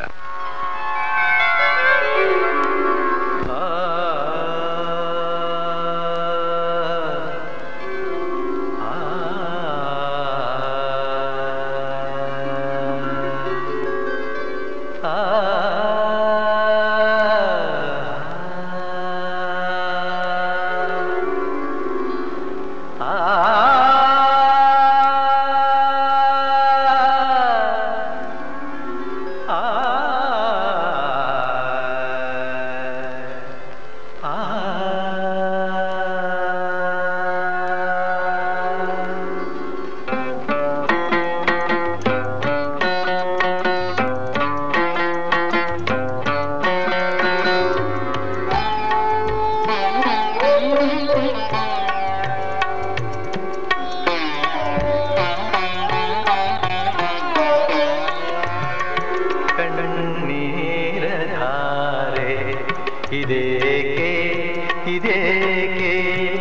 ಇದೇಕೆ ಇದೇಕೆ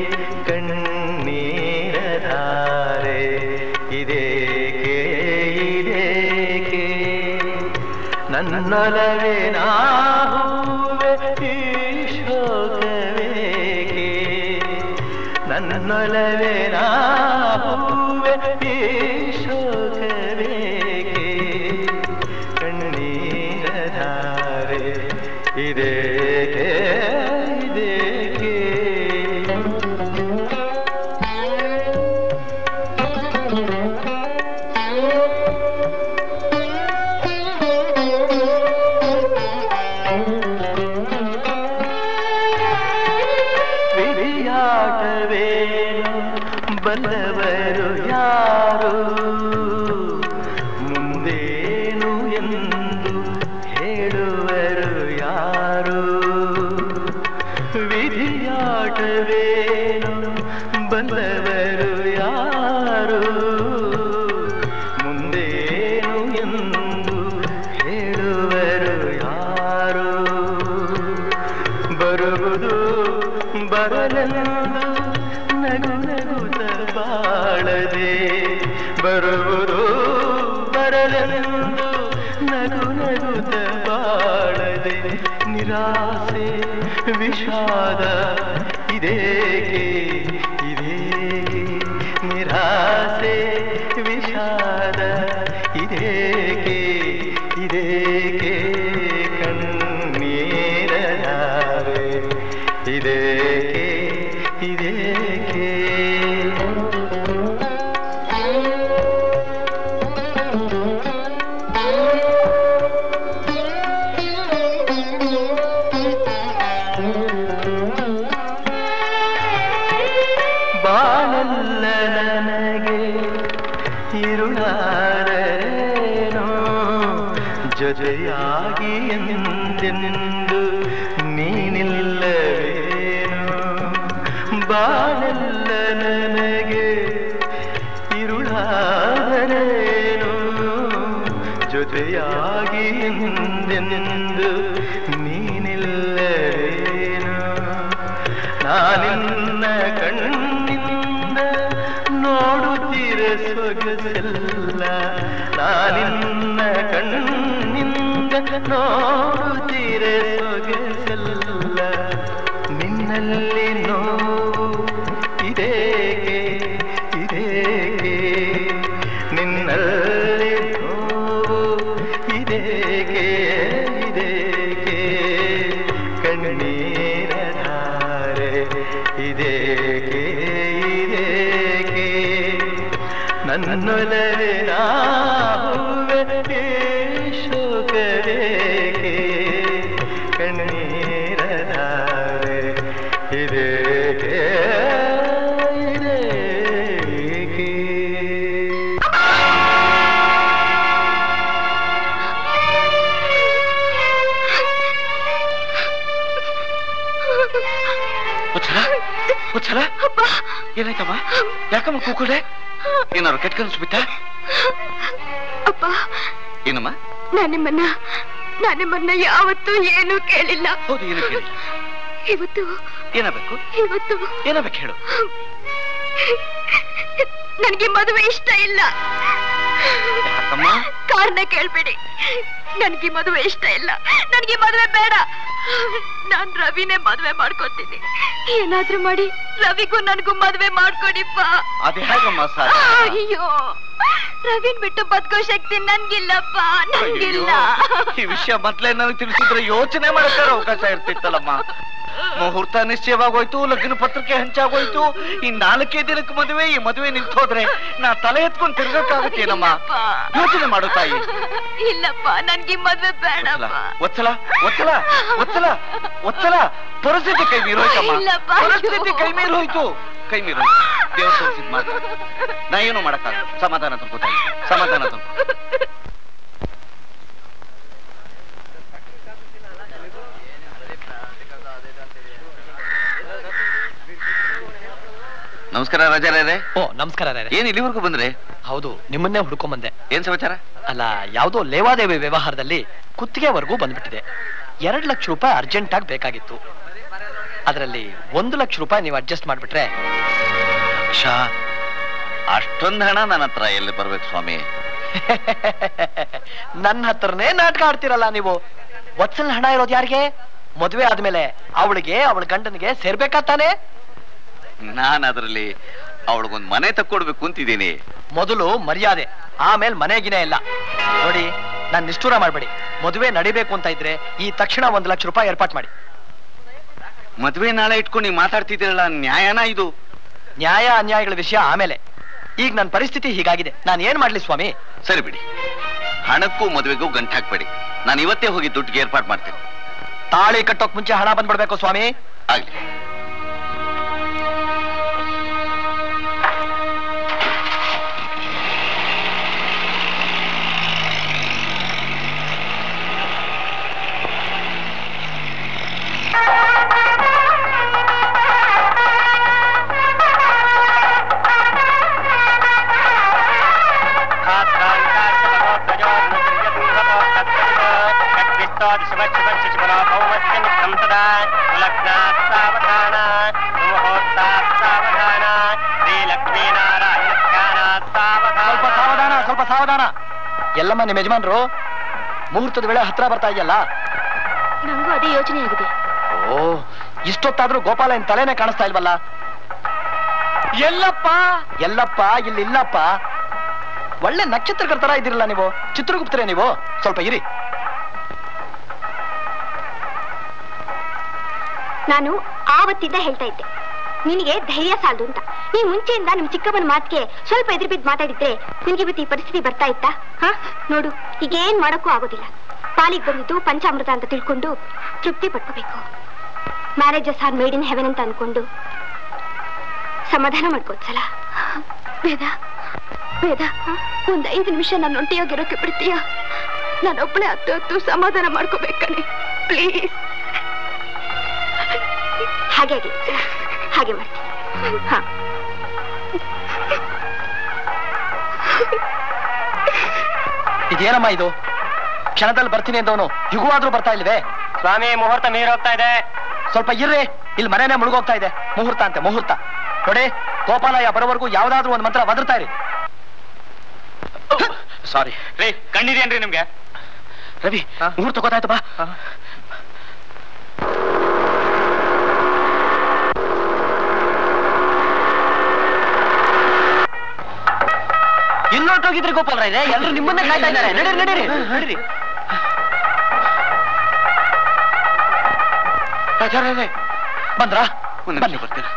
ಕಣ್ಣೀರಧಾರೆ ಇದೇಕೆ ಇದೇಕೆ ನನ್ನೊಲವೇ ನಾಹುವೆ ಈ ಶೋಕವೇಕೆ ನನ್ನೊಲವೇ ನಾಹುವೆ ಈ ಶೋಕವೇಕೆ ಕಣ್ಣೀರಧಾರೆ ಇದೇಕೆ ಇದೇಕೆ ವಿಧಿಯಾಟವೇನು ಬಲ್ಲವರು ಯಾರು ಮುಂದೇನು ಎಂದು ಹೇಳುವರು ಯಾರು ವಿಧಿಯಾಟವೇನು ಬಲ್ಲವರು ಯಾರು ಮುಂದೇನು ಎಂದು ಹೇಳುವರು ಯಾರು ಬರುವುದು ಬರಲೆಂದು ನಗು ನಗುತ್ತ ಬಾಳದೆ ಬರುವುದು ಬರಲೆಂದು ನಗು ನಗುತ್ತ ಬಾಳದೆ ನಿರಾಸೆ ವಿಷಾದ ಇದೇಕೆ ಇದೇಕೆ ನಿರಾಸೆ ವಿಷಾದ ಇದೇಕೆ ಇದೇಕೆ ಕಣ್ಣೀರಧಾರೆ ಇದೇಕೆ ಇದೇಕೆ ಬಾಳಲ್ಲ ನನಗೆ ಇರುಳಾರೇನೋ ಜೊತೆಯಾಗಿ ಎಂದೆಂದು ನೀನಿಲ್ಲವೇನೋ ಬಾಳಲ್ಲ ನನಗೆ ಇರುಳಾದರೇನೋ ಜೊತೆಯಾಗಿ ಎಂದೆಂದು ನೀನಿಲ್ಲವೇನೋ ನಾನಿನ್ನ ಕಣ್ಣಿಂದ ನೋಡುತ್ತೀರ ಸೊಗಸೆಲ್ಲ ನಾನಿನ್ನ ಕಣ್ಣಿಂದ ನೋಡುತ್ತೀರ ಸೊಗಸೆಲ್ಲ ನಿನ್ನಲ್ಲಿ ನೋವು ಇದೇಕೆ ಇದೇಕೆ ನಿನ್ನಲ್ಲಿ ನೋವು ಇದೇಕೆ ಇದೇಕೆ ಕಣ್ಣೀರ ಧಾರೆ ಇದೇಕೆ ಇದೇಕೆ ನನ್ನೊಲವೇ ನಾಹುವೆ ಶೋಕವೇಕೆ ಕಣ್ಣೀರ ಧಾರೆ ಇದೇಕೆ ಇದೇಕೆ ಉತ್ಸಲ ಉತ್ಸಲ ಏನಾಯ್ತಮ್ಮ ಯಾಕಮ್ಮ ಕೂಕುಡೆ ಏನಾರು ಕೆಟ್ಟ ಕನಸು ಬಿತ್ತ ಅಪ್ಪ ಏನಮ್ಮ ನಾನು ನಿಮ್ಮನ್ನ ನಾನು ನಿಮ್ಮನ್ನ ಯಾವತ್ತೂ ಏನೂ ಕೇಳಿಲ್ಲ ಹೌದು ಏನು ಕೇಳಿ ಇವತ್ತು ಏನಾಗಬೇಕು ಇವತ್ತು ಏನಾಗಬೇಕು ಹೇಳು ನನಗೆ ಮದುವೆ ಇಷ್ಟ ಇಲ್ಲ ಯಾಕಮ್ಮ ಕಾರಣ ಕೇಳ್ಬೇಡಿ ನನ್ಗೆ ಮದುವೆ ಇಷ್ಟ ಇಲ್ಲ ನನ್ಗೆ ಮದುವೆ ಬೇಡ ನಾನ್ ರವಿನೇ ಮದುವೆ ಮಾಡ್ಕೊತೀನಿ ಏನಾದ್ರೂ ಮಾಡಿ ರವಿಗೂ ನನ್ಗೂ ಮದುವೆ ಮಾಡ್ಕೊಡಿಪ್ಪ ಅದು ಹೇಗಮ್ಮ ಸಾಧ್ಯ ಅಯ್ಯೋ ರವಿನ್ ಬಿಟ್ಟು ಬದುಕೋ ಶಕ್ತಿ ನನ್ಗಿಲ್ಲಪ್ಪ ನನ್ಗಿಲ್ಲ ಅಯ್ಯೋ, ಈ ವಿಷಯ ಮೊದ್ಲೇ ನನಗೆ ತಿಳಿಸಿದ್ರೆ ಯೋಚನೆ ಮಾಡಕ್ಕೆ ಅವಕಾಶ ಇರ್ತಿತ್ತಲ್ಲಮ್ಮ ಮುಹೂರ್ತ ನಿಶ್ಚಯವಾಗೋಯ್ತು ಲಗ್ನ ಪತ್ರಿಕೆ ಹಂಚಾಗೋಯ್ತು ಈ ನಾಲ್ಕೇ ದಿನಕ್ಕೆ ಮದುವೆ ಈ ಮದುವೆ ನಿಂತು ಹೋದ್ರೆ ನಾ ತಲೆ ಎತ್ಕೊಂಡು ತಿರ್ಗಕ್ಕಾಗತ್ತೇನಮ್ಮ ಯೋಚನೆ ಮಾಡು ತಾಯಿ ಇಲ್ಲಪ್ಪ ನನ್ಗೆ ಈ ಮದ್ವೆ ಬೇಡಪ್ಪ ಒತ್ತಲ ಒತ್ತಲ ಒತ್ತಲ ಒತ್ತಲ ಪರಿಸ್ಥಿತಿ ಕೈ ಮೀರೋಯ್ತಮ್ಮ ಇಲ್ಲಪ್ಪ, ಪರಿಸ್ಥಿತಿ ಅಯ್ಯೋ. ಕೈ ಮೀರೋಯ್ತು ಕೈ ಮೀರೋಯ್ತು ದೇವ್ರ ತೋರಿಸಿದ್ ಮಾತು ನಾ ಏನು ಮಾಡಕ್ಕಾಗ ಸಮಾಧಾನ ತಂದ್ಕೋ ತಾಯಿ ಸಮಾಧಾನ ತಂದ್ಕೋ ನಮಸ್ಕಾರ ರಾಜಾರೇ ಓ ನಮಸ್ಕಾರ ರಾಯರೇ. ಏನ್ ಇಲ್ಲಿವರೆಗೂ ಬಂದ್ರೆ ಹೌದು ನಿಮ್ಮನ್ನೇ ಹುಡ್ಕೊಂಡ್ ಬಂದೆ ಏನ್ ಸಮಾಚಾರ ಅಲ್ಲ ಯಾವ್ದೋ ಲೇವಾದೇವಿ ವ್ಯವಹಾರದಲ್ಲಿ ಕುತ್ತಿಗೆವರೆಗೂ ಬಂದ್ಬಿಟ್ಟಿದೆ ಎರಡು ಲಕ್ಷ ರೂಪಾಯಿ ಅರ್ಜೆಂಟ್ ಆಗಿ ಬೇಕಾಗಿತ್ತು ಅದರಲ್ಲಿ ಒಂದು ಲಕ್ಷ ರೂಪಾಯಿ ನೀವು ಅಡ್ಜಸ್ಟ್ ಮಾಡ್ಬಿಟ್ರೆ ಲಕ್ಷ ಅಷ್ಟೊಂದು ಹಣ ನನ್ನ ಹತ್ರ ಎಲ್ಲಿ ಬರ್ಬೇಕು ಸ್ವಾಮಿ ನನ್ನ ಹತ್ರನೇ ನಾಟಕ ಆಡ್ತಿರಲ್ಲ ನೀವು ವತ್ಸಲ್ ಹಣ ಇರೋದು ಯಾರಿಗೆ ಮದುವೆ ಆದ್ಮೇಲೆ ಅವಳಿಗೆ ಅವಳ ಗಂಡನಿಗೆ ಸೇರ್ಬೇಕಾ ತಾನೆ ನಾನು ಅದರಲ್ಲಿ ಅವಳಿಗೊಂದು ಮನೆ ತಕ್ಕೊಡ್ಬೇಕು ಅಂತಿದ್ದೀನಿ ಮೊದಲು ಮರ್ಯಾದೆ ಆಮೇಲೆ ಮನೆಗಿನೇ ಇಲ್ಲ ನೋಡಿ ನಾನು ನಿಷ್ಠೂರ ಮಾಡ್ಬೇಡಿ ಮದುವೆ ನಡಿಬೇಕು ಅಂತ ಇದ್ರೆ ಈ ತಕ್ಷಣ ಒಂದು ಲಕ್ಷ ರೂಪಾಯಿ ಏರ್ಪಾಟ್ ಮಾಡಿ ಮದ್ವೆ ನಾಳೆ ಇಟ್ಕೊಂಡು ನೀವು ಮಾತಾಡ್ತಿದ್ದೀರಲ್ಲ ನ್ಯಾಯನಾ ಇದು ನ್ಯಾಯ ಅನ್ಯಾಯಗಳ ವಿಷಯ ಆಮೇಲೆ ಈಗ ನನ್ನ ಪರಿಸ್ಥಿತಿ ಹೀಗಾಗಿದೆ ನಾನು ಏನ್ ಮಾಡ್ಲಿ ಸ್ವಾಮಿ ಸರಿ ಬಿಡಿ ಹಣಕ್ಕೂ ಮದುವೆಗೂ ಗಂಟು ಹಾಕ್ಬೇಡಿ ನಾನು ಇವತ್ತೇ ಹೋಗಿ ದುಡ್ಡಿಗೆ ಏರ್ಪಾಟ್ ಮಾಡ್ತೇನೆ ತಾಳಿ ಕಟ್ಟೋಕ್ ಮುಂಚೆ ಹಣ ಬಂದ್ಬಿಡ್ಬೇಕು ಸ್ವಾಮಿ ಆಗ್ಲಿ ಸ್ವಲ್ಪ ಸಾವಧಾನ ಸ್ವಲ್ಪ ಸಾವಧಾನ ಎಲ್ಲಮ್ಮ ನಿಮ್ಮ ಯಜಮಾನ್ರು ಮುಹೂರ್ತದ ವೇಳೆ ಹತ್ರ ಬರ್ತಾ ಇದೆಯಲ್ಲ ನಂಗೂ ಅದೇ ಯೋಚನೆ ಆಗಿದೆ ಓ ಇಷ್ಟೊತ್ತಾದ್ರೂ ಗೋಪಾಲ ಇನ್ ತಲೆನೇ ಕಾಣಿಸ್ತಾ ಇಲ್ವಲ್ಲ ಎಲ್ಲಪ್ಪ ಎಲ್ಲಪ್ಪ ಇಲ್ಲಿ ಇಲ್ಲಪ್ಪ ಒಳ್ಳೆ ನಕ್ಷತ್ರಗಳ ತರ ಇದಿರಲ್ಲ ನೀವು ಚಿತ್ರಗುಪ್ತರೇ ನೀವು ಸ್ವಲ್ಪ ಇರಿ ನಾನು ಆವತ್ತಿಂದ ಹೇಳ್ತಾ ಇದ್ದೆ ನಿನಗೆ ಧೈರ್ಯ ಸಾಲದು ಅಂತ ನೀ ಮುಂಚೆಯಿಂದ ನಿಮ್ ಚಿಕ್ಕಮ್ಮನ ಮಾತಿಗೆ ಸ್ವಲ್ಪ ಎದುರು ಬಿದ್ದು ಮಾತಾಡಿದ್ರೆ ನಿನ್ಗೆ ಇವತ್ತು ಈ ಪರಿಸ್ಥಿತಿ ಬರ್ತಾ ಇತ್ತಾ ಹಾ ನೋಡು ಈಗ ಏನ್ ಮಾಡಕ್ಕೂ ಆಗೋದಿಲ್ಲ ಪಾಲಿಗೆ ಬಂದಿದ್ದು ಪಂಚಾಮೃತ ಅಂತ ತಿಳ್ಕೊಂಡು ತೃಪ್ತಿ ಪಡ್ಕೋಬೇಕು marriages are made in heaven ಅಂತ ಅನ್ಕೊಂಡು ಸಮಾಧಾನ ಮಾಡ್ಕೋದ್ಸಲ ವೇದ ವೇದ ಒಂದ್ ಐದು ನಿಮಿಷ ನಾನು ಒಂಟಿಯಾಗಿರೋಕೆ ಬಿಡ್ತೀಯ ನಾನೊಬ್ಬಳೇ ಹತ್ತು ಹತ್ತು ಸಮಾಧಾನ ಮಾಡ್ಕೋಬೇಕಾನೆ ಪ್ಲೀಸ್ ಹಾಗೆ ಆಗ್ಲಿ. ಹಾಗೆ ಮಾಡ್ತೀನಿ ಹಾ ಇದೇನಮ್ಮ ಇದು ಕ್ಷಣದಲ್ಲಿ ಬರ್ತೀನಿ ಅಂದವನು ಯುಗವಾದ್ರೂ ಬರ್ತಾ ಇಲ್ವೇ ಸ್ವಾಮಿ ಮುಹೂರ್ತ ಮೀರೋಗ್ತಾ ಇದೆ ಸ್ವಲ್ಪ ಇರ್ರಿ ಇಲ್ಲಿ ಮನೆನೇ ಮುಳುಗೋಗ್ತಾ ಇದೆ ಮುಹೂರ್ತ ಅಂತೆ ಮುಹೂರ್ತ ನೋಡಿ ಗೋಪಾಲಯ್ಯ ಬರೋವರೆಗೂ ಯಾವ್ದಾದ್ರೂ ಒಂದು ಮಂತ್ರ ಬದರ್ತಾ ಇರಿ ಸಾರಿ ರೀ ಕಣ್ಣಿದೇನ್ರಿ ನಿಮ್ಗೆ ರವಿ ಮುಹೂರ್ತ ಗೊತ್ತಾಯ್ತು ಬಾ ಎಲ್ಲೊಟ್ಟೋಗಿದ್ರಿ ಗೋಪಾಲ್ ರೈರೆ ಎಲ್ಲರೂ ನಿಮ್ಮನ್ನೇ ಕಾಯ್ತಾ ಇದ್ದಾರೆ ನಡೀರಿ ನಡೀರಿ ನಡೀರಿ ಬಂದ್ರಾ ಬನ್ನಿ ಬರ್ತೀರಾ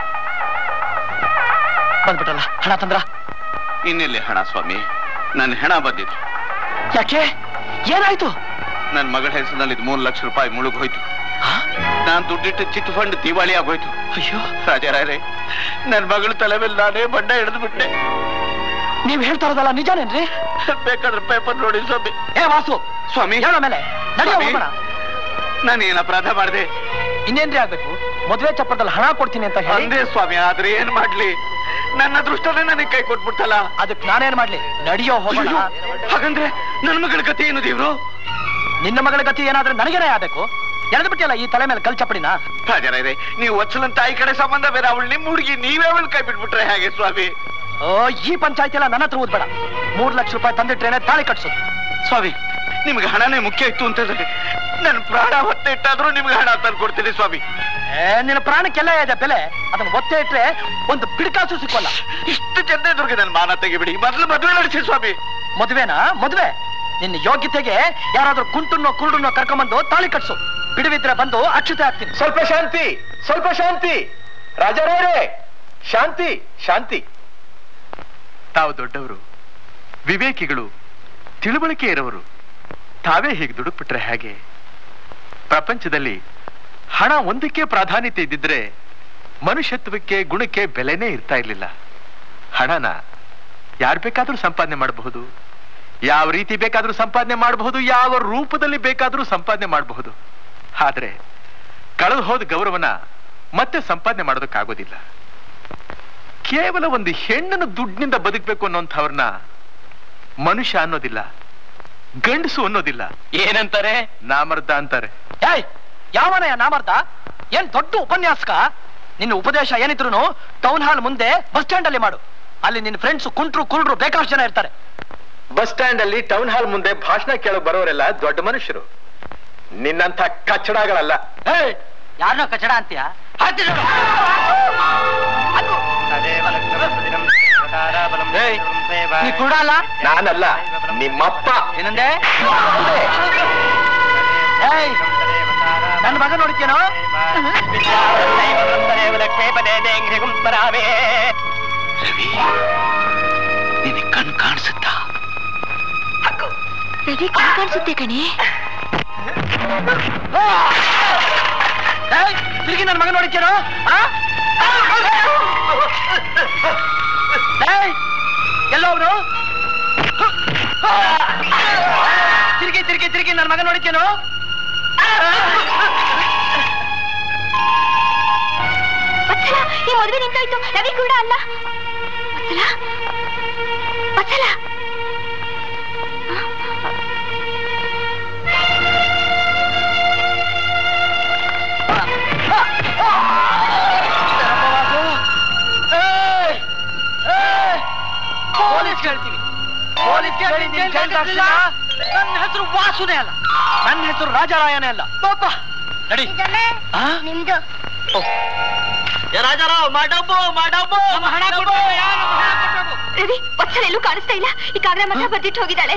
ಬಂದ್ಬಿಟ್ರಲ್ಲ ಹಣ ತಂದ್ರ ಇನ್ನೆಲ್ಲಿ ಹಣ ಸ್ವಾಮಿ ನನ್ನ ಹೆಣ ಬಂದಿದೆ ಯಾಕೆ ಏನಾಯ್ತು ನನ್ನ ಮಗಳ ಹೆಸರಿನಲ್ಲಿ ಮೂರು ಲಕ್ಷ ರೂಪಾಯಿ ಮುಳುಗ್ ಹೋಯ್ತು ನಾನ್ ದುಡ್ಡಿಟ್ಟು ಚಿಟ್ ಫಂಡ್ ದಿವಾಳಿ ಆಗೋಯ್ತು ಅಯ್ಯೋ ರಾಜಾರಾಯರೇ ನನ್ನ ಮಗಳ ತಲೆ ಮೇಲೆ ನಾನೇ ಬಣ್ಣ ಹಿಡಿದು ಬಿಟ್ಟೆ ನೀವ್ ಹೇಳ್ತಾ ಇರೋದಲ್ಲ ನಿಜಾನೇನ್ರಿ ಬೇಕಾದ್ರೆ ಪೇಪರ್ ನೋಡಿ ಸ್ವಾಮಿ ಏ ವಾಸು ಸ್ವಾಮಿ ಹೇಳೋ ಮೇಲೆ ನಡೆಯೋ ಸ್ವಾಮಿ, ಹೋಗೋಣ ನಾನು ಏನ್ ಅಪರಾಧ ಮಾಡಿದೆ ಇನ್ನೇನ್ರಿ ಆಗ್ಬೇಕು ಮದ್ವೆ ಚಪ್ಪರದಲ್ಲಿ ಹಣ ಕೊಡ್ತೀನಿ ಅಂತ ಹೇಳಿ ಅಂದೇ ಸ್ವಾಮಿ ಆದ್ರೆ ಏನ್ ಮಾಡ್ಲಿ ನನ್ನ ಅದೃಷ್ಟನೇ ನನಗೆ ಕೈ ಕೊಟ್ಬಿಡ್ತಲ್ಲ ಅದಕ್ಕೆ ನಾನೇನ್ ಮಾಡ್ಲಿ ನಡೆಯೋ ಹೋಗೋಣ ಅಯ್ಯೋ, ಹಾಗಂದ್ರೆ ನನ್ನ ಮಗಳ ಕತೆ ಏನು ದೇವ್ರು ನಿನ್ನ ಮಗಳ ಗತಿ ಏನಾದ್ರೆ ನನಗೇನೇ ಆಗ್ಬೇಕು ಎಳೆದು ಬಿಟ್ಟಿಯಲ್ಲ ಈ ತಲೆ ಮೇಲೆ ಕಲ್ ಚಪ್ಪಡಿನ ರಾಜಾರಾಯರೇ ನೀವು ವತ್ಸಲನ್ ತಾಯಿ ಕಡೆ ಸಂಬಂಧ ಬೇರೆ ಅವಳು ನಿಮ್ಮ ಹುಡುಗಿ ನೀವೇ ಅವಳು ಕೈ ಬಿಟ್ಬಿಟ್ರೆ ಹೇಗೆ ಸ್ವಾಮಿ ಓ ಈ ಪಂಚಾಯತಿ ಎಲ್ಲ ನನ್ನ ಹತ್ರ ಓದ್ಬೇಡ ಮೂರ್ ಲಕ್ಷ ರೂಪಾಯಿ ತಂದಿಟ್ರೇನೆ ತಾಳಿ ಕಟ್ಸೋದು ಸ್ವಾಮಿ ನಿಮ್ಗೆ ಹಣನೇ ಮುಖ್ಯ ಇತ್ತು ಅಂತಂದ್ರೆ ನನ್ನ ಪ್ರಾಣ ಹೊತ್ತೆ ಇಟ್ಟಾದ್ರೂ ನಿಮ್ಗೆ ಹಣ ತಂದು ಕೊಡ್ತೀನಿ ಸ್ವಾಮಿ ಏ ನಿನ್ನ ಪ್ರಾಣಕ್ಕೆಲ್ಲ ಇದೆ ಬೆಲೆ ಅದನ್ನ ಒತ್ತೆ ಇಟ್ರೆ ಒಂದು ಬಿಡ್ಕಾಸು ಸಿಕ್ಕೋಲ್ಲ ಇಷ್ಟು ಜನ ಎದುರಿಗೆ ನನ್ನ ಮಾನ ತೆಗಿಬಿಡಿ ಮೊದಲು ಮದುವೆ ನಡೆಸಿ ಸ್ವಾಮಿ ಮದುವೆನಾ ಮದುವೆ ನಿನ್ನ ಯೋಗ್ಯತೆಗೆ ಯಾರಾದ್ರೂ ಕುಂಟನ್ನೋ ಕುರುಡನ್ನೋ ಕರ್ಕೊಂಬಂದು ತಾಳಿ ಕಟ್ಸು ಬಿಡುವಿದ್ರೆ ಬಂದು ಅಕ್ಷತೆ ಹಾಕ್ತೀನಿ ಸ್ವಲ್ಪ ಶಾಂತಿ ಸ್ವಲ್ಪ ಶಾಂತಿ ರಾಜಾರೇ ಶಾಂತಿ ಶಾಂತಿ ತಾವು ದೊಡ್ಡವರು ವಿವೇಕಿಗಳು ತಿಳುವಳಿಕೆ ಇರೋರು ತಾವೇ ಹೀಗೆ ದುಡುಕ್ಬಿಟ್ರೆ ಹೇಗೆ ಪ್ರಪಂಚದಲ್ಲಿ ಹಣ ಒಂದಕ್ಕೆ ಪ್ರಾಧಾನ್ಯತೆ ಇದ್ದಿದ್ರೆ ಮನುಷ್ಯತ್ವಕ್ಕೆ ಗುಣಕ್ಕೆ ಬೆಲೆನೇ ಇರ್ತಾ ಇರ್ಲಿಲ್ಲ ಹಣನ ಯಾರು ಬೇಕಾದ್ರೂ ಸಂಪಾದನೆ ಮಾಡಬಹುದು ಯಾವ ರೀತಿ ಬೇಕಾದ್ರೂ ಸಂಪಾದನೆ ಮಾಡಬಹುದು ಯಾವ ರೂಪದಲ್ಲಿ ಬೇಕಾದ್ರೂ ಸಂಪಾದನೆ ಮಾಡಬಹುದು ಆದ್ರೆ ಕಳೆದು ಹೋದ ಗೌರವನ ಮತ್ತೆ ಸಂಪಾದನೆ ಮಾಡೋದಕ್ಕಾಗೋದಿಲ್ಲ ಕೇವಲ ಒಂದು ಹೆಣ್ಣನ್ನು ದುಡ್ಡಿನಿಂದ ಬದುಕಬೇಕು ಅನ್ನೋಂಥವ್ರನ್ನ ಮನುಷ್ಯ ಅನ್ನೋದಿಲ್ಲ ಗಂಡಸು ಅನ್ನೋದಿಲ್ಲ ಏನಂತಾರೆ ನಾಮರ್ದ ಅಂತಾರೆ ಏಯ್ ಯಾವನಯ್ಯ ನಾಮರ್ದ ಏನ್ ದೊಡ್ಡ ಉಪನ್ಯಾಸಕ ನಿನ್ನ ಉಪದೇಶ ಏನಿದ್ರು ಟೌನ್ ಹಾಲ್ ಮುಂದೆ ಬಸ್ ಸ್ಟ್ಯಾಂಡ್ ಅಲ್ಲಿ ಮಾಡು ಅಲ್ಲಿ ನಿನ್ನ ಫ್ರೆಂಡ್ಸ್ ಕುಂಟ್ರು ಕುಳ್ರು ಬೇಕಾಷ್ಟು ಜನ ಇರ್ತಾರೆ ಬಸ್ ಸ್ಟ್ಯಾಂಡ್ ಅಲ್ಲಿ ಟೌನ್ ಹಾಲ್ ಮುಂದೆ ಭಾಷಣ ಕೇಳಕ್ ಬರೋರೆಲ್ಲ ದೊಡ್ಡ ಮನುಷ್ಯರು ನಿನ್ನಂಥ ಕಚ್ಚಡಗಳಲ್ಲ ಯಾರನ್ನೋ ಕಚಡ ಅಂತೀಯ ನೀ ಕುಡಲ್ಲ ನಾನಲ್ಲ ನಿಮ್ಮಪ್ಪ ಏನಂದೆ ಏಯ್ ನನ್ನ ಮಗ ನೋಡ್ತೀನೋ ರವಿ ನಿನಗೆ ಕಣ್ ಕಾಣಿಸುತ್ತಾ ರವಿ ಕಣ್ ಕಾಣಿಸುತ್ತೆ ಕಣೆ ಏಯ್, ತಿರುಗಿ ನನ್ನ ಮಗ ನೋಡಿದ್ಯೇನೋ ಎಲ್ಲೋ ಅವನು ತಿರುಗಿ ತಿರುಗಿ ತಿರುಗಿ ನನ್ನ ಮಗ ನೋಡಿದ್ಯೇನೋ ವತ್ಸಲ ಈ ಮದುವೆ ನಿಂತಾಯ್ತು ರವಿ ಕೂಡ ಅಲ್ಲ ವತ್ಸಲ ವತ್ಸಲ ಪೊಲೀಸ್ ಹೇಳ್ತೀವಿ ಪೊಲೀಸ್ ನನ್ನ ಹೆಸರು ವಾಸುನೇ ಅಲ್ಲ ನನ್ನ ಹೆಸರು ರಾಜಾರಾಯನೇ ಅಲ್ಲ ಪಾಪ ನಡಿ ಆ? ನಿಮ್ದು ಏ ರಾಜಾರಾವ್ ಮಾಡಬ್ಬು ಮಾಡಬ್ಬು ಹಣ ರವಿ ವತ್ಸಲ ಎಲ್ಲೂ ಕಾಣಿಸ್ತಾ ಇಲ್ಲ ಈ ಕಾಗದ ಮಾತ್ರ ಬರ್ದಿಟ್ಟು ಹೋಗಿದ್ದಾಳೆ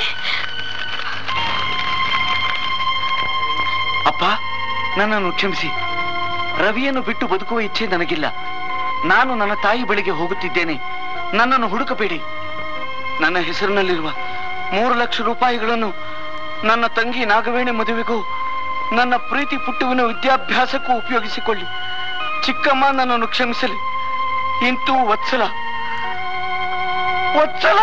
ಅಪ್ಪ ನನ್ನನ್ನು ಕ್ಷಮಿಸಿ ರವಿಯನ್ನು ಬಿಟ್ಟು ಬದುಕುವ ಇಚ್ಛೆ ನನಗಿಲ್ಲ ನಾನು ನನ್ನ ತಾಯಿ ಬಳಿಗೆ ಹೋಗುತ್ತಿದ್ದೇನೆ ನನ್ನನ್ನು ಹುಡುಕಬೇಡಿ ನನ್ನ ಹೆಸರಿನಲ್ಲಿರುವ ಮೂರು ಲಕ್ಷ ರೂಪಾಯಿಗಳನ್ನು ನನ್ನ ತಂಗಿ ನಾಗವೇಣಿ ಮದುವೆಗೂ ನನ್ನ ಪ್ರೀತಿ ಪುಟ್ಟುವಿನ ವಿದ್ಯಾಭ್ಯಾಸಕ್ಕೂ ಉಪಯೋಗಿಸಿಕೊಳ್ಳಿ ಚಿಕ್ಕಮ್ಮ ನನ್ನನ್ನು ಕ್ಷಮಿಸಲಿ ಇಂತೂ ವತ್ಸಲ ವತ್ಸಲ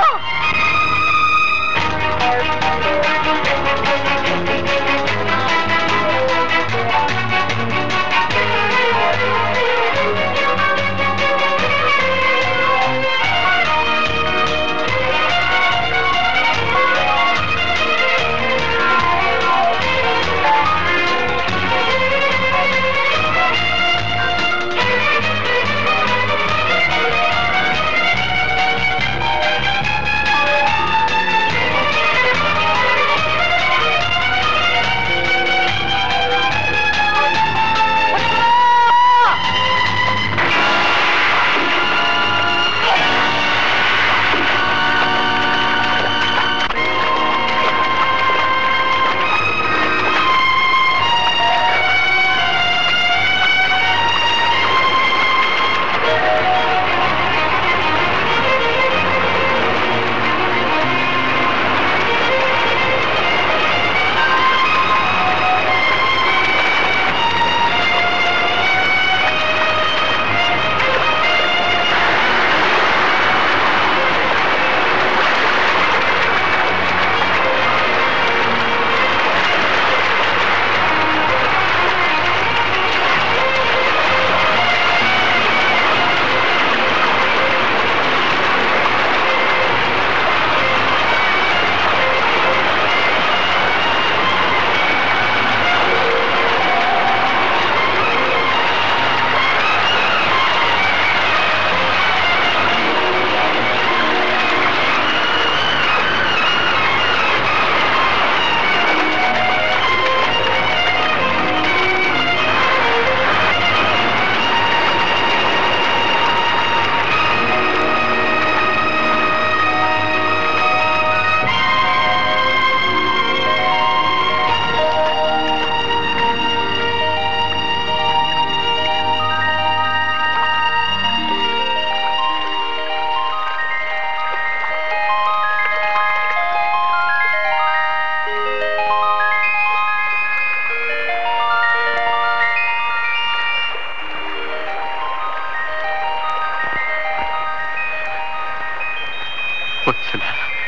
ವತ್ಸಲ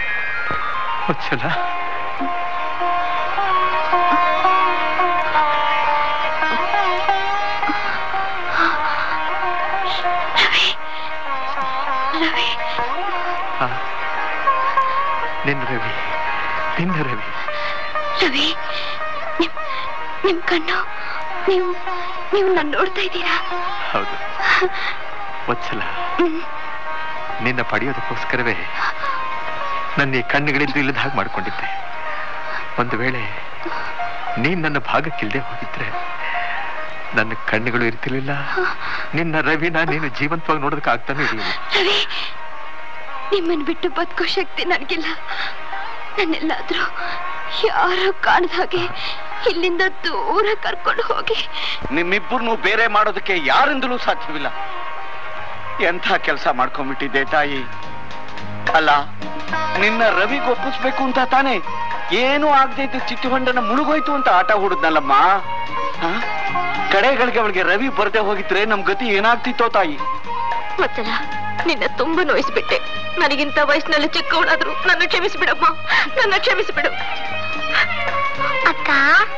ವತ್ಸಲ ರವಿ ಆ, ನಿನ್ನ ರವಿ ನಿನ್ನ ರವಿ ರವಿ ನಿಮ್ ನಿಮ್ ಕಣ್ಣು ನೀವು ನೀವು ನನ್ನ ನೋಡ್ತಾ ಇದ್ದೀರಾ ಹೌದು ವತ್ಸಲ ನಿನ್ನ ಪಡೆಯೋದಕ್ಕೋಸ್ಕರವೇ ನನ್ನ ಈ ಕಣ್ಣುಗಳಿದ್ದು ಇಲ್ಲದ ಹಾಗೆ ಮಾಡ್ಕೊಂಡಿದ್ದೆ ಒಂದು ವೇಳೆ ನೀನ್ ನನ್ನ ಭಾಗಕ್ಕಿಲ್ದೆ ಹೋಗಿದ್ರೆ ನನ್ನ ಕಣ್ಣುಗಳು ಇರ್ತಿರ್ಲಿಲ್ಲ ನಿನ್ನ ರವಿನ ನೀನು ಜೀವಂತವಾಗಿ ನೋಡೋದಕ್ಕೆ ಆಗ್ತಾನೆ ಇರಲಿಲ್ಲ ರವಿ ನಿಮ್ಮನ್ನು ಬಿಟ್ಟು ಬದುಕೋ ಶಕ್ತಿ ನನಗಿಲ್ಲ ನನ್ನೆಲ್ಲಾದ್ರೂ ಯಾರು ಕಾಣದ ಹಾಗೆ ಇಲ್ಲಿಂದ ದೂರ ಕರ್ಕೊಂಡು ಹೋಗಿ ನಿಮ್ಮಿಬ್ಬರನ್ನು ಬೇರೆ ಮಾಡೋದಕ್ಕೆ ಯಾರಿಂದಲೂ ಸಾಧ್ಯವಿಲ್ಲ ಎಂಥ ಕೆಲಸ ಮಾಡ್ಕೊಂಡ್ಬಿಟ್ಟಿದ್ದೆ ತಾಯಿ ಅಲ್ಲ ನಿನ್ನ ರವಿಗೆ ಒಪ್ಪಿಸ್ಬೇಕು ಅಂತ ತಾನೆ ಏನೂ ಆಗದೆ ಇದ್ದ ಚಿಟ್ಟು ಹೊಂಡನ ಮುಳುಗೋಯ್ತು ಅಂತ ಆಟ ಹೂಡಿದ್ನಲ್ಲಮ್ಮ ಆ? ಕಡೆಗಳಿಗೆ ಅವಳಿಗೆ ರವಿ ಬರ್ದೆ ಹೋಗಿದ್ರೆ ನಮ್ ಗತಿ ಏನಾಗ್ತಿತ್ತೋ ತಾಯಿ ಮತ್ತಲ್ಲ ನಿನ್ನ ತುಂಬಾ ನೋಯಿಸ್ಬಿಟ್ಟೆ ನನಗಿಂತ ವಯಸ್ಸಿನಲ್ಲಿ ಚಿಕ್ಕವಳಾದ್ರು ನನ್ನ ಕ್ಷಮಿಸ್ಬಿಡಮ್ಮ ನನ್ನ ಕ್ಷಮಿಸ್ಬಿಡು ಅಕ್ಕ